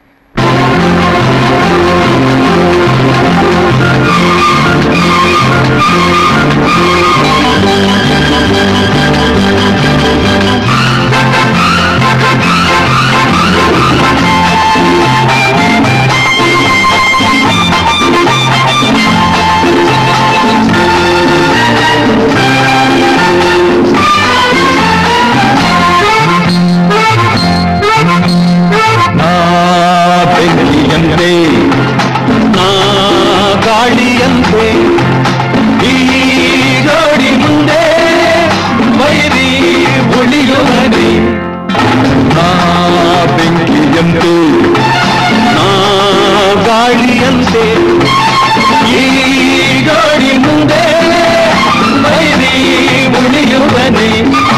ನಾ ಬೆಂಕಿಯಂತೆ ನಾ ಗಾಳಿಯಂತೆ ಈ ಜೋಡಿ ಮುಂದೆ ವೈರಿ ಉಳಿಯುವನೆ ನಾ ಬೆಂಕಿಯಂತೆ ನಾ ಗಾಳಿಯಂತೆ ಈ ಜೋಡಿ ಮುಂದೆ ವೈರಿ ಉಳಿಯುವನೆ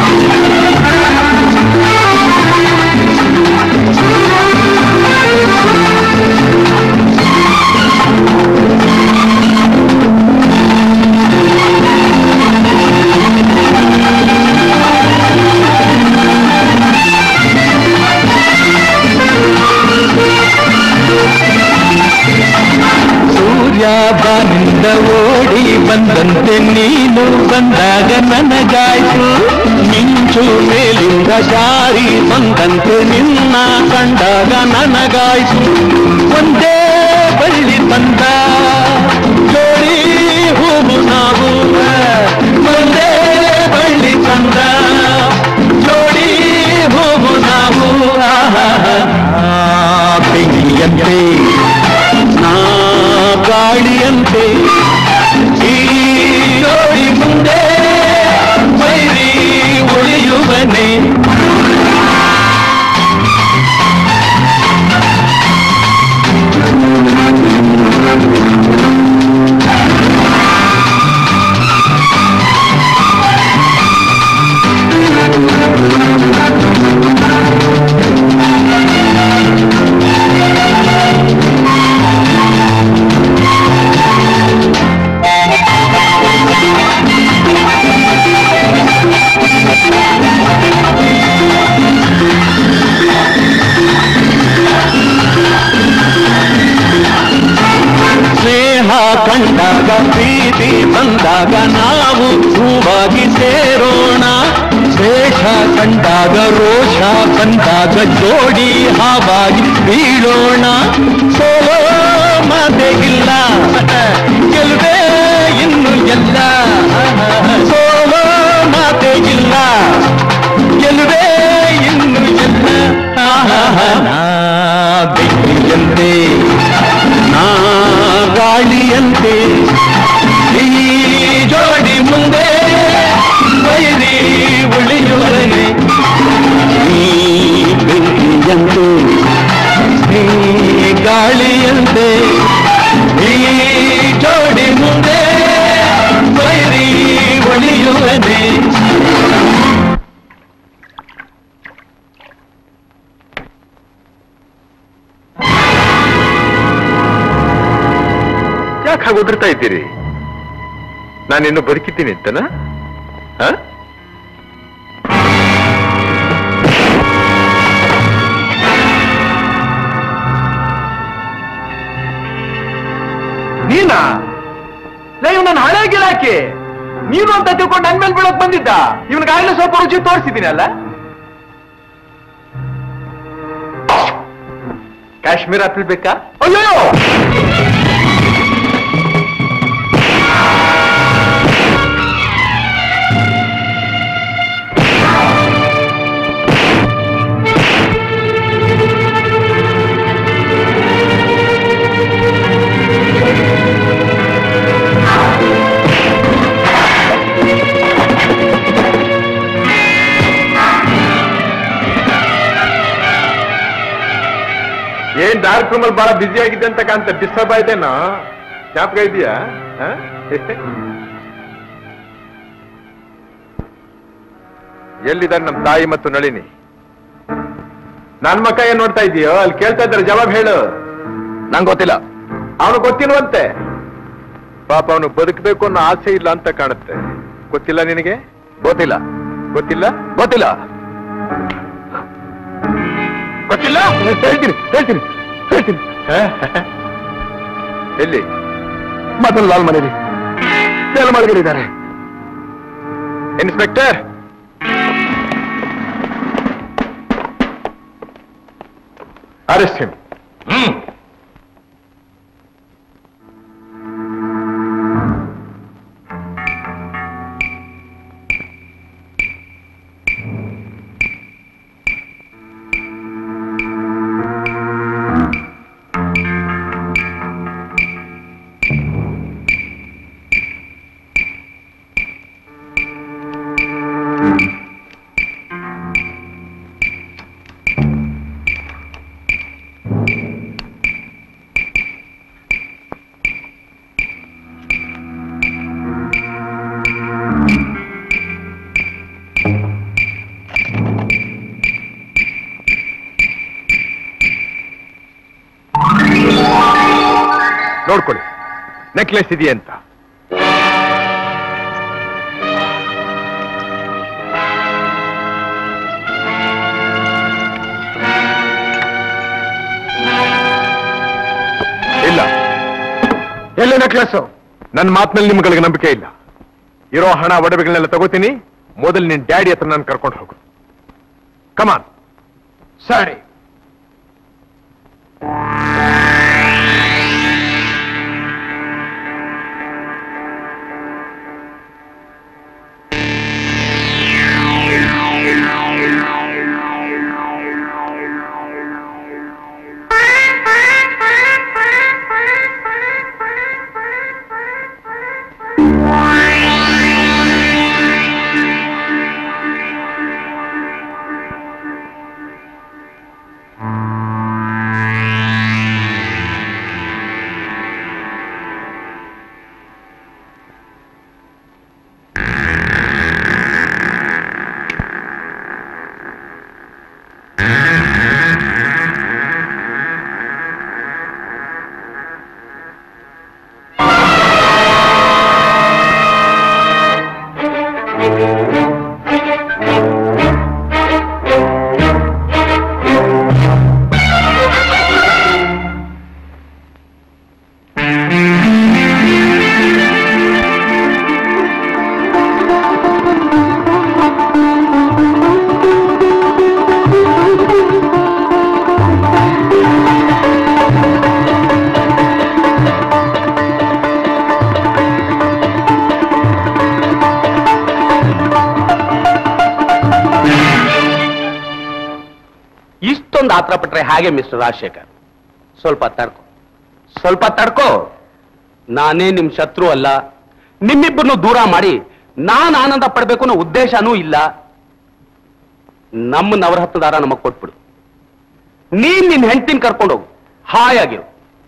ಸೂರ್ಯ ಬಾನಿಂದ ಓಡಿ ಬಂದಂತೆ ನೀನು ಬಂದಾಗ ನನಗಾಯ್ತು ಮಿಂಚು ಮೇಲಿಂದ ಜಾರಿ ಬಂದಂತೆ ನಿನ್ನ ಕಂಡಾಗ ನನಗಾಯ್ತು ಒಂದೇ ಬಳ್ಳಿ ತಂದ ಜೋಡಿ ಹೂವು ನಾವು ಒಂದೇ ಬಳ್ಳಿ ತಂದ ಜೋಡಿ ಗಾಳಿಯಂತೆ ಈ ಜೋಡಿ ಮುಂದೆ ವೈರಿ ಉಳಿಯುವನೆ ಸ್ನೇಹ ಕಂಡಾಗ ಪ್ರೀತಿ ಬಂದಾಗ ನಾವು ಹೂವಾಗಿ ಸೇರೋಣ ದ್ವೇಷ ಕಂಡಾಗ ರೋಷ ಬಂದಾಗ ಜೋಡಿ ಹಾವಾಗಿ ಬೀಳೋಣ ಸೋಲೋ ಮಾತೆ ಇಲ್ಲ ಗೆಲುವೆ ಇನ್ನು ಎಲ್ಲ ಸೋಲೋ ಮಾತೆ ಇಲ್ಲ ಗೆಲುವೆ ಇನ್ನು ಎಲ್ಲ ನಾ ಬೆಂಕಿಯಂತೆ ನಾ ಗಾಳಿಯಂತೆ ಈ ಜೋಡಿ ಮುಂದೆ ವೈರಿ ಉಳಿಯುವನೆ ಈ ಬೆಂಕಿಯಂತೆ ಈ ಗಾಳಿಯಂತೆ ಈ ಜೋಡಿ ಮುಂದೆ ವೈರಿ ಉಳಿಯುವನೆ ಯಾಕೆ ಹಾಗೆ ಉದುರ್ತಾ ಇದ್ದೀರಿ ನಾನಿನ್ನು ಬದುಕಿದ್ದೀನಿ ಅಂತನಾ ಹ? ನೀನಾ ಲೇ ಇವ್ ನನ್ನ ಹಳೆ ಗಿರಾಕಿ ನೀನು ಅಂತ ತಿಳ್ಕೊಂಡು ನನ್ ಮೇಲೆ ಬೀಳಕ್ ಬಂದಿದ್ದ ಇವನಿಗಾಗಲೇ ಸ್ವಲ್ಪ ರುಚಿ ತೋರಿಸಿದ್ದೀನಿ ಅಲ್ಲ ಕಾಶ್ಮೀರ ಆಪಿಲ್ ಬೇಕಾ ಅಯ್ಯೋ ಏನ್ ಡಾರ್ಕ್ ರೂಮ್ ಅಲ್ಲಿ ಬಹಳ ಬ್ಯುಸಿ ಆಗಿದೆ ಅಂತ ಕಾಣ್ತ ಡಿಸ್ಟರ್ಬ್ ಆಯ್ತೇನೋ ಜ್ಞಾಪಕ ಇದೆಯಾ ಎಲ್ಲಿದ್ದಾರೆ ನಮ್ ತಾಯಿ ಮತ್ತು ನಳಿನಿ ನನ್ ಮಕ್ಕ ಏನ್ ನೋಡ್ತಾ ಇದೀಯೋ ಅಲ್ಲಿ ಕೇಳ್ತಾ ಇದ್ದಾರೆ ಜವಾಬ್ ಹೇಳು ನಂಗೆ ಗೊತ್ತಿಲ್ಲ ಅವನು ಗೊತ್ತಿಲ್ವಂತೆ ಪಾಪ ಅವನು ಬದುಕಬೇಕು ಅನ್ನೋ ಆಸೆ ಇಲ್ಲ ಅಂತ ಕಾಣುತ್ತೆ ಗೊತ್ತಿಲ್ಲ ನಿನಗೆ ಗೊತ್ತಿಲ್ಲ ಗೊತ್ತಿಲ್ಲ ಗೊತ್ತಿಲ್ಲ ಗೊತ್ತಿಲ್ಲ ಹೇಳ್ತೀನಿ ಹೇಳ್ತೀನಿ ಹೇಳ್ತೀನಿ ಎಲ್ಲಿ ಮದನ್ ಲಾಲ್ ಮನೇಲಿ ಸೇಲ್ ಮಲಗಿದ್ದಾರೆ ಇನ್ಸ್ಪೆಕ್ಟರ್ ಅರೆಸ್ಟ್ ಹಿಮ್ ನೋಡ್ಕೊಳ್ಳಿ ನೆಕ್ಲೆಸ್ ಇದೆಯಾ ಅಂತ ಇಲ್ಲ ಎಲ್ಲಿ ನೆಕ್ಲೆಸ್ ನನ್ನ ಮಾತಿನಲ್ಲಿ ನಿಮ್ಗಳಿಗೆ ನಂಬಿಕೆ ಇಲ್ಲ ಇರೋ ಹಣ ಒಡವೆಗಳನ್ನೆಲ್ಲ ತಗೋತೀನಿ ಮೊದಲು ನಿನ್ ಡ್ಯಾಡಿ ಹತ್ರ ನಾನು ಕರ್ಕೊಂಡು ಹೋಗು ಕಮಾನ್ ಸರಿ ಇಷ್ಟೊಂದು ಆತ್ರ ಪಟ್ರೆ ಹಾಗೆ ಮಿಸ್ಟರ್ ರಾಜಶೇಖರ್ ಸ್ವಲ್ಪ ತಡ್ಕೊ ಸ್ವಲ್ಪ ತಡ್ಕೋ ನಾನೇ ನಿಮ್ ಶತ್ರು ಅಲ್ಲ ನಿಮ್ಮಿಬ್ಬರನ್ನು ದೂರ ಮಾಡಿ ನಾನ್ ಆನಂದ ಪಡ್ಬೇಕು ಅನ್ನೋ ಉದ್ದೇಶನೂ ಇಲ್ಲ ನಮ್ಮ ನವರತ್ನದಾರ ನಮಗ್ ಕೊಟ್ಬಿಡು ನೀನ್ ನಿನ್ ಹೆಂಡತಿನ ಕರ್ಕೊಂಡೋಗು ಹಾಯಾಗಿರು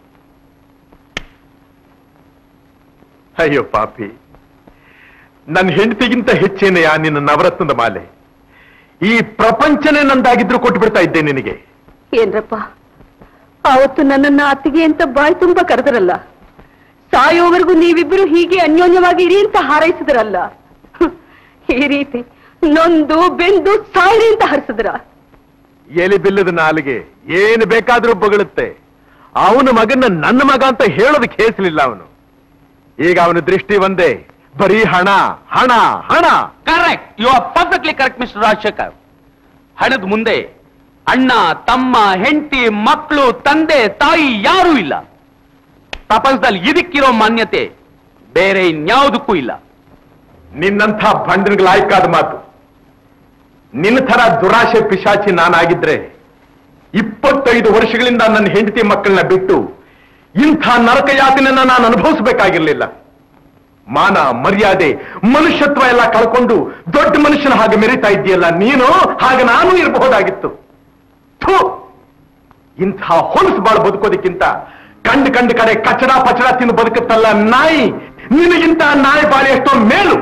ಅಯ್ಯೋ ಪಾಪಿ ನನ್ನ ಹೆಂಡತಿಗಿಂತ ಹೆಚ್ಚೇನೆಯಾ ನಿನ್ನ ನವರತ್ನದ ಮಾಲೆ ಈ ಪ್ರಪಂಚನೇ ನಂದಾಗಿದ್ರು ಕೊಟ್ಟು ಬಿಡ್ತಾ ಇದ್ದೆ ನಿನಗೆ ಏನ್ರಪ್ಪ ಆವತ್ತು ನನ್ನನ್ನ ಅತ್ತಿಗೆ ಅಂತ ಬಾಯ್ ತುಂಬಾ ಕರೆದರಲ್ಲ ಸಾಯೋವರೆಗೂ ನೀವಿಬ್ಬರು ಹೀಗೆ ಅನ್ಯೋನ್ಯವಾಗಿ ಇರಿ ಅಂತ ಹಾರೈಸಿದ್ರಲ್ಲ ಹ್ಮ್. ಈ ರೀತಿ ನೊಂದು ಬೆಂದು ಸಾಯಿರಿ ಅಂತ ಹರಿಸಿದ್ರ ಎಲಿ ಬಿಲ್ಲದ ನಾಲಿಗೆ ಏನು ಬೇಕಾದ್ರೂ ಬೊಗಳುತ್ತೆ ಅವನ ಮಗನ ನನ್ನ ಮಗ ಅಂತ ಹೇಳೋದಕ್ಕೆ ಹೇಸಲಿಲ್ಲ ಅವನು ಈಗ ಅವನ ದೃಷ್ಟಿ ಒಂದೇ ಬರೀ ಹಣ ಹಣ ಹಣ correct you are perfectly correct mister Rajashekhar ಹಣದ ಮುಂದೆ ಅಣ್ಣ ತಮ್ಮ ಹೆಂಡತಿ ಮಕ್ಕಳು ತಂದೆ ತಾಯಿ ಯಾರೂ ಇಲ್ಲ ಪ್ರಪಂಚದಲ್ಲಿ ಇದಕ್ಕಿರೋ ಮಾನ್ಯತೆ ಬೇರೆ ಇನ್ಯಾವುದಕ್ಕೂ ಇಲ್ಲ ನಿನ್ನಂಥ ಬಂಡನ್ಗೆ ಲಾಯ್ಕಾದ ಮಾತು ನಿನ್ನ ಥರ ದುರಾಶೆ ಪಿಶಾಚಿ ನಾನಾಗಿದ್ರೆ ಇಪ್ಪತ್ತೈದು ವರ್ಷಗಳಿಂದ ನನ್ನ ಹೆಂಡತಿ ಮಕ್ಕಳನ್ನ ಬಿಟ್ಟು ಇಂಥ ನರಕ ಯಾತನೆಯನ್ನ ನಾನು ಅನುಭವಿಸಬೇಕಾಗಿರ್ಲಿಲ್ಲ ಮಾನ ಮರ್ಯಾದೆ ಮನುಷ್ಯತ್ವ ಎಲ್ಲ ಕಳ್ಕೊಂಡು ದೊಡ್ಡ ಮನುಷ್ಯನ ಹಾಗೆ ಮೆರಿತಾ ಇದ್ದೀಯಲ್ಲ ನೀನು ಹಾಗೆ ನಾನು ಇರಬಹುದಾಗಿತ್ತು ಥು ಇಂಥ ಹೊಲಸು ಬಾಳು ಬದುಕೋದಕ್ಕಿಂತ ಕಂಡು ಕಂಡು ಕಡೆ ಕಚಡ ಪಚಡ ತಿಂದು ಬದುಕುತ್ತಲ್ಲ ನಾಯಿ ನಿನಗಿಂತ ನಾಯಿ ಬಾಳಿ ಎಷ್ಟೋ ಮೇಲು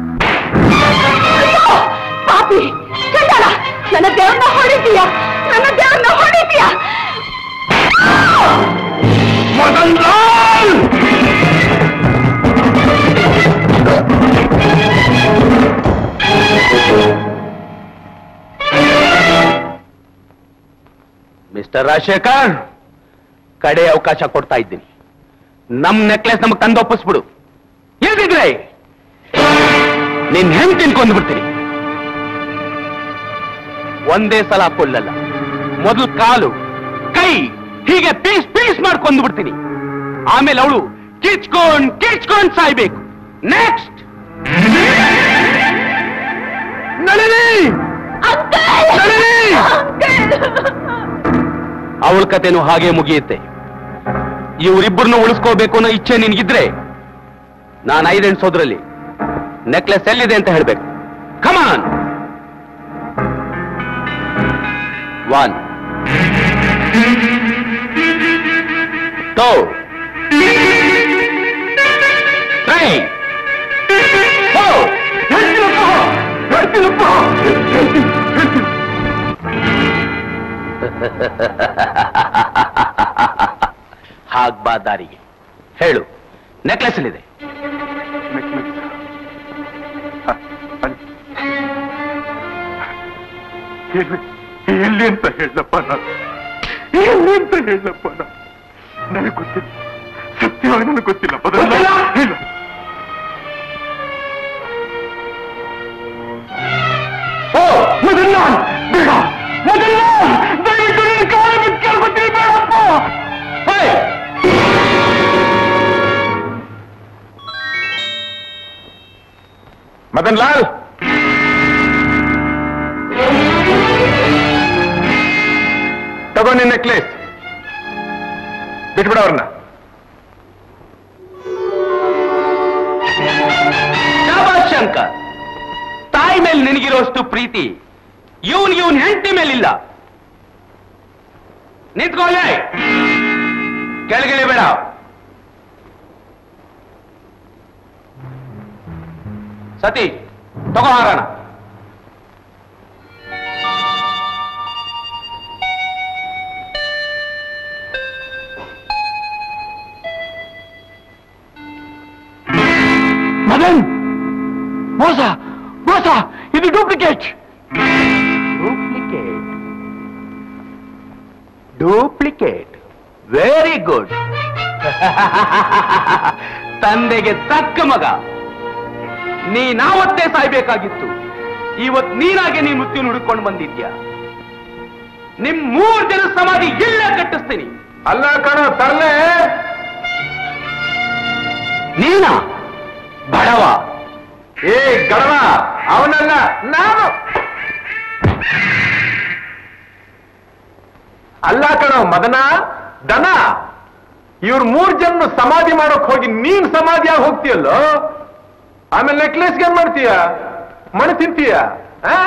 ಪಾಪಿ ಚಂಡಾಲ ನನ್ನ ದೇವರನ್ನ ಹೊಡಿತೀಯ ನನ್ನ ದೇವರನ್ನ ಹೊಡಿತೀಯ ಮದನ್ ಲಾಲ್ ಮಿಸ್ಟರ್ ರಾಜಶೇಖರ್ ಕಡೆ ಅವಕಾಶ ಕೊಡ್ತಾ ಇದ್ದೀನಿ ನಮ್ ನೆಕ್ಲೆಸ್ ನಮಗ್ ತಂದು ಒಪ್ಪಿಸ್ಬಿಡು ಎಲ್ಲಿದ್ರೆ ನಿನ್ ಹೆಂಗ್ ತಿನ್ಕೊಂಡ್ ಬಿಡ್ತೀನಿ ಒಂದೇ ಸಲ ಕೊಲ್ಲಲ್ಲ ಮೊದಲು ಕಾಲು ಕೈ ಹೀಗೆ ಪೀಸ್ ಪೀಸ್ ಮಾಡ್ಕೊಂಡ್ ಬಿಡ್ತೀನಿ ಆಮೇಲೆ ಅವಳು ಕಿಚ್ಕೊಂಡ್ ಕಿಚ್ಕೊಂಡ್ ಸಾಯ್ಬೇಕು ನೆಕ್ಸ್ಟ್ ಅವಳ ಕತೆನೂ ಹಾಗೆ ಮುಗಿಯುತ್ತೆ ಇವರಿಬ್ಬರನ್ನು ಉಳಿಸ್ಕೋಬೇಕು ಅನ್ನೋ ಇಚ್ಛೆ ನಿನ್ಗಿದ್ರೆ ನಾನು ಐದೆಣ್ಸೋದ್ರಲ್ಲಿ ನೆಕ್ಲೆಸ್ ಎಲ್ಲಿದೆ ಅಂತ ಹೇಳ್ಬೇಕು come on one two three four ಹಾಗ್ಬಾ ದಾರಿಗೆ ಹೇಳು ನೆಕ್ಲೆಸ್ ಎಲ್ಲಿದೆ ಎಲ್ಲಿ ಎಲ್ಲಿ ಅಂತ ಹೇಳಪ್ಪ ನಾನು ಎಲ್ಲಿ ಅಂತ ಹೇಳಪ್ಪ ನಾನು ನನಗೆ ಗೊತ್ತಿಲ್ಲ ಸತ್ಯವಾಗಿ ನನಗೆ ಗೊತ್ತಿಲ್ಲ ಬದಲ ಇಲ್ಲ ಓ ಮೊದಲ ಬೇಡ ಮೊದಲ ದಯವಿಟ್ಟು ನಿನ್ನ ಕಾಲ ಬಿಟ್ಟು ಕೇಳ್ಕೊತೀನಿ ಬೇಡಪ್ಪ ಹೇ! ಮದನ್ ಲಾಲ್ ತಗೋ ನಿನ್ನ ನೆಕ್ಲೆಸ್ ಬಿಟ್ಬಿಡ ಅವ್ರನ್ನ ಶಂಕರ್ ತಾಯಿ ಮೇಲೆ ನಿನಗಿರೋಷ್ಟು ಪ್ರೀತಿ ಇವನ್ ಇವನ್ ಹೆಂಡತಿ ಮೇಲಿಲ್ಲ ನಿಂತ್ಕೊಳ್ಳೆ ಕೆಳಗಡೆ ಬೇಡ ಸತೀಶ್ ತಗೋ ಹಾರೋಣ ಮದನ್ ಮೋಸ ಮೋಸ ಇದು duplicate duplicate duplicate very good ತಂದೆಗೆ ತಕ್ಕ ಮಗ ನೀನಾವತ್ತೇ ಸಾಯ್ಬೇಕಾಗಿತ್ತು ಇವತ್ ನೀನಾಗೆ ನೀ ಮೃತ್ಯು ಹುಡುಕೊಂಡು ಬಂದಿದ್ಯಾ ನಿಮ್ ಮೂರ್ ಜನ ಸಮಾಧಿ ಇಲ್ಲ ಕಟ್ಟಿಸ್ತೀನಿ ಅಲ್ಲ ಕಣ ತರ್ಲೆ ನೀನಾ ಬಡವ ಏ ಗಡವ ಅವನಲ್ಲ ನಾನು ಅಲ್ಲ ಕಣೋ ಮದನ ದನ ಇವ್ರ ಮೂರ್ ಜನ ಸಮಾಧಿ ಮಾಡೋಕ್ ಹೋಗಿ ನೀನ್ ಸಮಾಧಿಯಾಗಿ ಹೋಗ್ತೀಯಲ್ಲೋ ಆಮೇಲೆ ನೆಕ್ಲೆಸ್ಗೆ ಏನ್ ಮಾಡ್ತೀಯ ಮಣ್ಣು ತಿಂತೀಯ ಆ?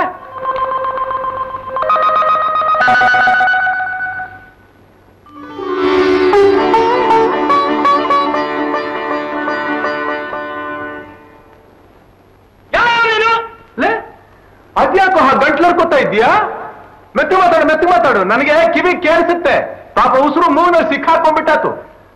ಲೇ ಅದ್ಯಾಕೋ ಆ ಗಂಟ್ಲರ್ಕೊತಾ ಇದ್ದೀಯಾ ಮೆತ್ತಿ ಮಾತಾಡು ಮೆತ್ತಿ ಮಾತಾಡು ನನಗೆ ಕಿವಿ ಕೇಳಿಸುತ್ತೆ ಪಾಪ ಉಸಿರು ಮೂವಿನಲ್ಲಿ ಸಿಕ್ಕಾಕೊಂಡ್ಬಿಟ್ಟಾತು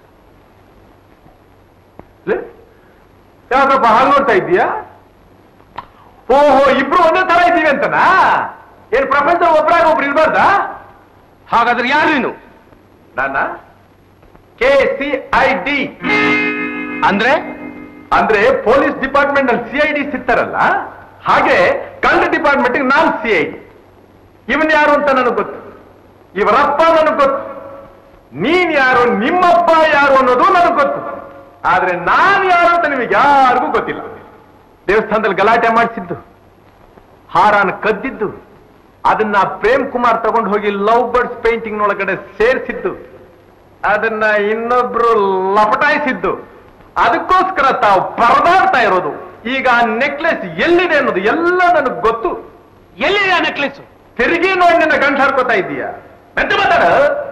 ಲೇ ಯಾಕಪ್ಪ ಹಾಗೆ ನೋಡ್ತಾ ಇದ್ದೀಯಾ ಓಹೋ ಇಬ್ರು ಒಂದೇ ತರ ಇದ್ದೀವಿ ಅಂತನಾ ಏನ್ ಪ್ರಪಂಚ ಒಬ್ರಾಗ ಒಬ್ರು ಇರ್ಬಾರ್ದಾ ಹಾಗಾದ್ರೆ ಯಾರು ನೀನು ನಾನ ಕೆ ಸಿ ಐ ಡಿ ಅಂದ್ರೆ ಅಂದ್ರೆ ಪೊಲೀಸ್ ಡಿಪಾರ್ಟ್ಮೆಂಟ್ ನಲ್ಲಿ ಸಿ ಐ ಡಿ ಸಿಗ್ತಾರಲ್ಲ ಹಾಗೆ ಕಳ್ಳ ಡಿಪಾರ್ಟ್ಮೆಂಟ್ ನಾನ್ ಸಿ ಐ ಡಿ ಇವನ್ ಯಾರು ಅಂತ ನನಗೆ ಗೊತ್ತು ಇವರಪ್ಪ ನನಗೆ ಗೊತ್ತು ನೀನ್ ಯಾರು ನಿಮ್ಮಪ್ಪ ಯಾರು ಅನ್ನೋದು ನನಗೆ ಗೊತ್ತು ಆದ್ರೆ ನಾನ್ ಯಾರು ಅಂತ ನಿಮಗೆ ಯಾರಿಗೂ ಗೊತ್ತಿಲ್ಲ ದೇವಸ್ಥಾನದಲ್ಲಿ ಗಲಾಟೆ ಮಾಡಿಸಿದ್ದು ಹಾರಾನ ಕದ್ದಿದ್ದು ಅದನ್ನ ಪ್ರೇಮ್ ಕುಮಾರ್ ತಗೊಂಡು ಹೋಗಿ ಲವ್ ಬರ್ಡ್ಸ್ ಪೇಂಟಿಂಗ್ ನೊಳಗಡೆ ಸೇರಿಸಿದ್ದು ಅದನ್ನ ಇನ್ನೊಬ್ರು ಲಪಟಾಯಿಸಿದ್ದು ಅದಕ್ಕೋಸ್ಕರ ತಾವು ಪರದಾಡ್ತಾ ಇರೋದು ಈಗ ಆ ನೆಕ್ಲೆಸ್ ಎಲ್ಲಿದೆ ಅನ್ನೋದು ಎಲ್ಲ ನನಗೆ ಗೊತ್ತು ಎಲ್ಲಿದೆ ಆ ನೆಕ್ಲೆಸ್ ತಿರುಗಿ ನೋಡಿ ನಿನ್ನ ಗಂಟು ಹಾರ್ಕೋತಾ ಇದ್ದೀಯ ಮೆತ್ತ ಮಾತಾಡ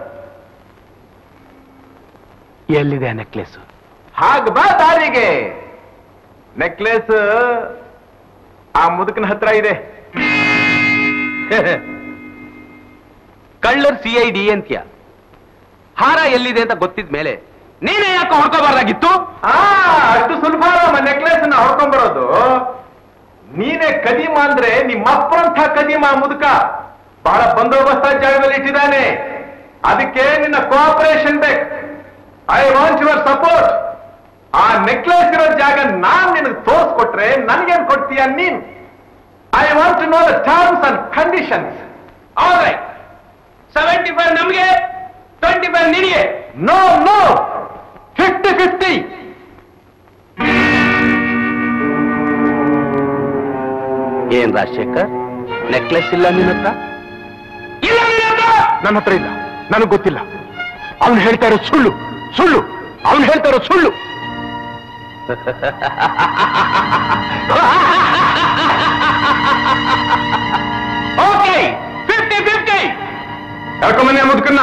ಎಲ್ಲಿದೆ ಆ ನೆಕ್ಲೆಸ್ ಹಾಗ ಬಾ ದಾರಿಗೆ ನೆಕ್ಲೆಸ್ ಆ ಮುದುಕನ ಹತ್ರ ಇದೆ ಕಳ್ಳರ್ ಸಿ ಐ ಡಿ ಅಂತ್ಯ ಹಾರ ಎಲ್ಲಿದೆ ಅಂತ ಗೊತ್ತಿದ ಮೇಲೆ ನೀನೇ ಯಾಕೆ ಹೊಡ್ಕೋಬಾರ್ದಾಗಿತ್ತು ಆ ಅಷ್ಟು ಸುಲಭ ನಮ್ಮ ನೆಕ್ಲೆಸ್ ನ ಹೊಡ್ಕೊಂಡ್ಬರೋದು ನೀನೇ ಕದೀಮ ಅಂದ್ರೆ ನಿಮ್ಮ ಅಪ್ಪರಂಥ ಕದೀಮ ಮುದುಕ ಬಹಳ ಬಂದೋಬಸ್ತ ಜಾಗದಲ್ಲಿ ಇಟ್ಟಿದ್ದಾನೆ ಅದಕ್ಕೆ ನಿನ್ನ ಕೋಆಪರೇಷನ್ ಬೇಕು ಐ ವಾಂಟ್ ಯುವರ್ ಸಪೋರ್ಟ್ ಆ ನೆಕ್ಲೆಸ್ ಇರೋ ಜಾಗ ನಾನ್ ನಿನಗೆ ತೋರಿಸ್ಕೊಟ್ರೆ ನನ್ಗೇನ್ ಕೊಡ್ತೀಯ ನೀನ್ I want to know the terms and conditions seventy five ನಮ್ಗೆ ಟ್ವೆಂಟಿ ಫೈವ್ ನಿನಗೆ ನೋ ನೋ ಫಿಫ್ಟಿ ಫಿಫ್ಟಿ ಏನ್ ರಾಜಶೇಖರ್ ನೆಕ್ಲೆಸ್ ಇಲ್ಲ ನಿನ್ನ ಹತ್ರ ಇಲ್ಲ ನಿನ್ನ ಹತ್ರ ನನ್ನ ಹತ್ರ ಇಲ್ಲ ನನಗೆ ಗೊತ್ತಿಲ್ಲ ಅವನು ಹೇಳ್ತಾ ಇರೋ ಸುಳ್ಳು ಸುಳ್ಳು ಅವನು ಹೇಳ್ತಾ ಇರೋ ಸುಳ್ಳು ಓಕೆ ಫಿಫ್ಟಿ ಫಿಫ್ಟಿ ಯಾಕಮ್ಮನೆ ಮುದುಕನ್ನ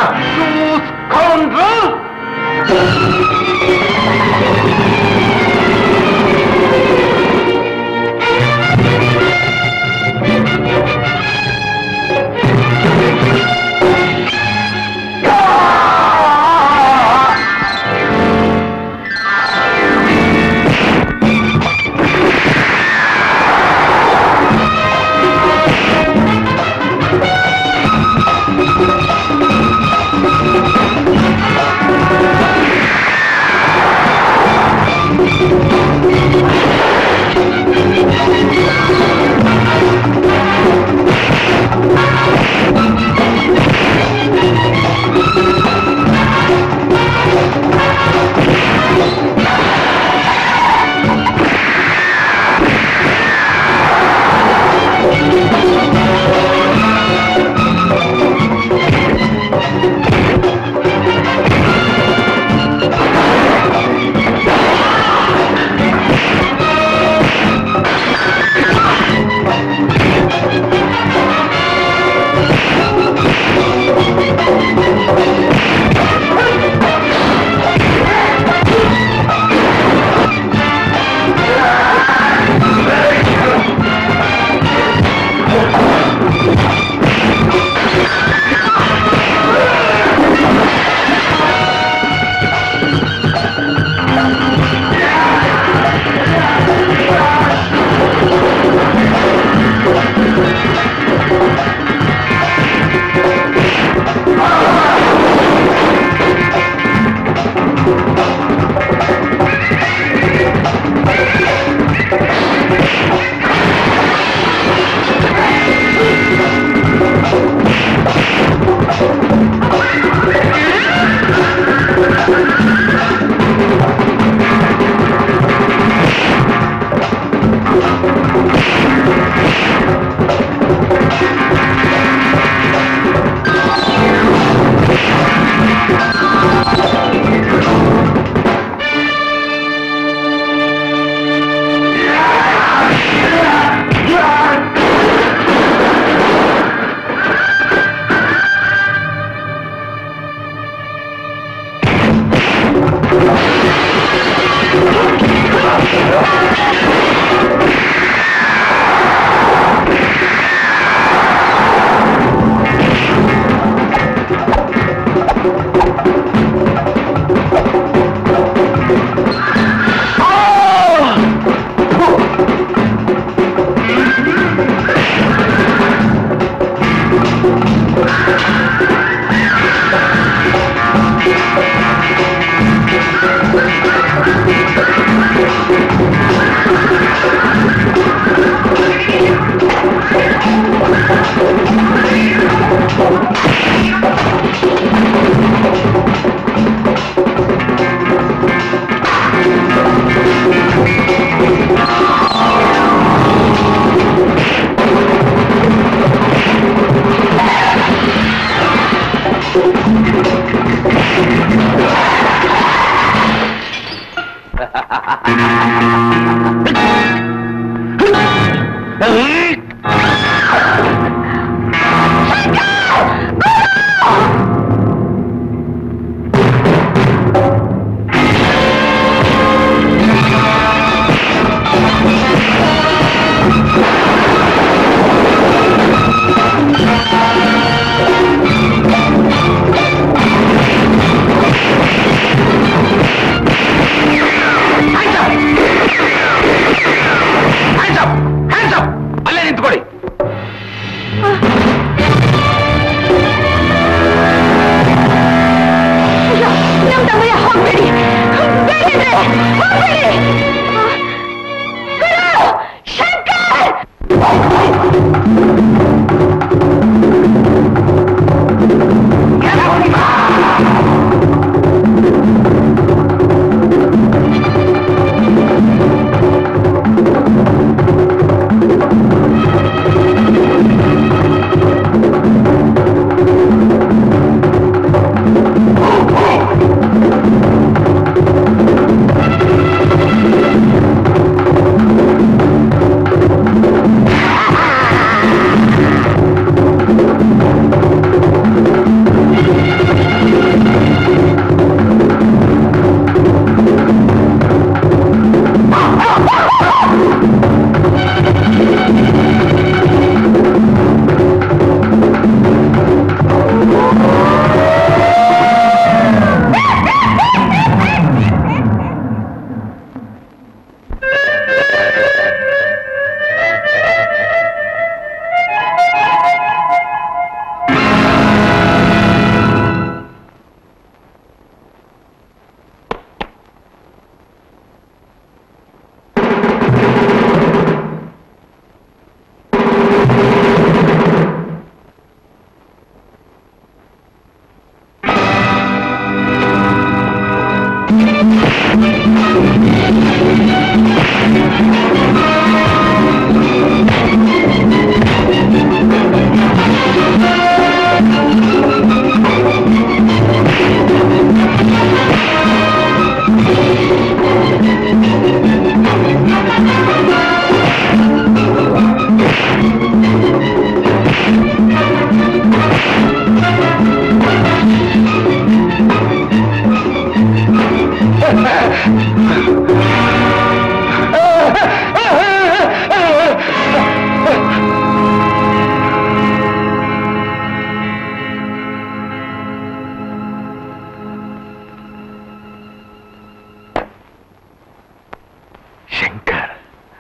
ಶಂಕರ್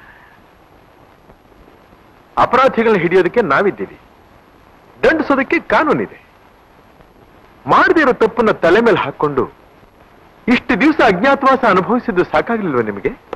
ಅಪರಾಧಿಗಳನ್ನ ಹಿಡಿಯೋದಕ್ಕೆ ನಾವಿದ್ದೀವಿ ದಂಡಿಸೋದಕ್ಕೆ ಕಾನೂನಿದೆ ಮಾಡದೇ ಇರೋ ತಪ್ಪನ್ನ ತಲೆ ಮೇಲೆ ಹಾಕೊಂಡು ಇಷ್ಟು ದಿವಸ ಅಜ್ಞಾತವಾಸ ಅನುಭವಿಸಿದ್ದು ಸಾಕಾಗ್ಲಿಲ್ವ ನಿಮಗೆ